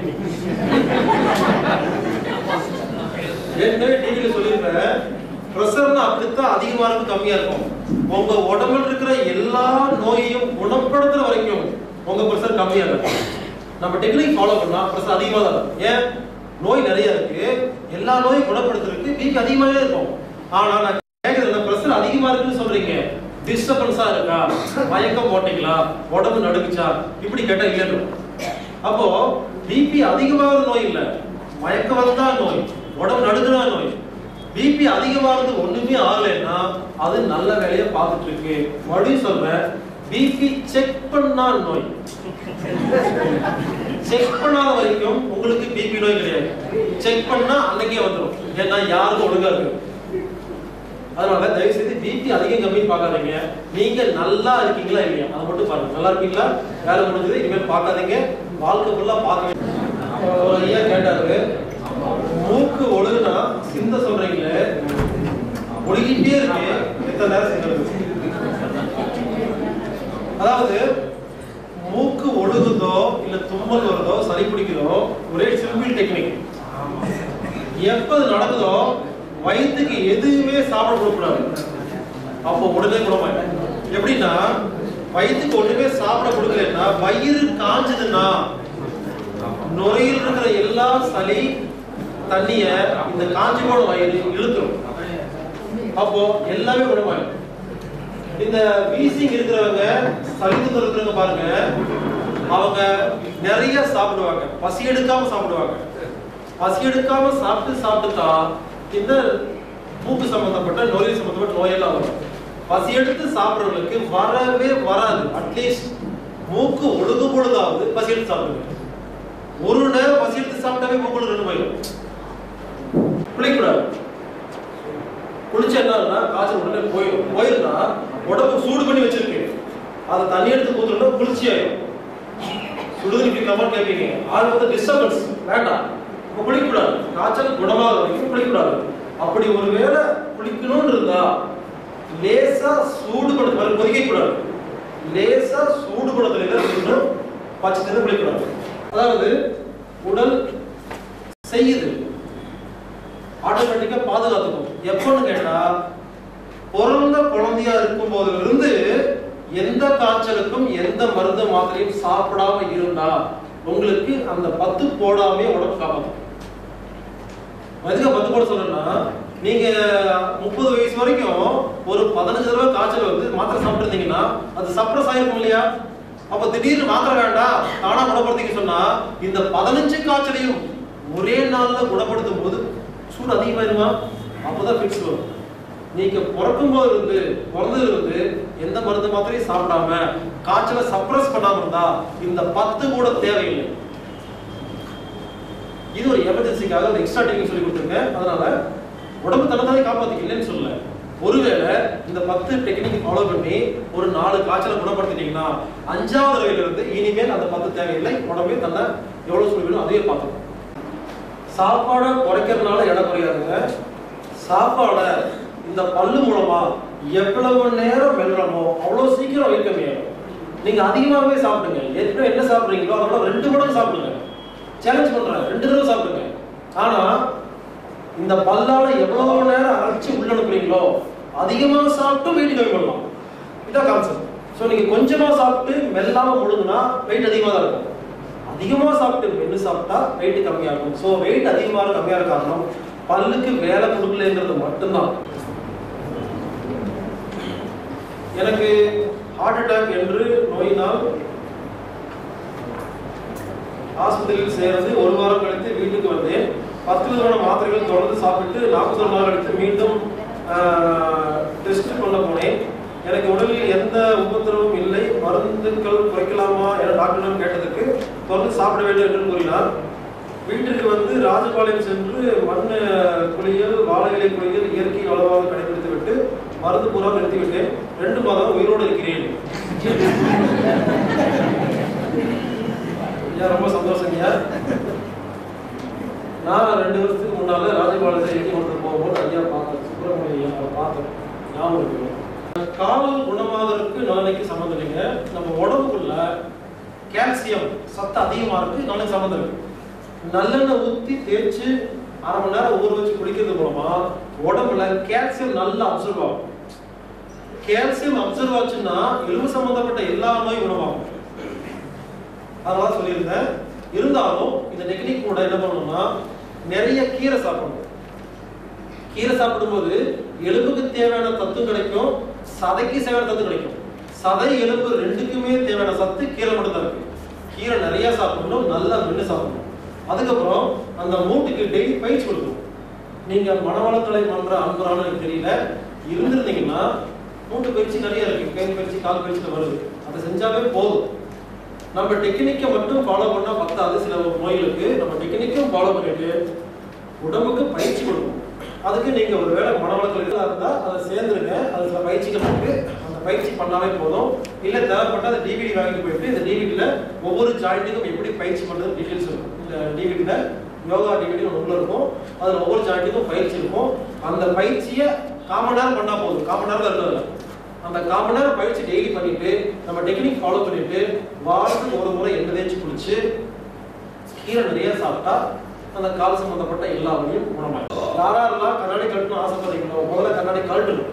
ஏற்கனவே டிவியில சொல்லியிருப்பேன் பிரஷர்னா அப்படித்தான் அதிகமா இருக்கும் கம்மியா இருக்கும் உங்க உடம்புல இருக்கிற எல்லா நோயையும் குணப்படுத்துற வரைக்கும் உங்க பிரஷர் கம்மியா இருக்கும் நம்ம டெக்னிக் ஃபாலோ பண்ணா பிரஷர் அதிகமா தான் இருக்கும் ஏன் நோய் நிறைய இருக்கு எல்லா நோயும் குணப்படுத்துறதுக்கு பிபி அதிகமாவே இருக்கும் ஆனா நான் கேக்குறது பிரஷர் அதிகமா இருக்குன்னு சொல்றீங்க டிஸ்டர்பன்ஸா இருக்கா மயக்கம் போட்டீங்களா உடம்பு நடுக்குச்சா இப்படி கேட்டா இல்லைன்னு அப்போ பிபி அதிகமாகிற நோய் இல்ல மயக்கம் வந்தா நோய் உடம்பு நடுக்குனா நோய் பிபி அதிகமாகிறது ஒண்ணுமே ஆகலைன்னா அது நல்ல வேலையை பார்த்துட்டு இருக்கு மறுபடியும் சொல்றேன் பிபி செக் பண்ணா நோய் செக் பண்ணாத வரைக்கும் உங்களுக்கு பிபி நோய் கிடையாது செக் பண்ணா அன்னைக்கே வந்துடும் ஏன்னா யாருக்கும் ஒழுங்கா இருக்கு அதனால தயவு செய்து பிபி அதிகம் கம்மி பார்க்காதீங்க நீங்க நல்லா இருக்கீங்களா இல்லையா அதை மட்டும் பாருங்க நல்லா இருக்கீங்களா வேலை முடிஞ்சது இனிமேல் பார்க்காதீங்க வாழ்க்கை ஃபுல்லா பார்க்க ஒரு ஐயா கேட்டாரு மூக்கு ஒழுகுனா சிந்த சொல்றீங்களே ஒழுகிட்டே இருக்கு எத்தனை நேரம் சிந்தறது அதாவது மூக்கு ஒழுகுதோ இல்ல தும்மல் வருதோ சளி பிடிக்குதோ ஒரே சிம்பிள் டெக்னிக் எப்ப அது நடக்குதோ வயிற்றுக்கு எதுவுமே சாப்பிட கொடுக்கூடாது அப்போ உடனே குணமாயிடும் எப்படின்னா வயிற்றுக்கு ஒண்ணுமே சாப்பிட கொடுக்கலன்னா வயிறு காஞ்சதுன்னா நுரையில் இருக்கிற எல்லா சளி தண்ணிய இந்த காஞ்சி போன வயிறு இழுத்துரும் அப்போ எல்லாமே குணமாயிடும் இந்த வீசிங் இருக்கிறவங்க சளித்துக்கு இருக்கிறவங்க பாருங்க அவங்க நிறைய சாப்பிடுவாங்க பசி எடுக்காம சாப்பிடுவாங்க பசி எடுக்காம சாப்பிட்டு சாப்பிட்டு தான் இந்த மூக்கு சம்பந்தப்பட்ட நோய் சம்பந்தப்பட்ட நோயெல்லாம் வரும் பசி எடுத்து சாப்பிடுறவங்களுக்கு வரவே வராது அட்லீஸ்ட் மூக்கு ஒழுங்கு பொழுதாவது பசி எடுத்து சாப்பிடுங்க ஒரு நேரம் பசி எடுத்து சாப்பிட்டாவே மூக்கு ரெண்டு போயிடும் குளிக்கூடாது குளிச்சா என்ன ஆகும்னா காய்ச்சல் உடனே போயிடும் போயிருந்தா உடம்பு சூடு பண்ணி வச்சிருக்கு அதை தண்ணி எடுத்து ஊத்துறோம்னா குளிர்ச்சி ஆயிடும் சுடுதண்ணி குடிக்காம கேட்பீங்க ஆள் வந்து டிஸ்டர்பன்ஸ் வேண்டாம் இப்போ குளிக்கக்கூடாது காய்ச்சல் குணமாக வரைக்கும் குளிக்கக்கூடாது அப்படி ஒருவேளை குளிக்கணும்னு இருந்தா லேசா சூடு பண்ண கொதிக்க கூடாது லேசா சூடு பண்ணத்துல தான் குளிக்கணும் பச்சை தண்ணி குளிக்கக்கூடாது அதாவது உடல் செய்யுது ஆட்டோமேட்டிக்கா பாதுகாத்துக்கும் எப்பன்னு கேட்டா பிறந்த குழந்தையா இருக்கும் போதுல இருந்து எந்த காய்ச்சலுக்கும் எந்த மருந்து மாத்திரையும் சாப்பிடாம இருந்தா உங்களுக்கு அந்த பத்து போடாமே உடம்பு காப்பாத்தும் எதுக்கு பத்து போட சொல்றேன்னா நீங்க முப்பது வயசு வரைக்கும் ஒரு பதினஞ்சு தடவை காய்ச்சல் வந்து மாத்திரை சாப்பிட்டுருந்தீங்கன்னா அது சப்ரஸ் ஆயிருக்கும் இல்லையா அப்ப திடீர்னு மாத்திரை வேண்டாம் தானா குணப்படுத்திக்க சொன்னா இந்த பதினஞ்சு காய்ச்சலையும் ஒரே நாள்ல குணப்படுத்தும் போது சூடு அதிகமாயிருமா அப்பதான் ஃபிக்ஸ் வரும் நீங்க பிறக்கும் போது இருந்து பிறந்ததுல இருந்து எந்த மருந்து மாத்திரையும் சாப்பிடாம காய்ச்சலை சப்ரஸ் பண்ணாம இருந்தா இந்த பத்து கூட தேவையில்லை இது ஒரு எமர்ஜென்சிக்காக ஒரு எக்ஸ்ட்ரா டெக்னிக் சொல்லி கொடுத்துருங்க அதனால உடம்பு தன்னைத்தானே காப்பாத்திக்க இல்லைன்னு சொல்லல ஒருவேளை இந்த பத்து டெக்னிக் ஃபாலோ பண்ணி ஒரு நாலு காய்ச்சலை குணப்படுத்திட்டீங்கன்னா அஞ்சாவது தடவையில இருந்து இனிமேல் அந்த பத்து தேவையில்லை உடம்பே தன்னை எவ்வளவு சொல்லி அதையே பார்த்துக்கணும் சாப்பாடை குறைக்கிறதுனால எடை குறையாதுங்க சாப்பாடை இந்த பல்லு மூலமா எவ்வளவு நேரம் மெல்றமோ அவ்வளவு சீக்கிரம் வைக்க முடியும் நீங்க அதிகமாகவே சாப்பிடுங்க ஏற்கனவே என்ன சாப்பிடுறீங்களோ அதோட ரெண்டு மடங்கு சாப்பிடுங்க சேலஞ்ச் பண்றேன் ரெண்டு தடவை சாப்பிடுங்க ஆனா இந்த பல்லால எவ்வளவு நேரம் அரைச்சு உள்ள அனுப்புறீங்களோ அதிகமா சாப்பிட்டு வெயிட் கம்மி பண்ணலாம் இதான் கான்செப்ட் ஸோ நீங்க கொஞ்சமா சாப்பிட்டு மெல்லாம முழுங்குனா வெயிட் அதிகமா தான் இருக்கும் அதிகமா சாப்பிட்டு மென்னு சாப்பிட்டா வெயிட் கம்மியாகும் ஸோ வெயிட் அதிகமாக கம்மியாக காரணம் பல்லுக்கு வேலை கொடுக்கலங்கிறது மட்டும்தான் எனக்கு ஹார்ட் அட்டாக் என்று நோயினால் ஆஸ்பத்திரியில் சேர்ந்து ஒரு வாரம் கழித்து வீட்டுக்கு வந்தேன் பத்து விதமான மாத்திரைகள் தொடர்ந்து சாப்பிட்டு நாற்பது நாள் கழித்து மீண்டும் டெஸ்ட் பண்ண போனேன் எனக்கு உடலில் எந்த உபத்திரவும் இல்லை மருந்துகள் குறைக்கலாமா என டாக்டரிடம் கேட்டதுக்கு தொடர்ந்து சாப்பிட வேண்டும் என்று கூறினார் வீட்டிற்கு வந்து ராஜபாளையம் சென்று மண் குளியல் வாழை இலை குளியல் இயற்கை வளமாக கடைபிடித்து விட்டு மருந்து பூரா நிறுத்திவிட்டேன் ரெண்டு மாதம் உயிரோடு இருக்கிறேன் ஐயா ரொம்ப சந்தோஷங்க நான் ரெண்டு வருஷத்துக்கு முன்னால ராஜபாளையத்தை எழுதி கொண்டு போகும்போது ஐயா பார்த்தேன் சுப்பிரமணிய ஐயா அவரை பார்த்தேன் ஞாபகம் இருக்கு கால் குணமாவதற்கு நாளைக்கு சம்மந்தம் இல்லைங்க நம்ம உடம்புக்குள்ள கால்சியம் சத்து அதிகமா இருக்கு நாளைக்கு சம்மந்தம் இருக்கு நல்லெண்ணெய் ஊத்தி தேய்ச்சு அரை மணி நேரம் ஊற வச்சு குடிக்கிறது மூலமா உடம்புல கால்சியம் நல்லா அப்சர்வ் ஆகும் கால்சியம் அப்சர்வ் ஆச்சுன்னா எலும்பு சம்பந்தப்பட்ட எல்லா நோயும் குணமாகும் அதனால சொல்லியிருந்தேன் இருந்தாலும் இந்த டெக்னிக் கூட என்ன பண்ணணும்னா நிறைய கீரை சாப்பிடணும் கீரை சாப்பிடும்போது எலும்புக்கு தேவையான சத்து கிடைக்கும் சதைக்கு தேவையான சத்து கிடைக்கும் சதை எலும்பு ரெண்டுக்குமே தேவையான சத்து கீரை மட்டும் தான் இருக்கு கீரை நிறைய சாப்பிடணும் நல்லா மென்று சாப்பிடணும் அதுக்கப்புறம் அந்த மூட்டுக்கு டெய்லி பயிற்சி கொடுக்கணும் நீங்க மனவளக்கலை பண்ற அன்புறான்னு எனக்கு தெரியல இருந்திருந்தீங்கன்னா மூட்டு பயிற்சி நிறைய இருக்கு கை பயிற்சி கால் பயிற்சி வருது அதை செஞ்சாவே போதும் நம்ம டெக்னிக்கை மட்டும் ஃபாலோ பண்ணா பத்தாது சில நோய்களுக்கு நம்ம டெக்னிக்கும் ஃபாலோ பண்ணிட்டு உடம்புக்கு பயிற்சி கொடுக்கணும் அதுக்கு நீங்க ஒரு வேளை மனவளக்கல் இருந்தா அதை சேர்ந்துருங்க அது சில பயிற்சிகள் இருக்கு அந்த பயிற்சி பண்ணாலே போதும் இல்ல தேவைப்பட்ட அந்த டிவிடி வாங்கிட்டு போயிட்டு இந்த டிவிடில ஒவ்வொரு ஜாயிண்ட்டுக்கும் எப்படி பயிற்சி பண்றது டீடைல்ஸ் இருக்கும் இந்த டிவிடில யோகா டிவிடி உள்ள இருக்கும் அதுல ஒவ்வொரு ஜாயிண்ட்டுக்கும் பயிற்சி இருக்கும் அந்த பயிற்சியை காமன் நேரம் பண்ணா போதும் காமன் நேரம் இருக்கிறது அந்த காமன் நேரம் பயிற்சி டெய்லி பண்ணிட்டு நம்ம டெக்னிக் ஃபாலோ பண்ணிட்டு வாரத்துக்கு ஒரு முறை எண்ணெய் தேய்ச்சி குளிச்சு கீரை நிறைய சாப்பிட்டா அந்த கால் சம்பந்தப்பட்ட எல்லா வழியும் குணமாகும் யாரெல்லாம் கண்ணாடி கட்டணும் ஆசைப்படுறீங்களோ முதல்ல கண்ணாடி கழட்டணும்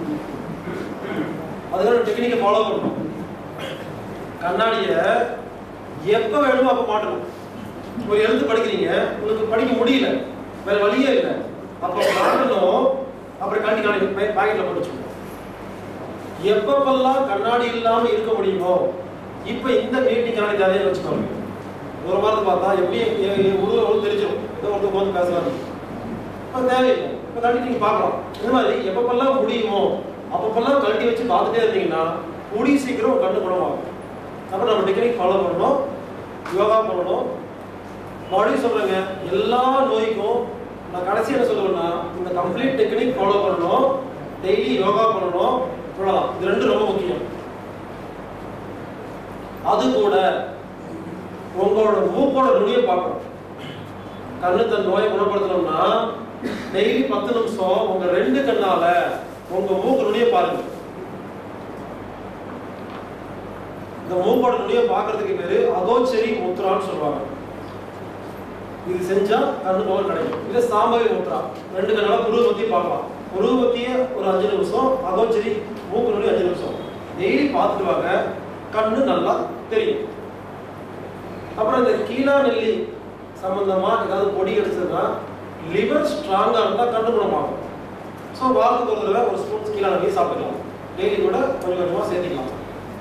அதுக்கான டெக்னிக்கை ஃபாலோ பண்ணணும் கண்ணாடிய எப்ப வேணுமோ அப்ப மாட்டணும் ஒரு எழுத்து படிக்கிறீங்க உங்களுக்கு படிக்க முடியல வேற வழியே இல்லை அப்ப மாட்டணும் அப்புறம் கண்ணி கண்ணாடி பாக்கெட்ல போட்டு வச்சுக்கணும் எப்பப்பெல்லாம் கண்ணாடி இல்லாம இருக்க முடியுமோ இப்ப இந்த மீட்டிங் கண்ணாடி தேவைன்னு வச்சுக்கோங்க ஒரு வாரத்தை பார்த்தா எப்படி உருவ உருவ தெரிஞ்சிடும் ஏதோ ஒருத்தர் வந்து பேசலாம் அது தேவையில்லை இப்போ கழட்டி நீங்க பார்க்கலாம் இந்த மாதிரி எப்பப்பெல்லாம் முடியுமோ அப்பப்பெல்லாம் கழட்டி வச்சு பார்த்துட்டே இருந்தீங்கன்னா கூடிய சீக்கிரம் உங்க கண்ணு குணமாகும் அப்புறம் நம்ம டெக்னிக் ஃபாலோ பண்ணணும் யோகா பண்ணணும் மறுபடியும் சொல்றேங்க எல்லா நோய்க்கும் நான் கடைசி என்ன சொல்லுவேன்னா இந்த கம்ப்ளீட் டெக்னிக் ஃபாலோ பண்ணணும் டெய்லி யோகா பண்ணணும் இவ்வளவுதான் இது ரெண்டும் ரொம்ப முக்கியம் அது கூட உங்களோட மூக்கோட நுனியை பார்க்கணும் கண்ணு தன் நோயை குணப்படுத்தணும்னா டெய்லி பத்து நிமிஷம் உங்க ரெண்டு கண்ணால உங்க மூக்கு நுனியை பாருங்க இந்த மூக்கோட நுனியை பார்க்கறதுக்கு பேரு அதோச்சரி முத்ரான்னு சொல்லுவாங்க இது செஞ்சா கண்ணு பவர் கிடைக்கும் இது சாம்பவி முத்ரா ரெண்டு கண்ணால புருவ மத்திய பார்க்கலாம் புருவ மத்திய ஒரு அஞ்சு நிமிஷம் அதோச்சரி மூக்கு நுனி அஞ்சு நிமிஷம் டெய்லி பார்த்துட்டு வாங்க கண்ணு நல்லா தெரியும் அப்புறம் இந்த கீழா நெல்லி சம்பந்தமா ஏதாவது பொடி எடுத்ததுன்னா லிவர் ஸ்ட்ராங்கா இருந்தா கண்ணு குணமாகும் ஸோ வாரத்துக்கு ஒரு தடவை ஒரு ஸ்பூன் கீழா நெல்லி சாப்பிட்டுக்கலாம் டெய்லி கூட கொஞ்சம் கொஞ்சமா சேர்த்துக்கலாம்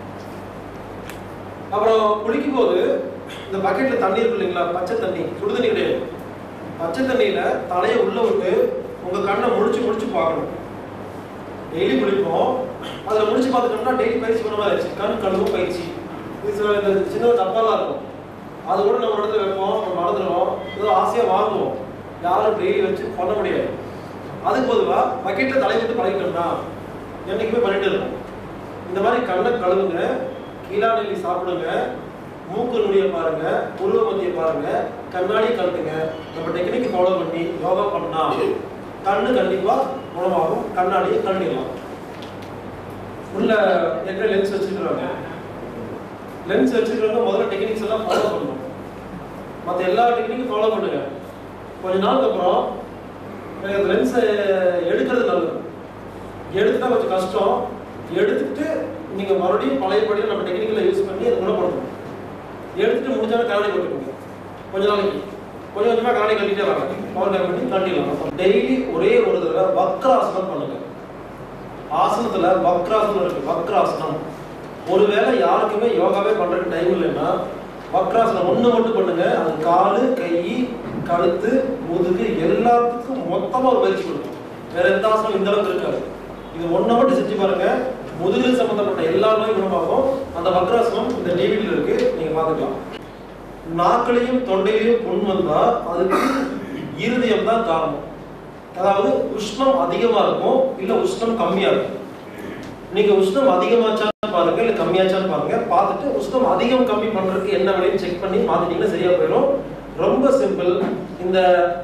அப்புறம் குளிக்கும் போது இந்த பக்கெட்ல தண்ணி இருக்கு இல்லைங்களா பச்சை தண்ணி சுடு தண்ணி கிடையாது பச்சை தண்ணியில தலையை உள்ள விட்டு உங்க கண்ணை முடிச்சு முடிச்சு பார்க்கணும் டெய்லி குளிப்போம் அதுல முடிச்சு பார்த்துட்டோம்னா டெய்லி பயிற்சி பண்ண மாதிரி ஆச்சு கண் கழுவும் பயிற்சி இது சில இந்த சின்ன டப்பாலாம் இருக்கும் அது கூட நம்ம இடத்துல வைப்போம் நம்ம மறந்துடுவோம் ஏதோ ஆசையா வாங்குவோம் யாரும் டெய்லி வச்சு பண்ண முடியாது அதுக்கு பொதுவா பக்கெட்ல தலை விட்டு பழகிட்டோம்னா என்னைக்குமே பண்ணிட்டு இருக்கும் இந்த மாதிரி கண்ணை கழுவுங்க கீழா நெல்லி சாப்பிடுங்க மூக்கு நுனிய பாருங்க உருவ மத்திய பாருங்க கண்ணாடி கழுத்துங்க நம்ம டெக்னிக் ஃபாலோ பண்ணி யோகா பண்ணா கண்ணு கண்டிப்பா குணமாகும் கண்ணாடியை கழட்டிடலாம் உள்ள ஏற்கனவே லென்ஸ் வச்சிருக்காங்க லென்ஸ் வச்சிருக்கிறவங்க முதல்ல டெக்னிக்ஸ் எல்லாம் ஃபாலோ பண்ணணும் மற்ற எல்லா டெக்னிக்கும் ஃபாலோ பண்ணுங்க கொஞ்ச நாளுக்கு அப்புறம் எனக்கு அந்த லென்ஸை எடுக்கிறது நல்லது எடுத்துட்டா கொஞ்சம் கஷ்டம் எடுத்துட்டு நீங்க மறுபடியும் பழையபடியும் நம்ம டெக்னிக்கலை யூஸ் பண்ணி அதை குணப்படுத்தணும் எடுத்துட்டு முடிஞ்சாலும் கண்ணாடி போட்டுக்கோங்க கொஞ்ச நாளைக்கு கொஞ்சம் கொஞ்சமா கண்ணாடி கட்டிட்டே வாங்க பவர் பேக் பண்ணி கட்டிடலாம் டெய்லி ஒரே ஒரு தடவை வக்ராசனம் பண்ணுங்க ஆசனத்துல வக்ராசனம் இருக்கு வக்ராசனம் ஒருவேளை யாருக்குமே யோகாவே பண்றதுக்கு டைம் இல்லைன்னா வக்ராசனம் ஒண்ணு மட்டும் பண்ணுங்க அது காலு கை கழுத்து முதுகு எல்லாத்துக்கும் மொத்தமா ஒரு பயிற்சி கொடுக்கும் வேற எந்த ஆசனம் இந்த அளவுக்கு இருக்காது இது ஒண்ணை மட்டும் செஞ்சு பாருங்க முதுகு சம்பந்தப்பட்ட எல்லா நோயும் குணமாகும் அந்த வக்ராசனம் இந்த டிவிடியில் இருக்கு நீங்க பாத்துக்கலாம் நாக்கிலையும் தொண்டையிலையும் புண் வந்தா அதுக்கு இருதயம் தான் காரணம் அதாவது உஷ்ணம் அதிகமா இருக்கும் இல்ல உஷ்ணம் கம்மியா இருக்கும் நீங்க உஷ்ணம் அதிகமாச்சான்னு பாருங்க இல்ல கம்மியாச்சான்னு பாருங்க பார்த்துட்டு உஷ்ணம் அதிகம் கம்மி பண்றதுக்கு என்ன வழின்னு செக் பண்ணி மாத்திட்டீங்கன்னா சரியா போயிடும் ரொம்ப சிம்பிள் இந்த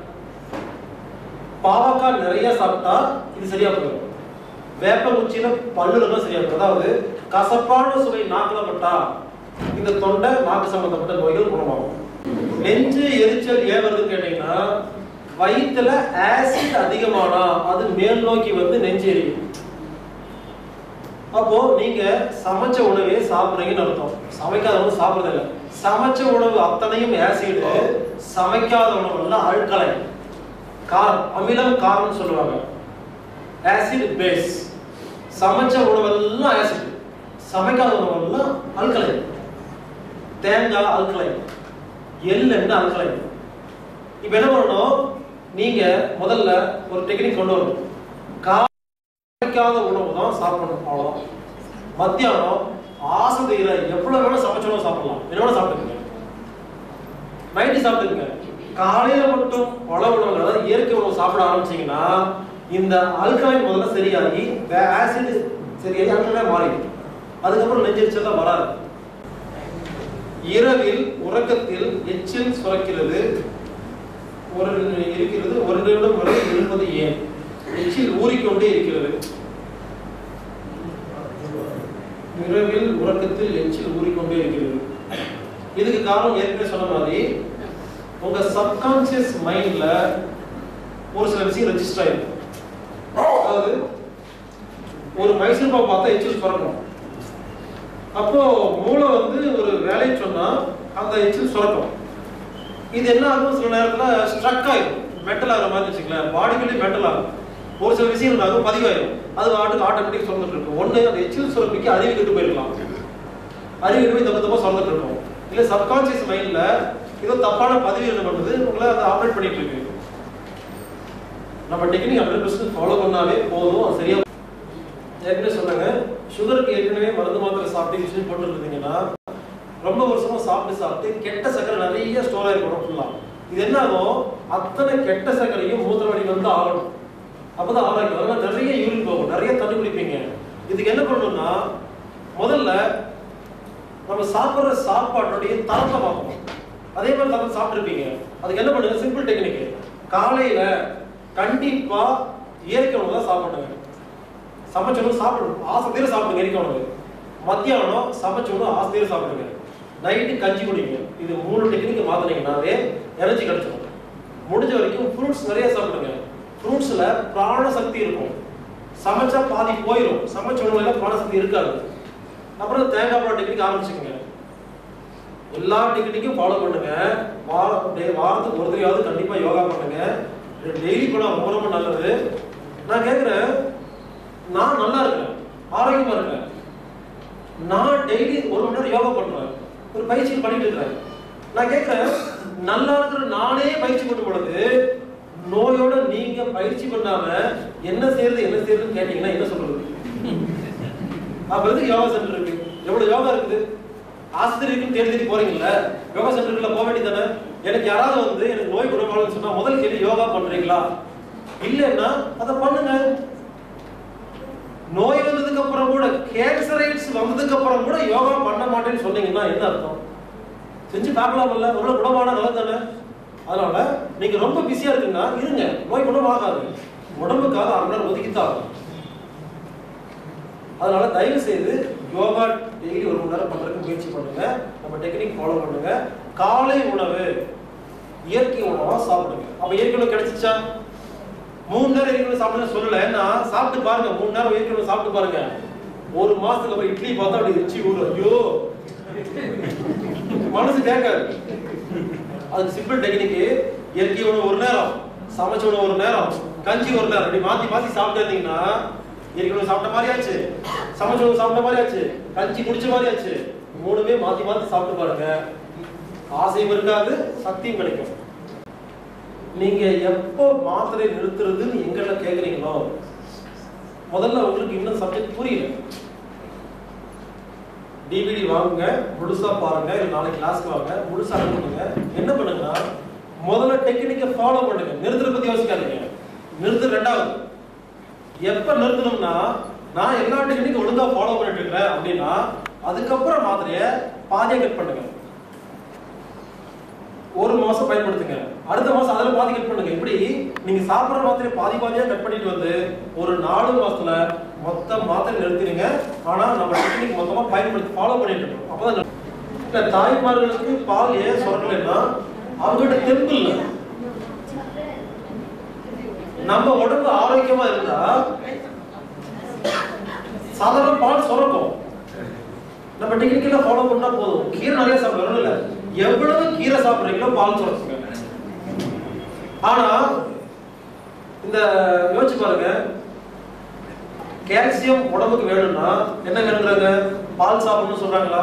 பாவக்காய் நிறைய சாப்பிட்டா இது சரியா போயிடும் வேப்பங்குச்சியில பல்லுல சரியா போயிடும் அதாவது கசப்பான சுவை நாக்குல பட்டா இந்த தொண்டை நாக்கு சம்பந்தப்பட்ட நோய்கள் குணமாகும் நெஞ்சு எரிச்சல் ஏன் வருதுன்னு கேட்டீங்கன்னா வயிற்றுல ஆசிட் அதிகமானா அது மேல் நோக்கி வந்து நெஞ்சு எரியும் அப்போ நீங்க சமைச்ச உணவே சாப்பிடுறீங்கன்னு அர்த்தம் சமைக்காத உணவு சாப்பிடுறது இல்ல சமைச்ச உணவு அத்தனையும் ஆசிட் சமைக்காத உணவு எல்லாம் அழுக்கலை காரம் அமிலம் காரம்னு சொல்லுவாங்க ஆசிட் பேஸ் சமைச்ச உணவெல்லாம் ஆசிட் சமைக்காத உணவெல்லாம் அல்கலை தேங்காய் அல்கலை எள்ளெண்ணெய் அல்கலை இப்போ என்ன பண்ணணும் நீங்க முதல்ல ஒரு டெக்னிக் கொண்டு வரணும் கா சமைக்காத உணவு தான் சாப்பிடணும் அவ்வளவுதான் மத்தியானம் ஆசை தீர எவ்வளவு வேணா சமைச்ச உணவு சாப்பிடலாம் என்ன வேணா சாப்பிட்டுக்கங்க நைட்டு சாப்பிட்டுக்கங்க காலையில மட்டும் பழ உணவுகள் அதாவது இயற்கை உணவு சாப்பிட ஆரம்பிச்சீங்கன்னா இந்த அல்கலைன் முதல்ல சரியாகி ஆசிட் சரியாகி அல்கலைன் மாறிடும் அதுக்கப்புறம் நெஞ்செரிச்சல் தான் வராது இரவில் உறக்கத்தில் எச்சில் சுரக்கிறது ஒரு இருக்கிறது ஒரு நிமிடம் வரை இருப்பது ஏன் எச்சில் ஊறிக்கொண்டே இருக்கிறது இரவில் உறக்கத்தில் எச்சில் ஊறிக்கொண்டே இருக்கிறது இதுக்கு காரணம் ஏற்கனவே சொன்ன மாதிரி உங்க சப்கான்சியஸ் மைண்ட்ல ஒரு சில விஷயம் ரெஜிஸ்டர் ஆயிருக்கும் அதாவது ஒரு மைசூர் பாவு பார்த்தா எச்சில் சுரக்கும் அப்போ மூளை வந்து ஒரு வேலையை சொன்னா அந்த எச்சில் சுரக்கும் இது என்ன ஆகும் சில நேரத்துல ஸ்ட்ரக் ஆயிடும் மெட்டல் ஆகிற மாதிரி வச்சுக்கலாம் பாடிக்குள்ளேயே மெட்டல் ஆகும் ஒரு சில விஷயங்கள் ஆகும் பதிவாயிடும் அது ஆட்டுக்கு ஆட்டோமேட்டிக் சுரந்துட்டு இருக்கும் ஒண்ணு அந்த எச்சில் சுரப்பிக்கு அறிவு கெட்டு போயிருக்கலாம் அறிவு கெட்டு போய் தப்பு தப்பா சுரந்துட்டு இருக்கும் இல்ல சப்கான்சியஸ் மைண்ட்ல ஏதோ தப்பான பதிவு என்ன பண்ணுது உங்களை அதை ஆப்ரேட் பண்ணிட்டு இருக்கு நம்ம டெக்னிக் ஹண்ட்ரட் பர்சன்ட் ஃபாலோ பண்ணாவே போதும் அது சரியா ஏற்கனவே சொன்னாங்க சுகருக்கு ஏற்கனவே மருந்து மாத்திரை சாப்பிட்டு இன்சுலின் போட்டு இருந்தீங்கன்னா ரொம்ப வருஷமா சாப்பிட்டு சாப்பிட்டு கெட்ட சக்கரை நிறைய ஸ்டோர் ஆயிருக்கும் ஃபுல்லா இது என்ன ஆகும் அத்தனை கெட்ட சக்கரையும் மூத்திர வழி வந்து ஆகணும் அப்பதான் ஆரோக்கியம் அதனால நிறைய யூரின் போகும் நிறைய தண்ணி குடிப்பீங்க இதுக்கு என்ன பண்ணணும்னா முதல்ல நம்ம சாப்பிடுற சாப்பாட்டுடைய தரத்தை பார்க்கணும் அதே மாதிரி தரத்தை சாப்பிட்டுருப்பீங்க அதுக்கு என்ன பண்ணுங்க சிம்பிள் டெக்னிக் காலையில கண்டிப்பா இயற்கை உணவு தான் சாப்பிடுங்க சமைச்ச உணவு சாப்பிடணும் ஆசைத்தீர சாப்பிடுங்க இயற்கை உணவு மத்தியானம் சமைச்ச உணவு ஆசைத்தீர சாப்பிடுங்க நைட்டு கஞ்சி குடிங்க இது மூணு டெக்னிக் மாத்தினீங்கன்னாவே எனர்ஜி கிடைச்சிடும் முடிஞ்ச வரைக்கும் ஃப்ரூட்ஸ் நிறைய சாப்பிடுங்க ஃப்ரூட்ஸ்ல பிராண சக்தி இருக்கும் சமைச்சா பாதி போயிடும் சமைச்ச உணவுல பிராண சக்தி இருக்காது அப்புறம் தேங்காய் பழம் டெக்னிக் ஆரம்பிச்சுக்கோங்க எல்லா டெக்னிக்கும் ஃபாலோ பண்ணுங்க வார டே- வாரத்துக்கு ஒரு தடவையாவது கண்டிப்பா யோகா பண்ணுங்க டெய்லி கூட ரொம்ப ரொம்ப நல்லது நான் கேக்குறேன் நான் நல்லா இருக்கேன் ஆரோக்கியமா இருக்கேன் நான் டெய்லி ஒரு மணி நேரம் யோகா பண்றேன் ஒரு பயிற்சி பண்ணிட்டு இருக்கிறேன் நான் கேட்கிறேன் நல்லா இருக்கிற நானே பயிற்சி பண்ணும் பொழுது நோயோட நீங்க பயிற்சி பண்ணாம என்ன செய்யறது என்ன செய்யறதுன்னு கேட்டீங்கன்னா என்ன சொல்றது அப்ப எதுக்கு யோகா சென்டர் இருக்கு எவ்வளவு யோகா இருக்குது ஆசிரியருக்கும் தேடி தேடி போறீங்கல்ல யோகா சென்டருக்குள்ள போக வேண்டியதானே எனக்கு யாராவது வந்து எனக்கு நோய் குணமாகலன்னு சொன்னா முதல் கேள்வி யோகா பண்றீங்களா இல்லைன்னா அதை பண்ணுங்க நோய் வந்ததுக்கு அப்புறம் கூட கேன்சரைட்ஸ் வந்ததுக்கு அப்புறம் கூட யோகா பண்ண மாட்டேன்னு சொன்னீங்கன்னா என்ன அர்த்தம் செஞ்சு பார்க்கலாம்ல ஒரு குணமான நல்லது தானே அதனால நீங்க ரொம்ப பிஸியா இருக்குன்னா இருங்க நோய் குணமாகாது உடம்புக்காக அரை மணி நேரம் ஒதுக்கித்தான் ஆகும். அதனால தயவு செய்து யோகா டெய்லி ஒரு மணி நேரம் பண்றதுக்கு முயற்சி பண்ணுங்க நம்ம டெக்னிக் ஃபாலோ பண்ணுங்க காலை உணவு இயற்கை உணவா சாப்பிடுங்க அப்ப இயற்கை உணவு கிடைச்சிச்சா மூணு நேரம் இயற்கை உணவு சாப்பிடுங்க சொல்லல நான் சாப்பிட்டு பாருங்க மூணு நேரம் இயற்கை உணவு சாப்பிட்டு பாருங்க ஒரு மாசத்துக்கு அப்புறம் இட்லி பார்த்தா அப்படி ரிச்சி ஊரு ஐயோ மனசு கேட்காது அதுக்கு சிம்பிள் டெக்னிக் இயற்கை உணவு ஒரு நேரம் சமைச்ச உணவு ஒரு நேரம் கஞ்சி ஒரு நேரம் இப்படி மாத்தி மாத்தி சாப்பிட்டு இருந்தீங்கன்னா ஏற்கனவே சாப்பிட்ட மாதிரி ஆச்சு சமைச்சவங்க சாப்பிட்ட மாதிரி ஆச்சு கஞ்சி குடிச்ச மாதிரி ஆச்சு மூணுமே மாத்தி மாத்தி சாப்பிட்டு பாருங்க ஆசையும் இருக்காது சக்தியும் கிடைக்கும் நீங்க எப்போ மாத்திரை நிறுத்துறதுன்னு எங்கெல்லாம் கேக்குறீங்களோ முதல்ல உங்களுக்கு இன்னும் சப்ஜெக்ட் புரியல டிவிடி வாங்குங்க முழுசா பாருங்க இல்ல நாளைக்கு கிளாஸ்க்கு வாங்க முழுசா பண்ணுங்க என்ன பண்ணுங்கன்னா முதல்ல டெக்னிக்கை ஃபாலோ பண்ணுங்க நிறுத்துற பத்தி யோசிக்காதீங்க நிறுத்து ரெண்டாவது எப்ப நிறுத்தணும்னா நான் எல்லா டெக்னிக்கும் ஒழுங்கா ஃபாலோ பண்ணிட்டு இருக்கிறேன் அப்படின்னா அதுக்கப்புறம் மாத்திரைய பாதியா கட் பண்ணுங்க ஒரு மாசம் பயன்படுத்துங்க அடுத்த மாசம் அதுல பாதி கட் பண்ணுங்க இப்படி நீங்க சாப்பிடுற மாத்திரை பாதி பாதியா கட் பண்ணிட்டு வந்து ஒரு நாலு மாசத்துல மொத்த மாத்திரை நிறுத்திடுங்க ஆனா நம்ம டெக்னிக் மொத்தமா பயன்படுத்தி ஃபாலோ பண்ணிட்டு இருக்கோம் அப்பதான் நல்லது. இல்ல தாய்மார்களுக்கு பால் ஏன் சுரக்கலைன்னா அவங்ககிட்ட தெம்பு இல்ல நம்ம உடம்பு ஆரோக்கியமா இருந்தா சாதாரண பால் சுரக்கும் நம்ம டெக்னிக்கெல்லாம் ஃபாலோ பண்ணா போதும் கீரை நிறைய சாப்பிடணும் இல்ல எவ்வளவு கீரை சாப்பிடுறீங்களோ பால் சுரக்குங்க ஆனா இந்த யோசிச்சு பாருங்க கால்சியம் உடம்புக்கு வேணும்னா என்ன வேணுங்கிறாங்க பால் சாப்பிடணும்னு சொல்றாங்களா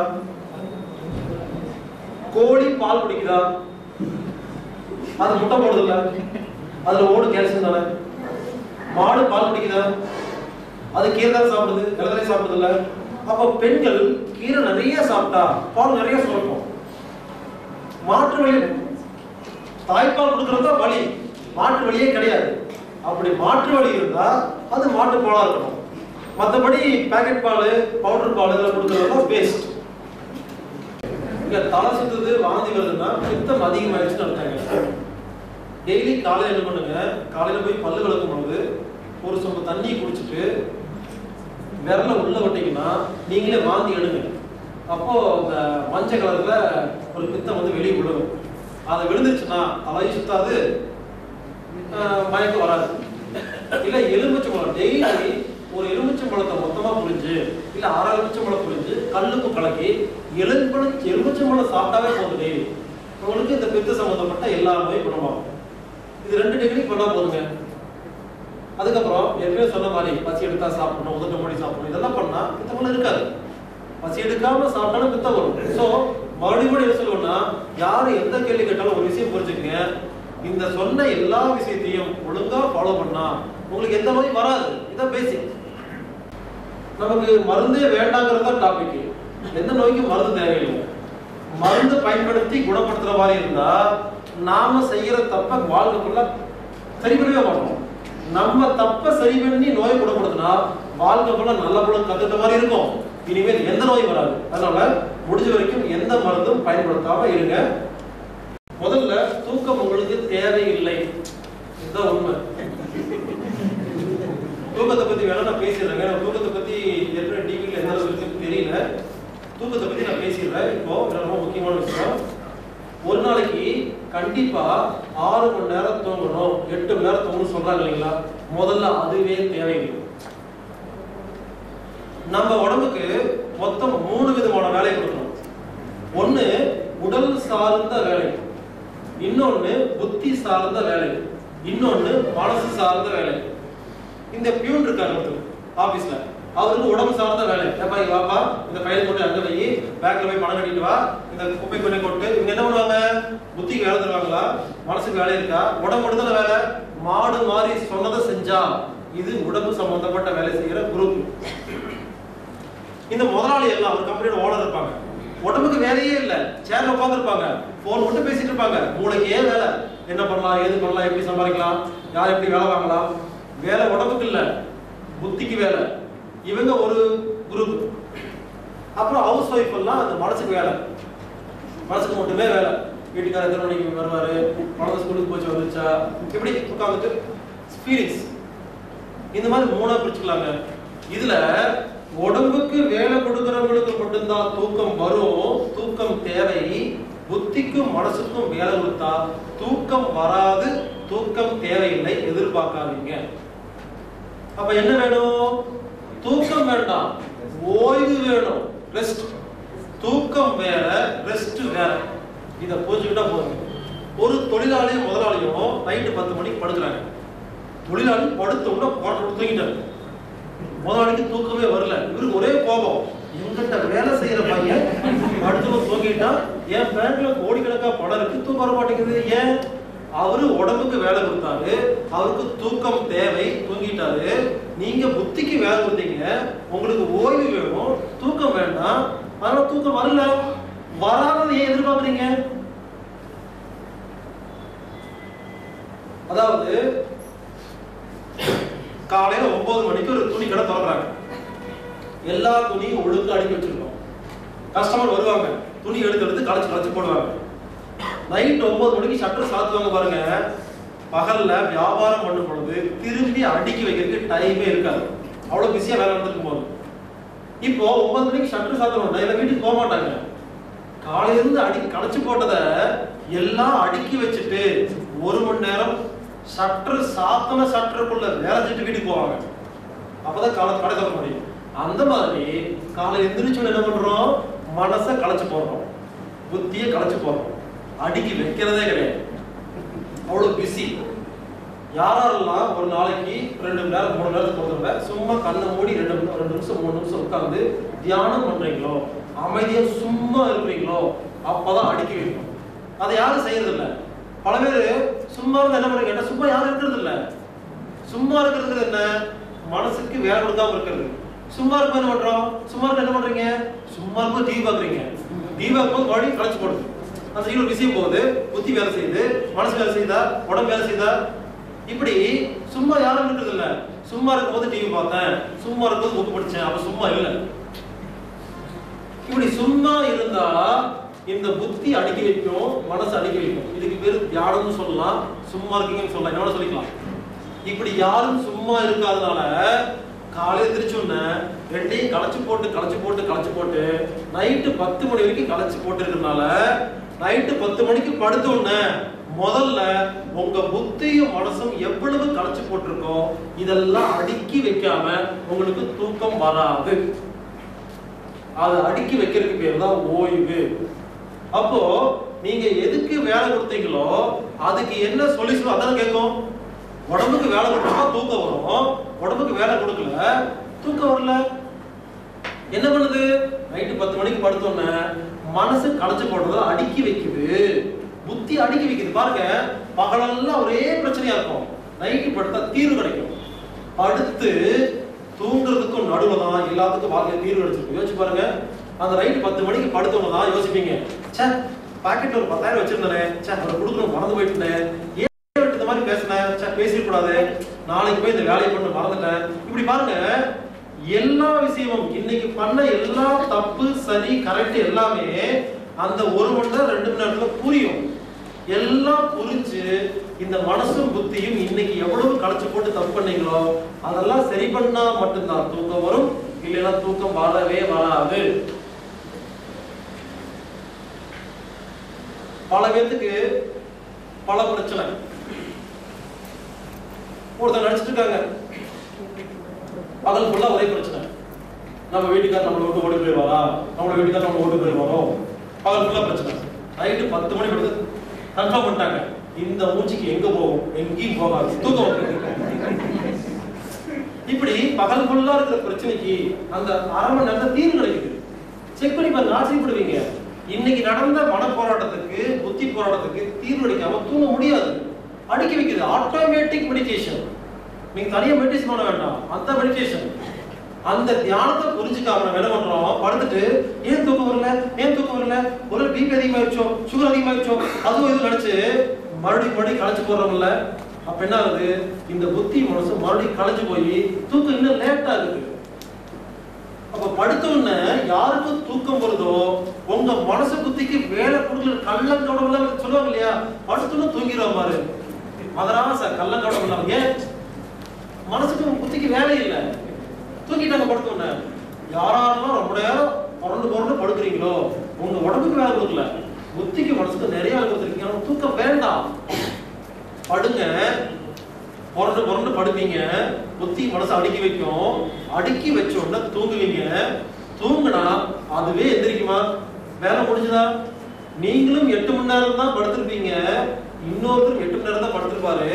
கோழி பால் குடிக்குதா அது முட்டை போடுதுல்ல அதுல ஓடு கால்சியம் தானே மாடு பால் குடிக்குதா அது கீரை தான் சாப்பிடுது இலதலை சாப்பிடுது இல்ல அப்ப பெண்கள் கீரை நிறைய சாப்பிட்டா பால் நிறைய சுரக்கும் மாற்று வழி தாய்ப்பால் கொடுக்கறது தான் வழி மாற்று வழியே கிடையாது அப்படி மாற்று வழி இருந்தா அது மாட்டு பாலா இருக்கணும் மத்தபடி பாக்கெட் பால் பவுடர் பால் இதெல்லாம் கொடுக்கறது வேஸ்ட் இங்க தலை சுத்துது வாந்தி வருதுன்னா பித்தம் அதிகமாயிடுச்சுன்னு அர்த்தங்க டெய்லி காலையில என்ன பண்ணுங்க காலையில போய் பல்லு விளக்கும் பொழுது ஒரு சொம்பு தண்ணி குடிச்சிட்டு விரல உள்ள விட்டீங்கன்னா நீங்களே வாந்தி எடுங்க அப்போ இந்த மஞ்சள் கலர்ல ஒரு பித்தம் வந்து வெளியே விழுகும் அது விழுந்துச்சுன்னா தலையை சுத்தாது ஆஹ் மயக்கம் வராது இல்ல எலுமிச்சம்பழம் டெய்லி ஒரு எலுமிச்சம்பழத்தை மொத்தமா புரிஞ்சு இல்ல அரை எலுமிச்சம்பழம் புரிஞ்சு கல்லுப்பு கலக்கி எலும்பழம் எலுமிச்சம்பழம் சாப்பிட்டாவே போதும் டெய்லி உங்களுக்கு இந்த பித்த சம்பந்தப்பட்ட எல்லா நோயும் குணமாகும் இது ரெண்டு டெக்னிக் பண்ணா போதுங்க அதுக்கப்புறம் ஏற்கனவே சொன்ன மாதிரி பசி எடுத்தா சாப்பிடணும் உதட்ட மூடி சாப்பிடணும் இதெல்லாம் பண்ணா பித்தமெல்லாம் இருக்காது பசி எடுக்காம சாப்பிட்டாலும் பித்தம் வரும் சோ மறுபடியும் என்ன சொல்லுவோம்னா யாரு எந்த கேள்வி கேட்டாலும் ஒரு விஷயம் புரிஞ்சுக்கங்க இந்த சொன்ன எல்லா விஷயத்தையும் ஒழுங்கா ஃபாலோ பண்ணா உங்களுக்கு எந்த நோயும் வராது இதான் பேசிக் நமக்கு மருந்தே வேண்டாங்கிறது தான் டாபிக் எந்த நோய்க்கும் மருந்து தேவையில்லை மருந்து பயன்படுத்தி குணப்படுத்துற மாதிரி இருந்தா நாம செய்யற தப்ப வாழ்க்கைக்குள்ள சரி பண்ணவே மாட்டோம் நம்ம தப்ப சரி பண்ணி நோயை குணப்படுத்தினா வாழ்க்கைக்குள்ள நல்ல குணம் கத்துட்ட மாதிரி இருக்கும் இனிமேல் எந்த நோயும் வராது அதனால முடிஞ்ச வரைக்கும் எந்த மருந்தும் பயன்படுத்தாம இருங்க முதல்ல தூக்கம் உங்களுக்கு தேவையில்லை இதுதான் உண்மை தூக்கத்தை பத்தி வேணா நான் பேசிடுறேங்க நான் தூக்கத்தை பத்தி ஏற்கனவே டிவில எந்த அளவுக்கு இருக்குன்னு தெரியல தூக்கத்தை பத்தி நான் பேசிடுறேன் இப்போ இது ரொம்ப முக்கியமான விஷயம் ஒரு நாளைக்கு கண்டிப்பா ஆறு மணி நேரம் தூங்கணும் எட்டு மணி நேரம் தூங்கணும் சொல்றாங்க இல்லைங்களா முதல்ல அதுவே தேவையில்லை நம்ம உடம்புக்கு மொத்தம் மூணு விதமான வேலை கொடுக்கணும் ஒண்ணு உடல் சார்ந்த வேலை இன்னொன்னு புத்தி சார்ந்த வேலை இன்னொன்னு மனசு சார்ந்த வேலை இந்த பியூன் இருக்காரு ஒருத்தர் ஆபீஸ்ல அவருக்கு உடம்பு சார்ந்த வேலை ஏப்பா இங்க வாப்பா இந்த ஃபைல் கொண்டு அங்க வை பேங்க்ல போய் பணம் கட்டிட்டு வா இந்த குப்பை கொண்டு கொட்டு இவங்க என்ன பண்ணுவாங்க புத்திக்கு வேலை தருவாங்களா மனசுக்கு வேலை இருக்கா உடம்பு மட்டும் வேலை மாடு மாதிரி சொன்னதை செஞ்சா இது உடம்பு சம்பந்தப்பட்ட வேலை செய்யற குரூப் இந்த முதலாளி எல்லாம் ஒரு கம்பெனியோட ஓனர் இருப்பாங்க உடம்புக்கு வேலையே இல்ல சேர்ல உட்கார்ந்து இருப்பாங்க போன் மட்டும் பேசிட்டு இருப்பாங்க மூளைக்கே வேலை என்ன பண்ணலாம் ஏது பண்ணலாம் எப்படி சம்பாதிக்கலாம் யார் எப்படி வேலை வாங்கலாம் வேலை உடம்புக்கு இல்ல புத்திக்கு வேலை இவங்க ஒரு குரூப் அப்புறம் ஹவுஸ் ஒய்ஃப் எல்லாம் அந்த மனசுக்கு வேலை மனசுக்கு மட்டுமே வேலை வீட்டுக்காரர் எத்தனை மணிக்கு வருவாரு குழந்தை ஸ்கூலுக்கு போச்சு வந்துச்சா இப்படி உட்காந்துட்டு ஃபீலிங்ஸ் இந்த மாதிரி மூணா பிரிச்சுக்கலாங்க இதுல உடம்புக்கு வேலை கொடுக்கறவங்களுக்கு மட்டும்தான் தூக்கம் வரும் தூக்கம் தேவை புத்திக்கும் மனசுக்கும் வேலை கொடுத்தா தூக்கம் வராது தூக்கம் தேவையில்லை எதிர்பார்க்காதீங்க அப்ப என்ன வேணும் தூக்கம் வேண்டாம் ஓய்வு வேணும் ரெஸ்ட் தூக்கம் வேற ரெஸ்ட் வேற இத புரிஞ்சுக்கிட்டா போதும் ஒரு தொழிலாளியும் முதலாளியும் நைட்டு பத்து மணிக்கு படுக்கிறாங்க தொழிலாளி படுத்த உடனே போட்டு தூங்கிட்டாரு முதலாளிக்கு தூக்கமே வரல இவருக்கு ஒரே கோபம் எங்கிட்ட வேலை செய்யற பையன் அடுத்தவன் தூங்கிட்டான் என் பேங்க்ல கோடிக்கணக்கா பணம் இருக்கு தூக்கம் வர மாட்டேங்குது ஏன் அவரு உடம்புக்கு வேலை கொடுத்தாரு அவருக்கு தூக்கம் தேவை தூங்கிட்டாரு நீங்க புத்திக்கு வேலை கொடுத்தீங்க உங்களுக்கு ஓய்வு வேணும் தூக்கம் வேண்டாம் அதனால தூக்கம் வரல வராததை ஏன் எதிர்பார்க்கறீங்க அதாவது காலையில ஒன்பது மணிக்கு ஒரு துணி கடை திறக்கிறாங்க எல்லா துணியும் ஒழுங்கா அடுக்கி வச்சிருக்கோம் கஸ்டமர் வருவாங்க துணி எடுத்து எடுத்து களைச்சு களைச்சு போடுவாங்க நைட் ஒன்பது மணிக்கு ஷட்டர் சாத்துவாங்க பாருங்க பகல்ல வியாபாரம் பண்ணும் பொழுது திரும்பி அடுக்கி வைக்கிறதுக்கு டைமே இருக்காது அவ்வளவு பிஸியா வேலை நடந்துருக்கும் போது இப்போ ஒன்பது மணிக்கு ஷட்டர் சாத்தணும் நான் வீட்டுக்கு போக மாட்டாங்க காலையில இருந்து அடி களைச்சு போட்டதை எல்லாம் அடுக்கி வச்சுட்டு ஒரு மணி நேரம் ஷட்டர் சாத்தன ஷட்டருக்குள்ள வேலை செஞ்சுட்டு வீட்டுக்கு போவாங்க அப்பதான் காலை கடை திறக்க முடியும் அந்த மாதிரி காலையில எந்திரிச்சு என்ன பண்றோம் மனசை களைச்சு போடுறோம் புத்தியை களைச்சு போடுறோம் அடுக்கி வைக்கிறதே கிடையாது அவ்வளவு பிஸி யாரெல்லாம் ஒரு நாளைக்கு ரெண்டு மணி நேரம் மூணு நேரத்துக்கு ஒரு தடவை சும்மா கண்ணை மூடி ரெண்டு மணி ரெண்டு நிமிஷம் மூணு நிமிஷம் உட்கார்ந்து தியானம் பண்றீங்களோ அமைதியா சும்மா இருக்கிறீங்களோ அப்பதான் அடுக்கி வைக்கணும் அதை யாரும் செய்யறது இல்ல பல பேர் சும்மா இருந்து என்ன பண்றீங்க கேட்டா சும்மா யாரும் இருக்கிறது இல்ல சும்மா இருக்கிறது என்ன மனசுக்கு வேலை கொடுக்காம இருக்கிறது சும்மா இருக்க என்ன பண்றோம் சும்மா இருக்க என்ன பண்றீங்க சும்மா இருக்கும் டிவி பாக்குறீங்க டிவி பார்க்கும்போது பாடி களைச்சு போடுது அந்த சைடு ஒரு விஷயம் போகுது புத்தி வேலை செய்யுது மனசு வேலை செய்யுதா உடம்பு வேலை செய்யுதா இப்படி சும்மா யாரும் இருக்கிறது இல்ல சும்மா இருக்கும்போது டிவி பார்த்தேன் சும்மா இருக்கும்போது புக் படிச்சேன் அப்ப சும்மா இல்ல இப்படி சும்மா இருந்தா இந்த புத்தி அடுக்கி வைக்கும் மனசு அடுக்கி வைக்கும் இதுக்கு பேரு தியானம்னு சொல்லலாம் சும்மா இருக்கீங்கன்னு சொல்லலாம் என்னோட சொல்லிக்கலாம் இப்படி யாரும் சும்மா இருக்காதனால காலையில எந்திரிச்ச உடனே ரெண்டையும் களைச்சு போட்டு களைச்சு போட்டு களைச்சு போட்டு நைட்டு பத்து மணி வரைக்கும் களைச்சு போட்டு இருக்கறனால நைட்டு பத்து மணிக்கு படுத்த உடனே முதல்ல உங்க புத்தியும் மனசும் எவ்வளவு களைச்சு போட்டிருக்கோ இதெல்லாம் அடுக்கி வைக்காம உங்களுக்கு தூக்கம் வராது அதை அடுக்கி வைக்கிறதுக்கு பேர் தான் ஓய்வு அப்போ நீங்க எதுக்கு வேலை கொடுத்தீங்களோ அதுக்கு என்ன சொல்யூஷன் அதான் கேட்கும் உடம்புக்கு வேலை கொடுத்தா தூக்கம் வரும் உடம்புக்கு வேலை கொடுக்கல தூக்கம் வரல என்ன பண்ணுது நைட்டு பத்து மணிக்கு படுத்தோன்னே மனசு களைச்சு போடுறது அடுக்கி வைக்குது புத்தி அடுக்கி வைக்குது பாருங்க பகலெல்லாம் ஒரே பிரச்சனையா இருக்கும் நைட்டு படுத்தா தீர்வு கிடைக்கும் படுத்து தூங்குறதுக்கும் நடுவுல தான் எல்லாத்துக்கும் வாழ்க்கையில தீர்வு கிடைச்சிருக்கு யோசிச்சு பாருங்க அந்த நைட்டு பத்து மணிக்கு படுத்தவங்க தான் யோசிப்பீங்க ச்சே பாக்கெட்ல ஒரு பத்தாயிரம் வச்சிருந்தேனே ச்சே அவரை கொடுக்கணும் மறந்து போயிட்டேன் ஏன் விட்டு இந்த மாதிரி பேசினேன் ச்சே பேசிக்க கூடாது நாளைக்கு போய் இந்த வேலையை பண்ண மறந்துட்டேன் இப்படி பாருங்க எல்லா விஷயமும் இன்னைக்கு பண்ண எல்லா தப்பு சரி கரெக்ட் எல்லாமே அந்த ஒரு மணி நேரம் ரெண்டு மணி நேரத்துல புரியும் எல்லாம் புரிஞ்சு இந்த மனசும் புத்தியும் இன்னைக்கு எவ்வளவு களைச்சு போட்டு தப்பு பண்ணீங்களோ அதெல்லாம் சரி பண்ணா மட்டும்தான் தூக்கம் வரும் இல்லைன்னா தூக்கம் வரவே வராது பல பேர்த்துக்கு பல பிரச்சனை ஒருத்தர் நடிச்சிட்டு இருக்காங்க பகல் ஃபுல்லா ஒரே பிரச்சனை நம்ம வீட்டுக்கார் நம்மளை விட்டு ஓடி போயிடுவாரா நம்மள வீட்டுக்கார் நம்ம ஓடி போயிடுவாரோ பகல் ஃபுல்லா பிரச்சனை நைட்டு பத்து மணி படுத்து கன்ஃபார்ம் பண்ணிட்டாங்க இந்த மூச்சுக்கு எங்க போகும் எங்கேயும் போகாது தூக்கம் வருது. இப்படி பகல் ஃபுல்லா இருக்கிற பிரச்சனைக்கு அந்த அரை மணி நேரத்துல தீர்வு கிடைக்குது செக் பண்ணி பாருங்க ஆச்சரியப்படுவீங்க இன்னைக்கு நடந்த மன போராட்டத்துக்கு புத்தி போராட்டத்துக்கு தீர்வு அளிக்காம தூங்க முடியாது அடுக்கி வைக்குது ஆட்டோமேட்டிக் மெடிடேஷன் நீங்க தனியா மெடிடேஷன் பண்ண வேண்டாம் அந்த மெடிடேஷன் அந்த தியானத்தை புரிஞ்சுக்காம நம்ம என்ன பண்றோம் படுத்துட்டு ஏன் தூக்கம் வரல ஏன் தூக்கம் வரல ஒரு பிபி அதிகமாயிடுச்சோ சுகர் அதிகமாயிடுச்சோ அதுவும் இது நினைச்சு மறுபடியும் மறுபடியும் களைச்சு போடுறோம்ல அப்ப என்ன ஆகுது இந்த புத்தி மனசு மறுபடியும் களைச்சு போய் தூக்கம் இன்னும் லேட் ஆகுது அப்ப படுத்த உடனே யாருக்கு தூக்கம் வருதோ உங்க மனசு புத்திக்கு வேலை கொடுக்கல கள்ளங்கடவுல சொல்லுவாங்க இல்லையா படுத்துன்னு தூங்கிடுவாங்க பாரு மதராச கள்ளங்கடவுல இல்லாம ஏன் மனசுக்கு புத்திக்கு வேலை இல்லை தூக்கிட்டாங்க படுத்த உடனே யாரெல்லாம் ரொம்ப நேரம் புரண்டு புரண்டு படுக்கிறீங்களோ உங்க உடம்புக்கு வேலை கொடுக்கல புத்திக்கு மனசுக்கு நிறைய வேலை கொடுத்துருக்கீங்க ஆனா தூக்கம் வேண்டாம் படுங்க புரண்டு புரண்டு படுப்பீங்க புத்தி மனசு அடுக்கி வைக்கும் அடுக்கி வச்ச உடனே தூங்குவீங்க தூங்குனா அதுவே எந்திரிக்குமா வேலை முடிஞ்சுதா நீங்களும் எட்டு மணி நேரம் தான் படுத்திருப்பீங்க இன்னொருத்தர் எட்டு மணி நேரம் தான் படுத்திருப்பாரு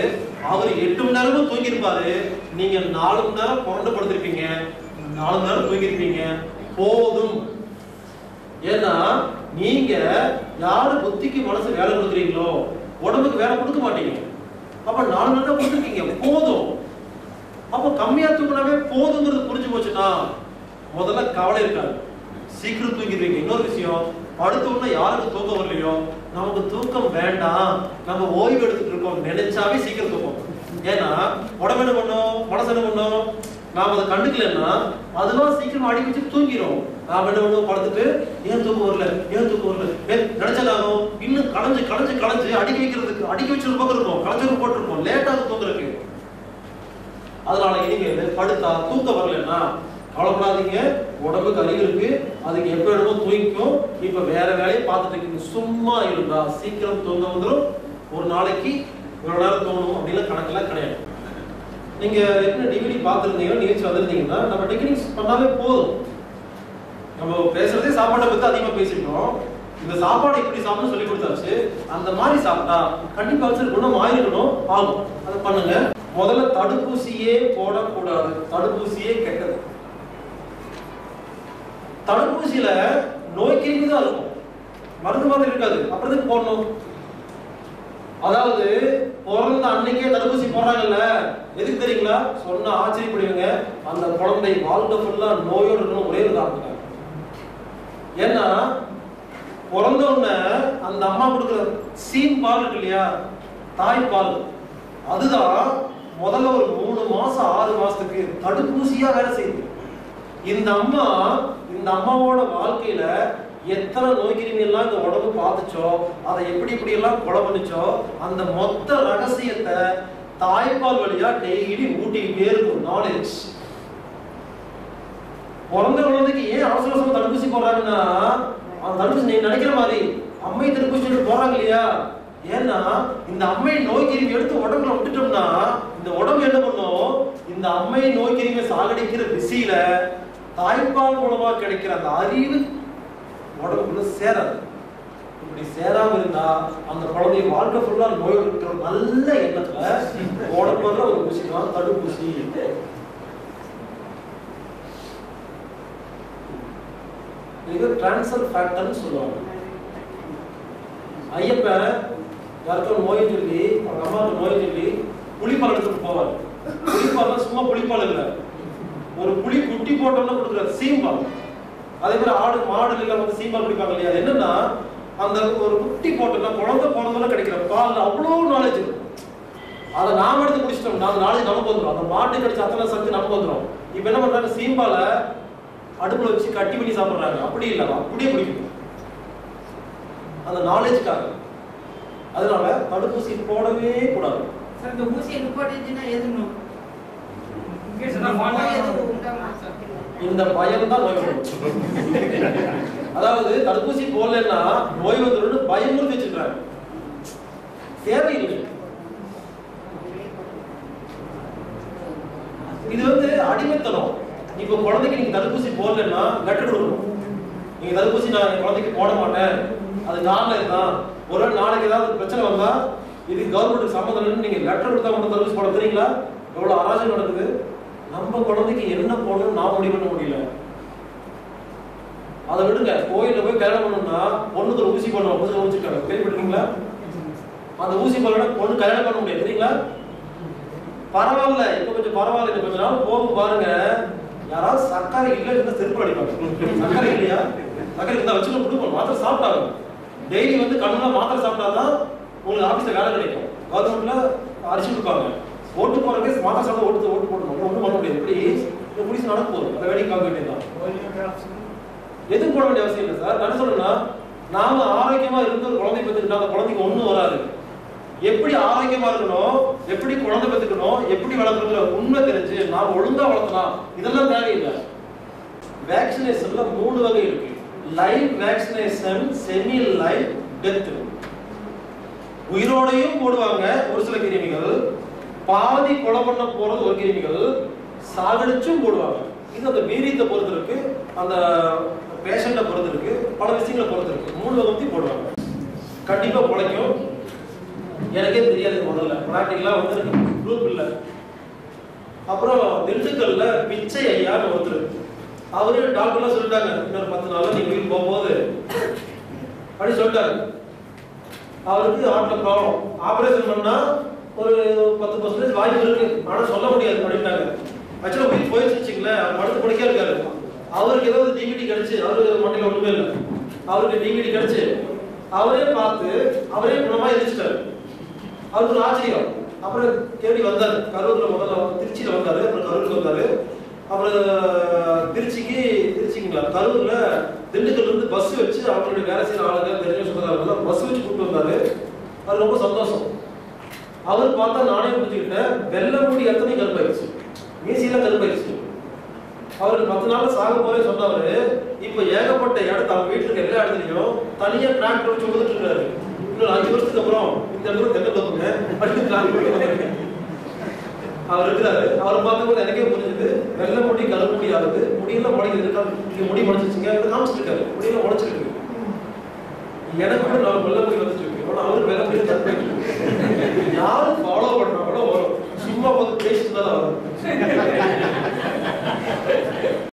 அவர் எட்டு மணி நேரமும் தூங்கியிருப்பாரு நீங்க நாலு மணி நேரம் புரண்டு படுத்திருப்பீங்க நாலு மணி நேரம் தூங்கியிருப்பீங்க போதும் ஏன்னா நீங்க யாரு புத்திக்கு மனசு வேலை கொடுக்குறீங்களோ உடம்புக்கு வேலை கொடுக்க மாட்டீங்க அப்ப நாலு மணி நேரம் கொடுத்துருக்கீங்க போதும் அப்ப கம்மியா தூங்கினாவே போதுங்கிறது புரிஞ்சு போச்சுன்னா முதல்ல கவலை இருக்காது சீக்கிரம் தூங்கிடுவீங்க இன்னொரு விஷயம் படுத்த உடனே யாருக்கு தூக்கம் வரலையோ நமக்கு தூக்கம் வேண்டாம் நம்ம ஓய்வு எடுத்துட்டு இருக்கோம் நினைச்சாவே சீக்கிரம் தூக்கம் ஏன்னா உடம்பு என்ன பண்ணும் மனசு என்ன பண்ணும் நாம அதை கண்டுக்கலன்னா அதெல்லாம் சீக்கிரம் அடி வச்சு தூங்கிடும் நாம என்ன பண்ணுவோம் படுத்துட்டு ஏன் தூக்கம் வரல ஏன் தூக்கம் வரல ஏன் நினைச்சதாகும் இன்னும் களைஞ்சு களைஞ்சு களைஞ்சு அடிக்க வைக்கிறதுக்கு அடிக்க வச்சிருக்க பக்கம் இருக்கும் களைஞ்சு போட்டிருப்போம் லேட்டாக தூங்குறதுக்கு அதனால இனிமேல் படுத்தா தூக்கம் வரலன்னா கவலைப்படாதீங்க உடம்புக்கு அறிவு இருக்கு அதுக்கு எப்ப வேணுமோ தூங்கிக்கும் இப்ப வேற வேலையை பார்த்துட்டு இருக்கீங்க சும்மா இருந்தா சீக்கிரம் தூங்க வந்துடும் ஒரு நாளைக்கு இவ்வளவு நேரம் தூங்கணும் அப்படின்னு கணக்கெல்லாம் கிடையாது நீங்க என்ன டிகிரி பார்த்துருந்தீங்கன்னா நிகழ்ச்சி வந்திருந்தீங்கன்னா நம்ம டெக்னிக்ஸ் பண்ணாவே போதும் நம்ம பேசுறதே சாப்பாட்டை பத்தி அதிகமா பேசிட்டோம் இந்த சாப்பாடு இப்படி சாப்பிடணும் சொல்லி கொடுத்தாச்சு அந்த மாதிரி சாப்பிட்டா கண்டிப்பா சரி குணம் ஆயிருக்கணும் ஆகும் அதை பண்ணுங்க முதல்ல தடுப்பூசியே போடக்கூடாது தடுப்பூசியே கெட்டது தடுப்பூசியில நோய் கிருமி தான் இருக்கும் மருந்து மாதிரி இருக்காது அப்புறம் எதுக்கு போடணும் அதாவது பிறந்த அன்னைக்கே தடுப்பூசி போடுறாங்கல்ல எதுக்கு தெரியுங்களா சொன்னா ஆச்சரியப்படுவீங்க அந்த குழந்தை வாழ்க்கை ஃபுல்லா நோயோடு இருக்கணும் ஒரே ஒரு காரணத்துக்காக ஏன்னா பிறந்த உடனே அந்த அம்மா கொடுக்குற சீம் பால் இருக்கு இல்லையா தாய்ப்பால் அதுதான் முதல்ல ஒரு மூணு மாசம் ஆறு மாசத்துக்கு தடுப்பூசியா வேலை செய்யுது இந்த அம்மா இந்த அம்மாவோட வாழ்க்கையில எத்தனை நோய் கிருமி எல்லாம் இந்த உடம்பு பார்த்துச்சோ அதை எப்படி இப்படி எல்லாம் கொலை பண்ணுச்சோ அந்த மொத்த ரகசியத்தை தாய்ப்பால் வழியா டெய்லி ஊட்டிக்கிட்டே இருக்கும் நாலேஜ் பிறந்த குழந்தைக்கு ஏன் அவசர அவசரம் தடுப்பூசி போடுறாங்கன்னா அந்த தடுப்பூசி நீங்க நினைக்கிற மாதிரி அம்மை தடுப்பூசி சொல்லிட்டு போறாங்க இல்லையா ஏன்னா இந்த அம்மை நோய் கிருமி எடுத்து உடம்புல விட்டுட்டோம்னா இந்த உடம்பு என்ன பண்ணும் இந்த அம்மை நோய் கிருமியை சாகடிக்கிற பிசியில தாய்ப்பால் மூலமா கிடைக்கிற அந்த அறிவு உடம்புக்குள்ள சேராது இப்படி சேராம இருந்தா அந்த குழந்தை வாழ்க்கை ஃபுல்லா நோய் இருக்கிற நல்ல எண்ணத்துல உடம்புல ஒரு ஊசி தான் தடுப்பூசி இது டிரான்ஸ்ஃபர் ஃபேக்டர்னு சொல்லுவாங்க ஐயப்பன் யாருக்கும் நோய் சொல்லி அவங்க அம்மாவுக்கு நோய் சொல்லி புளிப்பால் எடுத்துட்டு போவார் புளிப்பால் சும்மா புளிப்பால் இல்லை ஒரு புளி குட்டி போட்டோம்னா கொடுக்குற சீம்பால் அதே மாதிரி ஆடு மாடு எல்லாம் வந்து சீம்பால் குடிப்பாங்க இல்லையா அது என்னன்னா அந்த ஒரு குட்டி போட்டோம்னா குழந்தை பிறந்தோம்னா கிடைக்கிற பால் அவ்வளோ நாலேஜ் இருக்கும் அதை நாம எடுத்து குடிச்சிட்டோம்னா அந்த நாலேஜ் நமக்கு வந்துடும் அந்த மாட்டு கடிச்ச அத்தனை சக்தி நமக்கு வந்துடும் இப்போ என்ன பண்றாங்க சீம்பாலை அடுப்புல வச்சு கட்டி பண்ணி சாப்பிடுறாங்க அப்படி இல்லை அப்படியே குடிக்கணும் அந்த நாலேஜ்க்காக அதனால தடுப்பூசி போடவே கூடாது சார் இந்த ஊசியை நிப்பாட்டிச்சுன்னா எதுணும் கேஸ் எல்லாம் fault நோய் ஆகும். எதுவும் உண்டாகுமா சார்? இந்த பயம் தான் நோய் வரும் அதாவது தடுப்பூசி போடலன்னா நோய் வந்துடும் பயமுறுத்தி வச்சிருக்காங்க தேவையில்லை இது வந்து அடிமைத்தனம் இப்போ குழந்தைக்கு நீங்க தடுப்பூசி போடலன்னா லெட்டர் கொடுக்கணும் நீங்க தடுப்பூசி நான் என் குழந்தைக்கு போட மாட்டேன் அது காரணம் இதுதான் ஒரு வேளை நாளைக்கு ஏதாவது பிரச்சனை வந்தா இது கவர்மெண்ட் சம்மந்தம் இல்லைன்னு நீங்க லெட்டர் கொடுத்தா மட்டும் தடுப்பூசி போட தெரியுங்களா எவ்வளவு அராஜகம் நடக்குது நம்ம குழந்தைக்கு என்ன போடணும்னு நான் முடிவு பண்ண முடியல அதை விடுங்க கோயில்ல போய் கல்யாணம் பண்ணணும்னா பொண்ணுக்கு ஒரு ஊசி பண்ணுவோம் புதுசு ஊசிக்காங்க கேள்விப்பட்டிருக்கீங்களா அந்த ஊசி போடலன்னா பொண்ணு கல்யாணம் பண்ண முடியாது தெரியுங்களா பரவாயில்ல இப்ப கொஞ்சம் பரவாயில்ல இன்னும் கொஞ்ச நாள் போகும் பாருங்க யாராவது சர்க்கரை இல்ல இருந்தா செருப்பு அடிப்பாங்க சர்க்கரை இல்லையா சர்க்கரை இருந்தா வச்சுட்டு கொடுக்கணும் மாத்திரை சாப்பிட்டாங்க டெய்லி வந்து கண்ணுல மாத்திரை சாப்பிட்டாதான் உங்களுக்கு ஆபீஸ்ல வேலை கிடைக்கும் கவர்மெண்ட்ல அரிசி கொடுப்பாங்க ஓட்டு போறதுக்கு மாத்திரை சாப்பிட ஓட்டு ஓட்டு போடணும் ஒன்றும் பண்ண முடியாது எப்படி இந்த புடிச்சு நடக்க போகுது அதை வேலைக்கு பார்க்க வேண்டியதுதான் எதுவும் போட வேண்டிய அவசியம் இல்லை சார் நான் என்ன சொல்றேன்னா நாம ஆரோக்கியமா இருந்து ஒரு குழந்தை பெற்றுக்கிட்டா அந்த குழந்தைக்கு ஒண்ணும் வராது எப்படி ஆரோக்கியமா இருக்கணும் எப்படி குழந்தை பெற்றுக்கணும் எப்படி வளர்க்கணுங்கிற உண்மை தெரிஞ்சு நாம ஒழுங்கா வளர்த்தலாம் இதெல்லாம் தேவையில்லை வேக்சினேஷன்ல மூணு வகை இருக்கு live vaccination semi live death உயிரோடையும் போடுவாங்க ஒரு சில கிருமிகள் பாதி கொலை பண்ண போறது ஒரு கிருமிகள் சாகடிச்சும் போடுவாங்க இது அந்த வீரியத்தை பொறுத்து இருக்கு அந்த பேஷண்ட்டை பொறுத்து இருக்கு பல விஷயங்களை பொறுத்து இருக்கு மூணு வகத்தையும் போடுவாங்க கண்டிப்பா பிழைக்கும் எனக்கே தெரியாது முதல்ல ப்ராக்டிக்கலா வந்து குரூப் இல்ல அப்புறம் திண்டுக்கல்ல பிச்சை ஐயான்னு ஒருத்தர் அவரு டாக்டர்லாம் சொல்லிட்டாங்க இன்னொரு பத்து நாள்ல நீங்க வீட்டுக்கு போகும்போது அப்படி சொல்லிட்டாரு அவருக்கு ஹார்ட்ல ப்ராப்ளம் ஆபரேஷன் பண்ணா ஒரு பத்து பர்சன்டேஜ் வாய்ப்பு இருக்கு ஆனா சொல்ல முடியாது அப்படின்ட்டாங்க ஆக்சுவலா உயிர் போயிடுச்சு வச்சுங்களேன் அவர் படுத்து படிக்க இருக்காரு அவருக்கு ஏதாவது டிவிடி கிடைச்சு அவரு மண்டையில ஒண்ணுமே இல்லை அவருக்கு டிவிடி கிடைச்சு அவரே பார்த்து அவரே குணமா எதிர்ச்சிட்டாரு அவருக்கு ஒரு ஆச்சரியம் அப்புறம் தேடி வந்தாரு கரூர்ல முதல்ல வந்து திருச்சியில வந்தாரு அப்புறம் கரூருக்கு வந்தாரு அப்புறம் திருச்சிக்கு திருச்சிங்களா கரூர்ல திண்டுக்கல்ல இருந்து பஸ் வச்சு அவங்களுடைய வேலை செய்யற ஆளுங்க தெரிஞ்ச சொந்தக்காரங்க பஸ் வச்சு கூட்டு வந்தாரு அது ரொம்ப சந்தோஷம் அவர் பார்த்தா நானே புரிஞ்சுக்கிட்டேன் வெள்ளை முடி எத்தனை கருப்பாயிருச்சு மீசியெல்லாம் கருப்பாயிருச்சு அவருக்கு பத்து நாள் சாக போறே சொன்னவரு இப்ப ஏகப்பட்ட இடத்த அவங்க வீட்டுல இருக்க எல்லா இடத்துலயும் தனியா டிராக்டர் வச்சு உழுதுட்டு இருக்காரு இன்னொரு அஞ்சு வருஷத்துக்கு அப்புறம் இந்த இடத்துல தென்னை தோப்புங்க அடுத்து டிராக்டர் அவர் இருக்கிறாரு அவர் பார்க்கும்போது எனக்கே புரிஞ்சுது வெள்ளை முடி கருப்பு முடி ஆகுது முடியெல்லாம் முளைக்குது இருக்கா நீங்க முடி முளைச்சிருச்சுங்க இதை காமிச்சிருக்காரு முடியெல்லாம் முளைச்சிருக்கு எனக்கு கூட நாலு வெள்ளை முடி வந்துட்டு இருக்கு ஆனா அவருக்கு வெள்ளை முடி கருப்பு இருக்கு. யாரும் ஃபாலோ பண்றாங்களோ வரும் சும்மா பார்த்து பேசிட்டு தான் வரும்